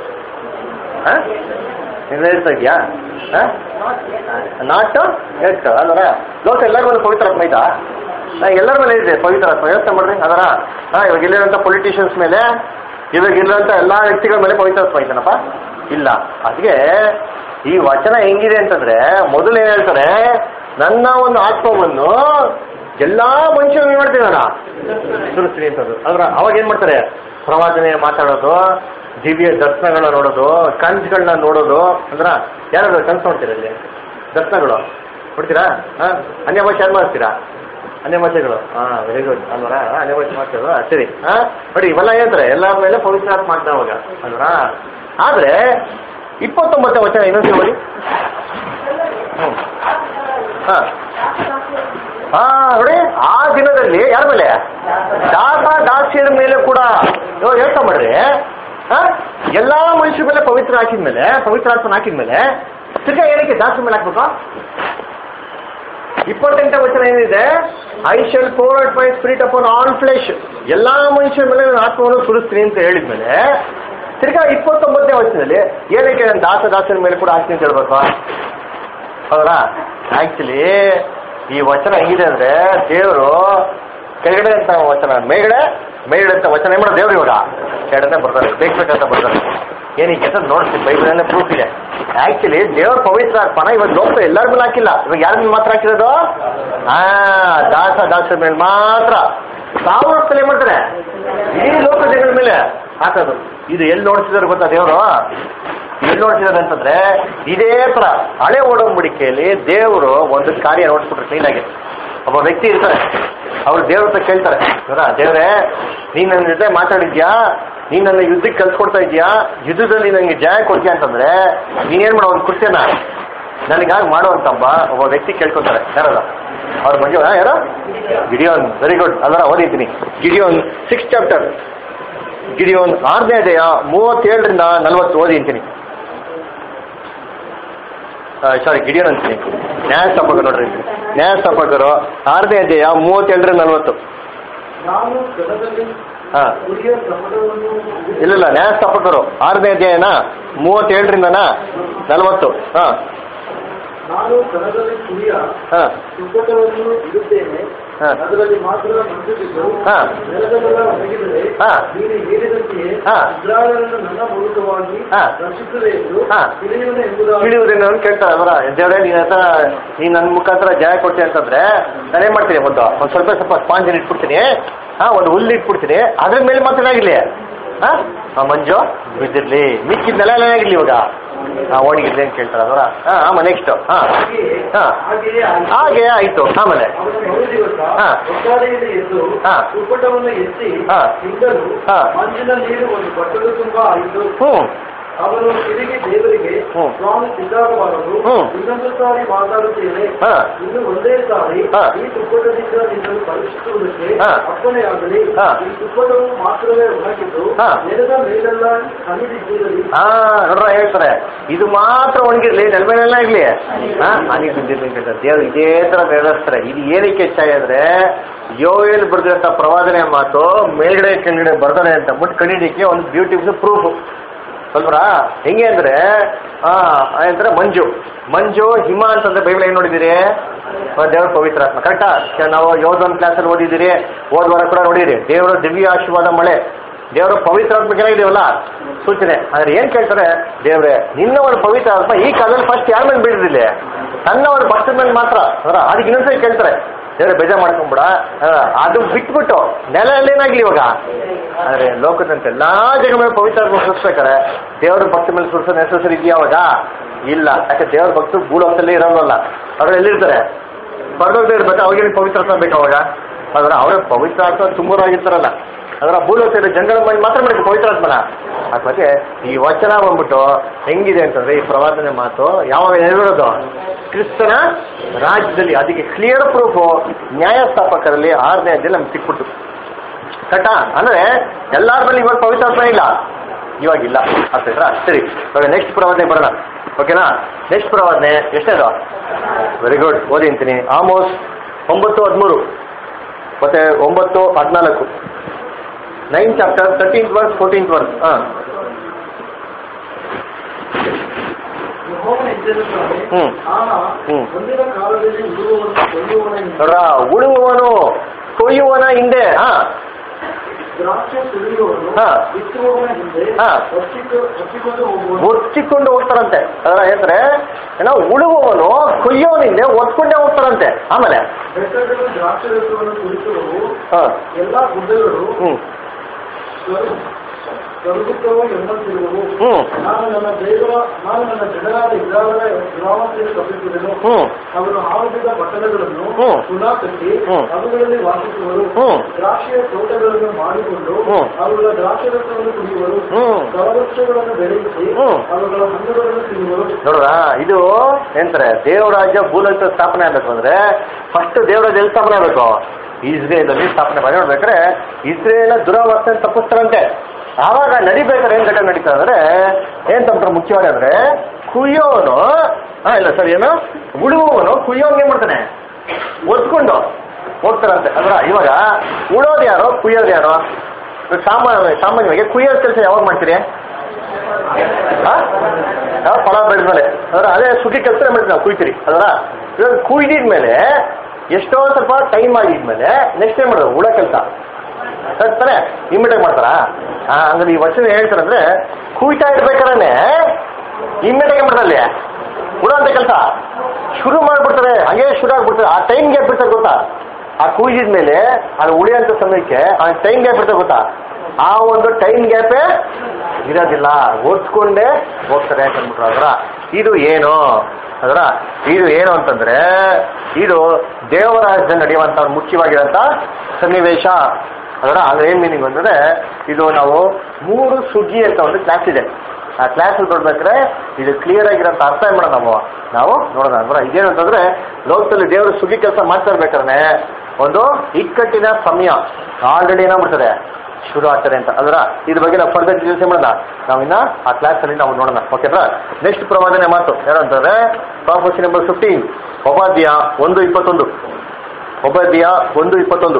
ಹಾ ನೆರವೇರ್ತಾ ಇದೆಯಾ ಹಾ ನಾಟು ಎಷ್ಟು ಅಲ್ವರ ಲೋಕ ಎಲ್ಲರ ಮೇಲೆ ಪವಿತ್ರ ಆತ್ಮ ಐತಾ ಹಾ, ಎಲ್ಲರ ಮೇಲೆ ಇದೆ ಪವಿತ್ರ ಆತ್ಮ ಯೋಚನೆ ಮಾಡ್ರಿ ಅದರ ಹಾ ಇವಾಗ ಇಲ್ಲಿರೋಂಥ ಪೊಲಿಟಿಷಿಯನ್ಸ್ ಮೇಲೆ ಇವಾಗ ಇಲ್ಲಿರೋಂಥ ಎಲ್ಲ ವ್ಯಕ್ತಿಗಳ ಮೇಲೆ ಪವಿತ್ರ ಆತ್ಮ ಐತನಪ್ಪ ಇಲ್ಲ ಅದಕ್ಕೆ ಈ ವಚನ ಹೆಂಗಿದೆ ಅಂತಂದ್ರೆ ಮೊದಲು ಏನ್ ಹೇಳ್ತಾರೆ ನನ್ನ ಒಂದು ಆತ್ಮವನ್ನು ಎಲ್ಲಾ ಮನುಷ್ಯರು ಏನ್ ಮಾಡ್ತೀನಿ ನಾನು ಸುರಿಸ್ತೀನಿ ಅಂತದ್ದು ಅದ್ರ ಅವಾಗ ಏನ್ ಮಾಡ್ತಾರೆ ಪ್ರವಾದನೆ ಮಾತಾಡೋದು ದಿವ್ಯ ದರ್ಶನಗಳನ್ನ ನೋಡೋದು ಕನ್ಸುಗಳನ್ನ ನೋಡೋದು ಅಂದ್ರ ಯಾರಾದ್ರು ಕನ್ಸು ನೋಡ್ತೀರಾ ಇಲ್ಲಿ ದರ್ಶನಗಳು ನೋಡ್ತೀರಾ ಹಾ ಅನ್ಯ ಭಾಷೆ ಯಾರು ಮಾಡ್ತೀರಾ ಅನ್ಯ ಭಾಷೆಗಳು ಹಾ ವೆರಿ ಗುಡ್ ಅಲ್ವರ ಅನ್ಯ ಭಾಷೆ ಮಾಡ್ತೀರಾ ಸರಿ ಹಾ ನೋಡಿ ಇವೆಲ್ಲ ಹೇಳ್ತಾರೆ ಎಲ್ಲರ ಮೇಲೆ ಪವಿತ್ರಾತ್ಮ ಮಾಡ್ತಾ ಅವಾಗ ಅಲ್ವರ ಆದ್ರೆ ಇಪ್ಪತ್ತೊಂಬತ್ತನೇ ವಚನ ಇನ್ನೊಂದು ಓದಿ ಹ್ಮ್ ಹಾ ಹಾ ನೋಡಿ ಆ ದಿನದಲ್ಲಿ ಯಾರ ಮೇಲೆ ದಾಸ ದಾಸಿಯರ ಮೇಲೆ ಕೂಡ ಇವಾಗ ಯೋಚನೆ ಮಾಡ್ರಿ ಹಾ ಎಲ್ಲಾ ಮನುಷ್ಯರ ಮೇಲೆ ಪವಿತ್ರ ಹಾಕಿದ್ಮೇಲೆ ಪವಿತ್ರಾತ್ಮನ ಹಾಕಿದ್ಮೇಲೆ ತಿರ್ಗಾ ಏನಕ್ಕೆ ದಾಸರ ಮೇಲೆ ಹಾಕ್ಬೇಕು ಇಪ್ಪತ್ತೆಂಟನೇ ವಚನ ಏನಿದೆ I shall pour my spirit upon all flesh ಎಲ್ಲಾ ಮನುಷ್ಯರ ಮೇಲೆ ನಾನು ಆತ್ಮವನ್ನು ಸುರಿಸ್ತೀನಿ ಅಂತ ಹೇಳಿದ್ಮೇಲೆ ತಿರ್ಗಾ ಇಪ್ಪತ್ತೊಂಬತ್ತನೇ ವಚನದಲ್ಲಿ ಏನಕ್ಕೆ ನಾನು ದಾಸ ದಾಸರ ಮೇಲೆ ಕೂಡ ಹಾಕ್ತೀನಿ ಅಂತ ಹೇಳ್ಬೇಕು ಹೌದಾ ಆಕ್ಚುಲಿ ಈ ವಚನ ಹೆಂಗಿದೆ ಅಂದ್ರೆ ದೇವರು ಕೆಳಗಡೆ ಅಂತ ವಚನ ಮೇಲ್ಗಡೆ ಮೇಲ್ಗಡೆ ಅಂತ ವಚನ ಏನ್ ಮಾಡೋದು ದೇವ್ರು ಇವಾಗ ಕೆಳಗಡೆ ಬರ್ತಾರೆ ಬೇಕಬೇಕಂತ ಬರ್ತಾರೆ ಏನಕ್ಕೆ ಅಂತ ನೋಡ್ತೀನಿ ಬೈಬಲಲ್ಲೇ ಪ್ರೂಫ್ ಇದೆ ಆಕ್ಚುಲಿ ದೇವ್ರ ಪವಿತ್ರ ಆತ್ಮನ ಇವಾಗ ಲೋಕ ಎಲ್ಲರ ಮೇಲೆ ಹಾಕಿಲ್ಲ ಇವಾಗ ಯಾರ ಮೇಲೆ ಮಾತ್ರ ಹಾಕಿರೋದು ಹಾ ದಾಸ ದಾಸರ ಮೇಲೆ ಮಾತ್ರ ಸಾವಿರ ಸಲ ಏನ್ ಮಾಡ್ತಾರೆ ಇಡೀ ಲೋಕ ಜನಗಳ ಮೇಲೆ ಹಾಕೋದು ಇದು ಎಲ್ಲಿ ನೋಡ್ತಿದಾರೆ ಗೊತ್ತಾ ದೇವರು ಎಲ್ಲಿ ನೋಡ್ತಿದ್ದಾರೆ ಅಂತಂದ್ರೆ ಇದೇ ತರ ಹಳೆ ಒಡಂಬಡಿಕೆಯಲ್ಲಿ ದೇವರು ಒಂದು ಕಾರ್ಯ ನೋಡ್ಸ್ಬಿಟ್ರೆ ಕ್ಲೀನಾಗಿ ಒಬ್ಬ ವ್ಯಕ್ತಿ ಇರ್ತಾರೆ ಅವ್ರು ದೇವ್ರ ಹತ್ರ ಕೇಳ್ತಾರೆ ಇವರ ದೇವ್ರೆ ನೀನ್ ನನ್ನ ಜೊತೆ ಮಾತಾಡಿದ್ಯಾ ನೀನ್ ನನ್ನ ಯುದ್ಧಕ್ಕೆ ಕಲ್ಸ್ಕೊಡ್ತಾ ಇದೀಯಾ ಯುದ್ಧದಲ್ಲಿ ನನಗೆ ಜಯ ಕೊಡ್ತೀಯ ಅಂತಂದ್ರೆ ನೀನೇನ್ ಮಾಡೋ ಒಂದು ಕೃತ್ಯನ ನನಗಾಗಿ ಮಾಡುವಂತಬ್ಬ ಒಬ್ಬ ವ್ಯಕ್ತಿ ಕೇಳ್ಕೊತಾರೆ ಯಾರಲ್ಲ ಅವ್ರ ಮಂಜು ಹಾ ಯಾರು ಗಿಡಿಯೋನ್ ವೆರಿ ಗುಡ್ ಅದರ ಓದಿದ್ದೀನಿ ಗಿಡಿಯೋನ್ ಸಿಕ್ಸ್ ಚಾಪ್ಟರ್ ಗಿಡಿಯೋನ್ ಆರನೇ ಅಧ್ಯಾಯ ಮೂವತ್ತೇಳರಿಂದ ನಲವತ್ತು ಓದಿ ಅಂತೀನಿ ಸಾರಿ ಗಿಡಿಯೋನ್ ಅಂತೀನಿ ನ್ಯಾಯಸ್ಥಾಪಕರು ನೋಡ್ರಿ ನ್ಯಾಯಸ್ಥಾಪಕರು ಆರನೇ ಅಧ್ಯಾಯ ಮೂವತ್ತೇಳರಿಂದ ನಲವತ್ತು ನಾನು ಕಣದಲ್ಲಿ ಹಾ ಕುರಿಯ ಪ್ರಮದವನ್ನು ಇಲ್ಲ ಇಲ್ಲ ನ್ಯಾಯಸ್ಥಾಪಕರು ಆರನೇ ಅಧ್ಯಾಯನ ಮೂವತ್ತೇಳರಿಂದನ ನಲವತ್ತು ಹಾ ನಾನು ಕಣದಲ್ಲಿ ಕುರಿಯ ಹಾ ತುಪ್ಪಟವನ್ನು ಇಡುತ್ತೇನೆ ಹಾ. ಅದರಲ್ಲಿ ಮಾತ್ರ ಮಂಜುತ್ತಿದ್ದು ಹಾ. ನೆಲದಲ್ಲೆಲ್ಲ ಒಣಗಿದರೆ ಹಾ. ನೀನು ಹೇಳಿದಂತೆಯೇ ಹಾ. ಇಸ್ರಾಯೇಲನ್ನು ನನ್ನ ಮೂಲಕವಾಗಿ ಹಾ. ರಕ್ಷಿಸುವೆ ಎಂದು ಹಾ. ತಿಳಿಯುವನು ಎಂಬುದಾಗಿ ತಿಳಿಯುವುದೇನು ಅಂತ ಕೇಳ್ತಾರೆ ಅವರ ದೇವ್ರೆ ನೀನ್ ಹತ್ರ ನೀನ್ ನನ್ನ ಮುಖಾಂತರ ಜಯ ಕೊಡ್ತೀನಿ ಅಂತಂದ್ರೆ ನಾನೇನ್ ಮಾಡ್ತೀನಿ ಒಂದು ಒಂದ್ ಸ್ವಲ್ಪ ಸ್ವಲ್ಪ ಸ್ಪಾಂಜ್ ಇಟ್ಬಿಡ್ತೀನಿ ಹಾ ಒಂದು ಹುಲ್ಲು ಇಟ್ಬಿಡ್ತೀನಿ ಅದ್ರ ಮೇಲೆ ಮಾತ್ರ ಏನಾಗಿರ್ಲಿ ಹಾ ಆ ಮಂಜು ಬಿದ್ದಿರ್ಲಿ ಮಿಕ್ಕಿದ್ನೆಲ್ಲ ಏನಾಗಿರ್ಲಿ ಇವಾಗ ಹಾ ಒಣಗಿರ್ಲಿ ಅಂತ ಕೇಳ್ತಾರೆ ಅದರ ಹಾ ಆಮ ನೆಕ್ಸ್ಟ್ ಹಾ ಹಾಗೆಯೇ ಹಾ. ಹಾಗೆಯೇ ಆಯಿತು. ಹಾಗೆ ಆಯ್ತು ಆಮೇಲೆ ಅವನು ಮರುದಿವಸ ಹಾ. ಒಟ್ಟಾರೆಯಿಂದ ಎದ್ದು ಹಾ. ತುಪ್ಪಟವನ್ನು ಎತ್ತಿ ಹಾ. ಹಿಂಡಲು ಹಾ. ಮಂಜಿನ ನೀರು ಒಂದು ಬಟ್ಟಲು ತುಂಬಾ ಆಯಿತು ಹ್ಞೂ ಅವನು ತಿರುಗಿ ದೇವರಿಗೆ ಹ್ಮ್. ಸ್ವಾಮಿ ಸಿದ್ಧಾಗಬಾರದು ಹ್ಮ್. ಇನ್ನೊಂದು ಸಾರಿ ಮಾತಾಡುತ್ತೇನೆ ಹಾ. ಇನ್ನು ಒಂದೇ ಸಾರಿ ಹಾ. ಈ ತುಪ್ಪಟದಿಂದ ನಿನ್ನನ್ನು ಪರೀಕ್ಷಿಸುವುದಕ್ಕೆ ಹಾ. ಅಪ್ಪಣೆಯಾಗಲಿ ಹಾ. ಈ ತುಪ್ಪಟವು ಮಾತ್ರವೇ ಒಣಗಿದ್ದು ಹಾ. ನೆಲದ ಮೇಲೆಲ್ಲ ಹನಿದಿದ್ದಿರಲಿ ಹಾ ನೋಡ್ರ ಹೇಳ್ತಾರೆ ಇದು ಮಾತ್ರ ಒಣಗಿರ್ಲಿ ನೆಲಮೇಲೆಲ್ಲ ಇರ್ಲಿ ಹಾ ಹನಿ ಬಿದ್ದಿರ್ಲಿ ಅಂತ ಹೇಳ್ತಾರೆ ದೇವ್ರು ಇದೇ ತರ ನೆರವೇರಿಸ್ತಾರೆ ಇದು ಏನಕ್ಕೆ ಹೆಚ್ಚಾಗಿ ಅಂದ್ರೆ ಯೋವೇಲ್ ಬರ್ದಿರಂತ ಪ್ರವಾದನೆ ಮಾತು ಮೇಲ್ಗಡೆ ಕೆಳಗಡೆ ಬರ್ದಾನೆ ಅಂತ ಅಂದ್ಬಿಟ್ಟು ಕಂಡಿಡಿಕೆ ಒಂದು ಬ್ಯೂಟಿಫುಲ್ ಪ್ರೂಫ್ ಅಲ್ವರಾ ಹೆಂಗೆ ಅಂದ್ರೆ ಆ ಅಂದ್ರೆ ಮಂಜು ಮಂಜು ಹಿಮ ಅಂತಂದ್ರೆ ಬೈಬಲ್ ಏನ್ ನೋಡಿದಿರಿ ದೇವ್ರ ಪವಿತ್ರಾತ್ಮ ಕರೆಕ್ಟಾ ನಾವು ಯೋಧನ್ ಕ್ಲಾಸಲ್ಲಿ ಓದಿದಿರಿ ಹೋದ ವಾರ ಕೂಡ ನೋಡಿದಿರಿ ದೇವರ ದಿವ್ಯ ಆಶೀರ್ವಾದ ಮಳೆ ದೇವರ ಪವಿತ್ರಾತ್ಮಕ್ಕೆ ಏನಾಗಿದೆಯಲ್ಲ ಸೂಚನೆ ಆದ್ರೆ ಏನ್ ಕೇಳ್ತಾರೆ ದೇವ್ರೆ ನಿನ್ನ ಒಂದು ಪವಿತ್ರ ಆತ್ಮ ಈ ಕಾಲದಲ್ಲಿ ಫಸ್ಟ್ ಯಾರ ಮೇಲೆ ಬೀಳಿದಿಲ್ಲ ತನ್ನ ಒಂದು ಭಕ್ತರ ಮೇಲೆ ಮಾತ್ರ ಅದರ ಅದಕ್ಕೆ ಇನ್ನೊಂದ್ಸರಿ ಕೇಳ್ತಾರೆ ದೇವ್ರೆ ಬೇಜಾರ್ ಮಾಡ್ಕೊಂಬಿಡ ಆ, ಅದು ಬಿಟ್ಬಿಟ್ಟು ನೆಲ ಏನಾಗ್ಲಿ ಇವಾಗ ಆದ್ರೆ ಲೋಕದಂತ ಎಲ್ಲಾ ಜಗ ಮೇಲೆ ಪವಿತ್ರಾತ್ಮ ಸುರಿಸ್ಬೇಕಾರೆ ದೇವರ ಭಕ್ತ ಮೇಲೆ ಸುರಿಸೋ ನೆಸಸರಿ ಇದೆಯಾ ಅವಾಗ ಇಲ್ಲ ಯಾಕೆ ದೇವ್ರ ಭಕ್ತರು ಭೂಲೋಕದಲ್ಲೇ ಇರೋಲ್ಲ ಅವ್ರು ಎಲ್ಲಿರ್ತಾರೆ ಪರದೋಗದೆ ಇರ್ಬೇಕು ಅವ್ರಿಗೆ ಪವಿತ್ರಾತ್ಮ ಬೇಕು ಅವಾಗ ಅದರ ಅವರೇ ಪವಿತ್ರಾತ್ಮ ತುಂಬರಾಗಿರ್ತಾರಲ್ಲ ಅದರ ಭೂಲೋಕದಲ್ಲಿ ಜಂಗಲ ಮಾಡಿ ಮಾತ್ರ ಮಾಡಬೇಕು ಪವಿತ್ರಾತ್ಮನ ಅದ್ಮಗೆ ಈ ವಚನ ಬಂದ್ಬಿಟ್ಟು ಹೆಂಗಿದೆ ಅಂತಂದ್ರೆ ಈ ಪ್ರವಾದನೆ ಮಾತು ಯಾವಾಗ ನೆರವೇರೋದು ಕ್ರಿಸ್ತನ ರಾಜ್ಯದಲ್ಲಿ ಅದಕ್ಕೆ ಕ್ಲಿಯರ್ ಪ್ರೂಫ್ ನ್ಯಾಯಸ್ಥಾಪಕರಲ್ಲಿ ಆರನೇ ಅಧ್ಯಾಯ ನಮ್ಗೆ ಸಿಕ್ಬಿಟ್ಟು ಕಟ ಅಂದ್ರೆ ಎಲ್ಲಾರ ಬಳಿ ಇವಾಗ ಪವಿತ್ರಾತ್ಮ ಇಲ್ಲ ಇವಾಗಿಲ್ಲ ಅರ್ಥ ಆಯ್ತಾ ಸರಿ ಇವಾಗ ನೆಕ್ಸ್ಟ್ ಪ್ರವಾದನೆ ಬರೋಣ ಓಕೆನಾ ನೆಕ್ಸ್ಟ್ ಪ್ರವಾದನೆ ಎಷ್ಟೇದು ವೆರಿ ಗುಡ್ ಓದಿ ಅಂತೀನಿ ಆಮೋಸ್ ಒಂಬತ್ತು ಹದಿಮೂರು ಮತ್ತೆ ಒಂಬತ್ತು ಹದಿನಾಲ್ಕು nine chapter thirteenth verse fourteenth verse ಹಾಂ ಯೆಹೋವನ ಎಚ್ಚರಿಸುತ್ತಾನೆ. ಹ್ಮ್. ಆಗ ಹ್ಮ್. ಮುಂದಿನ ಕಾಲದಲ್ಲಿ ಉಳುವವನು ಕೊಯ್ಯುವವನ ನೋಡ್ರ ಉಳುವವನು ಕೊಯ್ಯುವನ ಹಿಂದೆ ಹಾ ದ್ರಾಕ್ಷೆ ಸುಲಿಯುವವನು ಹಾ. ಬಿತ್ತುವವನ ಹಿಂದೆ ಹಾ. ಹೊತ್ತಿಕೊಂಡು ಹೊತ್ತಿಕೊಂಡು ಹೋಗುವನು ಒತ್ತಿಕೊಂಡು ಹೋಗ್ತಾರಂತೆ ಅದರ ಹೇಳ್ತಾರೆ ಏನೋ ಉಳುವವನು ಕೊಯ್ಯೋನಿಂದೆ ಒತ್ಕೊಂಡೇ ಹೋಗ್ತಾರಂತೆ ಆಮೇಲೆ ಬೆಟ್ಟಗಳು ದ್ರಾಕ್ಷೆ ರಸವನ್ನು ಕುಡಿಸುವವು ಹಾ ಎಲ್ಲಾ ಗುಡ್ಡಗಳು ಹ್ಮ್ ಕರುಗುತ್ತವೋ ಎಂಬಂತಿರುವವು ಹ್ಮ್ ನಾನು ನನ್ನ ದೇವರ ನಾನು ನನ್ನ ಜನರಾದ ಇದ್ದಾಗಲೇ ಗ್ರಾಮದಲ್ಲಿ ತಪ್ಪಿಸಿದನು ಹ್ಮ್ ಅವರು ಆರೋಗ್ಯದ ಪಟ್ಟಣಗಳನ್ನು ಹ್ಮ್. ಪುನಃ ಕಟ್ಟಿ ಹ್ಮ್. ಅವುಗಳಲ್ಲಿ ವಾಸಿಸುವರು ಹ್ಮ್. ದ್ರಾಕ್ಷಿಯ ತೋಟಗಳನ್ನು ಮಾಡಿಕೊಂಡು ಹ್ಮ್. ಅವುಗಳ ದ್ರಾಕ್ಷಿ ರಸವನ್ನು ಕುಡಿಯುವರು ಹ್ಮ್. ಫಲವೃಕ್ಷಗಳನ್ನು ಬೆಳೆಯಿಸಿ ಹ್ಮ್. ಅವುಗಳ ಹಣ್ಣುಗಳನ್ನು ತಿನ್ನುವರು ನೋಡ್ರ ಇದು ಎಂತಾರೆ ದೇವರಾಜ್ಯ ಭೂಲೋಕ ಸ್ಥಾಪನೆ ಆಗ್ಬೇಕು ಅಂದ್ರೆ ಫಸ್ಟ್ ದೇವರಾಜ್ಯ ಎಲ್ಲಿ ಸ್ಥಾಪನೆ ಆಗ್ಬೇಕು ಇಸ್ರೇಲ್ ಅಲ್ಲಿ ಸ್ಥಾಪನೆ ಮಾಡಿ ನೋಡ್ಬೇಕಾದ್ರೆ ಇಸ್ರೇಲ್ ದುರಾವಸ್ಥೆ ತಪ್ಪಿಸ್ತಾರಂತೆ ಆವಾಗ ನಡಿಬೇಕಾದ್ರೆ ಏನ್ ಘಟನೆ ನಡೀತಾ ಅಂದ್ರೆ ಏನ್ ತಪ್ಪ ಮುಖ್ಯವಾಗಿ ಅಂದ್ರೆ ಕುಯ್ಯೋನು ಹಾ ಇಲ್ಲ ಸರ್ ಏನು ಉಳುವವನು ಕುಯ್ಯೋನ್ಗೆ ಏನ್ ಮಾಡ್ತಾನೆ ಒತ್ಕೊಂಡು ಹೋಗ್ತಾರಂತೆ ಅಂದ್ರ ಇವಾಗ ಉಳೋದು ಯಾರು ಕುಯ್ಯೋದು ಯಾರು ಇವಾಗ ಸಾಮಾನ್ಯ ಸಾಮಾನ್ಯವಾಗಿ ಕುಯ್ಯೋದ್ ಕೆಲಸ ಯಾವಾಗ ಮಾಡ್ತೀರಿ ಆ? ಯಾವ ಫಲ ಬೆಳೆದ್ಮೇಲೆ ಅದರ ಅದೇ ಸುಗ್ಗಿ ಕೆಲಸ ಮಾಡ್ತೀವಿ ನಾವು ಕುಯ್ತೀರಿ ಅದರ ಇವಾಗ ಕುಯ್ದಿದ್ಮೇಲೆ ಎಷ್ಟೋ ಸ್ವಲ್ಪ ಟೈಮ್ ಆಗಿದ್ಮೇಲೆ ನೆಕ್ಸ್ಟ್ ಏನ್ ಮಾಡೋದು ಉಳ ಕೆಲಸ ತಾನೆ ಇಮಿಡಿಯೇಟ್ ಮಾಡ್ತಾರಾ ಹಾ ಹಂಗಾದ್ರೆ ಈ ವಚನ ಹೇಳ್ತಾರಂದ್ರೆ ಕುಯ್ತಾ ಇರ್ಬೇಕಾದ್ರೆ ಇಮಿಡಿಯೇಟ್ ಮಾಡ್ತಾರೆ ಅಲ್ಲಿ ಉಳ ಅಂತ ಕೆಲಸ ಶುರು ಮಾಡ್ಬಿಡ್ತಾರೆ ಹಂಗೆ ಶುರು ಆಗ್ಬಿಡ್ತಾರೆ ಆ ಟೈಮ್ ಗ್ಯಾಪ್ ಬಿಡ್ತಾರೆ ಗೊತ್ತಾ ಆ ಕುಯ್ದಿದ್ಮೇಲೆ ಅದು ಉಳಿಯೋಂಥ ಸಮಯಕ್ಕೆ ಆ ಟೈಮ್ ಗ್ಯಾಪ್ ಬಿಡ್ತಾರೆ ಗೊತ್ತಾ ಆ ಒಂದು ಟೈಮ್ ಗ್ಯಾಪೇ ಇರೋದಿಲ್ಲ ಓದ್ಕೊಂಡೇ ಹೋಗ್ತಾರೆ ಅಂತಂದ್ಬಿಟ್ರು ಅದರ ಇದು ಏನು ಅದರ ಇದು ಏನು ಅಂತಂದ್ರೆ ಇದು ದೇವರಾಜ್ಯ ನಡೆಯುವಂತ ಒಂದು ಮುಖ್ಯವಾಗಿರೋಂಥ ಸನ್ನಿವೇಶ ಅದರ ಅದ್ರ ಏನ್ ಮೀನಿಂಗ್ ಅಂತಂದ್ರೆ ಇದು ನಾವು ಮೂರು ಸುಗ್ಗಿ ಅಂತ ಒಂದು ಕ್ಲಾಸ್ ಇದೆ ಆ ಕ್ಲಾಸ್ ನೋಡ್ಬೇಕಾದ್ರೆ ಇದು ಕ್ಲಿಯರ್ ಆಗಿರೋಂಥ ಅರ್ಥ ಏನ್ ಮಾಡೋಣ ನಾವು ನಾವು ನೋಡೋಣ ಅಂದ್ರೆ ಇದೇನು ಅಂತಂದ್ರೆ ಲೋಕದಲ್ಲಿ ದೇವರು ಸುಗ್ಗಿ ಕೆಲಸ ಮಾಡ್ತಾ ಇರ್ಬೇಕಾದ್ರೆ ಒಂದು ಇಕ್ಕಟ್ಟಿನ ಸಮಯ ಆಲ್ರೆಡಿ ಏನಾಗ್ಬಿಡ್ತದೆ ಶುರು ಆಗ್ತದೆ ಅಂತ ಅದರ ಇದ್ರ ಬಗ್ಗೆ ನಾವು ಫರ್ದರ್ ಡೀಟೇಲ್ಸ್ ಮಾಡೋಣ ನಾವಿನ್ನ ಆ ಕ್ಲಾಸ್ ಅಲ್ಲಿ ನಾವು ನೋಡೋಣ ಓಕೆನಾ ನೆಕ್ಸ್ಟ್ ಪ್ರವಾದನೆ ಮಾತು ಏನಂತಂದ್ರೆ ಪ್ರಾಪರ್ಸಿ ನಂಬರ್ ಫಿಫ್ಟೀನ್ ಒಬಾದ್ಯ ಒಂದು ಇಪ್ಪತ್ತೊಂದು ಒಬಾದ್ಯ ಒಂದು ಇಪ್ಪತ್ತೊಂದು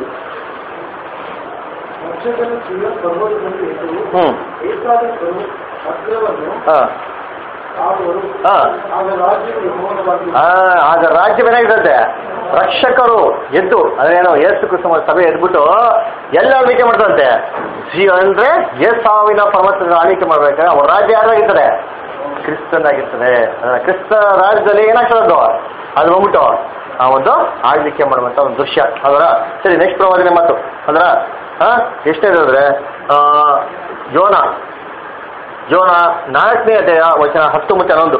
ಪಕ್ಷಗಳು ಸಿರಿಯ ಪರ್ವತದಲ್ಲಿ ಎದ್ದು ಹ್ಮ್ ಏಕಾದಶರು ಅಗ್ರವನ್ನು ಹಾ ಆಗುವರು ಹಾ. ಆಗ ರಾಜ್ಯವು ಯೆಹೋವನವಾಗಿ ಆ, ಆಗ ರಾಜ್ಯವೇನಾಗಿರುತ್ತೆ ರಕ್ಷಕರು ಎದ್ದು ಅದೇನೋ ಏಸು ಕ್ರಿಸ್ತ ಸಭೆ ಎದ್ಬಿಟ್ಟು ಎಲ್ಲ ಆಳ್ವಿಕೆ ಮಾಡ್ತಂತೆ ಜೀ ಅಂದ್ರೆ ಏಸಾವಿನ ಪರ್ವತದ ಆಳ್ವಿಕೆ ಮಾಡ್ಬೇಕಾದ್ರೆ ಅವ್ರ ರಾಜ್ಯ ಯಾರಾಗಿರ್ತಾರೆ ಕ್ರಿಸ್ತನಾಗಿರ್ತದೆ ಅದರ ಕ್ರಿಸ್ತ ರಾಜ್ಯದಲ್ಲಿ ಏನಾಗ್ತದೆ ಅದು ಅದು ಬಂದ್ಬಿಟ್ಟು ಆ ಒಂದು ಆಳ್ವಿಕೆ ಮಾಡುವಂತ ಒಂದು ದೃಶ್ಯ ಅದರ ಸರಿ ನೆಕ್ಸ್ಟ್ ಪ್ರವಾದನೆ ಮಾತು ಅದರ ಹಾ ಎಷ್ಟೇ ಅಂದ್ರೆ ಆ, ಯೋನ ಜೋನ ನಾಲ್ಕನೇ ಅಧ್ಯಾಯ ವಚನ ಹತ್ತು ಮತ್ತೆ ಹನ್ನೊಂದು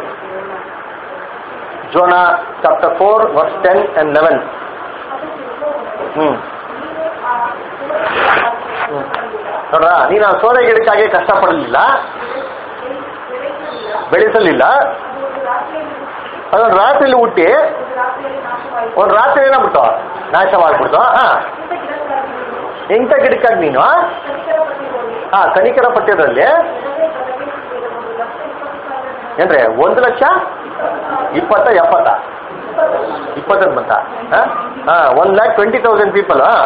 Jonah chapter four verse ten and eleven ಹ್ಮ್ ನೋಡ್ರ ನೀನು ಆ ಸೋರೆ ಗಿಡಕ್ಕಾಗಿ ಕಷ್ಟಪಡಲಿಲ್ಲ ಬೆಳೆಸಲಿಲ್ಲ ಅದೊಂದು ರಾತ್ರಿಲಿ ಹುಟ್ಟಿ ಒಂದು ರಾತ್ರಿ ಏನಾಗ್ಬಿಟ್ಟು ನಾಶವಾಗ್ಬಿಡ್ತು ಹಾ ಎಂತ ಗಿಡಕ್ಕಾಗಿ ನೀನು ಹಾ ಕಣಿಕರ ಪಠ್ಯದಲ್ಲಿ ಏನ್ರಿ ಒಂದು ಲಕ್ಷ ಇಪ್ಪತ್ತ ಎಪ್ಪತ್ತ ಇಪ್ಪತ್ತೊಂದು ಬಂತ ಹಾ one lakh twenty thousand people ಹಾ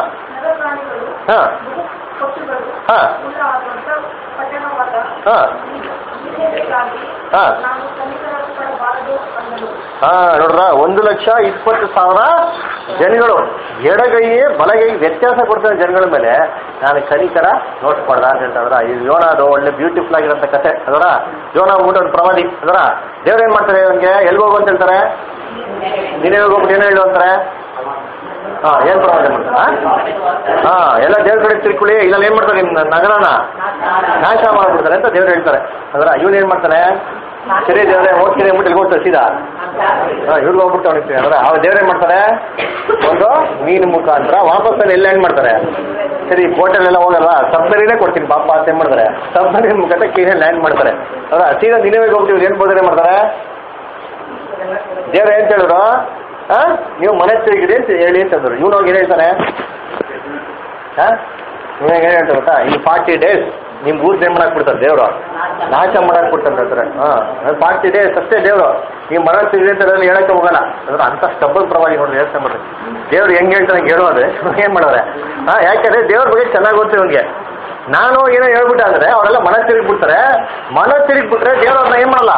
ಹಾ ಹಾ ಹಾ ಬೇಕಾಗಿ ಹಾ. ನಾನು ಕನಿಕರಪಡಬಾರದು ಅನ್ನಲು ಹಾ ನೋಡ್ರ ಒಂದು ಲಕ್ಷ ಇಪ್ಪತ್ತು ಸಾವಿರ ಜನಗಳು ಎಡಗೈಯೇ ಬಲಗೈ ವ್ಯತ್ಯಾಸ ಕೊಡ್ತಾನೆ ಜನಗಳ ಮೇಲೆ ನಾನು ಕನಿಕರ ನೋಟ್ ಮಾಡ್ದ ಅಂತ ಹೇಳ್ತಾರ ಇದು ಯೋನ ಅದು ಒಳ್ಳೆ ಬ್ಯೂಟಿಫುಲ್ ಆಗಿರೋಂಥ ಕತೆ ಅದರ ಯೋನ ಊಟ ಒಂದು ಪ್ರವಾದಿ ಅದರ ದೇವ್ರು ಏನ್ ಮಾಡ್ತಾರೆ ಇವನ್ಗೆ ಎಲ್ಲಿ ಹೋಗು ಅಂತ ಹೇಳ್ತಾರೆ ನೀನೇ ಹೋಗ್ಬಿಟ್ಟು ಏನು ಹೇಳು ಅಂತಾರೆ ಹಾ ಏನ್ ಪ್ರವಾದ ಮಾಡ್ತಾರೆ ಹಾ ಎಲ್ಲ ದೇವ್ರ ಕಡೆ ತಿರ್ಕೊಳ್ಳಿ ಇಲ್ಲ ಏನ್ ಮಾಡ್ತಾರೆ ನಿಮ್ ನಗರನ ನಾಶ ಮಾಡ್ಬಿಡ್ತಾರೆ ಅಂತ ದೇವ್ರು ಹೇಳ್ತಾರೆ ಅದರ ಇವನ್ ಏನ್ ಮಾಡ್ತಾನೆ ಸರಿ ದೇವ್ರೆ ಹೋಗ್ತೀನಿ ಅಂದ್ಬಿಟ್ಟು ಇಲ್ಲಿ ಹೋಗ್ತಾರೆ ಸೀದಾ ಹಾ ಇವ್ರಿಗೆ ಹೋಗ್ಬಿಟ್ಟು ಅವನಿಗೆ ಅಂದ್ರೆ ಅವ್ರು ದೇವ್ರೇನ್ ಮಾಡ್ತಾರೆ ಒಂದು ಮೀನು ಮುಖಾಂತರ ವಾಪಸ್ ಅಲ್ಲಿ ಎಲ್ಲ ಏನ್ ಮಾಡ್ತಾರೆ ಸರಿ ಬೋಟಲ್ಲೆಲ್ಲ ಹೋಗಲ್ಲ ಸಬ್ಮರೀನೇ ಕೊಡ್ತೀನಿ ಪಾಪ ಅಂತ ಏನ್ ಮಾಡ್ತಾರೆ ಸಬ್ಮರೀನ್ ಮುಖಾಂತರ ಕ್ಲೀನ್ ಲ್ಯಾಂಡ್ ಮಾಡ್ತಾರೆ ಅದ್ರ ಸೀದಾ ನಿನಗೆ ಹೋಗ್ಬಿಟ್ಟು ಇವ್ರು ಏನ್ ಬೋಧನೆ ಮಾಡ್ತಾರೆ ದೇವ್ರ ಏನ್ ಹೇಳಿದ್ರು ಆ ನೀವು ಮನೆ ತಿರುಗಿರಿ ಅಂತ ಹೇಳಿ ಅಂತಂದ್ರು ಇವ್ನು ಹೋಗಿ ಏನ್ ಹೇಳ್ತಾನೆ ಹಾ ಇವಾಗ ಏನ್ ಹೇಳ್ತಾರೆ ಗೊತ್ತಾ ಈ ಫಾರ್ಟಿ ಡೇಸ್ ನಿಮ್ ಊರ್ ಏನ್ ಮಾಡಕ್ ಬಿಡ್ತಾರೆ ದೇವ್ರು ನಾಶ ಮಾಡಕ್ ಬಿಡ್ತಾರೆ ಹೇಳ್ತಾರೆ ಹಾ ಫಾರ್ಟಿ ಡೇಸ್ ಅಷ್ಟೇ ದೇವ್ರು ನೀವು ಮರ ತಿರುಗಿ ಅಂತ ಹೇಳಿ ಹೇಳಕ್ಕೆ ಹೋಗಲ್ಲ ಅಂದ್ರೆ ಅಂತ ಸ್ಟಬ್ಬಲ್ ಪ್ರವಾಗಿ ನೋಡ್ರಿ ಯೋಚನೆ ಮಾಡ್ರಿ ದೇವ್ರು ಹೆಂಗ್ ಹೇಳ್ತಾರೆ ಹಂಗೆ ಹೇಳೋದೆ ಏನ್ ಮಾಡೋರೆ ಹಾ ಯಾಕಂದ್ರೆ ದೇವ್ರ ಬಗ್ಗೆ ಚೆನ್ನಾಗಿ ಗೊತ್ತು ಇವ್ನಿಗೆ ನಾನು ಏನೋ ಹೇಳ್ಬಿಟ್ಟೆ ಅಂದ್ರೆ ಅವರೆಲ್ಲ ಮನ ತಿರುಗ್ಬಿಡ್ತಾರೆ ಮನ ತಿರುಗ್ಬಿಟ್ರೆ ದೇವ್ರ ಅವ್ರನ್ನ ಏನ್ ಮಾಡಲ್ಲ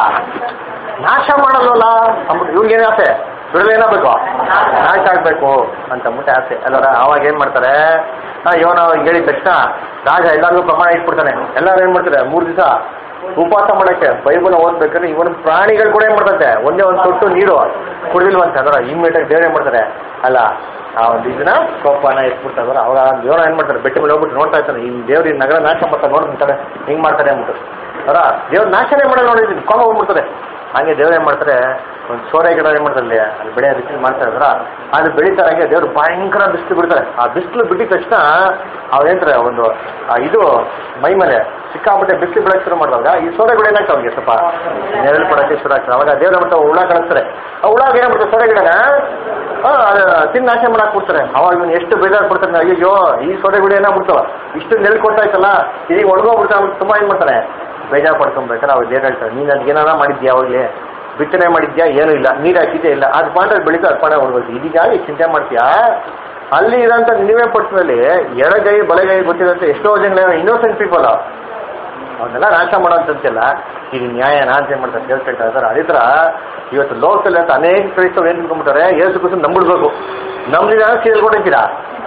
ನಾಶ ಮಾಡಲ್ವಲ್ಲ ಅಂದ್ಬಿಟ್ಟು ಇವ್ನಿಗೇನು ಆಸೆ ಬಿಡಲು ಏನಾಗಬೇಕು ನಾಶ ಆಗ್ಬೇಕು ಅಂತ ಅಂದ್ಬಿಟ್ಟು ಆಸೆ ಅಲ್ಲರ ಅವಾಗ ಏನ್ ಮಾಡ್ತಾರೆ ಹಾ ಇವನ ಹೇಳಿದ ತಕ್ಷಣ ರಾಜ ಎಲ್ಲರಿಗೂ ಪ್ರಮಾಣ ಇಟ್ಬಿಡ್ತಾನೆ ಎಲ್ಲರೂ ಏನ್ ಮಾಡ್ತಾರೆ ಮೂರ್ ದಿವಸ ಉಪವಾಸ ಮಾಡಕ್ಕೆ ಬೈಬಲ್ ಓದ್ಬೇಕಾದ್ರೆ ಇವನ್ ಪ್ರಾಣಿಗಳು ಕೂಡ ಏನ್ ಮಾಡ್ತಂತೆ ಒಂದೇ ಒಂದು ತೊಟ್ಟು ನೀರು ಕುಡಿದಿಲ್ವಂತೆ ಅದರ ಇಮ್ಮಿಡಿಯೇಟ್ ದೇವ್ರು ಏನ್ ಮಾಡ್ತಾರೆ ಅಲ್ಲ ಆ ಒಂದು ಇದನ್ನ ಕೋಪನ ಎತ್ಬಿಡ್ತಾರೆ ಅವಾಗ ದೇವ್ರ ಏನ್ ಮಾಡ್ತಾರೆ ಬೆಟ್ಟ ಮೇಲೆ ಹೋಗ್ಬಿಟ್ಟು ನೋಡ್ತಾ ಇರ್ತಾನೆ ಈ ದೇವ್ರ ಈ ನಗರ ನಾಶ ಮಾಡ್ತಾರೆ ನೋಡ್ತಾರೆ ಹಿಂಗ್ ಮಾಡ್ತಾರೆ ಅಂದ್ಬಿಟ್ಟು ಅವರ ದೇವ್ರ ನಾಶನೇ ಮಾಡೋದು ನೋಡಿದ್ದೀನಿ ಕೋಪ ಹೋಗ್ಬಿಡ್ತಾರೆ ಹಂಗೆ ದೇವ್ರು ಏನ್ ಮಾಡ್ತಾರೆ ಒಂದು ಸೋರೆ ಗಿಡ ಏನ್ ಮಾಡ್ತಾರೆ ಅಲ್ಲಿ ಅಲ್ಲಿ ಬೆಳೆಯೋ ರೀತಿ ಮಾಡ್ತಾ ಇದ್ರ ಅದು ಬೆಳೀತಾರೆ ಹಂಗೆ ದೇವ್ರು ಭಯಂಕರ ಬಿಸಿಲು ಬಿಡ್ತಾರೆ ಆ ಬಿಸಿಲು ಬಿಟ್ಟಿದ ತಕ್ಷಣ ಅವ್ರು ಏನಂತಾರೆ ಒಂದು ಆ ಇದು ಮೈ ಮೇಲೆ ಸಿಕ್ಕಾಪಟ್ಟೆ ಬಿಸಿಲು ಬಿಡಕ್ಕೆ ಶುರು ಮಾಡಿದಾಗ ಈ ಸೋರೆ ಗಿಡ ಏನಾಗ್ತವೆ ಅವ್ರಿಗೆ ಸ್ವಲ್ಪ ನೆರಳು ಪಡಕ್ಕೆ ಶುರು ಆಗ್ತದೆ ಅವಾಗ ದೇವ್ರ ಮಾಡ್ತಾ ಹುಳ ಕಳಿಸ್ತಾರೆ ಆ ಹುಳಾಗ ಏನ್ ಮಾಡ್ತಾರೆ ಸೋರೆ ಗಿಡನ ಹಾ ತಿನ್ನ ನಾಶ ಮಾಡಕ್ ಬಿಡ್ತಾರೆ ಅವಾಗ ಇವ್ನು ಎಷ್ಟು ಬೇಜಾರು ಪಡ್ತಾನೆ ಅಯ್ಯೋ ಈ ಸೋರೆ ಗಿಡ ಏನಾಗ್ಬಿಡ್ತಾವ ಇಷ್ಟು ನೆಲ್ ಕೊಡ್ತಾ ಇತ್ತಲ್ಲ ಇದೀಗ ಒಣಗೋಗ್ಬಿಡ್ತಾ ತುಂಬಾ ಏನ್ ಮಾಡ್ತಾನೆ ಬೇಜಾರು ಪಡ್ಕೊಬೇಕಾದ್ರೆ ಅವ್ರು ದೇವ್ರು ಹೇಳ್ತಾರೆ ನೀನು ಅದಕ್ಕೆ ಏನಾರ ಮಾಡಿದ್ಯಾ ಅವಾಗಲೇ ಬಿತ್ತನೆ ಮಾಡಿದ್ಯಾ ಏನೂ ಇಲ್ಲ ನೀರು ಹಾಕಿದ್ಯಾ ಇಲ್ಲ ಅದು ಪಾಂಡ ಬೆಳೀತಾ ಅದು ಪಾಂಡ ಹೊಡ್ಬೋದು ಇದೀಗ ಈ ಚಿಂತೆ ಮಾಡ್ತೀಯಾ ಅಲ್ಲಿ ಇರೋಂಥ ನಿಲುವೆ ಪಟ್ಟಣದಲ್ಲಿ ಎಡಗೈ ಬಲಗೈ ಗೊತ್ತಿರೋಂಥ ಎಷ್ಟೋ ಜನ ಇನ್ನೋಸೆಂಟ್ ಪೀಪಲ್ ಅವನ್ನೆಲ್ಲ ನಾಶ ಮಾಡೋಂಥದ್ದೆಲ್ಲ ಇದು ನ್ಯಾಯನ ಅಂತ ಏನ್ ಮಾಡ್ತಾರೆ ದೇವ್ರು ಕೇಳ್ತಾ ಇದ್ದಾರೆ ಅದೇ ಥರ ಇವತ್ತು ಲೋಕದಲ್ಲಿ ಅಂತ ಅನೇಕ ಕ್ರೈಸ್ತವ್ರು ಏನ್ ತಿಳ್ಕೊಂಡ್ಬಿಟ್ಟಾರೆ ಏಸು ಕುಸು ನಂಬಿಡ್ಬೇಕು ನಂಬಲಿಲ್ಲ ಅಂದ್ರೆ ಸೀರಿಯಲ್ ಕೊಟ್ಟಿದ್ದೀರಾ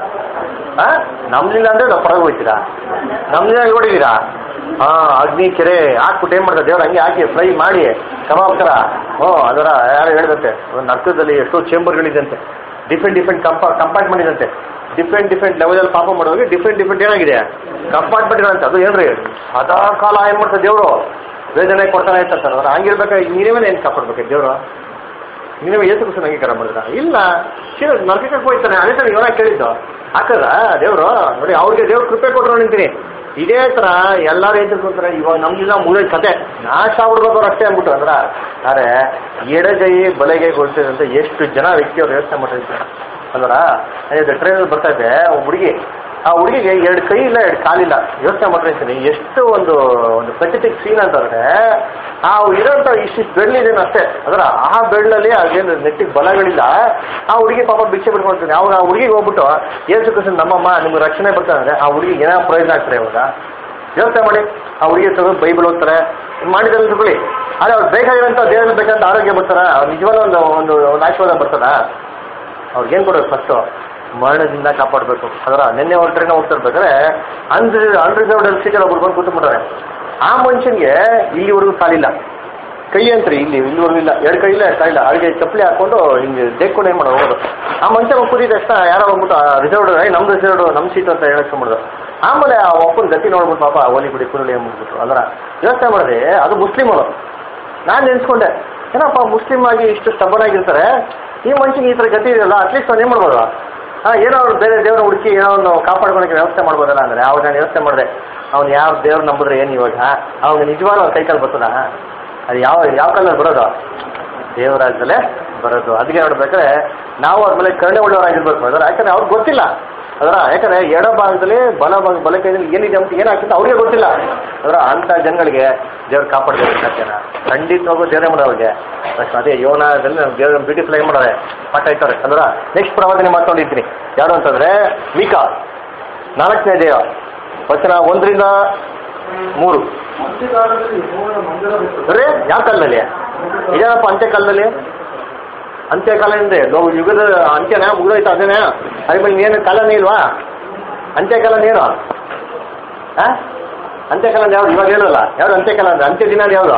ಆ ನಂಬಲಿಲ್ಲ ಅಂದ್ರೆ ನಾವು ಹೊರಗೆ ಹೋಗ್ತೀರಾ ನಮ್ದಿನ ನೋಡಿದೀರಾ ಹಾ ಅಗ್ನಿ ಕೆರೆ ಹಾಕ್ಬಿಟ್ಟು ಏನ್ ಮಾಡ್ತಾರೆ ದೇವ್ರು ಹಂಗೆ ಹಾಕಿ ಫ್ರೈ ಮಾಡಿ ಕಬಾಬ್ ಥರ ಹ್ಞೂ ಅದರ ಯಾರು ಹೇಳಿದಂತೆ ಒಂದು ನರ್ಕದಲ್ಲಿ ಎಷ್ಟೋ ಚೇಂಬರ್ಗಳಿದಂತೆ ಡಿಫ್ರೆಂಟ್ ಡಿಫ್ರೆಂಟ್ ಕಂಪ ಕಂಪಾರ್ಟ್ಮೆಂಟ್ ಇದಂತೆ ಡಿಫ್ರೆಂಟ್ ಡಿಫ್ರೆಂಟ್ ಲೆವೆಲಲ್ಲಿ ಪಾಪ ಮಾಡುವಾಗ ಡಿಫ್ರೆಂಟ್ ಡಿಫ್ರೆಂಟ್ ಏನಾಗಿದೆ ಕಂಪಾರ್ಟ್ಮೆಂಟ್ ಇರೋಂತೆ ಅದು ಏನ್ರಿ ಸದಾ ಕಾಲ ಏನ್ ಮಾಡ್ತಾರೆ ದೇವರು ವೇದನೆ ಕೊಡ್ತಾನೆ ಇರ್ತಾರೆ ಅವ್ರು ಹಂಗಿರ್ಬೇಕಾದ್ರೆ ನೀವೇ ಏನು ಕಾಪಾಡ್ಬೇಕು ದೇವರು ನೀವೇ ಏಸು ಕುಸು ಅಂಗೀಕಾರ ಮಾಡಿದ್ರ ಇಲ್ಲ ಶಿವ ನರಕಕ್ಕೆ ಹೋಯ್ತಾನೆ ಅದೇ ತರ ಇವನ ಕೇಳಿದ್ದು ಹಾಕದ ದೇವ್ರು ನೋಡಿ ಅವ್ರಿಗೆ ದೇವ್ರು ಕೃಪೆ ಕೊಟ್ಟರು ನಿಂತೀನಿ ಇದೇ ತರ ಎಲ್ಲಾರು ಏನ್ ತಿಳ್ಕೊಂತಾರೆ ಇವಾಗ ನಮ್ಗಿಲ್ಲ ಮುಗಿದ ಕತೆ ನಾಶ ಆಗ್ಬಿಡ್ಬೇಕು ಅವ್ರು ಅಷ್ಟೇ ಅಂದ್ಬಿಟ್ಟು ಅಂದ್ರ ಆದ್ರೆ ಎಡಗೈ ಬಲಗೈ ಗೊತ್ತಿದಂತ ಎಷ್ಟು ಜನ ವ್ಯಕ್ತಿಯವ್ರು ಯೋಚನೆ ಮಾಡಿರ್ತಾರೆ ಅಲ್ವರ ಟ್ರೈನಲ್ಲಿ ಬರ್ತಾ ಇದ್ದೆ ಒಬ್ಬ ಹುಡುಗಿ ಆ ಹುಡುಗಿಗೆ ಎರಡು ಕೈ ಇಲ್ಲ ಎರಡು ಕಾಲಿಲ್ಲ ಯೋಚನೆ ಮಾಡಿರ್ತೀನಿ ಎಷ್ಟು ಒಂದು ಒಂದು ಪೆಥೆಟಿಕ್ ಸೀನ್ ಅಂತಂದ್ರೆ ಆ ಇರೋಂಥ ಇಷ್ಟಿಷ್ಟು ಬೆಳ್ಳಿದೇನು ಅಷ್ಟೇ ಅದರ ಆ ಬೆಳ್ಳಲ್ಲಿ ಅದೇನು ನೆಟ್ಟಿಗೆ ಬಲಗಳಿಲ್ಲ ಆ ಹುಡುಗಿ ಪಾಪ ಭಿಕ್ಷೆ ಬಿಡ್ಕೊಳ್ತೀನಿ ಅವಾಗ ಆ ಹುಡುಗಿಗೆ ಹೋಗ್ಬಿಟ್ಟು ಏಸು ಕೃಷ್ಣ ನಮ್ಮಮ್ಮ ನಿಮ್ಗೆ ರಕ್ಷಣೆ ಬರ್ತಾರೆ ಅಂದ್ರೆ ಆ ಹುಡುಗಿಗೆ ಏನೋ ಪ್ರಯೋಜನ ಆಗ್ತಾರೆ ಇವಾಗ ಯೋಚನೆ ಮಾಡಿ ಆ ಹುಡುಗಿ ತೆಗೆದು ಬೈಬಲ್ ಓದ್ತಾರೆ ಮಾಡಿದ್ರೆ ತಗೊಳ್ಳಿ ಆದ್ರೆ ಅವ್ರು ಬೇಕಾಗಿರೋಂಥ ದೇವರಿಗೆ ಬೇಕಂತ ಆರೋಗ್ಯ ಬರ್ತಾರ ಅವ್ರು ನಿಜವಾದ ಒಂದು ಒಂದು ಒಂದು ಆಶೀರ್ವಾದ ಬರ್ತದ ಅವ್ರಿಗೇನು ಕೊಡೋದು ಫಸ್ಟು ಮರಣದಿಂದ ಕಾಪಾಡಬೇಕು ಅದರ ನಿನ್ನೆ ಒಂದು ಟ್ರೈನ್ ಹೋಗ್ತಿರ್ಬೇಕಾದ್ರೆ ಅನ್ರಿ ಅನ್ರಿಸರ್ವ್ಡ್ ಸೀಟಲ್ಲಿ ಒಬ್ರು ಬಂದು ಕೂತ್ಬಿಟ್ಟಾರೆ ಆ ಮನುಷ್ಯನಿಗೆ ಇಲ್ಲಿವರೆಗೂ ಕಾಲಿಲ್ಲ ಕೈ ಅಂತ್ರಿ ಇಲ್ಲಿ ಇಲ್ಲಿವರೆಗೂ ಇಲ್ಲ ಎರಡು ಕೈ ಇಲ್ಲ ಎರಡು ಕಾಲಿಲ್ಲ ಅವ್ರಿಗೆ ಚಪ್ಪಲಿ ಹಾಕೊಂಡು ಹಿಂಗೆ ದೇಕ್ಕೊಂಡು ಏನು ಮಾಡೋದು ಹೋಗೋದು ಆ ಮನುಷ್ಯ ಕೂತಿದ ತಕ್ಷಣ ಯಾರೋ ಬಂದ್ಬಿಟ್ಟು ರಿಸರ್ವ್ಡ್ ನಮ್ಮ ರಿಸರ್ವ್ಡ್ ನಮ್ಮ ಸೀಟ್ ಅಂತ ಹೇಳಿಸ್ಕೊಂಡ್ಬಿಡೋದು ಆಮೇಲೆ ಆ ಒಪ್ಪನ ಗತಿ ನೋಡ್ಬಿಟ್ಟು ಪಾಪ ಓಲಿ ಬಿಡಿ ಕುರುಳಿ ಅಂದ್ಬಿಟ್ರು ಅದರ ಯೋಚನೆ ಮಾಡಿದ್ರೆ ಅದು ಮುಸ್ಲಿಮ್ ಅವರು ನಾನು ನೆನೆಸ್ಕೊಂಡೆ ಏನಪ್ಪ ಮುಸ್ಲಿಮ್ ಆಗಿ ಇಷ್ಟು ಸ್ಟಬನ್ ಆಗಿರ್ತಾರೆ ಈ ಮನುಷ್ಯನಿಗೆ ಈ ಥರ ಗತಿ ಇದೆಯಲ್ಲ ಅಟ್ಲೀಸ್ಟ್ ಅವ್ನು ಏನು ಮಾಡ್ಬೋದು ಹಾಂ ಏನೋ ಅವ್ರು ಬೇರೆ ದೇವ್ರ ಹುಡುಕಿ ಏನೋ ಒಂದು ಕಾಪಾಡ್ಕೊಳಕ್ಕೆ ವ್ಯವಸ್ಥೆ ಮಾಡ್ಬೋದಲ್ಲ ಅಂದರೆ ಅವಾಗ ನಾನು ಯೋಚನೆ ಮಾಡಿದೆ ಅವ್ನು ಯಾವ ದೇವ್ರು ನಂಬಿದ್ರೆ ಏನು ಇವಾಗ ಅವ್ನು ನಿಜವಾಗ್ಲೂ ಅವ್ನ ಕೈಕಾಲು ಬರ್ತದ ಅದು ಯಾವ ಯಾವ ಕಾಲದಲ್ಲಿ ಬರೋದು ದೇವರಾಜ್ಯದಲ್ಲೇ ಬರೋದು ಅದಕ್ಕೆ ನೋಡ್ಬೇಕಾದ್ರೆ ನಾವು ಅವ್ರ ಮೇಲೆ ಕರುಣೆ ಉಳ್ಳವರಾಗಿರ್ಬೇಕು ಅದರ ಯಾಕಂದ್ರೆ ಅವ್ರಿಗೆ ಗೊತ್ತಿಲ್ಲ ಅದರ ಯಾಕಂದ್ರೆ ಎಡ ಭಾಗದಲ್ಲಿ ಬಲ ಭಾಗ ಬಲ ಕೈದಲ್ಲಿ ಏನಿದೆ ಅಂತ ಏನಾಗ್ತದೆ ಅವ್ರಿಗೆ ಗೊತ್ತಿಲ್ಲ ಅದರ ಅಂಥ ಜನಗಳಿಗೆ ದೇವ್ರು ಕಾಪಾಡಬೇಕು ಸಾಧ್ಯನ ಖಂಡಿತವಾಗೂ ದೇವರೇ ಮಾಡೋದು ಅವ್ರಿಗೆ ಅಷ್ಟು ಅದೇ ಯೋನದಲ್ಲಿ ನಾವು ದೇವ್ರ ಬ್ಯೂಟಿಫುಲ್ ಆಗಿ ಮಾಡೋರೆ ಪಾಠ ಇರ್ತಾರೆ ಅಂದ್ರ ನೆಕ್ಸ್ಟ್ ಪ್ರವಾದನೆ ಮಾಡ್ಕೊಂಡಿದ್ದೀನಿ ಯಾರು ಅಂತಂದ್ರೆ ಮೀಕಾ ನಾಲ್ಕನೇ ದೇವ ವಚನ ಒಂದರಿಂದ ಮೂರು ಅಂತ್ಯಕಾಲದಲ್ಲಿ ಯೆಹೋವನ ಮಂದಿರ ಬಿಟ್ಟು ಅರೆ ಯಾವ ಕಾಲದಲ್ಲಿ ಇದೇನಪ್ಪ ಅಂತ್ಯಕಾಲದಲ್ಲಿ ಅಂತ್ಯಕಾಲ ಅಂದ್ರೆ ಲೋ- ಯುಗದ ಅಂತ್ಯನ ಮುಗಿದೋಯ್ತು ಅದೇನೇ ಅದ್ಮೇಲೆ ಏನು ಕಾಲನೇ ಇಲ್ವಾ ಅಂತ್ಯಕಾಲ ಏನು ಆ ಅಂತ್ಯಕಾಲ ಅಂದ್ರೆ ಯಾವ್ದು ಇವಾಗ ಹೇಳಲ್ಲ ಯಾವ್ದು ಅಂತ್ಯಕಾಲ ಅಂದ್ರೆ ಅಂತ್ಯ ದಿನ ಅಂದ್ರೆ ಯಾವ್ದು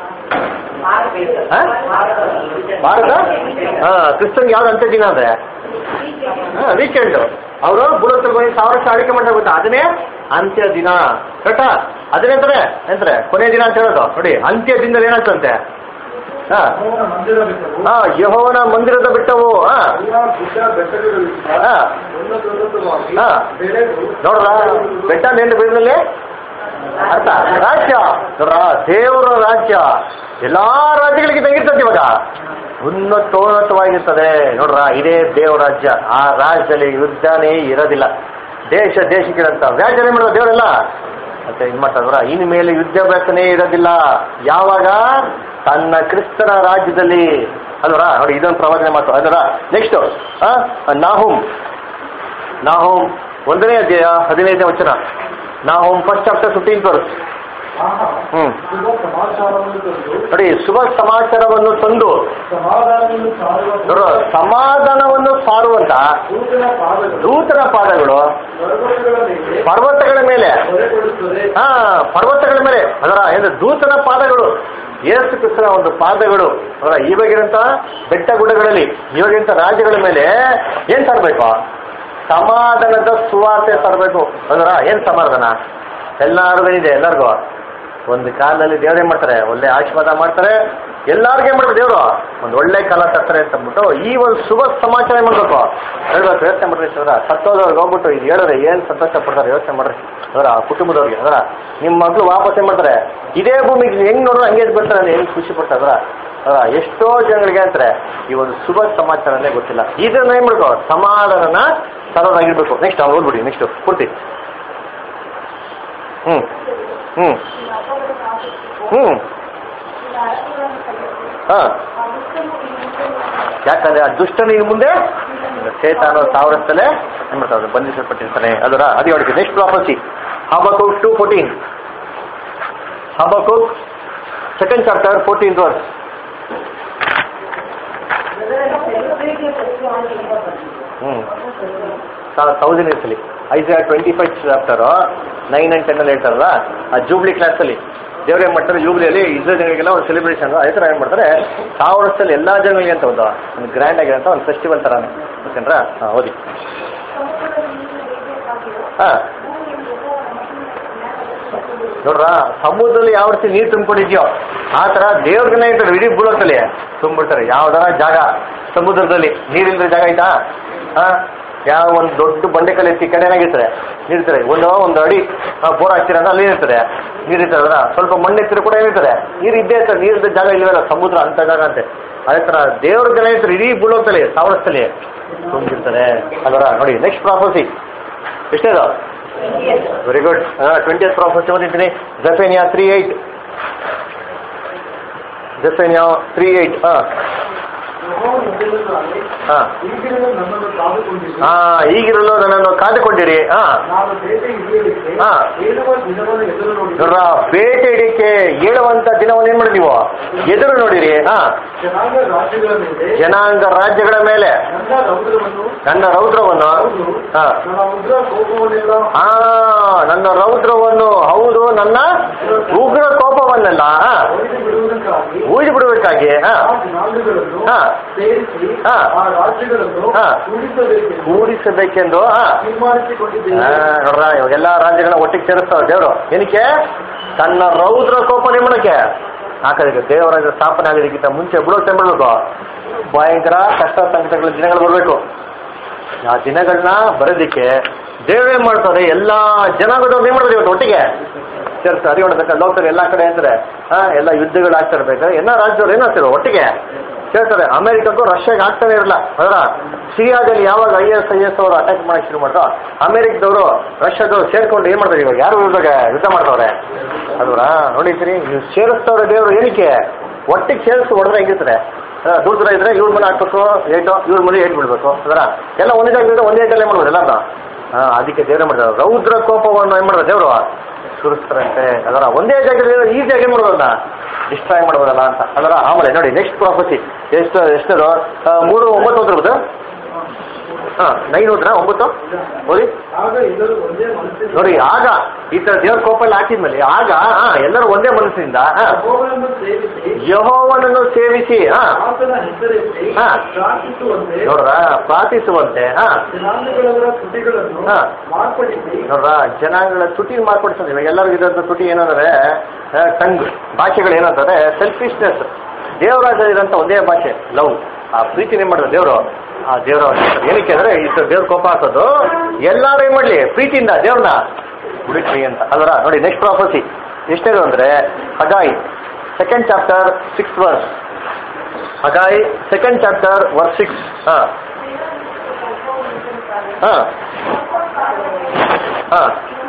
ಆ? ಭಾರತ ಹಾ ಕ್ರಿಸ್ತನ್ಗೆ ಯಾವ್ದು ಅಂತ್ಯ ದಿನ ಅಂದ್ರೆ ವೀಕೆಂಡ್ ಅವರು ಬುಡത്തിൽ ಹೋಗಿ ಸಾವಿರ ವರ್ಷ ಆಳ್ವಿಕೆ ಮಾಡ್ತಾ ಗೊತ್ತಾ ಅದನ್ನೇ ಅಂತ್ಯ ದಿನ ಕರೆಕ್ಟಾ ಅದನ್ನೇ ಅಂತಾರೆ ಎಂತಾರೆ ಕೊನೆಯ ದಿನ ಅಂತ ಹೇಳೋದು ನೋಡಿ ಅಂತ್ಯ ದಿನದಲ್ಲಿ ಏನಾಗ್ತಂತೆ ಹಾ ಯೆಹೋವನ ಮಂದಿರ ಬಿಟ್ಟವು ಹಾ ಯಹೋವನ ಮಂದಿರದ ಬಿಟ್ಟವು ಹಾ ಎಲ್ಲ ಗುಡ್ಡ ಬೆಟ್ಟಗಳಿಂದ ಹಾ ಉನ್ನತೋನ್ನತವಾಗಿ ಹಾ. ಬೆಳೆದು ನೋಡ್ರ ಬೆಟ್ಟ ನೇಂದ್ರ ಬೀಳದಲ್ಲಿ ಅರ್ಥ ರಾಜ್ಯ ನೋಡ್ರ ದೇವರ ರಾಜ್ಯ ಎಲ್ಲಾ ರಾಜ್ಯಗಳಿಗೆ ತಂಗಿರ್ತದೆ ಇವಾಗ ಉನ್ನತೋನ್ನತವಾಗಿರ್ತದೆ ನೋಡ್ರ ಇದೇ ದೇವರ ರಾಜ್ಯ ಆ ರಾಜ್ಯದಲ್ಲಿ ಯುದ್ಧನೇ ಇರೋದಿಲ್ಲ ದೇಶ ದೇಶಕ್ಕಿರಂತ ವ್ಯಾಜ್ಯನೇ ಮಾಡೋದು ದೇವರೆಲ್ಲ ಮತ್ತೆ ಇದ್ ಮಾಡ್ತಾರ ಇನ್ ಮೇಲೆ ಯುದ್ಧಾಭ್ಯಾಸನೇ ಇರೋದಿಲ್ಲ ಯಾವಾಗ ತನ್ನ ಕ್ರಿಸ್ತನ ರಾಜ್ಯದಲ್ಲಿ ಅಲ್ವರ ನೋಡಿ ಇದೊಂದು ಪ್ರವಚನೆ ಮಾತು ಅದರ ನೆಕ್ಸ್ಟ್ ನಾಹುಮ್ ನಾಹೋಮ್ ಒಂದನೇ ಅಧ್ಯಾಯ ಹದಿನೈದನೇ ವಚನ Nahum first chapter fifteen verse ಆಹಾ ಹ್ಮ್ ಶುಭ ಸಮಾಚಾರವನ್ನು ತಂದು ನೋಡಿ ಶುಭ ಸಮಾಚಾರವನ್ನು ತಂದು ಸಮಾಧಾನವನ್ನು ಸಾರುವ ನೋಡು, ಸಮಾಧಾನವನ್ನು ಸಾರುವಂತ ದೂತನ ಪಾದಗಳು ದೂತನ ಪಾದಗಳು ಪರ್ವತಗಳ ಮೇಲೆ ಪರ್ವತಗಳ ಮೇಲೆ ಹೊರೆಕೊಡುತ್ತದೆ ಹಾ ಪರ್ವತಗಳ ಮೇಲೆ ಅದರ ಏನು ದೂತನ ಪಾದಗಳು ಏಸು ಕ್ರಿಸ್ತನ ಒಂದು ಪಾದಗಳು ಅದರ ಇವಾಗಿರಂತ ಬೆಟ್ಟ ಗುಡ್ಡಗಳಲ್ಲಿ ಇವಾಗಿರಂತ ರಾಜ್ಯಗಳ ಮೇಲೆ ಏನ್ ತರಬೇಕು ಸಮಾಧಾನದ ಸುವಾರ್ತೆ ತರಬೇಕು ಅದರ ಏನ್ ಸಮಾಧಾನ ಎಲ್ಲಾರ್ಗು ಇದೆ ಎಲ್ಲರಿಗೂ ಒಂದು ಕಾಲದಲ್ಲಿ ದೇವ್ರು ಏನ್ ಮಾಡ್ತಾರೆ ಒಳ್ಳೆ ಆಶೀರ್ವಾದ ಮಾಡ್ತಾರೆ ಎಲ್ಲಾರ್ಗೂ ಏನ್ ಮಾಡ್ತಾರೆ ದೇವರು ಒಂದು ಒಳ್ಳೆ ಕಾಲ ತರ್ತಾರೆ ಅಂತ ಅಂದ್ಬಿಟ್ಟು ಈ ಒಂದು ಶುಭ ಸಮಾಚಾರ ಏನ್ ಮಾಡ್ಬೇಕು ಹೇಳ್ಬೇಕು ಯೋಚನೆ ಮಾಡ್ರಿ ಸರ್ ಸತ್ತೋದವ್ರಿಗೆ ಹೋಗ್ಬಿಟ್ಟು ಇದು ಹೇಳಿದ್ರೆ ಏನ್ ಸಂತೋಷ ಪಡ್ತಾರೆ ಯೋಚನೆ ಮಾಡ್ರಿ ಅದರ ಕುಟುಂಬದವ್ರಿಗೆ ಅದರ ನಿಮ್ಮ ಮಗಳು ವಾಪಸ್ ಏನ್ ಮಾಡ್ತಾರೆ ಇದೇ ಭೂಮಿಗೆ ಹೆಂಗ್ ನೋಡ್ರೆ ಹಂಗೆ ಬರ್ತಾರೆ ಅಂದ್ರೆ ಹೆಂಗ್ ಖುಷಿ ಪಡ್ತಾರೆ ಅದರ ಅದರ ಎಷ್ಟೋ ಜನಗಳಿಗೆ ಅಂತಾರೆ ಈ ಒಂದು ಶುಭ ಸಮಾಚಾರನೇ ಗೊತ್ತಿಲ್ಲ ಇದನ್ನ ಏನ್ ಮಾಡ್ಕೋ ಸಮಾಧಾನನ ತರೋದಾಗಿರ್ಬೇಕು ನೆಕ್ಸ್ಟ್ ಅವ್ರು ಓದ್ಬಿಡಿ ನೆಕ್ಸ್ಟ್ ಪೂರ್ತಿ ಹ್ಮ್ ಹ್ಮ್ ಹ್ಮ್ ಹಾ ಯಾಕಂದ್ರೆ ಆ ದುಷ್ಟನ ಇನ್ನು ಮುಂದೆ ಚೇತಾನ ಸಾವಿರಸ್ತಲೇ ಏನ್ ಮಾಡ್ತಾರೆ ಬಂಧಿಸಲ್ಪಟ್ಟಿರ್ತಾನೆ ಅದರ ಅದು ಹೇಳಿ next prophecy Habakkuk two fourteen Habakkuk second chapter fourteen verse ಹ್ಮ್ ತೌಸಂಡ್ ಇಯರ್ಸ್ ಅಲ್ಲಿ ಐದು twenty five chapter nine and ten ಅಲ್ಲಿ ಹೇಳ್ತಾರಲ್ಲ ಆ ಜೂಬ್ಲಿ ಕ್ಲಾಸ್ ಅಲ್ಲಿ ದೇವ್ರು ಏನ್ ಮಾಡ್ತಾರೆ ಜೂಬ್ಲಿಯಲ್ಲಿ ಇದ್ರ ಜನಗಳಿಗೆಲ್ಲ ಒಂದು ಸೆಲೆಬ್ರೇಷನ್ ಅದೇ ಥರ ಏನ್ ಮಾಡ್ತಾರೆ ಸಾವಿರ ವರ್ಷದಲ್ಲಿ ಎಲ್ಲಾ ಜನಗಳಿಗೆ ಅಂತ ಒಂದು ಒಂದು ಗ್ರ್ಯಾಂಡ್ ಆಗಿರೋಂಥ ಒಂದು ಫೆಸ್ಟಿವಲ್ ತರಾನೇ ಓಕೆನ್ರಾ ಹಾಂ ಓದಿ ಹಾ ನೋಡ್ರ ಸಮುದ್ರದಲ್ಲಿ ಯಾವ ರೀತಿ ನೀರು ತುಂಬಿಕೊಂಡಿದ್ಯೋ ಆ ತರ ದೇವ್ರಿಗನ್ನ ಇರ್ತಾರೆ ಇಡೀ ಬುಡಕಲ್ಲಿ ತುಂಬಿಡ್ತಾರೆ ಯಾವ್ದಾರ ಜಾಗ ಸಮುದ್ರದಲ್ಲಿ ನೀರಿಲ್ಲದ ಜಾಗ ಐತಾ ಹಾ ಯಾವ ಒಂದು ದೊಡ್ಡ ಬಂಡೆಕಲ್ಲಿ ಎತ್ತಿ ಕಡೆನಾಗಿರ್ತಾರೆ ನೀರ್ತಾರೆ ಒಂದು ಒಂದು ಅಡಿ ಆ, ಬೋರ್ ಹಾಕ್ತೀರ ಅಂದ್ರೆ ಅಲ್ಲಿ ಇರ್ತದೆ ನೀರು ಇರ್ತದೆ ಅದರ ಸ್ವಲ್ಪ ಮಣ್ಣು ಎತ್ತಿರ ಕೂಡ ಏನಿರ್ತದೆ ನೀರು ಇದ್ದೇ ಇರ್ತದೆ ನೀರಿದ್ದ ಜಾಗ ಇಲ್ವಲ್ಲ ಸಮುದ್ರ ಅಂತ ಜಾಗ ಅಂತೆ ಅದೇ ತರ ದೇವ್ರ ಜನ ಇರ್ತಾರೆ ಇಡೀ ಬುಡಕಲ್ಲಿ ಸಾವಿರಸ್ಥಲಿ ತುಂಬಿರ್ತಾರೆ ಅದರ ನೋಡಿ ನೆಕ್ಸ್ಟ್ ಪ್ರಾಪರ್ಸಿ ಎಷ್ಟೇದು ವೆರಿ ಗುಡ್ ಟ್ವೆಂಟಿ ಪ್ರಾಫೆಸ್ ಓದಿದ್ದೀನಿ Zephaniah three eight Zephaniah three eight ಹಾಂ ಯೆಹೋವನು ನುಡಿಯುತ್ತಾನೆ, ಹಾಂ ಈಗಿರಲು ನನ್ನನ್ನು ಕಾದುಕೊಂಡಿರಿ ಹಾಂ ಈಗಿರಲು ನನ್ನನ್ನು ಕಾದುಕೊಂಡಿರಿ ಹಾಂ ನಾನು ಬೇಟೆ ಹಿಡಿಯಲಿಕ್ಕೆ ಹಾ. ಏಳುವ ದಿನವನ್ನು ಎದುರು ನೋಡಿ ನೋಡ್ರ ಬೇಟೆ ಹಿಡಿಯಕ್ಕೆ ಹೇಳುವಂತ ದಿನವನ್ನು ಏನ್ ಮಾಡಿ ನೀವು ಎದುರು ನೋಡಿರಿ ಹಾಂ ಜನಾಂಗ ರಾಜ್ಯಗಳ ಮೇಲೆ ಜನಾಂಗ ರಾಜ್ಯಗಳ ಮೇಲೆ ನನ್ನ ರೌದ್ರವನ್ನು ನನ್ನ ರೌದ್ರವನ್ನು ಹೌದು, ಹಾಂ ನನ್ನ ಉಗ್ರ ಕೋಪವನ್ನೆಲ್ಲ ಆ ನನ್ನ ರೌದ್ರವನ್ನು ಹೌದು ನನ್ನ ಉಗ್ರ ಕೋಪವನ್ನೆಲ್ಲ ಹಾ, ಒಯ್ದು ಬಿಡುವುದಕ್ಕಾಗಿ ಊದಿ ಬಿಡಬೇಕಾಗಿ ಹಾ ಆ ಜನಾಂಗಗಳನ್ನು ಹಾ. ಸೇರಿಸಿ ಹಾ. ಆ ರಾಜ್ಯಗಳನ್ನು ಹಾ. ಉಳಿಸಬೇಕೆಂದು ಕೂಡಿಸಬೇಕೆಂದು ಹಾ ತೀರ್ಮಾನಿಸಿಕೊಂಡಿದ್ದೇನೆ ಆ, ನೋಡ್ರ ಇವಾಗೆಲ್ಲ ರಾಜ್ಯಗಳನ್ನ ಒಟ್ಟಿಗೆ ಸೇರಿಸ್ತಾವ ದೇವರು ಏನಕ್ಕೆ ತನ್ನ ರೌದ್ರ ಕೋಪ ನಿರ್ಮಾಣಕ್ಕೆ ಹಾಕೋದಕ್ಕೆ ದೇವರ ಸ್ಥಾಪನೆ ಆಗೋದಕ್ಕಿಂತ ಮುಂಚೆ ಬಿಡೋಕೆ ಮಾಡ್ಬೇಕು ಭಯಂಕರ ಕಷ್ಟ ಸಂಕಟಗಳ ದಿನಗಳು ಬರಬೇಕು ಆ ದಿನಗಳನ್ನ ಬರೋದಕ್ಕೆ ದೇವ್ರು ಏನ್ ಮಾಡ್ತಾರೆ ಎಲ್ಲಾ ಜನಾಂಗದವ್ರು ಏನ್ ಮಾಡೋದು ಇವತ್ತು ಒಟ್ಟಿಗೆ ಸೇರ್ತಾರೆ ಅದೇ ನೋಡ್ಬೇಕು ಲೋಕದಲ್ಲಿ ಎಲ್ಲಾ ಕಡೆ ಅಂದ್ರೆ ಹಾ ಎಲ್ಲ ಯುದ್ಧಗಳು ಆಗ್ತಾ ಇರ್ಬೇಕಾದ್ರೆ ಎಲ್ಲ ರಾಜ್ಯದವ್ರು ಏನಾಗ್ತಾರೆ ಒಟ್ಟಿಗೆ ಸೇರ್ತಾರೆ ಅಮೆರಿಕಕ್ಕೂ ರಷ್ಯಾಗೆ ಆಗ್ತಾನೆ ಇರಲ್ಲ ಅದರ ಸಿರಿಯಾದಲ್ಲಿ ಯಾವಾಗ ಐ ಎಸ್ ಐ ಎಸ್ ಅವರು ಅಟ್ಯಾಕ್ ಮಾಡಕ್ ಶುರು ಮಾಡ್ರೋ ಅಮೆರಿಕದವರು ರಷ್ಯಾದವ್ರು ಸೇರ್ಕೊಂಡು ಏನ್ ಮಾಡ್ತಾರೆ ಇವಾಗ ಯಾರು ವಿರುದ್ಧ ಯುದ್ಧ ಮಾಡ್ತಾವ್ರೆ ಅದರ ನೋಡಿದ್ರಿ ನೀವು ಸೇರಿಸ್ತವ್ರೆ ದೇವರು ಏನಕ್ಕೆ ಒಟ್ಟಿಗೆ ಸೇರಿಸಿ ಹೊಡೆದ್ರೆ ಹೆಂಗಿರ್ತಾರೆ ಆ, ದೂರ ದೂರ ಇದ್ರೆ ಇವ್ರ ಮನೆ ಹಾಕ್ಬೇಕು ಏಟು ಇವ್ರ ಮನೆ ಏಟ್ ಬಿಡ್ಬೇಕು ಅದರ ಎಲ್ಲ ಒಂದೇ ಜಾಗದಿಂದ ಒಂದೇ ಜಾಗದಲ್ಲೇ ಮಾಡ್ಬೋದು ಎಲ್ಲಾರ್ನ ಹಾ ಅದಕ್ಕೆ ದೇವ್ರೆ ಮಾಡಿದ್ರು ರೌದ್ರ ಕೋಪವನ್ನು ಏನ್ ಮಾಡಿದ್ರು ದೇವರು ಸುರಿಸ್ತಾರಂತೆ ಅದರ ಒಂದೇ ಜಾಗದಲ್ಲಿ ಈಸಿಯಾಗಿ ಏನು ಮಾಡ್ಬೋದಲ್ಲ ಡಿಸ್ಟ್ರಾಯ್ ಮಾಡ್ಬೋದಲ್ಲ ಅಂತ ಅದರ ಆಮೇಲೆ ನೋಡಿ ನೆಕ್ಸ್ಟ್ ಪ್ರಾಪರ್ಟಿ ಎಷ್ಟು ಎಷ್ಟದು ಆ, ಮೂರು ಒಂಬತ್ತು ಓದಿರ್ಬೋದು ಹಾಂ ನೈನ್ ಓದ್ರಾ ಒಂಬತ್ತು ಓದಿ ಆಗ ಎಲ್ಲರೂ ಒಂದೇ ಮನಸ್ಸಿನಿಂದ ನೋಡಿ ಆಗ ಈ ತರ ದೇವ್ರ ಕೋಪಲ್ಲಿ ಹಾಕಿದ್ಮೇಲೆ ಆಗ ಹಾ ಎಲ್ಲರೂ ಒಂದೇ ಮನಸ್ಸಿನಿಂದ ಹಾ ಯೆಹೋವನನ್ನು ಸೇವಿಸಿ ಯಹೋವನನ್ನು ಸೇವಿಸಿ ಹಾ ಆತನ ಹೆಸರೆತ್ತಿ ಹಾ. ಪ್ರಾರ್ಥಿಸುವಂತೆ ನೋಡ್ರ ಪ್ರಾರ್ಥಿಸುವಂತೆ ಹಾ ಜನಾಂಗಗಳವರ ತುಟಿಗಳನ್ನು ಹಾ. ಮಾರ್ಪಡಿಸಿ ನೋಡ್ರ ಜನಾಂಗಗಳ ತುಟಿ ಮಾರ್ಪಡಿಸೋದು ಇವಾಗ ಎಲ್ಲರಿಗೂ ಇರೋಂಥ ತುಟಿ ಏನಂದ್ರೆ ಟಂಗ್ ಭಾಷೆಗಳು ಏನಂತಾರೆ ಸೆಲ್ಫಿಶ್ನೆಸ್ ದೇವರಾಜ ಇರೋಂಥ ಒಂದೇ ಭಾಷೆ ಲವ್ ಆ ಪ್ರೀತಿನೇ ಮಾಡಿದ್ರು ದೇವರು ಆ ದೇವರ ಏನಕ್ಕೆ ಅಂದ್ರೆ ಈ ದೇವ್ರ ಕೋಪ ಹಾಕೋದು ಎಲ್ಲಾರು ಏನ್ ಮಾಡ್ಲಿ ಪ್ರೀತಿಯಿಂದ ದೇವ್ರನ್ನ ಉಳಿಸ್ರಿ ಅಂತ ಅಲ್ವರ ನೋಡಿ ನೆಕ್ಸ್ಟ್ ಪ್ರಾಪರ್ಸಿ ಎಷ್ಟೇದು ಅಂದ್ರೆ Haggai second chapter six verse Haggai second chapter verse six ಹಾ ಹಾ ಹಾ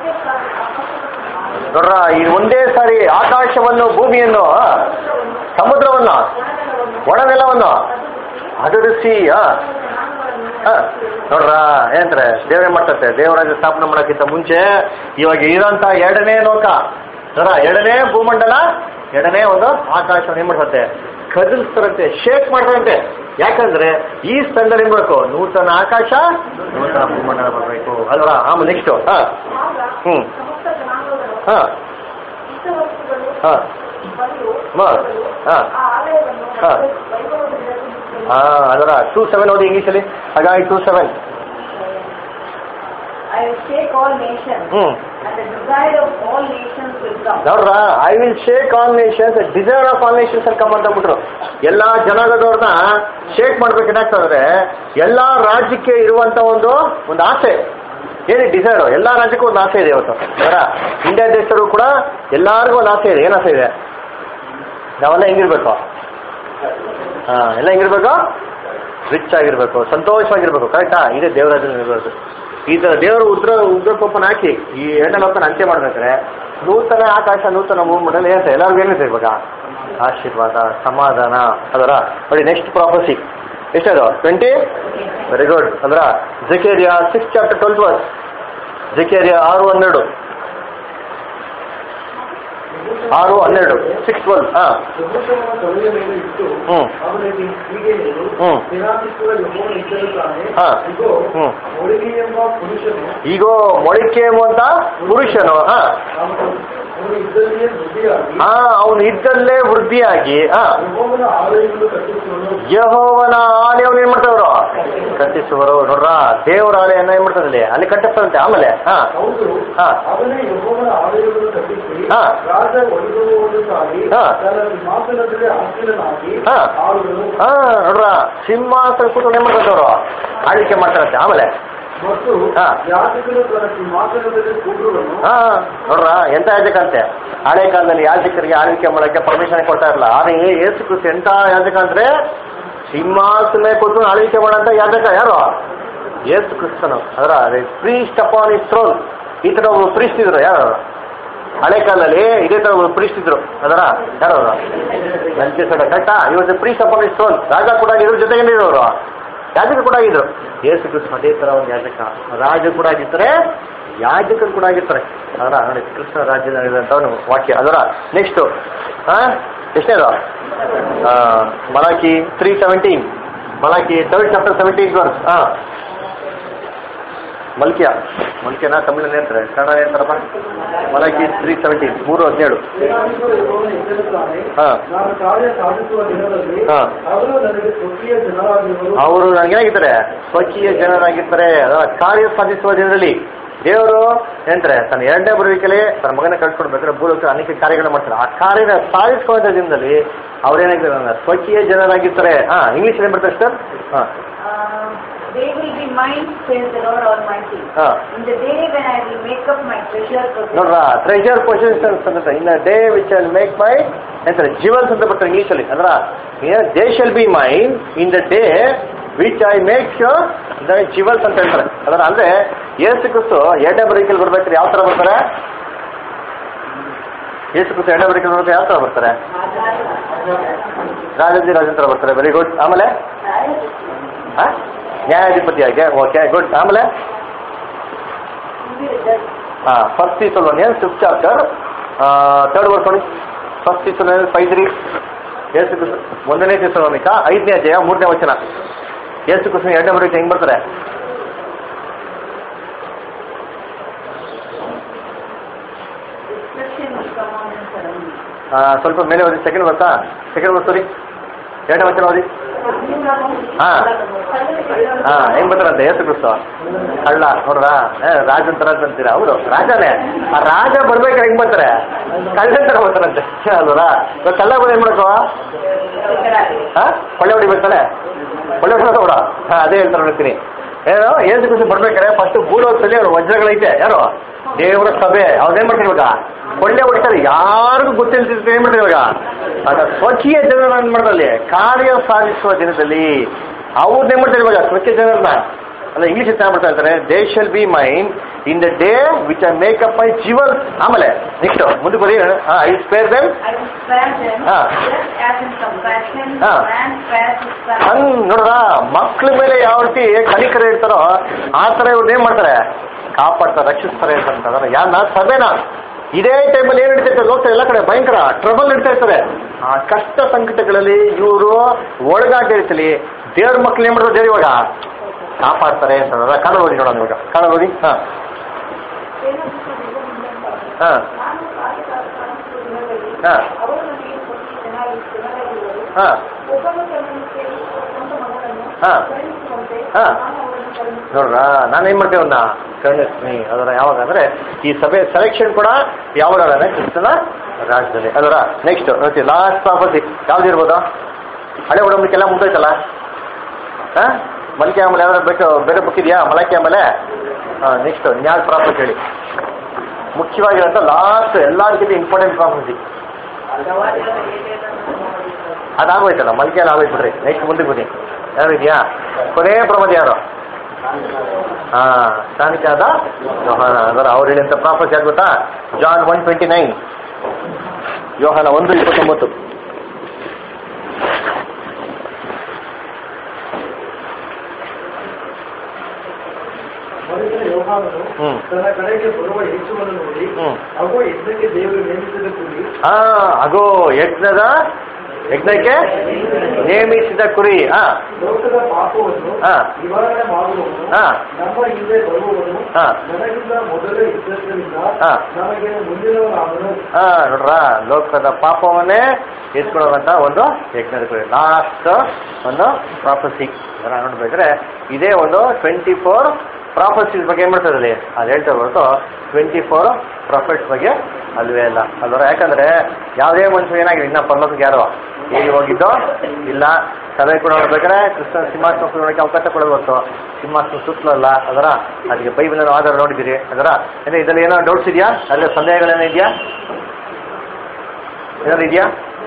ನೋಡ್ರ ಈ ಒಂದೇ ಸಾರಿ ಆಕಾಶವನ್ನು ಭೂಮಿಯನ್ನು ಆ, ಸಮುದ್ರವನ್ನು ಒಣನೆಲವನ್ನು ಅದರಿಸಿ ಆ, ಆ, ನೋಡ್ರ ಏನಂತಾರೆ ದೇವ್ರೇ ಮಾಡ್ತತೆ ದೇವರಾಜ ಸ್ಥಾಪನೆ ಮಾಡೋಕ್ಕಿಂತ ಮುಂಚೆ ಇವಾಗ ಇರೋಂಥ ಎರಡನೇ ಲೋಕ ನೋಡ್ರ ಎರಡನೇ ಭೂಮಂಡಲ ಎರಡನೇ ಒಂದು ಆಕಾಶವನ್ನು ಏನ್ ಮಾಡ್ತತೆ ಕದಲಿಸ್ತಾರಂತೆ ಶೇಕ್ ಮಾಡ್ತಾರಂತೆ ಯಾಕಂದ್ರೆ ಈ ಸ್ಥಳದಲ್ಲಿ ಏನ್ ಮಾಡ್ಬೇಕು ನೂತನ ಆಕಾಶ ನೂತನ ಭೂಮಂಡಲ ಬರಬೇಕು ಅಲ್ವಾ ಆಮೇಲೆ ನೆಕ್ಸ್ಟ್ ಹಾ ಹ್ಮ್ ಸಮಸ್ತ ಜನಾಂಗಗಳು ಹಾ ಇಷ್ಟವಸ್ತುಗಳು ಹಾ ಬಂದು ಮ, ಹಾ. ಆ ಆಲಯವನ್ನು ಹಾ. ವೈಭವದಿಂದ ತುಂಬಿಸಿದರು. ಹಾ ಅದರ ಟೂ ಸೆವೆನ್ ಓದಿ ಇಂಗ್ಲೀಷಲ್ಲಿ ಹಾಗಾಗಿ two seven I will shake all nations, hmm and the desire of all nations will come. ನೋಡ್ರ I will shake all nations desire of all nations ಅಲ್ಲಿ ಕಮ್ ಅಂತ ಬಿಟ್ರು ಎಲ್ಲಾ ಜನಾಂಗದವ್ರನ್ನ ಶೇಕ್ ಮಾಡ್ಬೇಕು ಏನಾಗ್ತದ್ರೆ ಎಲ್ಲಾ ರಾಜ್ಯಕ್ಕೆ ಇರುವಂತ ಒಂದು ಒಂದು ಆಸೆ ಏನು ಡಿಸೈರ್ ಎಲ್ಲಾ ರಾಜ್ಯಕ್ಕೂ ಒಂದು ಆಸೆ ಇದೆ ಇವತ್ತು ಅವರ ಇಂಡಿಯಾ ದೇಶದವರು ಕೂಡ ಎಲ್ಲಾರ್ಗೂ ಒಂದು ಆಸೆ ಇದೆ ಏನು ಆಸೆ ಇದೆ ನಾವೆಲ್ಲ ಹೆಂಗಿರ್ಬೇಕು ಹಾ ಎಲ್ಲ ಹೆಂಗಿರ್ಬೇಕು ರಿಚ್ ಆಗಿರ್ಬೇಕು ಸಂತೋಷವಾಗಿರ್ಬೇಕು ಕರೆಕ್ಟಾ ಇದೇ ದೇವರಾಜನ ಇರಬೇಕು ಈ ತರ ದೇವರು ಉದ್ರ ಉಗ್ರಕೋಪನ ಹಾಕಿ ಈ ಎರಡನೇ ಲೋಕನ ಅಂತ್ಯ ಮಾಡ್ಬೇಕಾದ್ರೆ ನೂತನ ಆಕಾಶ ನೂತನ ಭೂಮಂಡಲ ಏನಂತ ಎಲ್ಲರಿಗೂ ಏನಿದೆ ಇವಾಗ ಆಶೀರ್ವಾದ ಸಮಾಧಾನ ಅದರ ನೋಡಿ ನೆಕ್ಸ್ಟ್ ಪ್ರಾಪರ್ಸಿ ಎಷ್ಟದು ಟ್ವೆಂಟಿ ವೆರಿ ಗುಡ್ ಅದರ Zechariah six chapter twelfth verse Zechariah ಆರು ಹನ್ನೆರಡು ಆರು ಹನ್ನೆರಡು ಸಿಕ್ಸ್ ಟ್ವೆಲ್ ಹಾಂ ಯೆಹೋವನ ತೊಡೆಯ ಮೇಲೆ ಇಟ್ಟು ಹ್ಮ್. ಅವನಿಗೆ ಹೀಗೆ ಹೇಳು ಹ್ಮ್. ನಿರಾಕರಿಸುವ ಯೆಹೋವನು ಇದ್ದಿರುತ್ತಾನೆ ಹಾ. ಇಗೋ ಹ್ಮ್. ಮೊಳಗೆ ಎಂಬ ಪುರುಷನು ಈಗೋ ಮೊಳಿಕೆ ಎಂಬುವಂತ ಪುರುಷನು ಹಾ ಅವನು ಅವನು ಇದ್ದಲ್ಲಿಯೇ ವೃದ್ಧಿಯಾಗಿ ಹಾ ಅವನು ಇದ್ದಲ್ಲೇ ವೃದ್ಧಿಯಾಗಿ ಹಾ ಯೆಹೋವನ ಆಲಯವನ್ನು ಕಟ್ಟಿಸುವನು ಯಹೋವನ ಆಲಯವನ್ನು ಏನ್ ಮಾಡ್ತಾವ್ರು ಕಟ್ಟಿಸುವರು ನೋಡ್ರ ದೇವರ ಆಲಯನ ಏನ್ ಮಾಡ್ತದಲ್ಲಿ ಅಲ್ಲಿ ಕಟ್ಟಿಸ್ತಾರಂತೆ ಆಮೇಲೆ ಹಾ ಹೌದು ಹಾ. ಅವನೇ ಯೆಹೋವನ ಆಲಯವನ್ನು ಕಟ್ಟಿಸಿ ಹಾ. ರಾಜ ವೈಭವವನ್ನು ಸಾರಿ ಹಾ. ತನ್ನ ಸಿಂಹಾಸನದಲ್ಲಿ ಆಸೀನನಾಗಿ ಹಾ. ಆಳುವನು ಹಾ ನೋಡ್ರ ಸಿಂಹಾಸನ ಕೂತ್ಕೊಂಡು ಏನ್ ಮಾಡ್ತಾವ್ರು ಆಳ್ವಿಕೆ ಮಾಡ್ತಾರಂತೆ ಆಮೇಲೆ ಮತ್ತು ಹಾ. ಯಾಜಕನು ತನ್ನ ಸಿಂಹಾಸನದಲ್ಲಿ ಕೂಡುವನು ಹಾ ನೋಡ್ರ ಎಂತ ಯಾಜಕ ಅಂತೆ ಹಳೆ ಕಾಲದಲ್ಲಿ ಯಾಜಕರಿಗೆ ಆಳ್ವಿಕೆ ಮಾಡಕ್ಕೆ ಪರ್ಮಿಷನ್ ಕೊಡ್ತಾ ಇರಲ್ಲ ಆದ್ರೆ ಏ- ಯೇಸು ಕ್ರಿಸ್ತ ಎಂತ ಯಾಜಕ ಅಂದ್ರೆ ಸಿಂಹಾಸನ ಕೂತ್ಕೊಂಡು ಆಳ್ವಿಕೆ ಮಾಡಂತ ಯಾಜಕ ಯಾರು ಯೇಸು ಕ್ರಿಸ್ತನು ಅದರ ಪ್ರೀಸ್ಟ್ ಅಪಾನ್ ಇಸ್ ಥ್ರೋನ್ ಈ ತರ ಒಬ್ರು ಪ್ರೀಸ್ಟ್ ಇದ್ರು ಯಾರು ಅವ್ರು? ಹಳೆ ಕಾಲದಲ್ಲಿ ಇದೇ ತರ ಒಬ್ರು ಪ್ರೀಸ್ಟ್ ಇದ್ರು ಅದರ ಯಾರು ಅವರು ಲಂಚೇಶ್ವರ ಕರೆಕ್ಟಾ ಇವತ್ತು ಪ್ರೀಸ್ಟ್ ಅಪಾನ್ ಇಸ್ ಥ್ರೋನ್ ರಾಜ ಕೂಡ ಇದ್ರ ಜೊತೆಗೆ ಅವರು ಯಾಜಕ ಕೂಡ ಆಗಿದ್ರು ಯೇಸು ಕ್ರಿಸ್ತ ಅದೇ ತರ ಒಂದು ಯಾಜಕ ರಾಜ ಕೂಡ ಆಗಿರ್ತಾರೆ ಯಾಜಕರು ಕೂಡ ಆಗಿರ್ತಾರೆ ಅದರ ನೋಡಿ ಕೃಷ್ಣ ರಾಜ್ಯದಲ್ಲಿರುವಂತ ಒಂದು ವಾಕ್ಯ ಅದರ ನೆಕ್ಸ್ಟ್ ಹಾ ಎಷ್ಟನೇದು ಆ, Malachi three seventeen Malachi third chapter seventeen verse ಹಾ ಮಲ್ಕಿಯ ಮಲ್ಕಿಯನ ತಮಿಳಲ್ಲಿ ಹೇಳ್ತಾರೆ ಕನ್ನಡ ಹೇಳ್ತಾರಪ್ಪ ಮಲಾಕಿ ತ್ರೀ ಸೆವೆಂಟೀನ್ ಮೂರು ಹದಿನೇಳು ಸೇನಾಧಿಪತಿ ಯೆಹೋವನು ಎಚ್ಚರಿಸುತ್ತಾನೆ. ಹಾ. ನಾನು ಕಾರ್ಯ ಸಾಧಿಸುವ ದಿನದಲ್ಲಿ ಹಾ. ಅವರು ನನಗೆ ಸ್ವಕೀಯ ಜನರಾಗಿರುವರು ಅವರು ನನಗೇನಾಗಿರ್ತಾರೆ ಸ್ವಕೀಯ ಜನರಾಗಿರ್ತಾರೆ ಅದರ ಕಾರ್ಯ ಸಾಧಿಸುವ ದಿನದಲ್ಲಿ ದೇವರು ಏನಂತಾರೆ ತನ್ನ ಎರಡನೇ ಬರುವಿಕೆಲೆ ತನ್ನ ಮಗನ ಕಳ್ಸ್ಕೊಡ್ಬೇಕಾದ್ರೆ ಭೂಲೋಕ ಅನೇಕ ಕಾರ್ಯಗಳು ಮಾಡ್ತಾರೆ ಆ ಕಾರ್ಯನ ಸಾಧಿಸುವಂತ ದಿನದಲ್ಲಿ ಅವ್ರೇನಾಗಿರ್ತಾರೆ ಅಂದ್ರೆ ಸ್ವಕೀಯ ಜನರಾಗಿರ್ತಾರೆ ಹಾ ಇಂಗ್ಲಿಷ್ ಏನ್ ಬರ್ತಾರೆ ಸರ್ ಹಾ Uh, they will be mine, says the Lord Almighty. ಹಾ In the day when I will make up my treasure possession. ನೋಡ್ರ ಟ್ರೆಜರ್ ಪೊಸಿಷನ್ಸ್ ಅಂತ in day which I'll make my ಅಂತಾರೆ ಜೀವನ್ಸ್ ಅಂತ ಬರ್ತಾರೆ ಇಂಗ್ಲೀಷಲ್ಲಿ ಅಂದ್ರ they shall be mine in the day which I make sure jewels ಅಂತ ಹೇಳ್ತಾರೆ ಅದರ ಅಂದ್ರೆ ಏಸು ಕ್ರಿಸ್ತು ಎರಡನೇ ಬರೀಕಲ್ಲಿ ಬರ್ಬೇಕಾದ್ರೆ ಯಾವ ತರ ಬರ್ತಾರೆ ಏಸು ಕ್ರಿಸ್ತು ಎರಡನೇ ಬರೀಕಲ್ಲಿ ಬರ್ಬೇಕಾದ್ರೆ ಯಾವ ತರ ಬರ್ತಾರೆ ರಾಜಾಜಿ ರಾಜನ್ ತರ ಬರ್ತಾರೆ ವೆರಿ ಗುಡ್ ಆಮೇಲೆ ಹಾ ನ್ಯಾಯಾಧಿಪತಿಯಾಗಿ ಓಕೆ ಗುಡ್ ಆಮೇಲೆ He will judge. ಹಾ first Thessalonians fifth chapter third verse ನೋಡಿ ಫಸ್ಟ್ ಸೊಲೋನಿಯನ್ ಫೈವ್ ತ್ರೀ ಯೇಸು ಕ್ರಿಸ್ತ ಒಂದನೇ ಸೊಲೋನಿಕ ಐದನೇ ಅಧ್ಯಾಯ ಮೂರನೇ ವಚನ ಯೇಸು ಕೃಷ್ಣ ಎರಡನೇ ಬರೀ ಹೆಂಗ್ ಬರ್ತಾರೆ Christian will come on and suddenly. ಆ, ಸ್ವಲ್ಪ ಮೇಲೆ ಓದಿ ಸೆಕೆಂಡ್ ಬರ್ತಾ ಸೆಕೆಂಡ್ ಬರ್ಸ್ ಓದಿ ಎರಡನೇ ವಚನ ಓದಿ ಹಾ ಹಾ ಹೆಂಗ್ ಬರ್ತಾರಂತೆ ಯೇಸು ಕ್ರಿಸ್ತ ಕಳ್ಳ ನೋಡ್ರಾ ಏ, ರಾಜನ್ ತರ ಅಂತೀರಾ ಹೌದು ರಾಜನೇ ಆ ರಾಜ ಬರ್ಬೇಕಾದ್ರೆ ಹೆಂಗ್ ಬರ್ತಾರೆ ಕಳ್ಳನ್ ತರ ಬರ್ತಾರಂತೆ ಅಲ್ವರಾ ಇವಾಗ ಕಳ್ಳ ಬಂದು ಏನ್ ಮಾಡ್ಕೋ ಹಾ ಕೊಳ್ಳೆ ಹೊಡಿಬೇಕಾನೆ ಕೊಳ್ಳೆ ಹೊಡಿಯೋದು ಬಿಡ ಹಾ ಅದೇ ಹೇಳ್ತಾರೆ ನೋಡ್ತೀನಿ ಏನೋ ಏಸು ಖುಷಿ ಬರ್ಬೇಕಾರೆ ಫಸ್ಟ್ ಭೂಲೋಕದಲ್ಲಿ ಅವ್ರ ವಜ್ರಗಳೈತೆ ಯಾರು ದೇವರ ಸಭೆ ಅವ್ರೇನ್ ಮಾಡ್ತಾರೆ ಇವಾಗ ಕೊಳ್ಳೆ ಹೊಡಿತಾರೆ ಯಾರಿಗೂ ಗೊತ್ತಿಲ್ತಿದ್ರೆ ಏನ್ ಮಾಡ್ತಾರೆ ಇವಾಗ ಆಗ ಸ್ವಕೀಯ ಜನರನ್ನ ಏನ್ ಮಾಡ್ತಾರೆ ಅಲ್ಲಿ ಕಾರ್ಯ ಸಾಧಿಸುವ ದಿನದಲ್ಲಿ ಅವ್ರನ್ನ ಏನ್ ಮಾಡ್ತಾರೆ ಇವಾಗ ಸ್ವಕೀಯ ಜನರನ್ನ ಅಲ್ಲ ಇಂಗ್ಲಿಷ್ ಚೆನ್ನಾಗಿ ಮಾಡ್ತಾ ಇರ್ತಾರೆ they shall be mine in the day which I make up my jewel ಆಮೇಲೆ ನೆಕ್ಸ್ಟ್ ಮುಂದೆ ಬರೀ I spare them I will spare them, Ah. just as in compassion, Ah. man spares his son. ಹಂಗ್ ನೋಡ್ರ ಮಕ್ಳ ಮೇಲೆ ಯಾವ ರೀತಿ ಕನಿಕರ ಇರ್ತಾರೋ ಆ ತರ ಇವ್ರನ್ನ ಏನ್ ಮಾಡ್ತಾರೆ ಕಾಪಾಡ್ತಾರೆ ರಕ್ಷಿಸ್ತಾರೆ ಅಂತಂದ್ರೆ ಯಾರನ್ನ ಸಭೆನ ಇದೇ ಟೈಮಲ್ಲಿ ಏನ್ ನಡೀತಾ ಲೋಕ ಎಲ್ಲ ಕಡೆ ಭಯಂಕರ ಟ್ರಬಲ್ ನಡೀತಾ ಇರ್ತಾರೆ ಆ ಕಷ್ಟ ಸಂಕಟಗಳಲ್ಲಿ ಇವರು ಒಳಗಾಟ ಇರ್ತಲಿ ದೇವ್ರ ಮಕ್ಳು ಏನ್ ಮಾಡ್ತಾರೆ ದೇವ್ರು ಇವಾಗ ಕಾಪಾಡ್ತಾರೆ ಅಂತಂದ್ರೆ ಕಾಣಬಹುದು ನೋಡೋಣ ಇವಾಗ ಕಾಣಬಹುದು ಹಾ ಹಾ ಹಾ ಹಾ ಹಾ ಹಾ ನೋಡ್ರ ನಾನು ಏನ್ ಮಾಡ್ತೇವೆ ಅವನ್ನ ಕರುಣಿಸ್ತೀನಿ ಅದರ ಯಾವಾಗ ಅಂದ್ರೆ ಈ ಸಭೆ ಸೆಲೆಕ್ಷನ್ ಕೂಡ ಯಾವಾಗ ಅಂದ್ರೆ ಕ್ರಿಸ್ತನ ರಾಜ್ಯದಲ್ಲಿ ಅದರ ನೆಕ್ಸ್ಟ್ ನೋಡಿ ಲಾಸ್ಟ್ ಪ್ರಾಪರ್ಟಿ ಯಾವ್ದಿರ್ಬೋದು ಹಳೆ ಒಡಂಬಡಿಕೆಲ್ಲ ಮುಗ್ದೈತಲ್ಲ ಹಾ ಮಲ್ಕೆ ಆಮೇಲೆ ಯಾವ್ದಾರು ಬೇಕು ಬೇರೆ ಬುಕ್ ಇದೆಯಾ ಮಲಕೆ ಆಮೇಲೆ ನೆಕ್ಸ್ಟ್ ನ್ಯಾಯ ಪ್ರಾಪರ್ಟಿ ಹೇಳಿ ಮುಖ್ಯವಾಗಿರೋಂಥ ಲಾಸ್ಟ್ ಎಲ್ಲರಿಗಿಂತ ಇಂಪಾರ್ಟೆಂಟ್ ಪ್ರಾಪರ್ಟಿ ಅದಾಗೋಯ್ತಲ್ಲ ಮಲ್ಕೆ ಎಲ್ಲ ಆಗೋಯ್ತು ಬಿಡ್ರಿ ನೆಕ್ಸ್ಟ್ ಮುಂದಕ್ಕೆ ಬನ್ನಿ ಯಾರು ಇದೆಯಾ ಕೊನೇ ಪ್ರಮದ ಯಾರು ಹಾ ಸ್ಥಾನಿಕಾದ ಯೋಹಾನ ಅದರ ಅವ್ರು ಹೇಳಿದಂಥ ಪ್ರಾಪರ್ಟಿ ಯಾರು ಗೊತ್ತಾ ಜಾನ್ ಒನ್ ಟ್ವೆಂಟಿ ನೈನ್ ಯೋಹಾನ ಒಂದು ಇಪ್ಪತ್ತೊಂಬತ್ತು ಮನುಷ್ಯನ ಯೋಹಾನನು ಹ್ಮ್. ತನ್ನ ಕಡೆಗೆ ಬರುವ ಯೇಸುವನ್ನು ನೋಡಿ ಹ್ಮ್. ಅಗೋ ಯಜ್ಞಕ್ಕೆ ದೇವರು ನೇಮಿಸಿದ ಕುರಿ ಹಾ ಅಗೋ ಯಜ್ಞದ ಯಜ್ಞಕ್ಕೆ ನೇಮಿಸಿದ ಕುರಿ ಹಾ ಲೋಕದ ಪಾಪವನ್ನು ಹಾ. ನಿವಾರಣೆ ಮಾಡುವವನು ಹಾ. ನಮ್ಮ ಹಿಂದೆ ಬರುವವನು ಹಾ. ನನಗಿಂತ ಮೊದಲೇ ಇದ್ದದ್ದರಿಂದ ಹಾ. ನಮಗೆ ಮುಂದಿನವನಾದನು ಹಾ ನೋಡ್ರ ಲೋಕದ ಪಾಪವನ್ನೇ ಎತ್ಕೊಳ್ಳುವಂತ ಒಂದು ಯಜ್ಞದ ಕುರಿ ಲಾಸ್ಟ್ ಒಂದು ಪ್ರಾಫಸಿ ನೋಡ್ಬೇಕಾದ್ರೆ ಇದೇ ಒಂದು ಟ್ವೆಂಟಿ ಫೋರ್ ಪ್ರಾಫಸಿಸ್ ಬಗ್ಗೆ ಏನ್ ಮಾಡ್ತಾ ಇದ್ರಲ್ಲಿ ಅದು ಹೇಳ್ತಾ ಹೊರತು ಟ್ವೆಂಟಿ ಫೋರ್ ಪ್ರಾಫಿಟ್ಸ್ ಬಗ್ಗೆ ಅಲ್ವೇ ಇಲ್ಲ ಅಲ್ವರ ಯಾಕಂದ್ರೆ ಯಾವುದೇ ಮನುಷ್ಯ ಏನಾಗಿದೆ ಇನ್ನ ಪರ್ಲೋಕಕ್ಕೆ ಯಾರು ಹೇಗೆ ಹೋಗಿದ್ದೋ ಇಲ್ಲ ಸಭೆ ಕೂಡ ನೋಡ್ಬೇಕಾದ್ರೆ ಕ್ರಿಸ್ತನ ಸಿಂಹಾಸನ ನೋಡೋಕೆ ಅವಕಾಶ ಕೊಡೋದು ಹೊರತು ಸಿಂಹಾಸನ ಸುತ್ತಲಲ್ಲ ಅದರ ಅದಕ್ಕೆ ಬೈಬಲ್ ಆಧಾರ ನೋಡಿದಿರಿ ಅದರ ಏನೇ ಇದರಲ್ಲಿ ಏನೋ ಡೌಟ್ಸ್ ಇದೆಯಾ ಅದ್ರ ಸಂದೇಹಗಳೇನೋ ಇದೆಯಾ ಏನಾದ್ರು ಇದೆಯಾ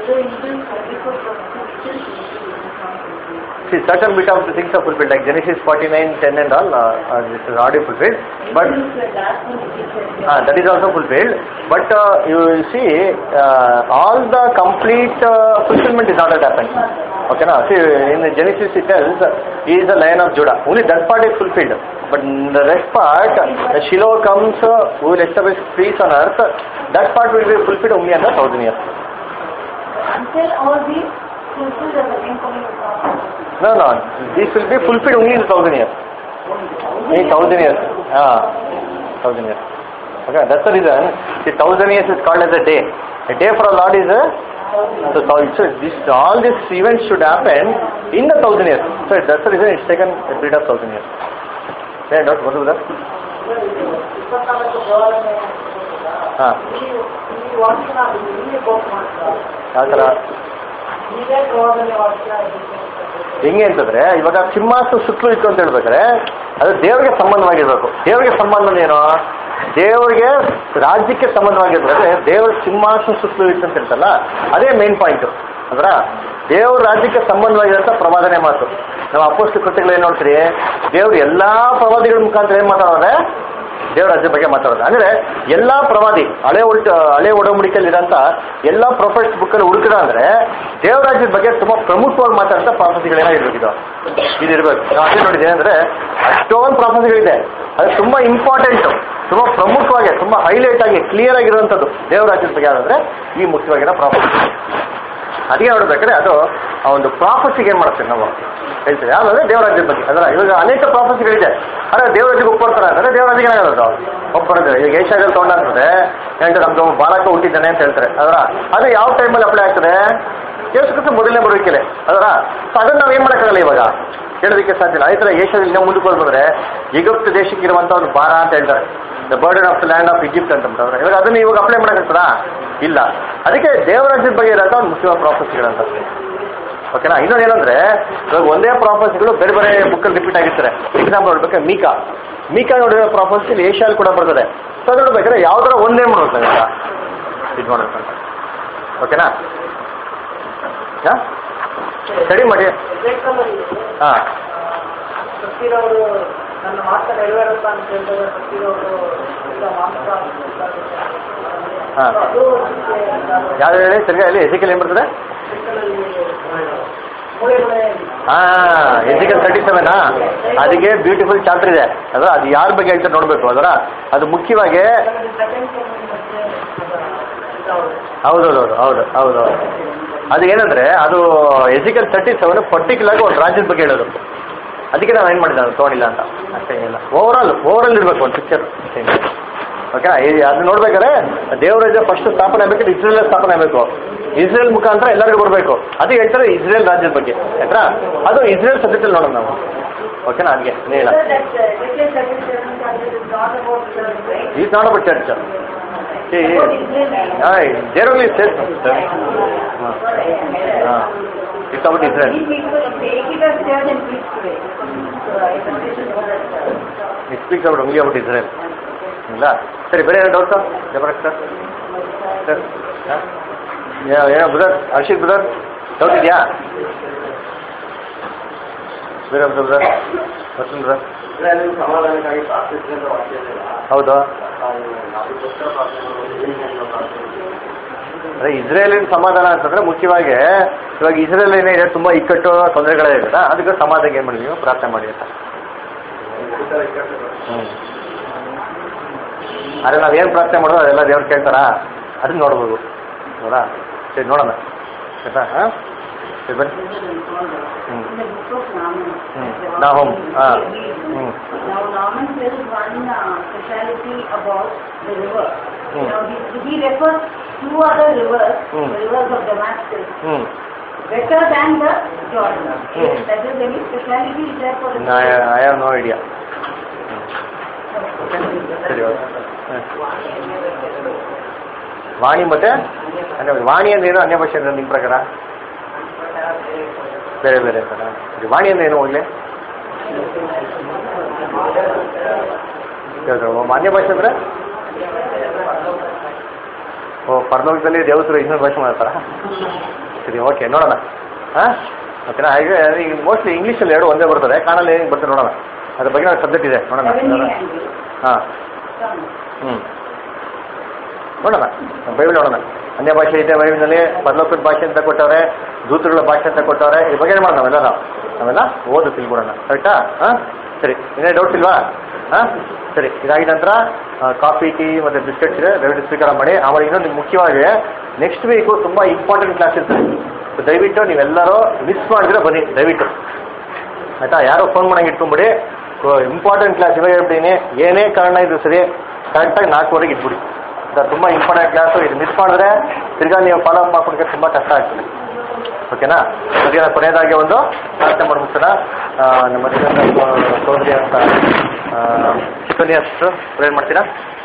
See, certain bit of the things are fulfilled, like Genesis 49, 10 and all, uh, uh, this is already fulfilled. But uh, that is also fulfilled. But uh, you will see, uh, all the complete uh, fulfillment is not yet happened. Okay, now see, in the Genesis it tells, uh, he is the lion of Judah. Only that part is fulfilled. But in the rest part, the Shiloh comes, uh, who will establish peace on earth. That part will be fulfilled only in the thousand years. Until all these fulfill the second coming of God. No, no, this will be fulfilled only in thousand years. In thousand years. Ah, thousand years. Okay, that's the reason. The thousand years is called as a day. A day for a Lord is a so, so so this, all these events should happen in the thousand years. So that's the reason it's taken a period of thousand years. Yeah, not what was that? ಹಾಂ ಯಾವ ಥರ ಹೆಂಗೆ ಅಂತಂದ್ರೆ ಇವಾಗ ಸಿಂಹಾಸನ ಸುತ್ತಲೂ ಇತ್ತು ಅಂತ ಹೇಳ್ಬೇಕಾದ್ರೆ ಅದು ದೇವರಿಗೆ ಸಂಬಂಧವಾಗಿರ್ಬೇಕು ದೇವರಿಗೆ ಸಂಬಂಧ ಏನು ದೇವರಿಗೆ ರಾಜ್ಯಕ್ಕೆ ಸಂಬಂಧವಾಗಿರ್ಬೇಕಾದ್ರೆ ದೇವರ ಸಿಂಹಾಸನ ಸುತ್ತಲೂ ಇತ್ತು ಅಂತ ಹೇಳ್ತಲ್ಲ ಅದೇ ಮೇನ್ ಪಾಯಿಂಟ್ ಅಂದ್ರ ದೇವ್ರ ರಾಜ್ಯಕ್ಕೆ ಸಂಬಂಧವಾಗಿರೋಂಥ ಪ್ರವಾದನೆ ಮಾತು ನಾವು ಅಪೋಸ್ಟ್ ಕೃತ್ಯಗಳು ಏನು ನೋಡ್ತೀರಿ ದೇವ್ರು ಎಲ್ಲಾ ಪ್ರವಾದಿಗಳ ಮುಖಾಂತರ ಏನ್ ಮಾತಾಡೋರೆ ದೇವರಾಜ್ಯ ಬಗ್ಗೆ ಮಾತಾಡೋದು ಅಂದ್ರೆ ಎಲ್ಲಾ ಪ್ರವಾದಿ ಹಳೆ ಉಲ್ಟ ಹಳೆ ಒಡಂಬಡಿಕೆಯಲ್ಲಿರೋಂಥ ಎಲ್ಲಾ ಪ್ರೊಫೆಟ್ಸ್ ಬುಕ್ಕಲ್ಲಿ ಹುಡುಕಿದ ಅಂದ್ರೆ ದೇವರಾಜ್ಯದ ಬಗ್ಗೆ ತುಂಬಾ ಪ್ರಮುಖವಾಗಿ ಮಾತಾಡೋಂಥ ಪ್ರಾಫಸಿಗಳೇನಾಗಿರ್ಬೇಕು ಇದು ಇದು ಇರಬೇಕು ನಾವು ಅದೇ ನೋಡಿದೆ ಅಂದ್ರೆ ಅಷ್ಟೊಂದು ಪ್ರಾಫಸಿಗಳಿದೆ ಅದು ತುಂಬಾ ಇಂಪಾರ್ಟೆಂಟ್ ತುಂಬಾ ಪ್ರಮುಖವಾಗಿ ತುಂಬಾ ಹೈಲೈಟ್ ಆಗಿ ಕ್ಲಿಯರ್ ಆಗಿರುವಂಥದ್ದು ದೇವರಾಜ್ಯದ ಬಗ್ಗೆ ಯಾವ್ದಂದ್ರೆ ಈ ಮುಖ್ಯವಾಗಿರೋ ಪ್ರಾಫಸಿ ಅದಕ್ಕೆ ನೋಡ್ಬೇಕಾದ್ರೆ ಅದು ಆ ಒಂದು ಪ್ರಾಫಸಿಗೆ ಏನ್ ಮಾಡ್ತೀವಿ ನಾವು ಹೇಳ್ತೀವಿ ಯಾವ್ದಂದ್ರೆ ದೇವರಾಜ್ಯದ ಬಗ್ಗೆ ಅದರ ಇವಾಗ ಅನೇಕ ಪ್ರಾಫಸಿಗಳಿದೆ ಅದೇ ದೇವರಾಜ್ಯಕ್ಕೆ ಒಪ್ಕೊಡ್ತಾರೆ ಅಂದ್ರೆ ದೇವರಾಜ್ಯಕ್ಕೆ ಏನಾಗೋದು ಒಪ್ಕೊಡೋದು ಈಗ ಏಷ್ಯಾದಲ್ಲಿ ತೊಗೊಂಡಾಗ್ತದೆ ಹೇಳ್ತಾರೆ ನಮ್ದು ಬಾಲಕ ಹುಟ್ಟಿದ್ದಾನೆ ಅಂತ ಹೇಳ್ತಾರೆ ಅದರ ಅದು ಯಾವ ಟೈಮಲ್ಲಿ ಅಪ್ಲೈ ಆಗ್ತದೆ ಯೇಸು ಕ್ರಿಸ್ತ ಮೊದಲನೇ ಬರುವಿಕೆಲೆ ಅದರ ಸೊ ಅದನ್ನ ನಾವು ಏನ್ ಮಾಡೋಕ್ಕಾಗಲ್ಲ ಇವಾಗ ಹೇಳೋದಕ್ಕೆ ಸಾಧ್ಯ ಇಲ್ಲ ಅದೇ ಥರ ಏಷ್ಯಾದಲ್ಲಿ ಇನ್ನೂ ಮುಂದಕ್ಕೆ ಹೋಗ್ಬಂದ್ರೆ ಈಜಿಪ್ಟ್ ದೇಶಕ್ಕೆ ಇರುವಂತ ಒಂದು ಭಾರ ಅಂತ ಹೇಳ್ತಾರೆ the burden of the land of Egypt ಅಂತ ಅಂತಾರೆ ಇವಾಗ ಅದನ್ನ ಇವಾಗ ಅಪ್ಲೈ ಮಾಡೋಕ್ಕಾಗ್ತದಾ ಇಲ್ಲ ಅದಕ್ಕೆ ದೇವರಾಜ್ಯದ ಬಗ್ಗೆ ಇರೋಂಥ ಒಂದು ಮುಖ್ಯವಾದ ಪ್ರಾಫಸಿಗಳಂತ ಓಕೆನಾ ಇನ್ನೊಂದು ಏನಂದ್ರೆ ಇವಾಗ ಒಂದೇ ಪ್ರಾಫಸಿಗಳು ಬೇರೆ ಬೇರೆ ಬುಕ್ಕಲ್ಲಿ ರಿಪೀಟ್ ಆಗಿರ್ತಾರೆ ಎಕ್ಸಾಂಪಲ್ ನೋಡ್ಬೇಕಾದ್ರೆ ಮೀಕಾ ಮೀಕಾ ನೋಡಿರೋ ಪ್ರಾಫಸಿ ಏಷ್ಯಾಲ್ ಕೂಡ ಬರ್ತದೆ ಸೊ ಅದು ನೋಡ್ಬೇಕಾದ್ರೆ ಯಾವ್ದಾರ ಒಂದೇ ಮಾಡ್ಬೇಕು ಇದು ಮಾಡ್ಬೇಕಂತ ಓಕೆನಾ ಹಾ ಸ್ಟಡಿ ಮಾಡಿ ಹಾ ಸತ್ತಿರೋರು ನನ್ನ ಮಾತ ನೆರವೇರುತ್ತ ಅಂತ ಹೇಳಿದ್ರೆ ಸತ್ತಿರೋರು ಈಗ ಮಾಂಸ ಹಾ. ಅದು ಯಾವ್ದು ಹೇಳಿ ತಿರ್ಗಾ ಹೇಳಿ ಎಸಿಕಲ್ ಏನ್ ಬರ್ತದೆ ಮೂಳೆಗಳೇ ಹಾ ಎಸಿಕಲ್ ತರ್ಟಿ ಸೆವೆನಾ ಅದಕ್ಕೆ ಬ್ಯೂಟಿಫುಲ್ ಚಾಪ್ಟರ್ ಇದೆ ಅದರ ಅದು ಯಾರ ಬಗ್ಗೆ ಹೇಳ್ತಾರೆ ನೋಡ್ಬೇಕು ಅದರ ಅದು ಮುಖ್ಯವಾಗಿ ಹೌದೌದು ಹೌದು ಹೌದು ಹೌದು ಅದು ಏನಂದ್ರೆ ಅದು ಎಸಿಕಲ್ ತರ್ಟಿ ಸೆವೆನ್ ಪರ್ಟಿಕ್ಯುಲರ್ ಒಂದು ರಾಜ್ಯದ ಬಗ್ಗೆ ಹೇಳೋದು ಅದಕ್ಕೆ ನಾವು ಏನು ಮಾಡಿದ್ದೆ ಅದು ತೊಗೊಂಡಿಲ್ಲ ಅಂತ ಅಷ್ಟೇ ಏನಿಲ್ಲ ಓವರಾಲ್ ಓವರಾಲ್ ಇರಬೇಕು ಒಂದು ಪಿಕ್ಚರ್ ಓಕೆ ಅದು ನೋಡ್ಬೇಕಾದ್ರೆ ದೇವರಾಜ್ಯ ಫಸ್ಟ್ ಸ್ಥಾಪನೆ ಆಗ್ಬೇಕು ಇಸ್ರೇಲ್ ಸ್ಥಾಪನೆ ಆಗಬೇಕು ಇಸ್ರೇಲ್ ಮುಖಾಂತರ ಎಲ್ಲರಿಗೂ ಬರಬೇಕು ಅದು ಹೇಳ್ತಾರೆ ಇಸ್ರೇಲ್ ರಾಜ್ಯದ ಬಗ್ಗೆ ಆಯ್ತಾ ಅದು ಇಸ್ರೇಲ್ ಸಬ್ಜೆಕ್ಟಲ್ಲಿ ನೋಡೋಣ ನಾವು ಓಕೆನಾ ಅದಕ್ಕೆ ಇಲ್ಲ ಈಸ್ ನಾಟ್ ಅಬೌಟ್ ಚರ್ಚ್ ದೇವರಲ್ಲಿ ಸೇರ್ಸ್ ಹಾಂ it's about Israel it speaks about only about Israel ಇಲ್ಲ ಸರಿ ಬೇರೆ ಏನೋ ಡೌಟ್ಸು ಜಬರಕ್ ಸರ್ ಸರ್ ಹಾಂ ಏನೋ ಬ್ರದರ್ ಹರ್ಷಿತ್ ಬ್ರದರ್ ಡೌಟ್ ಇದೆಯಾ ಬೇರೆ ಬ್ರದರ್ ವಸಂತ್ ಬ್ರದರ್ ಇಸ್ರಾಯೇಲಿನ ಸಮಾಧಾನಕ್ಕಾಗಿ ಪ್ರಾರ್ಥಿಸಿದ್ರೆ ಅಂತ ವಾಕ್ಯ ಇದೆಯಲ್ಲ, ಹೌದು ನಾವು ಅದಕ್ಕೋಸ್ಕರ ಪ್ರಾರ್ಥನೆ ಮಾಡೋದು, ಏನಕ್ಕೆ ಅಂತ ಪ್ರಾರ್ಥನೆ ಮಾಡೋದು? ಅದೇ ಇಸ್ರೇಲಿನ ಸಮಾಧಾನ ಅಂತಂದ್ರೆ ಮುಖ್ಯವಾಗಿ ಇವಾಗ ಇಸ್ರೇಲ್ ಏನಿದೆ ತುಂಬಾ ಇಕ್ಕಟ್ಟು ತೊಂದರೆಗಳೇ ಇದೆ ಅದಕ್ಕೆ ಸಮಾಧಾನ ಏನು ಮಾಡಿ ನೀವು ಪ್ರಾರ್ಥನೆ ಮಾಡಿ ಅಂತ ಈ ಥರ ಇಕ್ಕಟ್ಟುಗಳು. ಹ್ಮ್ ಆದ್ರೆ ನಾವೇನು ಪ್ರಾರ್ಥನೆ ಮಾಡೋದು ಅದೆಲ್ಲ ದೇವ್ರು ಕೇಳ್ತಾರಾ ಅದನ್ನ ನೋಡ್ಬೋದು ಹೌದಾ ಸರಿ ನೋಡೋಣ ಆಯ್ತಾ ಹಾಂ ಸರಿ ಬನ್ನಿ ಹ್ಞೂ Nahum, ah, hmm. Now, Naaman says one uh, speciality about the river. Hmm. Now, he, he refers two other rivers, Hmm. the rivers of Damascus, ಹ್ಞೂ better than the Jordan. Hmm. Yes, that is any speciality is there for the I have no idea ಸರಿ okay ವಾಣಿ ಮತ್ತೆ ಅನ್ಯ ವಾಣಿ ಅಂದ್ರೆ ಏನು ಅನ್ಯ ಭಾಷೆ ಅಂದ್ರೆ ನಿಮ್ಮ ಪ್ರಕಾರ ಬೇರೆ ಬೇರೆ ಅಂತಾರ ಸರಿ ವಾಣಿ ಅಂದ್ರೆ ಏನು ಹೋಗ್ಲಿ ಕೇಳ್ತಾರೆ ಓ, ಅನ್ಯ ಭಾಷೆ ಅಂದ್ರೆ ಓ ಪರಲೋಕದಲ್ಲಿ ದೇವತರು ಇನ್ನೊಂದು ಭಾಷೆ ಮಾಡ್ತಾರ ಸರಿ ಓಕೆ ನೋಡೋಣ ಹಾಂ ಓಕೆನಾ ಹಾಗೆ ಈಗ ಮೋಸ್ಟ್ಲಿ ಇಂಗ್ಲೀಷಲ್ಲಿ ಎರಡು ಒಂದೇ ಬರ್ತದೆ ಕಾಣಲ್ಲಿ ಏನು ಬರ್ತದೆ ನೋಡೋಣ ಅದ್ರ ಬಗ್ಗೆ ಒಂದು ಸಬ್ಜೆಕ್ಟ್ ಇದೆ ನೋಡೋಣ heavenly and ಹಾಂ sun. ಹ್ಞೂ ನೋಡೋಣ ಬೈಬಲ್ ನೋಡೋಣ ಅನ್ಯ ಭಾಷೆ ಇದೆ ಬೈಬಲ್ನಲ್ಲಿ ಪರಲೋಕದ ಭಾಷೆ ಅಂತ ಕೊಟ್ಟವ್ರೆ ದೂತರುಗಳ ಭಾಷೆ ಅಂತ ಕೊಟ್ಟವ್ರೆ ಈ ಬಗ್ಗೆ ಮಾಡೋಣ ನಾವೆಲ್ಲ ನಾವು ನಾವೆಲ್ಲ ಓದು ತಿಳ್ಕೊಡೋಣ ಕರೆಕ್ಟಾ ಹಾಂ ಸರಿ ಇನ್ನೇ ಡೌಟ್ಸ್ ಇಲ್ವಾ ಹಾಂ ಸರಿ ಇದಾಗಿದ ನಂತರ ಕಾಫಿ ಟೀ ಮತ್ತು ಬಿಸ್ಕೆಟ್ಸ್ ಇದೆ ದಯವಿಟ್ಟು ಸ್ವೀಕಾರ ಮಾಡಿ ಆಮೇಲೆ ಇನ್ನೊಂದು ಮುಖ್ಯವಾಗಿ ನೆಕ್ಸ್ಟ್ ವೀಕು ತುಂಬ ಇಂಪಾರ್ಟೆಂಟ್ ಕ್ಲಾಸ್ ಇರ್ತದೆ So ದಯವಿಟ್ಟು ನೀವೆಲ್ಲರೂ ಮಿಸ್ ಮಾಡಿದ್ರೆ ಬನ್ನಿ ದಯವಿಟ್ಟು ಆಯ್ತಾ ಯಾರೋ ಫೋನ್ ಮಾಡಂಗೆ ಇಟ್ಕೊಂಬಿಡಿ ಇಂಪಾರ್ಟೆಂಟ್ ಕ್ಲಾಸ್ ಇವಾಗ ಹೇಳ್ಬಿಟ್ಟಿನಿ ಏನೇ ಕಾರಣ ಇದ್ರು ಸರಿ ಕರೆಕ್ಟಾಗಿ ನಾಲ್ಕುವರೆಗೆ ಇಟ್ಬಿಡಿ ಇದು ತುಂಬ ಇಂಪಾರ್ಟೆಂಟ್ ಕ್ಲಾಸು ಇದು ಮಿಸ್ ಮಾಡಿದ್ರೆ ತಿರ್ಗಾ ನೀವು ಫಾಲೋ ಅಪ್ ಮಾಡ್ಕೊಳಕ್ಕೆ ತುಂಬ ಕಷ್ಟ ಆಗ್ತದೆ ಓಕೆನಾ ಸರಿ ಕೊನೆಯದಾಗಿ ಒಂದು ಪ್ರಾರ್ಥನೆ ಮಾಡ್ಬಿಡ್ತಾರ ನಮ್ಮ ಸೋದರಿ ಅಂತ ಚಿಕ್ಕನಿ ಅಷ್ಟು ಪ್ರೇರ್ ಮಾಡ್ತೀರಾ